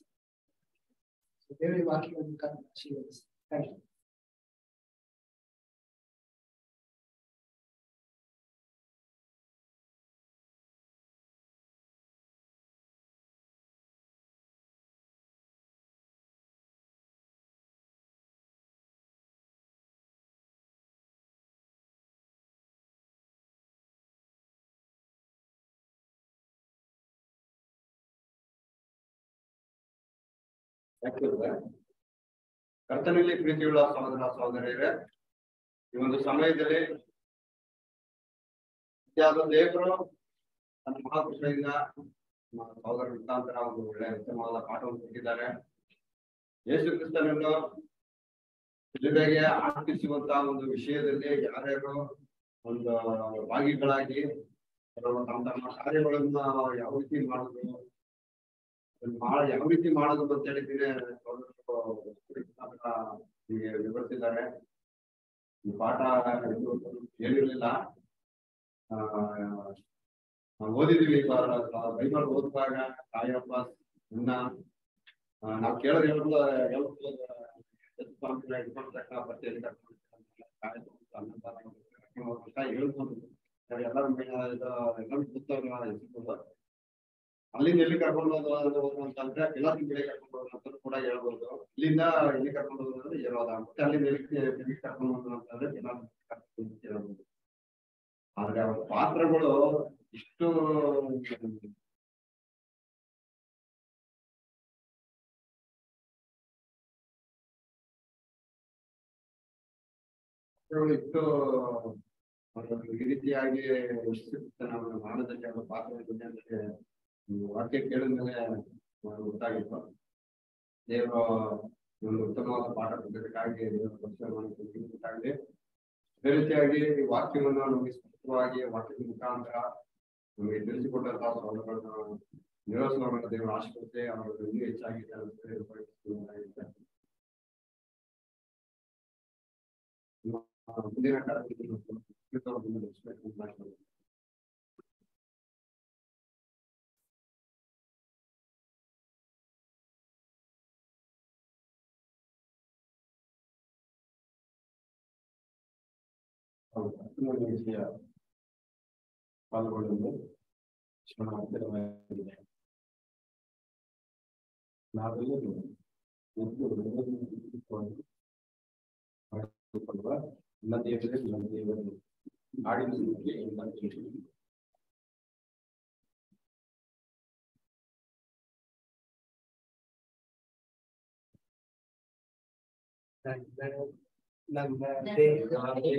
ದೇವರ ವಾಕ್ಯದ ಮುಖಾಂತರ ಆಶೀರ್ವದಿಸಿ ಥ್ಯಾಂಕ್ ಯು ಯಾಕಿರುವೆ ಕರ್ತನಲ್ಲಿ ಪ್ರೀತಿಯುಳ್ಳ ಸಹೋದರ ಸಹೋದರಿಯರೇ ಈ ಒಂದು ಸಮಯದಲ್ಲಿ ಯಾವ್ದೋ ದೇವರು ತನ್ನ ಮಹಾಕೃಷ್ಣದಿಂದ ನಮ್ಮ ಸಹೋದರ ಮುಖಾಂತರ ಒಂದು ಒಳ್ಳೆ ಉತ್ತಮವಾದ ಪಾಠವನ್ನು ಕೊಟ್ಟಿದ್ದಾರೆ ಯೇಸು ಕ್ರಿಸ್ತನನ್ನು ಶಿಲುಬೆಗೆ ಆಟಿಸುವಂತ ಒಂದು ವಿಷಯದಲ್ಲಿ ಯಾರ್ಯಾರು ಒಂದು ಭಾಗಿಗಳಾಗಿ ಅವರು ತಮ್ಮ ತಮ್ಮ ಕಾರ್ಯಗಳನ್ನ ಯಾವ ರೀತಿ ಮಾಡುದು ಅದನ್ನ ಮಾಡ ಯಾವ ರೀತಿ ಮಾಡೋದು ಅಂತ ಹೇಳಿದ್ರೆ ನಿಮಗೆ ವಿವರಿಸಿದ್ದಾರೆ ಈ ಪಾಠ ಇದು ಹೇಳಿರ್ಲಿಲ್ಲ ಆ ನಾವು ಓದಿದೀವಿ ಬೈಬಲ್ ಓದುವಾಗ ಕಾಯಪ್ಪ ಇನ್ನ ನಾವು ಕೇಳೋದು ಹೇಳೋದು ಹೇಳೋದು ಇಟ್ಕೊಂಡ್ತಕ್ಕ ಮತ್ತೆ ಹೇಳ್ಕೊಂಡು ಎಲ್ಲರೂ ಎಲ್ಲರೂ ಪುಸ್ತಕ ಇಟ್ಕೊಂಡು ಅಲ್ಲಿಂದ ಎಲ್ಲಿ ಕರ್ಕೊಂಡು ಹೋಗೋದು ಅಂತಂದ್ರೆ ಪಿಲಾಸಿನ ಕಡೆ ಕರ್ಕೊಂಡು ಹೋಗೋದು ಅಂತ ಕೂಡ ಹೇಳ್ಬೋದು ಇಲ್ಲಿಂದ ಎಲ್ಲಿ ಕರ್ಕೊಂಡು ಹೋಗೋದು ಅಂದ್ರೆ ಇರೋದ ಮತ್ತೆ ಅಲ್ಲಿಂದ ಎಲ್ಲಿ ಎಲ್ಲಿ ಕರ್ಕೊಂಡು ಹೋಗೋದು ಅಂತಂದ್ರೆ ಪಿಲಾಸಿನ ಕರ್ಕೊಂಡು ಹೋಗೋದು ಹೇಳ್ಬೋದು ಆದ್ರೆ ಅವ್ರ ಪಾತ್ರಗಳು ಇಷ್ಟು ಪಾತ್ರಗಳು ಇಷ್ಟು ಅವರು ಈ ರೀತಿಯಾಗಿ ನಮ್ಮ ಮಾನದಲ್ಲಿ ಅವರ ಪಾತ್ರಗಳಿದೆ ಅಂದ್ರೆ ಈ ವಾಕ್ಯ ಕೇಳಿದ್ಮೇಲೆ ನಮ್ಗೆ ಗೊತ್ತಾಗಿತ್ತು ದೇವರು ಒಂದು ಉತ್ತಮವಾದ ಪಾಠ ಕೊಡಬೇಕಾಗಿ ದೇವರ ಪರಿಚಯ ಮಾಡಿಕೊಟ್ಟಾಗಲಿ ಅದೇ ರೀತಿಯಾಗಿ ಈ ವಾಕ್ಯವನ್ನು ನಮಗೆ ಸ್ಪಷ್ಟವಾಗಿ ವಾಕ್ಯದ ಮುಖಾಂತರ ನಮಗೆ ತಿಳಿಸಿಕೊಟ್ಟಂತಹ ಸೌಲಭ್ಯಗಳನ್ನ ನಿರ್ವಹಿಸುವ ದೇವರ ಆಶೀರ್ವತೆ ಅವರು ಇನ್ನೂ ಹೆಚ್ಚಾಗಿ ಜನರಿಗೆ ಮುಂದಿನ ಕಾರ್ಯಕ್ರಮ ಹೌದು ವಿಷಯ ಪಾಲ್ಗೊಳ್ಳಲು ಶ್ರಮ ಹತ್ತಿರವಾಗಿದೆ ನಾವೆಲ್ಲರೂ ಮಾಡಿಕೊಳ್ಳುವ ಎಲ್ಲ ದೇವರೇ ನಮ್ಮ ದೇವರು ಆಡಿನ ಎಲ್ಲ ನನ್ನ ನಮ್ಮ ದೇವಾಲಯ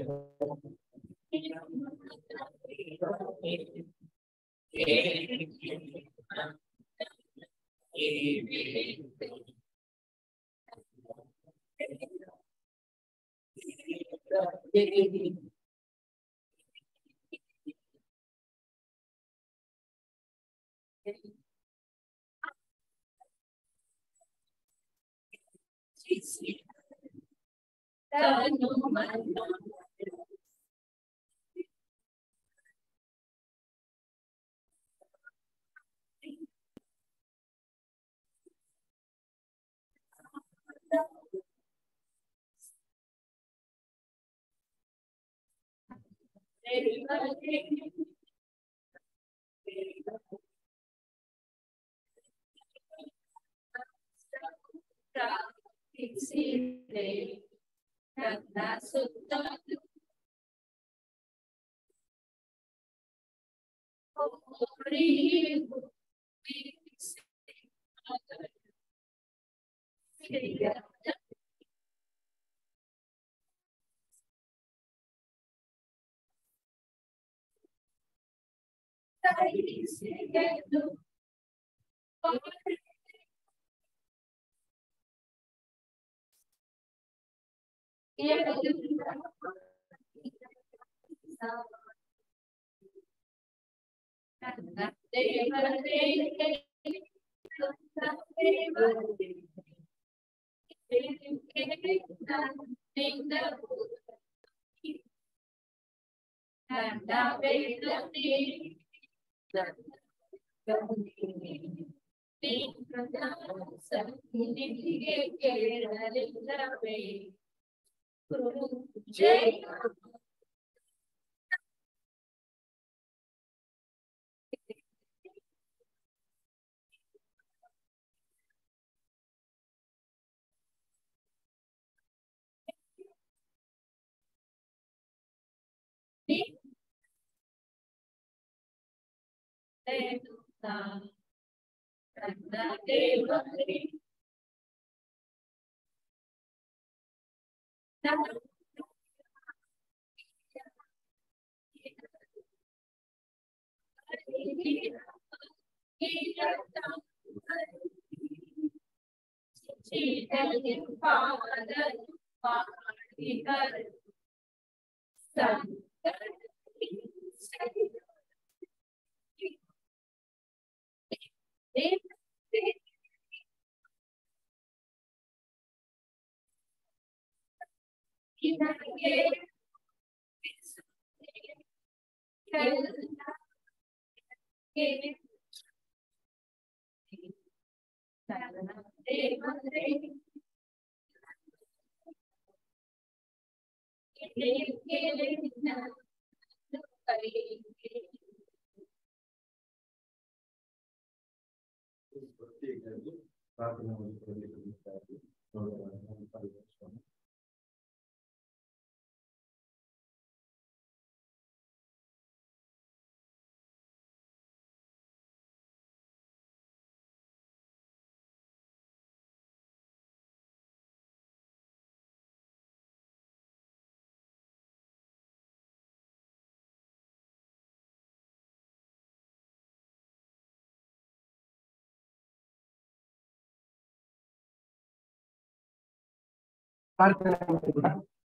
ಪ್ರಾರ್ಥನೆ ಮಾಡೋಣ.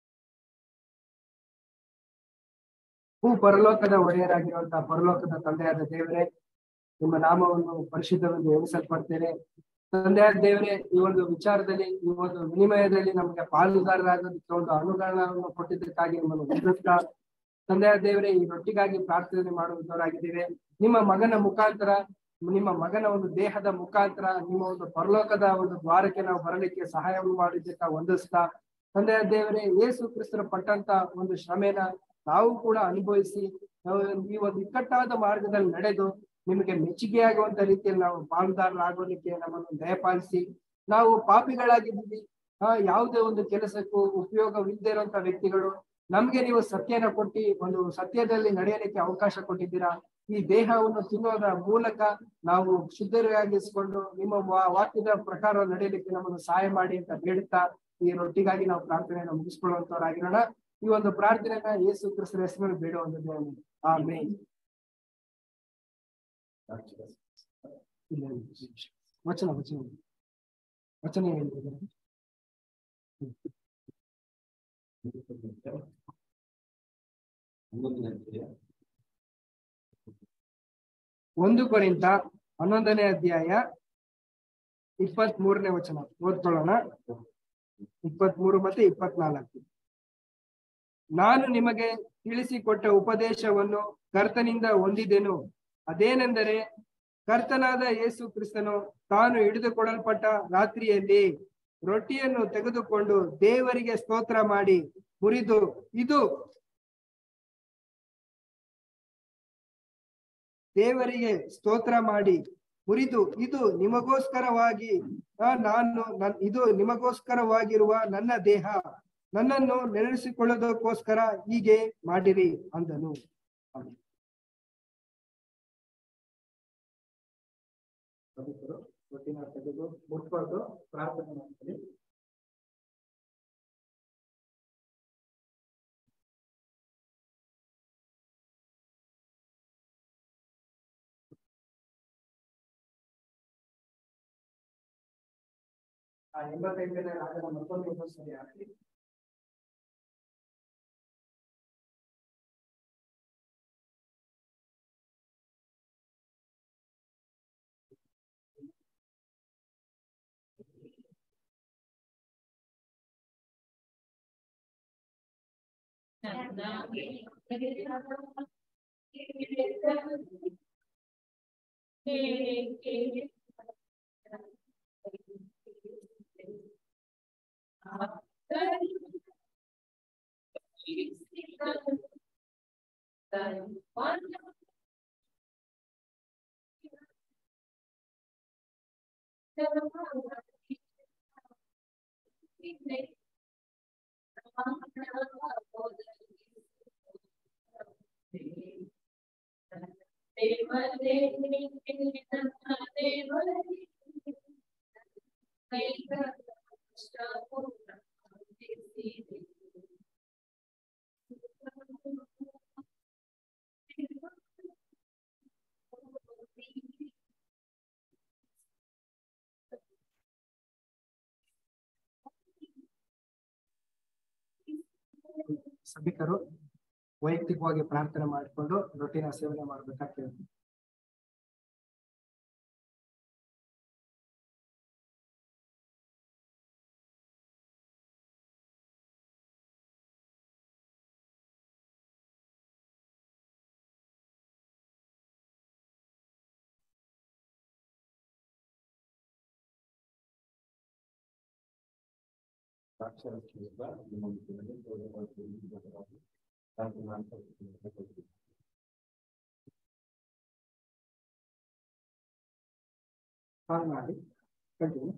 ಭೂ ಪರಲೋಕದ ಒಡೆಯರಾಗಿರುವಂತಹ ಪರಲೋಕದ ತಂದೆಯಾದ ದೇವರೇ ನಿಮ್ಮ ನಾಮವನ್ನು ಪರಿಶುದ್ಧವೆಂದು ಎಣಿಸಲ್ಪಡ್ತೇನೆ ತಂದೆಯಾದ ದೇವರೇ ಈ ಒಂದು ವಿಚಾರದಲ್ಲಿ ಈ ಒಂದು ವಿನಿಮಯದಲ್ಲಿ ನಮಗೆ ಪಾಲುದಾರರಾಗೋದಕ್ಕೆ ಒಂದು ಅನುದಾನವನ್ನು ಕೊಟ್ಟಿದ್ದಕ್ಕಾಗಿ ನಿಮ್ಮನ್ನು ವಂದಿಸ್ತಾ ತಂದೆಯಾದ ದೇವರೇ ಈ ರೊಟ್ಟಿಗಾಗಿ ಪ್ರಾರ್ಥನೆ ಮಾಡುವುದವರಾಗಿದ್ದೇವೆ ನಿಮ್ಮ ಮಗನ ಮುಖಾಂತರ ನಿಮ್ಮ ಮಗನ ಒಂದು ದೇಹದ ಮುಖಾಂತರ ನಿಮ್ಮ ಒಂದು ಪರಲೋಕದ ಒಂದು ದ್ವಾರಕ್ಕೆ ನಾವು ಬರಲಿಕ್ಕೆ ಸಹಾಯವನ್ನು ಮಾಡಿದ್ದಕ್ಕ ವಂದಿಸ್ತಾ ತಂದೆಯ ದೇವರೇ ಯೇಸು ಕ್ರಿಸ್ತರ ಪಟ್ಟಂತ ಒಂದು ಶ್ರಮೆನ ನಾವು ಕೂಡ ಅನುಭವಿಸಿ ನಾವು ಈ ಒಂದು ಇಕ್ಕಟ್ಟಾದ ಮಾರ್ಗದಲ್ಲಿ ನಡೆದು ನಿಮಗೆ ಮೆಚ್ಚುಗೆಯಾಗುವಂತ ರೀತಿಯಲ್ಲಿ ನಾವು ಪಾಲುದಾರರಾಗೋದಕ್ಕೆ ನಮ್ಮನ್ನು ದಯಪಾಲಿಸಿ ನಾವು ಪಾಪಿಗಳಾಗಿದ್ದೀವಿ ಆ ಯಾವುದೇ ಒಂದು ಕೆಲಸಕ್ಕೂ ಉಪಯೋಗವಿಲ್ಲದೆ ಇರುವಂತ ವ್ಯಕ್ತಿಗಳು ನಮ್ಗೆ ನೀವು ಸತ್ಯನ ಕೊಟ್ಟಿ ಒಂದು ಸತ್ಯದಲ್ಲಿ ನಡೆಯಲಿಕ್ಕೆ ಅವಕಾಶ ಕೊಟ್ಟಿದ್ದೀರಾ ಈ ದೇಹವನ್ನು ತಿನ್ನೋದ್ರ ಮೂಲಕ ನಾವು ಶುದ್ಧರಾಗಿಸಿಕೊಂಡು ನಿಮ್ಮ ವಾ- ವಾಕ್ಯದ ಪ್ರಕಾರ ನಡೆಯಲಿಕ್ಕೆ ನಮ್ಮನ್ನು ಸಹಾಯ ಮಾಡಿ ಅಂತ ಬೇಡುತ್ತಾ ಈ ರೊಟ್ಟಿಗಾಗಿ ನಾವು ಪ್ರಾರ್ಥನೆಯನ್ನು ಮುಗಿಸ್ಕೊಳ್ಳುವಂತವರಾಗಿರೋಣ ಈ ಒಂದು ಪ್ರಾರ್ಥನೆಯನ್ನ ಯೇಸು ಕ್ರಿಸ್ತರ ಹೆಸರಲ್ಲಿ ಬೇಡುವಂಥದ್ದು ಆಮೇನ್ ಇಲ್ಲ, ಇಲ್ಲ, ವಚನ ವಚನ ವಚನ ಏನು brother? ಹನ್ನೊಂದನೇ ಅಧ್ಯಾಯ. ಒಂದು ಕೊರಿಂತ ಹನ್ನೊಂದನೇ ಅಧ್ಯಾಯ ಇಪ್ಪತ್ತ್ ಮೂರನೇ ವಚನ ಓದ್ಕೊಳ್ಳೋಣ ಇಪ್ಪತ್ತ್ ಮೂರು ಮತ್ತೆ ಇಪ್ಪತ್ನಾಲ್ಕು ನಾನು ನಿಮಗೆ ತಿಳಿಸಿಕೊಟ್ಟ ಉಪದೇಶವನ್ನು ಕರ್ತನಿಂದ ಹೊಂದಿದೆನು ಅದೇನೆಂದರೆ ಕರ್ತನಾದ ಯೇಸು ಕ್ರಿಸ್ತನು ತಾನು ಹಿಡಿದುಕೊಡಲ್ಪಟ್ಟ ರಾತ್ರಿಯಲ್ಲಿ ರೊಟ್ಟಿಯನ್ನು ತೆಗೆದುಕೊಂಡು ದೇವರಿಗೆ ಸ್ತೋತ್ರ ಮಾಡಿ ಮುರಿದು ಇದು ದೇವರಿಗೆ ಸ್ತೋತ್ರ ಮಾಡಿ ಮುರಿದು ಇದು ನಿಮಗೋಸ್ಕರವಾಗಿ ಆ, ನಾನು ನನ್- ಇದು ನಿಮಗೋಸ್ಕರವಾಗಿರುವ ನನ್ನ ದೇಹ ನನ್ನನ್ನು ನೆನೆಸಿಕೊಳ್ಳೋದಕ್ಕೋಸ್ಕರ ಹೀಗೆ ಮಾಡಿರಿ ಅಂದನು ಆಮೆನ್. ಸಭಿಕರು, ರೊಟ್ಟಿನ ತೆಗೆದು ಮುಟ್ಬಾರ್ದು ಪ್ರಾರ್ಥನೆ ಮಾಡ್ತೀನಿ ಆ ಎಂಬತ್ತೈದನೇ ರಾಗದ ಮತ್ತೊಂದು ಸರಿ ಹಾಕಿ ಸಭಿಕರು ವೈಯಕ್ತಿಕವಾಗಿ ಪ್ರಾರ್ಥನೆ ಮಾಡಿಕೊಂಡು ರೊಟ್ಟಿನ ಸೇವನೆ ಮಾಡ್ಬೇಕಾಗ್ತದೆ ಸಾಕ್ಷರಕ್ಕಿಂತ ನಿಮ್ಮ ಮಧ್ಯದಲ್ಲಿ ಗೌರವವಾಗಿ ಪ್ರಾರ್ಥನೆ ಮಾಡ್ಕೊಳ್ತೀನಿ. ಕಾಲ್ ಮಾಡಿ ಕಂಟಿನ್ಯೂ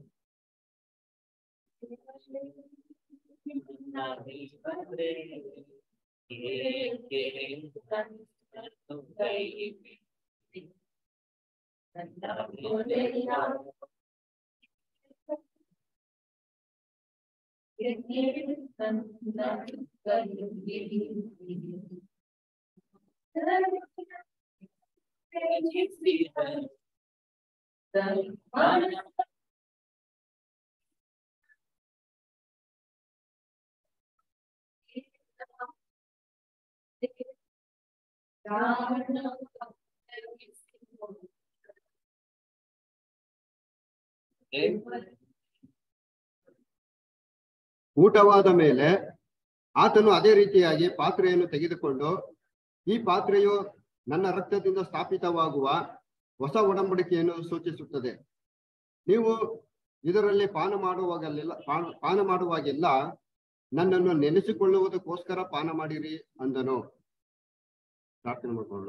ಊಟವಾದ ಮೇಲೆ ಆತನು ಅದೇ ರೀತಿಯಾಗಿ ಪಾತ್ರೆಯನ್ನು ತೆಗೆದುಕೊಂಡು ಈ ಪಾತ್ರೆಯು ನನ್ನ ರಕ್ತದಿಂದ ಸ್ಥಾಪಿತವಾಗುವ ಹೊಸ ಒಡಂಬಡಿಕೆಯನ್ನು ಸೂಚಿಸುತ್ತದೆ ನೀವು ಇದರಲ್ಲಿ ಪಾನ ಮಾಡುವಾಗಲೆಲ್ಲ ಪಾನ ಪಾನ ಮಾಡುವಾಗೆಲ್ಲ ನನ್ನನ್ನು ನೆನೆಸಿಕೊಳ್ಳುವುದಕ್ಕೋಸ್ಕರ ಪಾನ ಮಾಡಿರಿ ಅಂದನು ಪ್ರಾರ್ಥನೆ ಮಾಡ್ಕೊಳ್ಳೋಣ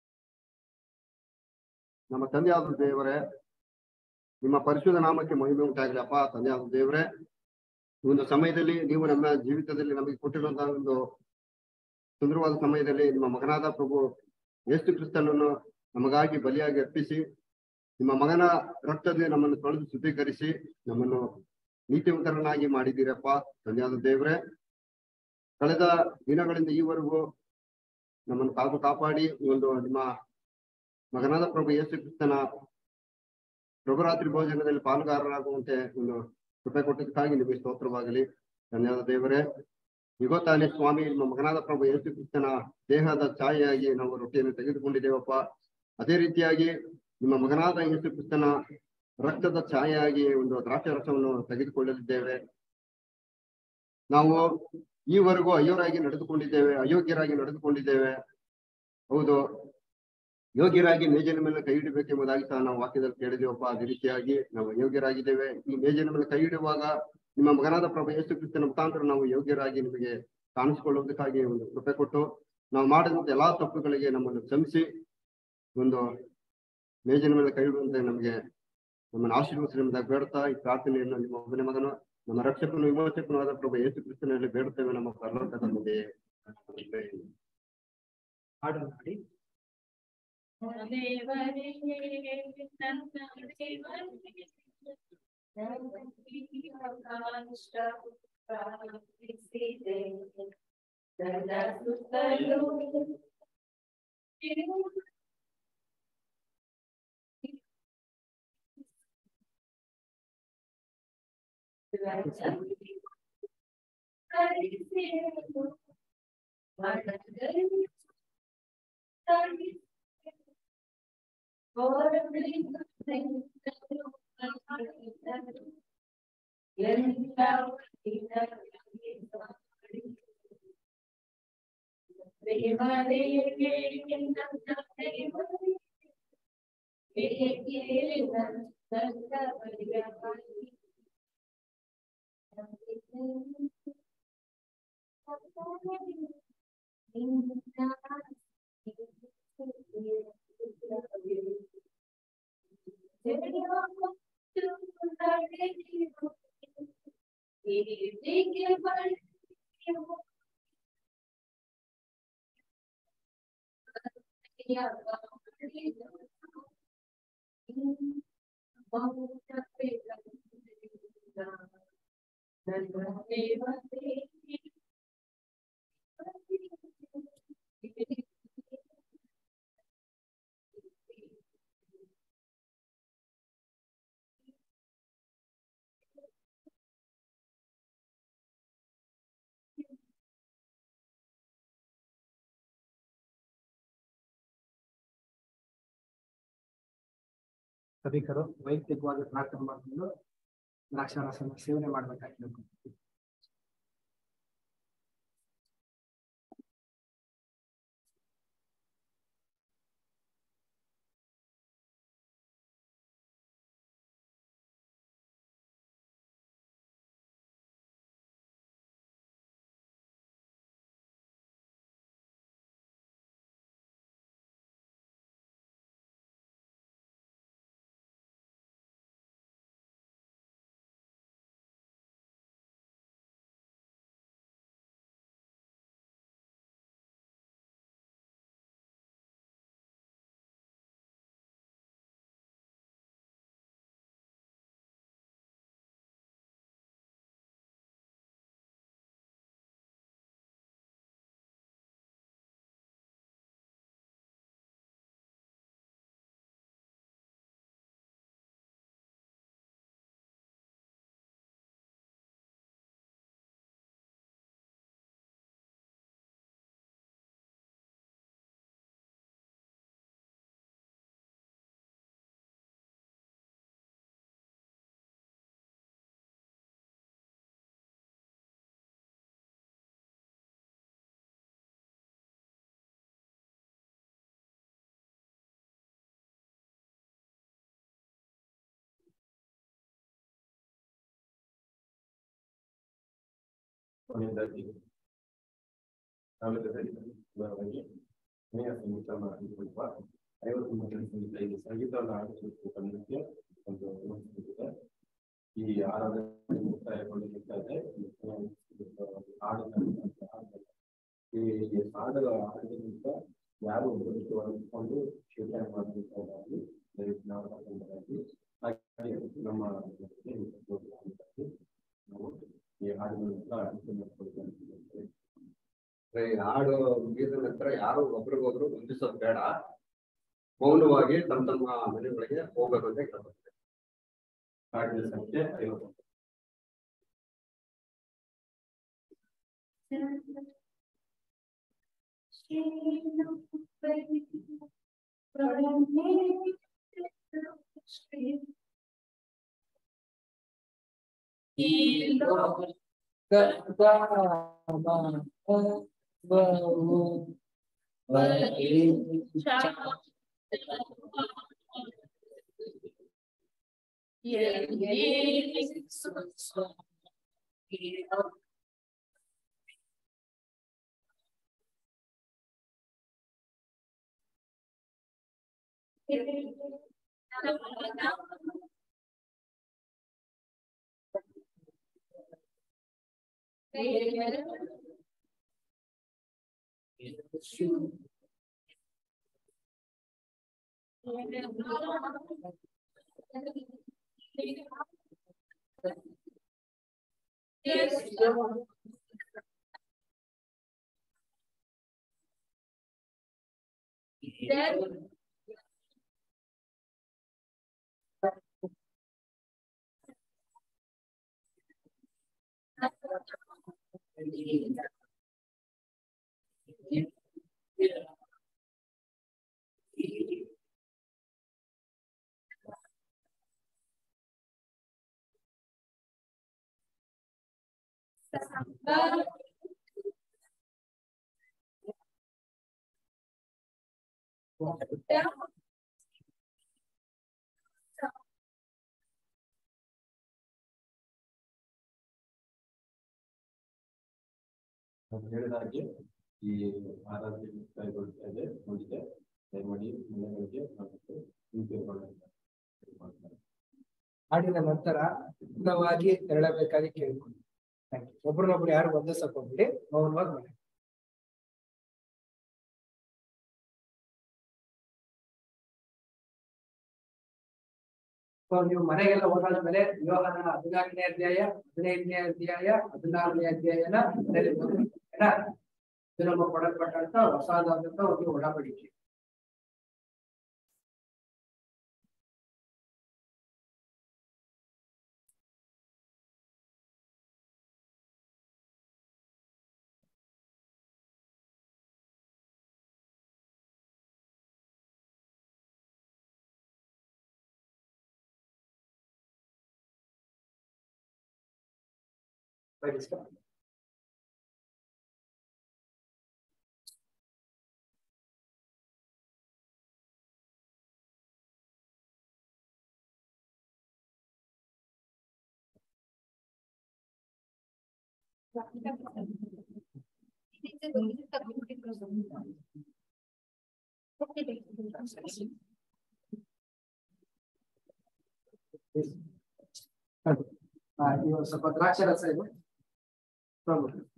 ನಮ್ಮ ತಂದೆಯಾದ ದೇವರೇ ನಿಮ್ಮ ಪರಿಶುದ್ಧ ನಾಮಕ್ಕೆ ಮಹಿಮೆ ಉಂಟಾಗಲಿ ಅಪ್ಪ ತಂದೆಯಾದ ದೇವರೇ ಈ ಒಂದು ಸಮಯದಲ್ಲಿ ನೀವು ನಮ್ಮ ಜೀವಿತದಲ್ಲಿ ನಮಗೆ ಕೊಟ್ಟಿರುವಂತಹ ಒಂದು ಸುಂದರವಾದ ಸಮಯದಲ್ಲಿ ನಿಮ್ಮ ಮಗನಾದ ಪ್ರಭು ಯೇಸು ಕ್ರಿಸ್ತನನ್ನು ನಮಗಾಗಿ ಬಲಿಯಾಗಿ ಅರ್ಪಿಸಿ ನಿಮ್ಮ ಮಗನ ರಕ್ತದಿಂದ ನಮ್ಮನ್ನು ತೊಳೆದು ಶುದ್ಧೀಕರಿಸಿ ನಮ್ಮನ್ನು ನೀತಿವಂತರನ್ನಾಗಿ ಮಾಡಿದ್ದೀರಪ್ಪ ಧನ್ಯವಾದ ದೇವ್ರೆ ಕಳೆದ ದಿನಗಳಿಂದ ಈವರೆಗೂ ನಮ್ಮನ್ನು ಕಾದು ಕಾಪಾಡಿ ಈ ಒಂದು ನಿಮ್ಮ ಮಗನಾದ ಪ್ರಭು ಯೇಸು ಕ್ರಿಸ್ತನ ಪ್ರಭುರಾತ್ರಿ ಭೋಜನದಲ್ಲಿ ಪಾಲುಗಾರರಾಗುವಂತೆ ಒಂದು ಕೃಪೆ ಕೊಟ್ಟದಕ್ಕಾಗಿ ನಿಮಗೆ ಸ್ತೋತ್ರವಾಗಲಿ ಧನ್ಯವಾದ ದೇವರೇ ಇಗೋ ತಾನೇ ಸ್ವಾಮಿ ನಿಮ್ಮ ಮಗನಾದ ಪ್ರಭು ಯೇಸು ಕ್ರಿಸ್ತನ ದೇಹದ ಛಾಯೆಯಾಗಿ ನಾವು ರೊಟ್ಟಿಯನ್ನು ತೆಗೆದುಕೊಂಡಿದ್ದೇವಪ್ಪ ಅದೇ ರೀತಿಯಾಗಿ ನಿಮ್ಮ ಮಗನಾದ ಯೇಸು ಕ್ರಿಸ್ತನ ರಕ್ತದ ಛಾಯೆಯಾಗಿ ಒಂದು ದ್ರಾಕ್ಷ ರಸವನ್ನು ತೆಗೆದುಕೊಳ್ಳಲಿದ್ದೇವೆ ನಾವು ಈವರೆಗೂ ಅಯ್ಯೋರಾಗಿ ನಡೆದುಕೊಂಡಿದ್ದೇವೆ ಅಯೋಗ್ಯರಾಗಿ ನಡೆದುಕೊಂಡಿದ್ದೇವೆ ಹೌದು ಯೋಗ್ಯರಾಗಿ ಮೇಜಿನ ಮೇಲೆ ಕೈ ಇಡಬೇಕೆಂಬುದಾಗಿ ಸಹ ನಾವು ವಾಕ್ಯದಲ್ಲಿ ಕೇಳಿದೇವಪ್ಪ ಅದೇ ರೀತಿಯಾಗಿ ನಾವು ಯೋಗ್ಯರಾಗಿದ್ದೇವೆ ಈ ಮೇಜಿನ ಮೇಲೆ ಕೈ ಇಡುವಾಗ ನಿಮ್ಮ ಮಗನಾದ ಪ್ರಭು ಯೇಸು ಕ್ರಿಸ್ತನ ಮುಖಾಂತರ ನಾವು ಯೋಗ್ಯರಾಗಿ ನಿಮಗೆ ಕಾಣಿಸಿಕೊಳ್ಳುವುದಕ್ಕಾಗಿ ಒಂದು ಕೃಪೆ ಕೊಟ್ಟು ನಾವು ಮಾಡಿದಂತ ಎಲ್ಲಾ ತಪ್ಪುಗಳಿಗೆ ನಮ್ಮನ್ನು ಕ್ಷಮಿಸಿ ಒಂದು ಮೇಜಿನ ಮೇಲೆ ಕೈ ಇಡುವಂತೆ ನಮಗೆ ನಮ್ಮನ್ನು ಆಶೀರ್ವದಿಸಿ ಎಂಬುದಾಗಿ ಬೇಡ್ತಾ ಈ ಪ್ರಾರ್ಥನೆಯನ್ನು ನಿಮ್ಮ ಒಬ್ಬನೇ ಮಗನು ನಮ್ಮ ರಕ್ಷಕನು ವಿಮೋಚಕನೂ ಆದ ಪ್ರಭು ಯೇಸು ಕ್ರಿಸ್ತನಲ್ಲಿ ಬೇಡುತ್ತೇವೆ ನಮ್ಮ ಪರಲೋಕದ ತಂದೆಯೇ. ಆಮೆನ್. ಹಾಡು ಮಾಡಿ ಸಭಿಕರು ವೈಯಕ್ತಿಕವಾಗಿ ಪ್ರಾರ್ಥನೆ ಮಾಡಿಕೊಂಡು ದ್ರಾಕ್ಷಾರಸನ ಸೇವನೆ ಮಾಡ್ಬೇಕಾಗಿ ಕೇಳ್ಕೊಳ್ತೀನಿ. ಕೊನೆಯದಾಗಿ ತಾಲೂಕದಲ್ಲಿ ಉದಾಹರಣೆಗೆ ಮನೆಯ ಸಂಗೀತ ಮಾಡಿಕೊಳ್ಳುವ ಐವತ್ತು ಮಕ್ಕಳ ಸಂಗೀತ ಇದು ಸಂಗೀತವನ್ನು ಆಡಿಸುವ ತಂಡಕ್ಕೆ ಒಂದು ವಿಮರ್ಶಿಸಿದೆ. ಈ ಆರಾಧನೆ ಮುಕ್ತಾಯಗೊಳ್ಳಲಿಕ್ಕಾದ್ರೆ ಹಾಡು ಈ ಹಾಡು ಹಾಡಿದಂತ ಯಾರು ಒಳಗಿಕೊಂಡು ಶೇಖರಣೆ ಮಾಡಬೇಕಾಗಿ ದಯವಿಟ್ಟು ನಾವು ಹಾಗೆ ನಮ್ಮ ಹಾಡುಗಳನ್ನೆಲ್ಲ ಅನುಕೂಲ ಮಾಡ್ಕೊಳ್ತಾರೆ. ಈ ಹಾಡು ಮುಗಿದ ನಂತರ ಯಾರು ಒಬ್ರಿಗೊಬ್ರು ವಂದಿಸೋದು ಬೇಡ ಮೌನವಾಗಿ ತಮ್ಮ ತಮ್ಮ ಮನೆಗಳಿಗೆ ಹೋಗ್ಬೇಕು ಅಂತ ಕೇಳ್ಕೊಳ್ತಾರೆ ಹಾಡಿನ ಸಂಖ್ಯೆ ಐವತ್ತು ನಾನು ಹೇಳಿದ ಹಾಗೆ ಈ ಆರಾಧ್ಯ ಮುಕ್ತಾಯಗೊಳ್ತಾ ಇದೆ ಮುಗಿದೆ ದಯಮಾಡಿ ಮನೆಗಳಿಗೆ ಮತ್ತು ಹಿಂತಿರುಗುಗಳನ್ನು ಮಾಡ್ತಾರೆ ಹಾಡಿನ ನಂತರ ಪೂರ್ಣವಾಗಿ ತೆರಳಬೇಕಾಗಿ ಕೇಳ್ಕೊಂಡು ಒಬ್ರನ್ನೊಬ್ರು ಯಾರು ವಂದಿಸಕ್ ಹೋಗ್ಬಿಡಿ ಮೌನವಾಗಿ ಮಾಡಿ ಸೊ ನೀವು ಮನೆಗೆಲ್ಲ ಹೋದಾದ್ಮೇಲೆ ಯೋಹನ ಹದಿನಾಲ್ಕನೇ ಅಧ್ಯಾಯ ಹದಿನೈದನೇ ಅಧ್ಯಾಯ ಹದಿನಾರನೇ ಅಧ್ಯಾಯನ ಮನೇಲಿ ಓದಿ, ಆಯ್ತಾ? ಇದು ನಮ್ಮ ಕೊಡಲ್ಪಟ್ಟಂತ ಹೊಸದಾದಂತ ಒಂದು ಒಡಂಬಡಿಕೆ Right, stop. ಹಾ, ಇವಾಗ ಸ್ವಲ್ಪ ದ್ರಾಕ್ಷಿ ರಸ ಇದೆ ತಗೊಂಡ್ಬಿಡಿ.